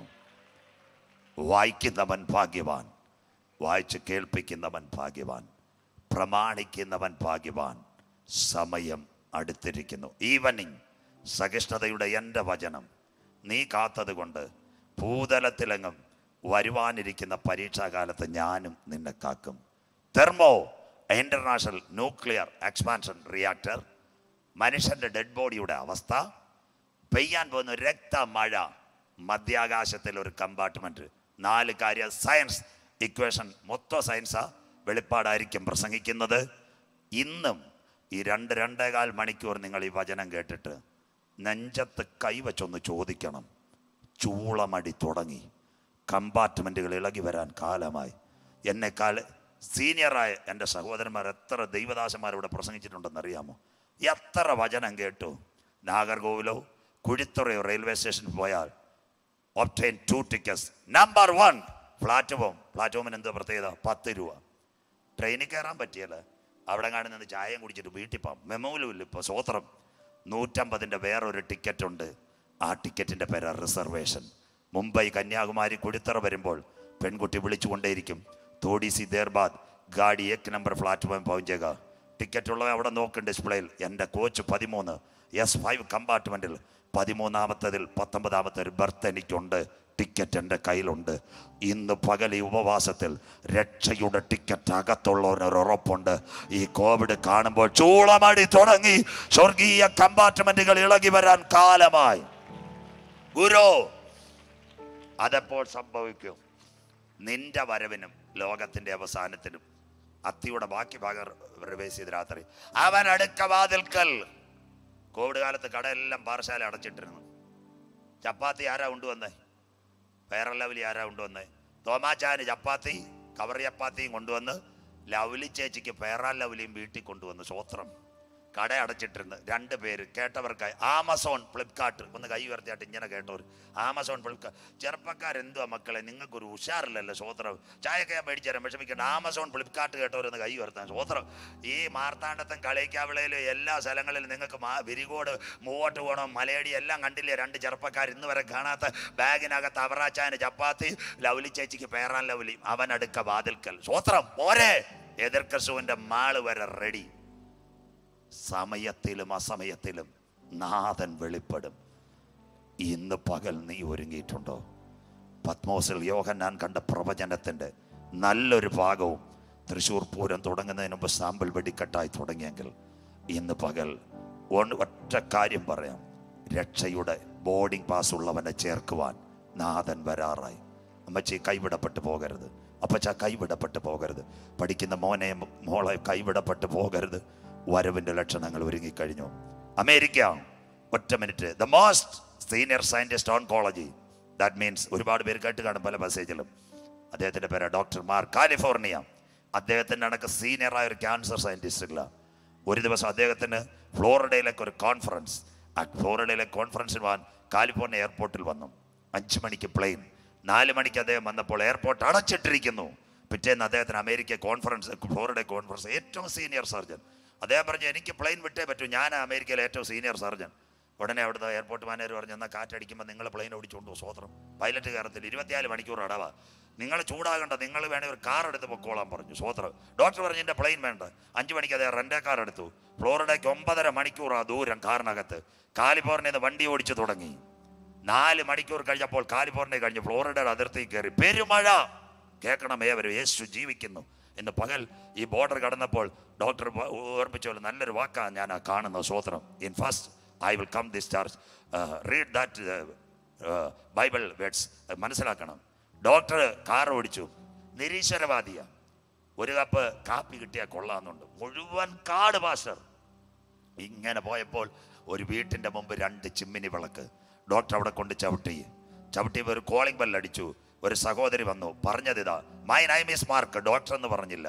വായിക്കുന്നവൻ ഭാഗ്യവാൻ വായിച്ച് കേൾപ്പിക്കുന്നവൻ ഭാഗ്യവാൻ പ്രമാണിക്കുന്നവൻ ഭാഗ്യവാൻ സമയം അടുത്തിരിക്കുന്നു ഈവനിങ് സഹിഷ്ണുതയുടെ എൻ്റെ വചനം നീ കാത്തതുകൊണ്ട് ഭൂതലത്തിലെങ്ങും വരുവാനിരിക്കുന്ന പരീക്ഷാകാലത്ത് ഞാനും നിന്നെ കാക്കും thermo international nuclear expansion reactor മനുഷ്യന്റെ ഡെഡ് ബോഡിയുടെ അവസ്ഥ പെയ്യാൻ പോകുന്ന ഒരു രക്തമഴ മധ്യാകാശത്തിൽ ഒരു കമ്പാർട്ട്മെന്റ് നാല് കാര്യ സയൻസ് ഇക്വേഷൻ മൊത്തം സയൻസാ വെളിപ്പാടായിരിക്കും പ്രസംഗിക്കുന്നത് ഇന്നും ഈ രണ്ട് രണ്ടേകാൽ മണിക്കൂർ നിങ്ങൾ ഈ വചനം കേട്ടിട്ട് നെഞ്ചത്ത് കൈവച്ചൊന്ന് ചോദിക്കണം ചൂളമടി തുടങ്ങി കമ്പാർട്ട്മെൻറ്റുകൾ ഇളകി വരാൻ കാലമായി എന്നെക്കാൾ സീനിയറായ എൻ്റെ സഹോദരന്മാർ എത്ര ദൈവദാസന്മാർ ഇവിടെ പ്രസംഗിച്ചിട്ടുണ്ടെന്ന് അറിയാമോ എത്ര വചനം കേട്ടു നാഗർകോവിലോ കുഴിത്തുറയോ റെയിൽവേ സ്റ്റേഷനിൽ പോയാൽ obtain to tickets number one platform പ്ലാറ്റ്ഫോമിന് എന്തോ പ്രത്യേകത പത്ത് രൂപ ട്രെയിനിൽ കയറാൻ പറ്റിയല്ല അവിടെ കാണുന്ന നിന്ന് ചായയും കുടിച്ചിട്ട് വീട്ടിൽ പോകാം മെമ്മോയിലും ഇപ്പോൾ സ്വോത്രം നൂറ്റമ്പതിൻ്റെ വേറൊരു ടിക്കറ്റ് ഉണ്ട് ആ ടിക്കറ്റിൻ്റെ പേര് റിസർവേഷൻ മുംബൈ കന്യാകുമാരി കുടിത്തറ വരുമ്പോൾ പെൺകുട്ടി വിളിച്ചുകൊണ്ടേയിരിക്കും തോടി സി ദേർബാദ് ഗാഡി ഏക്ക് നമ്പർ പ്ലാറ്റ്ഫോം പहुंचेगा ടിക്കറ്റ് ഉള്ളവ അവിടെ നോക്കും ഡിസ്പ്ലേയിൽ എൻ്റെ കോച്ച് പതിമൂന്ന് എസ് ഫൈവ് കമ്പാർട്ട്മെൻറ്റിൽ പതിമൂന്നാമത്തതിൽ പത്തൊമ്പതാമത്തെ ഒരു ബർത്ത് എനിക്കുണ്ട് ടിക്കറ്റ് എൻ്റെ കയ്യിലുണ്ട് ഇന്ന് പകൽ ഈ ഉപവാസത്തിൽ രക്ഷയുടെ ടിക്കറ്റ് അകത്തുള്ള ഒരു ഉറപ്പുണ്ട് ഈ കോവിഡ് കാണുമ്പോൾ ചൂളമടി തുടങ്ങി സ്വർഗീയ കമ്പാർട്ട്മെന്റുകൾ ഇളകി വരാൻ കാലമായി ഗുരു അതെപ്പോൾ സംഭവിക്കും നിന്റെ വരവിനും ലോകത്തിന്റെ അവസാനത്തിനും അത്തിയുടെ ബാക്കി ഭാഗം റിവേഴ്സ് ചെയ്ത് രാത്രി അവൻ അടുക്ക വാതിൽക്കൽ കോവിഡ് കാലത്ത് കടയെല്ലാം പാറശാല അടച്ചിട്ടിരുന്നു ചപ്പാത്തി ആരാ കൊണ്ടുവന്നേ ഫെയർ ലവലി ആരാ കൊണ്ടുവന്നേ തോമാച്ചാന് ചപ്പാത്തി കവർ ചപ്പാത്തിയും കൊണ്ടുവന്ന് ലവലി ചേച്ചിക്ക് ഫെയർ ലവലിയും വീട്ടിൽ കൊണ്ടുവന്നു സ്വോത്രം കട അടച്ചിട്ടിരുന്നു രണ്ട് പേര് കേട്ടവർക്കായി ആമസോൺ ഫ്ലിപ്കാർട്ട് ഒന്ന് കൈ ഉയർത്തിയായിട്ട് ഇങ്ങനെ കേട്ടവർ ആമസോൺ ഫ്ലിപ്കാർട്ട് ചെറുപ്പക്കാരെന്തുവാ മക്കളെ നിങ്ങൾക്കൊരു ഉഷാറില്ലല്ലോ സ്വോത്രം ചായയൊക്കെ ഞാൻ മേടിച്ചുതരാം വിഷമിക്കേണ്ട ആമസോൺ ഫ്ലിപ്കാർട്ട് കേട്ടവരൊന്ന് കൈ ഉയർത്താൻ സ്വോത്രം ഈ മാർത്താണ്ഡത്തും കളിക്കാവിളയിലും എല്ലാ സ്ഥലങ്ങളിലും നിങ്ങൾക്ക് മാ വിരികോട് മൂവോട്ട് പോകണം മലയടി എല്ലാം കണ്ടില്ലേ രണ്ട് ചെറുപ്പക്കാർ ഇന്ന് വരെ കാണാത്ത ബാഗിനകത്ത് അവറാച്ചാന് ചപ്പാത്തി ലവലി ചേച്ചിക്ക് പേറാൻ ലവലി അവൻ അടുക്ക വാതിൽക്കൽ സ്വോത്രം പോരെ എതിർ ക്രിസ്തുവിന്റെ മാള് വരെ റെഡി സമയത്തിലും അസമയത്തിലും നാഥൻ വെളിപ്പെടും ഇന്ന് പകൽ നീ ഒരുങ്ങിയിട്ടുണ്ടോ പത്മോസിൽ യോഹന്നാൻ കണ്ട പ്രവചനത്തിൻ്റെ നല്ലൊരു ഭാഗവും തൃശ്ശൂർ പൂരം തുടങ്ങുന്നതിന് മുമ്പ് സാമ്പിൾ വെടിക്കെട്ടായി തുടങ്ങിയെങ്കിൽ ഇന്ന് പകൽ ഒന്ന് ഒറ്റ കാര്യം പറയാം രക്ഷയുടെ ബോർഡിംഗ് പാസ് ഉള്ളവനെ ചേർക്കുവാൻ നാഥൻ വരാറായി അമ്മച്ചി കൈവിടപ്പെട്ടു പോകരുത് അപ്പച്ച കൈവിടപ്പെട്ടു പോകരുത് പഠിക്കുന്ന മോനെ മോളെ കൈവിടപ്പെട്ടു പോകരുത് വരവിൻ്റെ ലക്ഷണങ്ങൾ ഒരുങ്ങിക്കഴിഞ്ഞു അമേരിക്ക ഒറ്റ minute the most senior scientist oncology that means ഒരുപാട് പേര് കേട്ട് കാണും പല മെസ്സേജിലും അദ്ദേഹത്തിൻ്റെ പേര് ഡോക്ടർ മാർ കാലിഫോർണിയ അദ്ദേഹത്തിൻ്റെ കണക്ക് സീനിയറായ ഒരു ക്യാൻസർ സയൻറ്റിസ്റ്റുകള ഒരു ദിവസം അദ്ദേഹത്തിന് ഫ്ലോറിഡയിലേക്ക് ഒരു കോൺഫറൻസ് ആ ഫ്ലോറിഡയിലെ കോൺഫറൻസിൽ പോകാൻ കാലിഫോർണിയ എയർപോർട്ടിൽ വന്നു അഞ്ച് മണിക്ക് പ്ലെയിൻ നാല് മണിക്ക് അദ്ദേഹം വന്നപ്പോൾ എയർപോർട്ട് അടച്ചിട്ടിരിക്കുന്നു പിറ്റേന്ന് അദ്ദേഹത്തിന് അമേരിക്ക കോൺഫറൻസ് ഫ്ലോറിഡ കോൺഫറൻസ് ഏറ്റവും സീനിയർ സർജൻ അദ്ദേഹം പറഞ്ഞു എനിക്ക് പ്ലെയിൻ വിട്ടേ പറ്റൂ ഞാൻ അമേരിക്കയിലെ ഏറ്റവും സീനിയർ സർജൻ ഉടനെ അവിടുത്തെ എയർപോർട്ട് മാനേജർ പറഞ്ഞു എന്നാൽ കാറ്റടിക്കുമ്പോൾ നിങ്ങൾ പ്ലെയിൻ ഓടിച്ചുകൊണ്ടു സ്വോത്രം പൈലറ്റ് കയറത്തിൽ ഇരുപത്തിനാല് മണിക്കൂർ അടവാ നിങ്ങൾ ചൂടാകണ്ട നിങ്ങൾ വേണേൽ ഒരു കാർ എടുത്ത് പൊക്കോളാൻ പറഞ്ഞു സ്വോത്രം ഡോക്ടർ പറഞ്ഞു എൻ്റെ പ്ലെയിൻ വേണ്ട അഞ്ച് മണിക്ക് അദ്ദേഹം റെൻ്റെ കാർ എടുത്തു ഫ്ലോറിഡയ്ക്ക് ഒമ്പതര മണിക്കൂറാ ദൂരം കാറിനകത്ത് കാലിഫോർണിയയിൽ നിന്ന് വണ്ടി ഓടിച്ചു തുടങ്ങി നാല് മണിക്കൂർ കഴിഞ്ഞപ്പോൾ കാലിഫോർണിയ കഴിഞ്ഞ് ഫ്ലോറിഡയുടെ അതിർത്തി കയറി പെരുമഴ കേൾക്കണം ഏവരും യേശു ജീവിക്കുന്നു ഇന്ന് പകൽ ഈ ബോർഡർ കടന്നപ്പോൾ ഡോക്ടർ ഓർമ്മിച്ചോളൂ നല്ലൊരു വാക്കാണ് ഞാൻ ആ കാണുന്ന സ്വോത്രം in first I will come this charge read that Bible words മനസ്സിലാക്കണം ഡോക്ടർ കാർ ഓടിച്ചു നിരീശ്വരവാദിയ ഒരു കപ്പ് കാപ്പി കിട്ടിയാൽ കൊള്ളാമെന്നുണ്ട് മുഴുവൻ കാട് പാസ്റ്റർ ഇങ്ങനെ പോയപ്പോൾ ഒരു വീട്ടിൻ്റെ മുമ്പ് രണ്ട് ചിമ്മിനി വിളക്ക് ഡോക്ടർ അവിടെ കൊണ്ട് ചവിട്ടി ചവിട്ടിയപ്പോൾ ഒരു കോളിംഗ് ബെൽ അടിച്ചു ഒരു സഹോദരി വന്നു പറഞ്ഞത് ഇതാ my name is Mark doctor എന്ന് പറഞ്ഞില്ല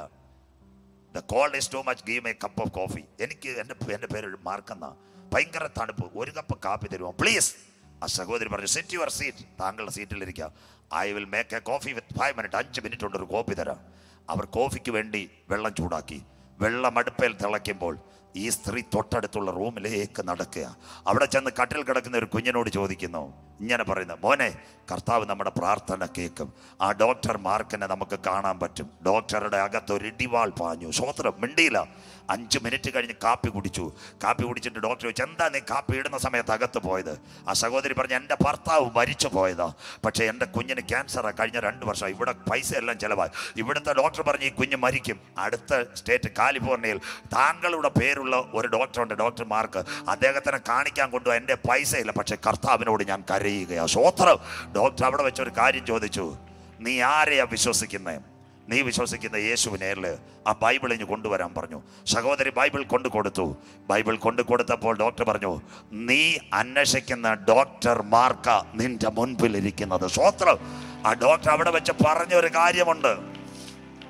the cold is too much give a cup of coffee എനിക്ക് എൻ്റെ എൻ്റെ പേര് മാർക്കെന്ന ഭയങ്കര തണുപ്പ് ഒരു കപ്പ് കാപ്പി തരുമോ പ്ലീസ് ആ സഹോദരി പറഞ്ഞു സെറ്റ് യുവർ സീറ്റ് താങ്കളുടെ സീറ്റിലിരിക്കുക I will make a coffee with five minute അഞ്ച് മിനിറ്റ് കൊണ്ട് ഒരു കോഫി തരാം അവർ കോഫിക്ക് വേണ്ടി വെള്ളം ചൂടാക്കി വെള്ളം അടുപ്പയിൽ തിളയ്ക്കുമ്പോൾ ഈ സ്ത്രീ തൊട്ടടുത്തുള്ള റൂമിലേക്ക് നടക്കുക അവിടെ ചെന്ന് കട്ടിൽ കിടക്കുന്ന ഒരു കുഞ്ഞിനോട് ചോദിക്കുന്നു ഇങ്ങനെ പറയുന്നു മോനെ കർത്താവ് നമ്മുടെ പ്രാർത്ഥന കേൾക്കും ആ ഡോക്ടർ മാർക്കിനെ നമുക്ക് കാണാൻ പറ്റും ഡോക്ടറുടെ അകത്ത് ഒരു ഇടിവാൾ പാഞ്ഞു സ്വോത്രം മിണ്ടിയില്ല അഞ്ച് മിനിറ്റ് കഴിഞ്ഞ് കാപ്പി കുടിച്ചു കാപ്പി കുടിച്ചിട്ട് ഡോക്ടർ ചോദിച്ചു എന്താ നീ കാപ്പി ഇടുന്ന സമയത്ത് അകത്ത് പോയത് ആ സഹോദരി പറഞ്ഞു എൻ്റെ ഭർത്താവ് മരിച്ചു പോയതാ പക്ഷേ എൻ്റെ കുഞ്ഞിന് ക്യാൻസറാണ് കഴിഞ്ഞ രണ്ട് വർഷം ഇവിടെ പൈസ എല്ലാം ചിലവായി ഇവിടുത്തെ ഡോക്ടർ പറഞ്ഞു ഈ കുഞ്ഞ് മരിക്കും അടുത്ത സ്റ്റേറ്റ് കാലിഫോർണിയയിൽ താങ്കളുടെ പേരുള്ള ഒരു ഡോക്ടറുണ്ട് ഡോക്ടർ മാർക്ക് അദ്ദേഹത്തിനെ കാണിക്കാൻ കൊണ്ടുപോയി എൻ്റെ പൈസ ഇല്ല പക്ഷേ കർത്താവിനോട് ഞാൻ കരയുകയാ സ്വോത്രം ഡോക്ടർ അവിടെ വെച്ചൊരു കാര്യം ചോദിച്ചു നീ ആരെയാ വിശ്വസിക്കുന്നത് നീ വിശ്വസിക്കുന്ന യേശുവിനേരിൽ ആ ബൈബിൾ ഇഞ്ഞ് കൊണ്ടുവരാൻ പറഞ്ഞു സഹോദരി ബൈബിൾ കൊണ്ടു കൊടുത്തു ബൈബിൾ കൊണ്ടു കൊടുത്തപ്പോൾ ഡോക്ടർ പറഞ്ഞു നീ അന്വേഷിക്കുന്ന ഡോക്ടർ മാർക്ക നിന്റെ മുൻപിൽ ഇരിക്കുന്നത് സ്വോത്രം ആ ഡോക്ടർ അവിടെ വെച്ച് പറഞ്ഞ ഒരു കാര്യമുണ്ട്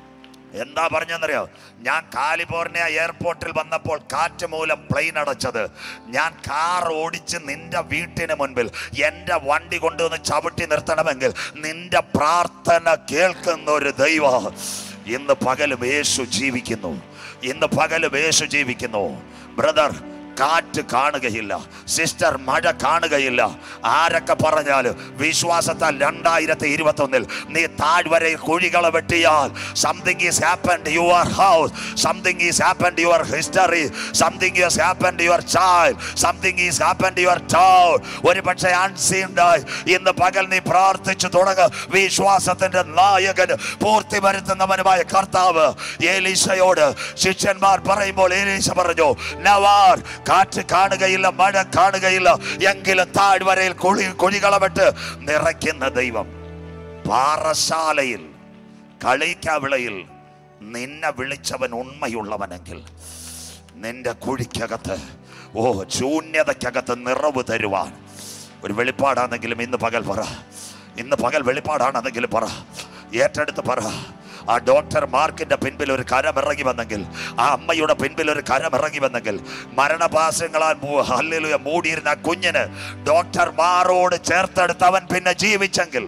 എന്താ പറഞ്ഞെന്നറിയോ ഞാൻ കാലിഫോർണിയ എയർപോർട്ടിൽ വന്നപ്പോൾ കാറ്റ് മൂലം പ്ലെയിൻ അടച്ചത് ഞാൻ കാർ ഓടിച്ച് നിന്റെ വീട്ടിന് മുൻപിൽ എൻ്റെ വണ്ടി കൊണ്ടുവന്ന് ചവിട്ടി നിർത്തണമെങ്കിൽ നിന്റെ പ്രാർത്ഥന കേൾക്കുന്ന ഒരു ദൈവം ഇന്ന് പകലും യേശു ജീവിക്കുന്നു ഇന്ന് പകലും യേശു ജീവിക്കുന്നു ബ്രദർ കാറ്റ് കാണുകയില്ല സിസ്റ്റർ മഴ കാണുകയില്ല ആരൊക്കെ പറഞ്ഞാലും വിശ്വാസത്താൽ രണ്ടായിരത്തി ഇരുപത്തി ഒന്നിൽ നീ താഴ്വരയിൽ കുഴികളെ വെട്ടിയാൽ something is happened your house something is happened your history something is happened your child something is happened your town ഒരു പക്ഷേ അൺസീൻഡായി ഇന്ന് പകൽ നീ പ്രാർത്ഥിച്ചു തുടങ്ങുക വിശ്വാസത്തിന്റെ നായകൻ പൂർത്തി വരുത്തുന്നവനുമായ കർത്താവ് ഏലീശയോട് ശിഷ്യന്മാർ പറയുമ്പോൾ ഏലീശ പറഞ്ഞു നവാർ കാറ്റ് കാണുകയില്ല മഴ കാണുകയില്ല എങ്കിലും താഴ്വരയിൽ കുഴി കുഴികളമിട്ട് നിറയ്ക്കുന്ന ദൈവം പാറശാലയിൽ കളിക്കവിളയിൽ നിന്നെ വിളിച്ചവൻ ഉണ്മയുള്ളവനെങ്കിൽ നിന്റെ കുഴിക്കകത്ത് ഓ ശൂന്യതയ്ക്കകത്ത് നിറവ് തരുവാൻ ഒരു വെളിപ്പാടാണെങ്കിലും ഇന്ന് പകൽ പറ ഇന്ന് പകൽ വെളിപ്പാടാണെന്നെങ്കിലും പറ ഏറ്റെടുത്ത് പറ ആ ഡോക്ടർ മാർക്കിന്റെ പിൻപിൽ ഒരു കരം ഇറങ്ങി വന്നെങ്കിൽ ആ അമ്മയുടെ പിൻപിൽ ഒരു കരം ഇറങ്ങി വന്നെങ്കിൽ മരണപാശങ്ങളാൽ മൂ- ഹല്ലേലൂയ മൂടിയിരുന്ന ആ കുഞ്ഞിന് ഡോക്ടർമാരോട് ചേർത്തെടുത്ത് അവൻ പിന്നെ ജീവിച്ചെങ്കിൽ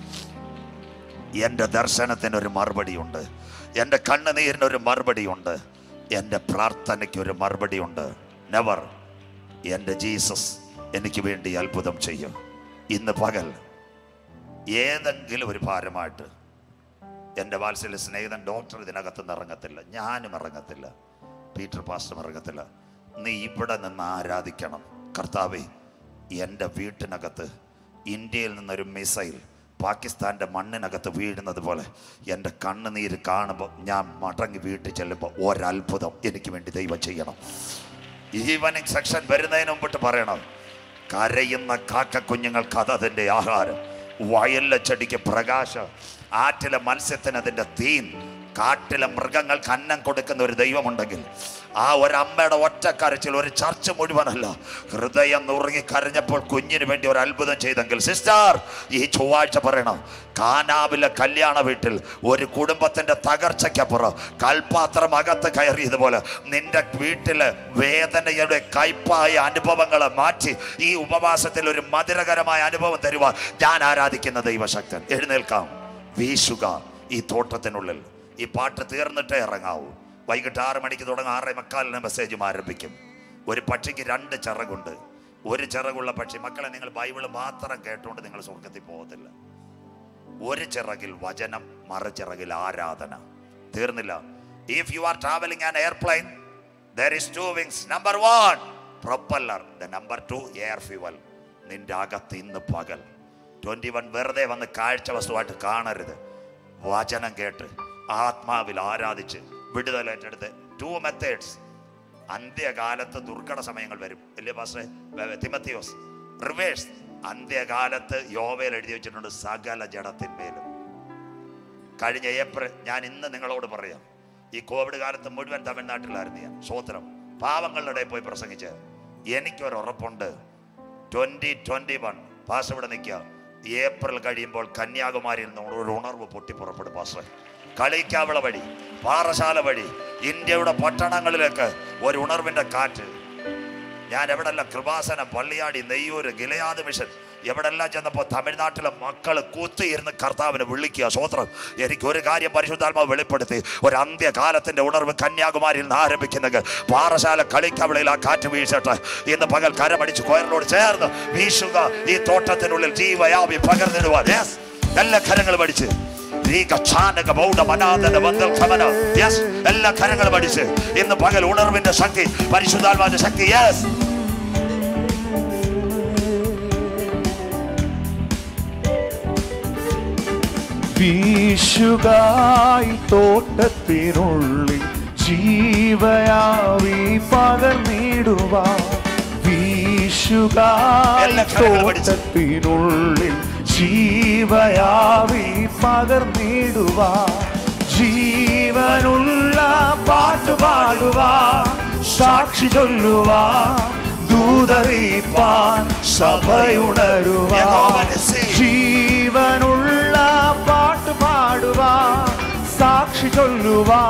എൻ്റെ ദർശനത്തിന് ഒരു മറുപടിയുണ്ട് എൻ്റെ കണ്ണുനീരിന് ഒരു മറുപടിയുണ്ട് എൻ്റെ പ്രാർത്ഥനയ്ക്ക് ഒരു മറുപടിയുണ്ട് നെവർ എൻ്റെ ജീസസ് എനിക്ക് വേണ്ടി അത്ഭുതം ചെയ്യും ഇന്ന് പകൽ ഏതെങ്കിലും ഒരു ഭാരമായിട്ട് എൻ്റെ വാത്സല്യ സ്നേഹിതൻ ഡോക്ടർ ഇതിനകത്ത് നിന്ന് ഇറങ്ങത്തില്ല ഞാനും ഇറങ്ങത്തില്ല പീറ്റർ പാസ്റ്റർ ഇറങ്ങത്തില്ല നീ ഇവിടെ നിന്ന് ആരാധിക്കണം കർത്താവെ എൻ്റെ വീട്ടിനകത്ത് ഇന്ത്യയിൽ നിന്നൊരു മിസൈൽ പാകിസ്ഥാൻ്റെ മണ്ണിനകത്ത് വീഴുന്നത് പോലെ എൻ്റെ കണ്ണുനീര് കാണുമ്പോൾ ഞാൻ മടങ്ങി വീട്ടിൽ ചെല്ലുമ്പോൾ ഒരത്ഭുതം എനിക്ക് വേണ്ടി ദൈവം ചെയ്യണം ഈവനിങ് സെക്ഷൻ വരുന്നതിന് മുമ്പിട്ട് പറയണം കരയുന്ന കാക്ക കുഞ്ഞുങ്ങൾക്ക് അത് അതിൻ്റെ ആഹാരം വയലിലെ ചെടിക്ക് പ്രകാശം ആറ്റിലെ മത്സ്യത്തിന് അതിൻ്റെ തീൻ കാട്ടിലെ മൃഗങ്ങൾക്ക് അന്നം കൊടുക്കുന്ന ഒരു ദൈവമുണ്ടെങ്കിൽ ആ ഒരമ്മയുടെ ഒറ്റ കരച്ചിൽ ഒരു ചർച്ച മുഴുവനല്ല ഹൃദയം നുറുങ്ങി കരഞ്ഞപ്പോൾ കുഞ്ഞിന് വേണ്ടി ഒരു അത്ഭുതം ചെയ്തെങ്കിൽ സിസ്റ്റർ ഈ ചൊവ്വാഴ്ച പറയണം കാനാവിലെ കല്യാണ വീട്ടിൽ ഒരു കുടുംബത്തിന്റെ തകർച്ചയ്ക്കപ്പുറം കൽപാത്രം അകത്ത് കയറിയതുപോലെ നിന്റെ വീട്ടില് വേദനയുടെ കയ്പായ അനുഭവങ്ങളെ മാറ്റി ഈ ഉപവാസത്തിൽ ഒരു മധുരകരമായ അനുഭവം തരുവാൻ ഞാൻ ആരാധിക്കുന്ന ദൈവശക്തൻ എഴുന്നേൽക്കാം വീശുക ഈ തോട്ടത്തിനുള്ളിൽ ഈ പാട്ട് തീർന്നിട്ടേ ഇറങ്ങാവൂ വൈകിട്ട് ആറ് മണിക്ക് തുടങ്ങും ആറേ മക്കാലിന് മെസ്സേജും ആരംഭിക്കും ഒരു പക്ഷിക്ക് രണ്ട് ചിറകുണ്ട് ഒരു ചിറകുള്ള പക്ഷി മക്കളെ നിങ്ങൾ ബൈബിള് മാത്രം കേട്ടുകൊണ്ട് നിങ്ങൾ സ്വർഗത്തിൽ പോകത്തില്ല ഒരു ചിറകിൽ വചനം മറുചിറകിൽ ആരാധന തീർന്നില്ല if you are travelling an airplane there is two wings number one propeller the number two air fuel നിന്റെ അകത്ത് ഇന്ന് പകൽ ട്വന്റി വൺ വെറുതെ വന്ന് കാഴ്ച വസ്തുവായിട്ട് കാണരുത് വചനം കേട്ട് ആത്മാവിൽ ആരാധിച്ച് വിടുതൽ ഏറ്റെടുത്ത് ടു മെത്തേഡ്സ് അന്ത്യകാലത്ത് ദുർഘട സമയങ്ങൾ വരും അല്ലേ പാസ്റ്റേ തിമത്തിയോസ് റിവേഴ്സ് അന്ത്യകാലത്ത് യോവയിൽ എഴുതി വെച്ചിട്ടുണ്ട് സകല ജഡത്തിന്മേലും കഴിഞ്ഞ ഏപ്രിൽ ഞാൻ ഇന്ന് നിങ്ങളോട് പറയാം ഈ കോവിഡ് കാലത്ത് മുഴുവൻ തമിഴ്നാട്ടിലായിരുന്നു ഞാൻ സ്വോത്രം പാവങ്ങളുടെ ഇടയിൽ പോയി പ്രസംഗിച്ച് എനിക്കൊരു ഉറപ്പുണ്ട് ട്വന്റി ട്വന്റി വൺ പാസ് ഇവിടെ നിൽക്കുക ഏപ്രിൽ കഴിയുമ്പോൾ കന്യാകുമാരിയിൽ നിന്ന് ഒരു ഉണർവ് പൊട്ടി പുറപ്പെടും പാസ് കളിക്കാവിള വഴി പാറശാല വഴി ഇന്ത്യയുടെ പട്ടണങ്ങളിലേക്ക് ഒരു ഉണർവിന്റെ കാറ്റ് ഞാൻ എവിടെല്ലാം കൃപാസനം പള്ളിയാടി നെയ്യൂര് ഗിലയാദ് മിഷൻ എവിടെല്ലാം ചെന്നപ്പോൾ തമിഴ്നാട്ടിലെ മക്കൾ കുത്തിയിരുന്ന് കർത്താവിനെ വിളിക്കുക സ്വോത്രം എനിക്ക് ഒരു കാര്യം പരിശുദ്ധാത്മാവ് വെളിപ്പെടുത്തി ഒരു അന്ത്യകാലത്തിന്റെ ഉണർവ് കന്യാകുമാരിയിൽ നിന്ന് ആരംഭിക്കുന്നെങ്കിൽ പാറശാല കളിക്കവിളയിൽ ആ കാറ്റ് വീഴ്ചട്ടെ ഇന്ന് പകൽ കരമടിച്ച് കോയറിനോട് ചേർന്ന് വീശുക ഈ തോട്ടത്തിനുള്ളിൽ ജീവയാവി പകർന്നിടുവാൻ Yes. എല്ലാ കരങ്ങളും അടിച്ച് രീകക്ഷാനക ബൗഢമനാദന ബന്ധൽ ഖമന. Yes. എല്ലാ കരങ്ങളും അടിച്ച് ഇന്ന് പകൽ ഉണർവിന്റെ ശക്തി പരിശുദ്ധാത്മാവിന്റെ ശക്തി യെസ് വീശുകായി തോട്ടത്തിനുള്ളിൽ ജീവയാവി പകർന്നിടുക വീശുകായി എല്ലാ കരങ്ങളും അടിച്ച്. തോട്ടത്തിനുള്ളിൽ ജീവയാവി പകർന്നിടുക ജീവനുള്ള പാട്ട് പാടുക സാക്ഷി ചൊല്ലുക ദൂതറിയിപ്പാൻ സഭയുണരുക യഹോവനെ ജീവനുള്ള പാട്ട് പാടുക സാക്ഷി ചൊല്ലുക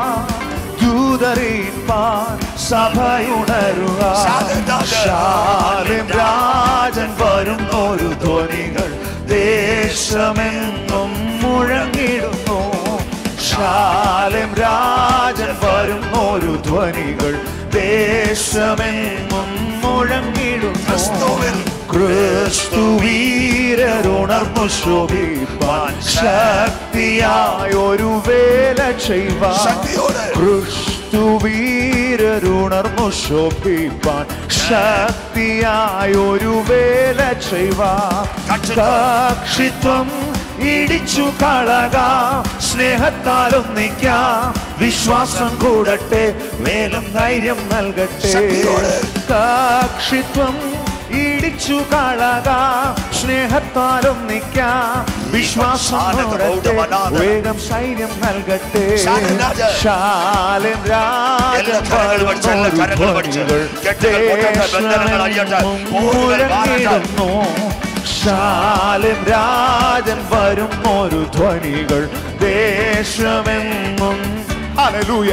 ദൂതറിയിപ്പാൻ സഭയുണരുക ശാലിം രാജൻ വരുന്നൊരു ധ്വനികൾ ദേശമെങ്ങും മുഴങ്ങിടുന്നു ശാലിം രാജൻ വരുന്നൊരു ധ്വനികൾ ദേശമെങ്ങും മുഴങ്ങിടുന്നു ക്രിസ്തു വീരരുണർന്നു ശോഭിപ്പാൻ ശക്തിയായ ഒരു വേല ചെയ്യുവാൻ ശക്തിയോടെ. ക്രിസ്തു വീരരുണർന്നു ശോഭിപ്പാൻ ശക്തിയായ ഒരു വേല ചെയ്യുവാൻ സാക്ഷിത്വം ഇടിച്ചു കളകാം സ്നേഹത്താൽ ഒന്നിക്കാം വിശ്വാസം കൂടട്ടെ മേലും ധൈര്യം നൽകട്ടെ ശക്തിയോടെ. സാക്ഷിത്വം ഇടിച്ചു കളകാം സ്നേഹത്താൽ ഒന്നിക്കാം വിശ്വാസം കൂടട്ടെ വേഗം സൈന്യം നൽകട്ടെ ശാലം രാജൻ. ശാലം എല്ലാ കരങ്ങൾ പഠിച്ച്, എല്ലാ കരങ്ങൾ പഠിച്ച്. കെട്ടുകൾ പൊട്ടട്ടെ, ബന്ധനങ്ങൾ അഴിയട്ടെ, പോരുകൾ മാറട്ടെ. മുഴങ്ങിടുന്നു ശാലം രാജൻ വരും ഒരു ധ്വനികൾ ദേശമെങ്ങും ഹല്ലേലൂയ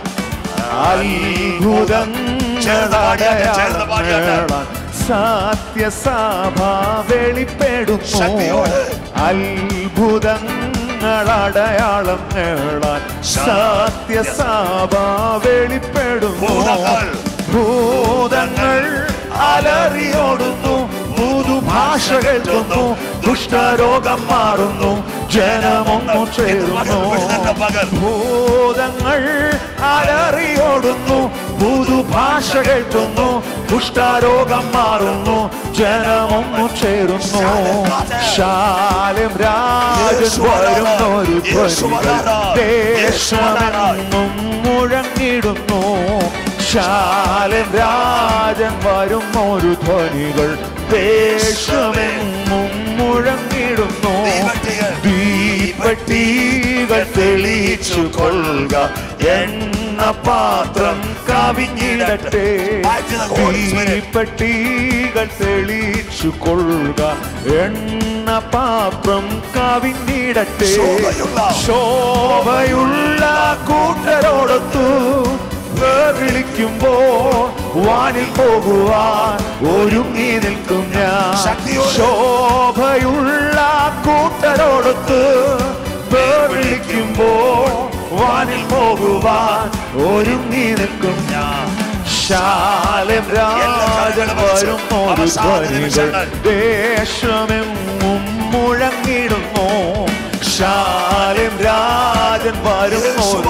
അത്ഭുതം ചേർന്ന് പാടിയാട്ടെ, ചേർന്ന് പാടിയാട്ടെ. സത്യസഭ വെളിപ്പെടുന്നു ശക്തിയോടെ. അത്ഭുതങ്ങൾ അടയാളം നേടാൻ സത്യസഭ വെളിപ്പെടുന്നു ഭൂതങ്ങൾ. ഭൂതങ്ങൾ അലറിയോടുന്നു പുതുഭാഷ കേൾക്കുന്നു കുഷ്ഠരോഗം മാറുന്നു ജനമൊന്നു ചേരുന്നു ഭൂതങ്ങൾ അലറിയോടുന്നു പുതുഭാഷ കേൾക്കുന്നു കുഷ്ഠരോഗം മാറുന്നു ജനമൊന്നു ചേരുന്നു ശാലം രാജൻ വരുന്നൊരു ധ്വനികൾ ദേശമെങ്ങും മുഴങ്ങിടുന്നു ശാലം രാജൻ വരുന്നൊരു ധ്വനികൾ ദേശമെങ്ങും മുഴങ്ങിടുന്നു ദീപട്ടികൾ. ദീപട്ടികൾ തെളിച്ചു കൊള്ളുക എണ്ണ പാത്രം കവിഞ്ഞിടട്ടെ Back to the Holy Spirit. ദീപട്ടികൾ തെളിച്ചു കൊള്ളുക എണ്ണ പാത്രം കവിഞ്ഞിടട്ടെ ശോഭയുള്ള. ശോഭയുള്ള കൂട്ടരോടൊത്തു വിളിക്കുമ്പോ വാനിൽ പോകുവാൻ ഒരുങ്ങി നിൽക്കും ഞാൻ ശക്തിയോടെ. ശോഭയുള്ള കൂട്ടരോടൊത്ത് വിളിക്കുമ്പോ വാനിൽ പോകുവാൻ ഒരുങ്ങി നിൽക്കും ഞാൻ ശാലം രാജൻ വരും ഒരു ധ്വനികൾ ദേശമെങ്ങും മുഴങ്ങിടുന്നു ശാലം രാജൻ വരും ഒരു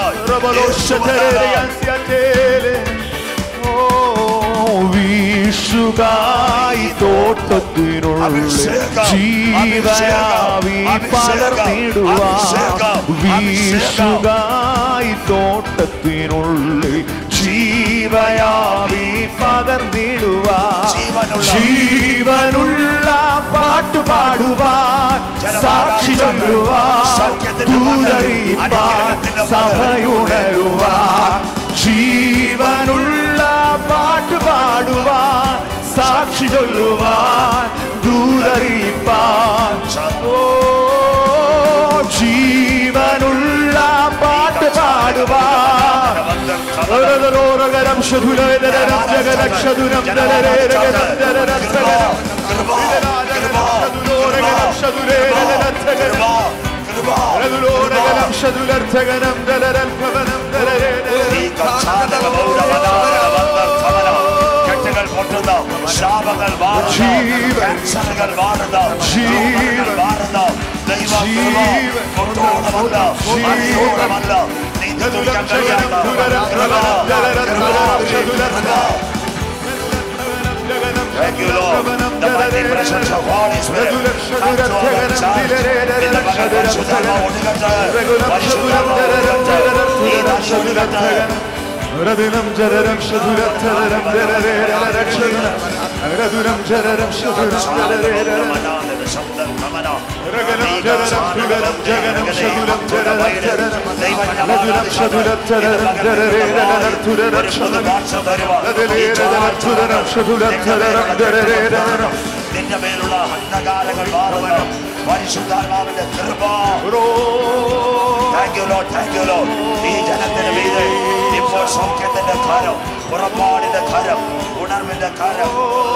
വീശുകായി തോട്ടത്തിനുള്ളിൽ ജീവനാവി പകർന്നിടുവാ വീശുകായി തോട്ടത്തിനുള്ളിൽ ജീവയാവി പകർന്നിടുവാ ജീവനുള്ള പാട്ടു പാടുവാൻ സാക്ഷി ചൊല്ലുവാൻ ദൂതറിയിപ്പാൻ സഭയുണരുവാൻ ജീവനുള്ള പാട്ട് പാടുവാൻ സാക്ഷി ചൊല്ലുവാൻ ദൂതറിയിപ്പാൻ ഓ ജീവനുള്ള പാട്ട് പാടുവാൻ ഓരോരോരോരകരം ശതുരേതരം ജഗരക്ഷതുരം ദരരേരകരം ദരരക്ഷകരം ശതുരോരകരം ശതുരേരകരം രതുലോരകരം ശതുലർത്ഥകനം ദരരൽഭവനം കെട്ടുകൾ പൊട്ടുന്നു ശാപങ്ങൾ മാറുന്നു ജീവൻ. ക്യാൻസറുകൾ മാറുന്നു ജീവൻ. രോഗങ്ങൾ മാറുന്നു ദൈവം ജീവൻ. കൊണ്ടോണമല്ല മറിയോണമല്ല നീ തുതിക്കാൻ കഴിയാത്ത കൃപ, കൃപ, കൃപ. Thank you, Lord. The mighty presence of Holy Spirit. Come to our church. In the പരിശുദ്ധാത്മാ ഒഴുകട്ടെ. പരിശുദ്ധാത്മാ ഒഴുകട്ടെ. ഈ നദി ഒഴുകട്ടെ. രതുരം ജരരം ശതുരർത്ഥരം ദരരേരക്ഷതുരം രതുരം ജരരം ശതുരം ദരരേരരം രഗനം ജരരം സുഗരം ജഗനം ശതുരം ജരരം ജരരം രതുരം ശതുരർത്ഥരം ദരരേരനർത്ഥുരരം ശതുരം രതരേരനർത്ഥുരരം ശതുരർത്ഥരം ദരരേരനം നിന്റെ മേലുള്ള അന്ധകാരങ്ങൾ മാറുമെന്നും പരിശുദ്ധാത്മാവിന്റെ കൃപ റോ thank you lord thank you lord ഈ ജനത്തിന് മീതെ ഇപ്പോൾ സൗഖ്യത്തിന്റെ കരം പുറപ്പാടിന്റെ കരം ഉണർവിന്റെ കരം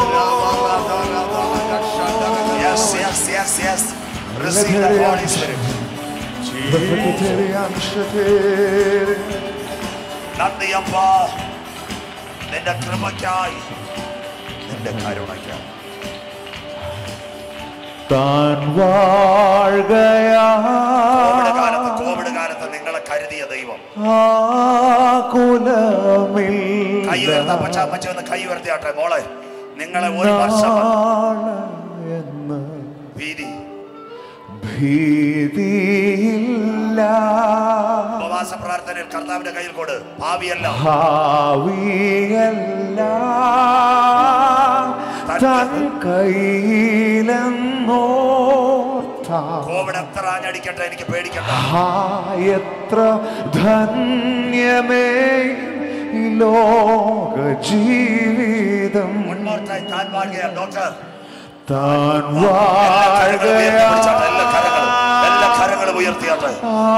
yes yes yes yes receive the holy spirit നന്ദിയപ്പാ നിന്റെ കൃപയ്ക്കായി നിന്റെ കരുണയ്ക്കായി താൻ വാഴുകയാ കോവിഡ് കാലത്ത് കോവിഡ് കാലത്ത് നിങ്ങളെ കരുതിയ ദൈവം ആകുലമിൽ കൈ ഉയർത്താൻ പറ്റാ പറ്റുമെന്ന് കൈ ഉയർത്തിയാട്ടെ മോളെ നിങ്ങളെ ഒരു വർഷം എന്ന് ഭീതി ഭീതിയില്ല ഉപവാസ പ്രാർത്ഥനയിൽ കർത്താവിന്റെ കയ്യിൽ കൊട് ഭാവിയല്ല ഭാവിയല്ല തൻ കയ്യിലെന്നോർത്ത കോവിഡ് എത്ര ആഞ്ഞടിക്കട്ടെ എനിക്ക് പേടിക്കണ്ട ആ എത്ര ധന്യമേ ഈ ലോക ജീവിതം മുൻപോട്ടായി താൻ വാഴുകയാണ് ഡോക്ടർ താൻ എല്ലാ കരങ്ങളും ഉയർത്തി പിടിച്ചാട്ടെ എല്ലാ കരങ്ങളും എല്ലാ കരങ്ങളും ഉയർത്തിയാട്ടെ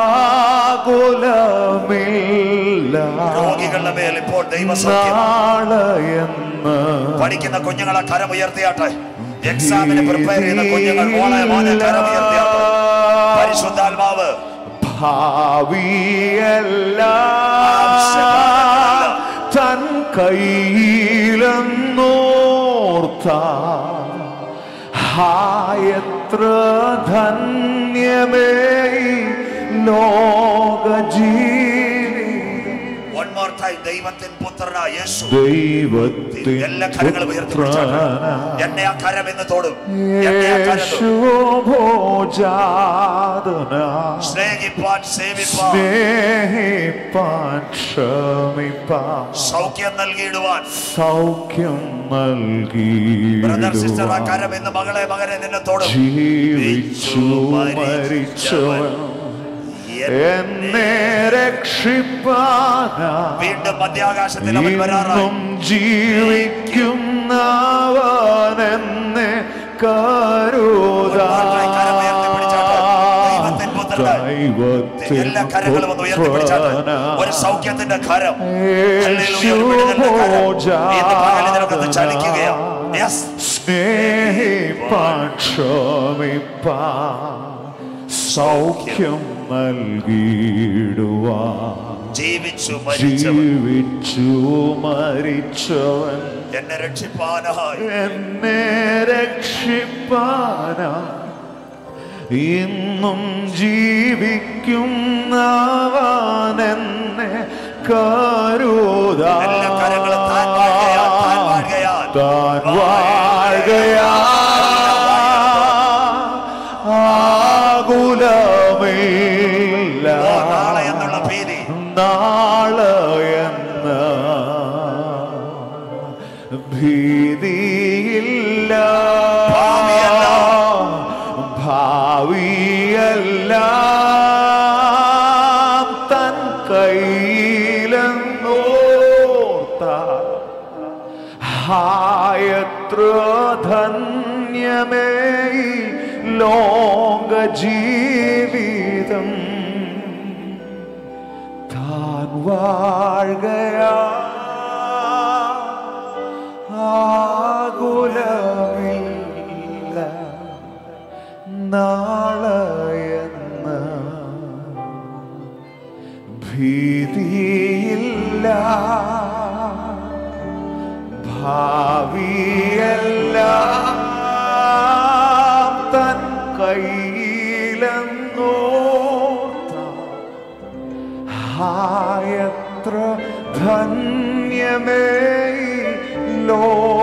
ആകുലമില്ല രോഗികളുടെ മേൽ ഇപ്പോൾ ദൈവസൗഖ്യം നാളെയെന്ന് പഠിക്കുന്ന കുഞ്ഞുങ്ങളെ കരം ഉയർത്തിയാട്ടെ എക്സാമിന് പ്രിപ്പയർ ചെയ്യുന്ന കുഞ്ഞുങ്ങൾ മോളെ മോനെ കരം ഉയർത്തിയാട്ടെ പരിശുദ്ധാത്മാവ് ഭാവിയല്ല ആവശ്യമായതല്ല. തൻ കയ്യിലെന്നോർത്ത ഹായത്ര ധന്യമേ ഈ ലോക ജീവിതം വൺ മോർ ടൈം ദൈവത്തിൻ പുത്രനായ യേശു ദൈവത്തിൻ എല്ലാ കരങ്ങളും ഉയർത്തി പിടിച്ചാട്ടെ പുത്രനായ എന്നെ ആ കരം എന്ന് തോടും എന്നെ ആ കരം തൊടും. യേശുഭോജാതന സ്നേഹിപ്പാൻ സേവിപ്പാൻ സ്നേഹിപ്പാൻ ക്ഷമിപ്പാൻ സൗഖ്യം നൽകിയിടുവാൻ സൗഖ്യം ബ്രദർ സിസ്റ്റർ ആ നൽകിയിടുവാൻ കരം എന്ന് മകളെ മകനെ നിന്നെ തോടും ജീവിച്ചു മരിച്ചവൻ എന്നെ രക്ഷിപ്പാനാ വീണ്ടും മധ്യാകാശത്തിൽ അവൻ വരാറായി ഇന്നും ജീവിക്കുന്നവൻ എന്നെ കരുതാ ദൈവത്തിൻ പുത്രനായി. എല്ലാ കരങ്ങളും ഒന്ന് ഉയർത്തി പിടിച്ചാട്ടെ ഒരു സൗഖ്യത്തിന്റെ കരം ഹല്ലേലൂയ, ഒരു വിടുതലിന്റെ കരം. ഇന്ന് പകൽ ഇതിനകത്ത് ചലിക്കുകയാ യെസ് സ്നേഹിപ്പാൻ ക്ഷമിപ്പാൻ സൗഖ്യം നൽകിയിടുവാൻ ജീവിച്ചു മരിച്ചവൻ ജീവിച്ചു മരിച്ചവൻ എന്നെ രക്ഷിപ്പാനായി എന്നെ രക്ഷിപ്പാനാ ഇന്നും ജീവിക്കുന്നവൻ എന്നെ കരുതാ എല്ലാ കരങ്ങളും താൻ വാഴുകയാൽ, താൻ വാഴുകയാൽ. താൻ വാഴുകയാ ആകുലമില്ല ഓ, നാളെ എന്നുള്ള ഭീതി നാളെ എന്ന ഭീതിയില്ല ഭാവിയല്ല. ഭാവിയല്ല തൻ കയ്യിലെന്നോർത്ത ഹായത്ര ധന്യമേ ഈ ലോക ജീവിതം താൻ വാഴുകയാ ആകുലമില്ല നാളെയെന്ന് ഭീതിയില്ല ഭാവിയല്ല തൻ കയ്യിലെന്നോർത്ത ഹായത്ര ധന്യമേ ഈ ലോക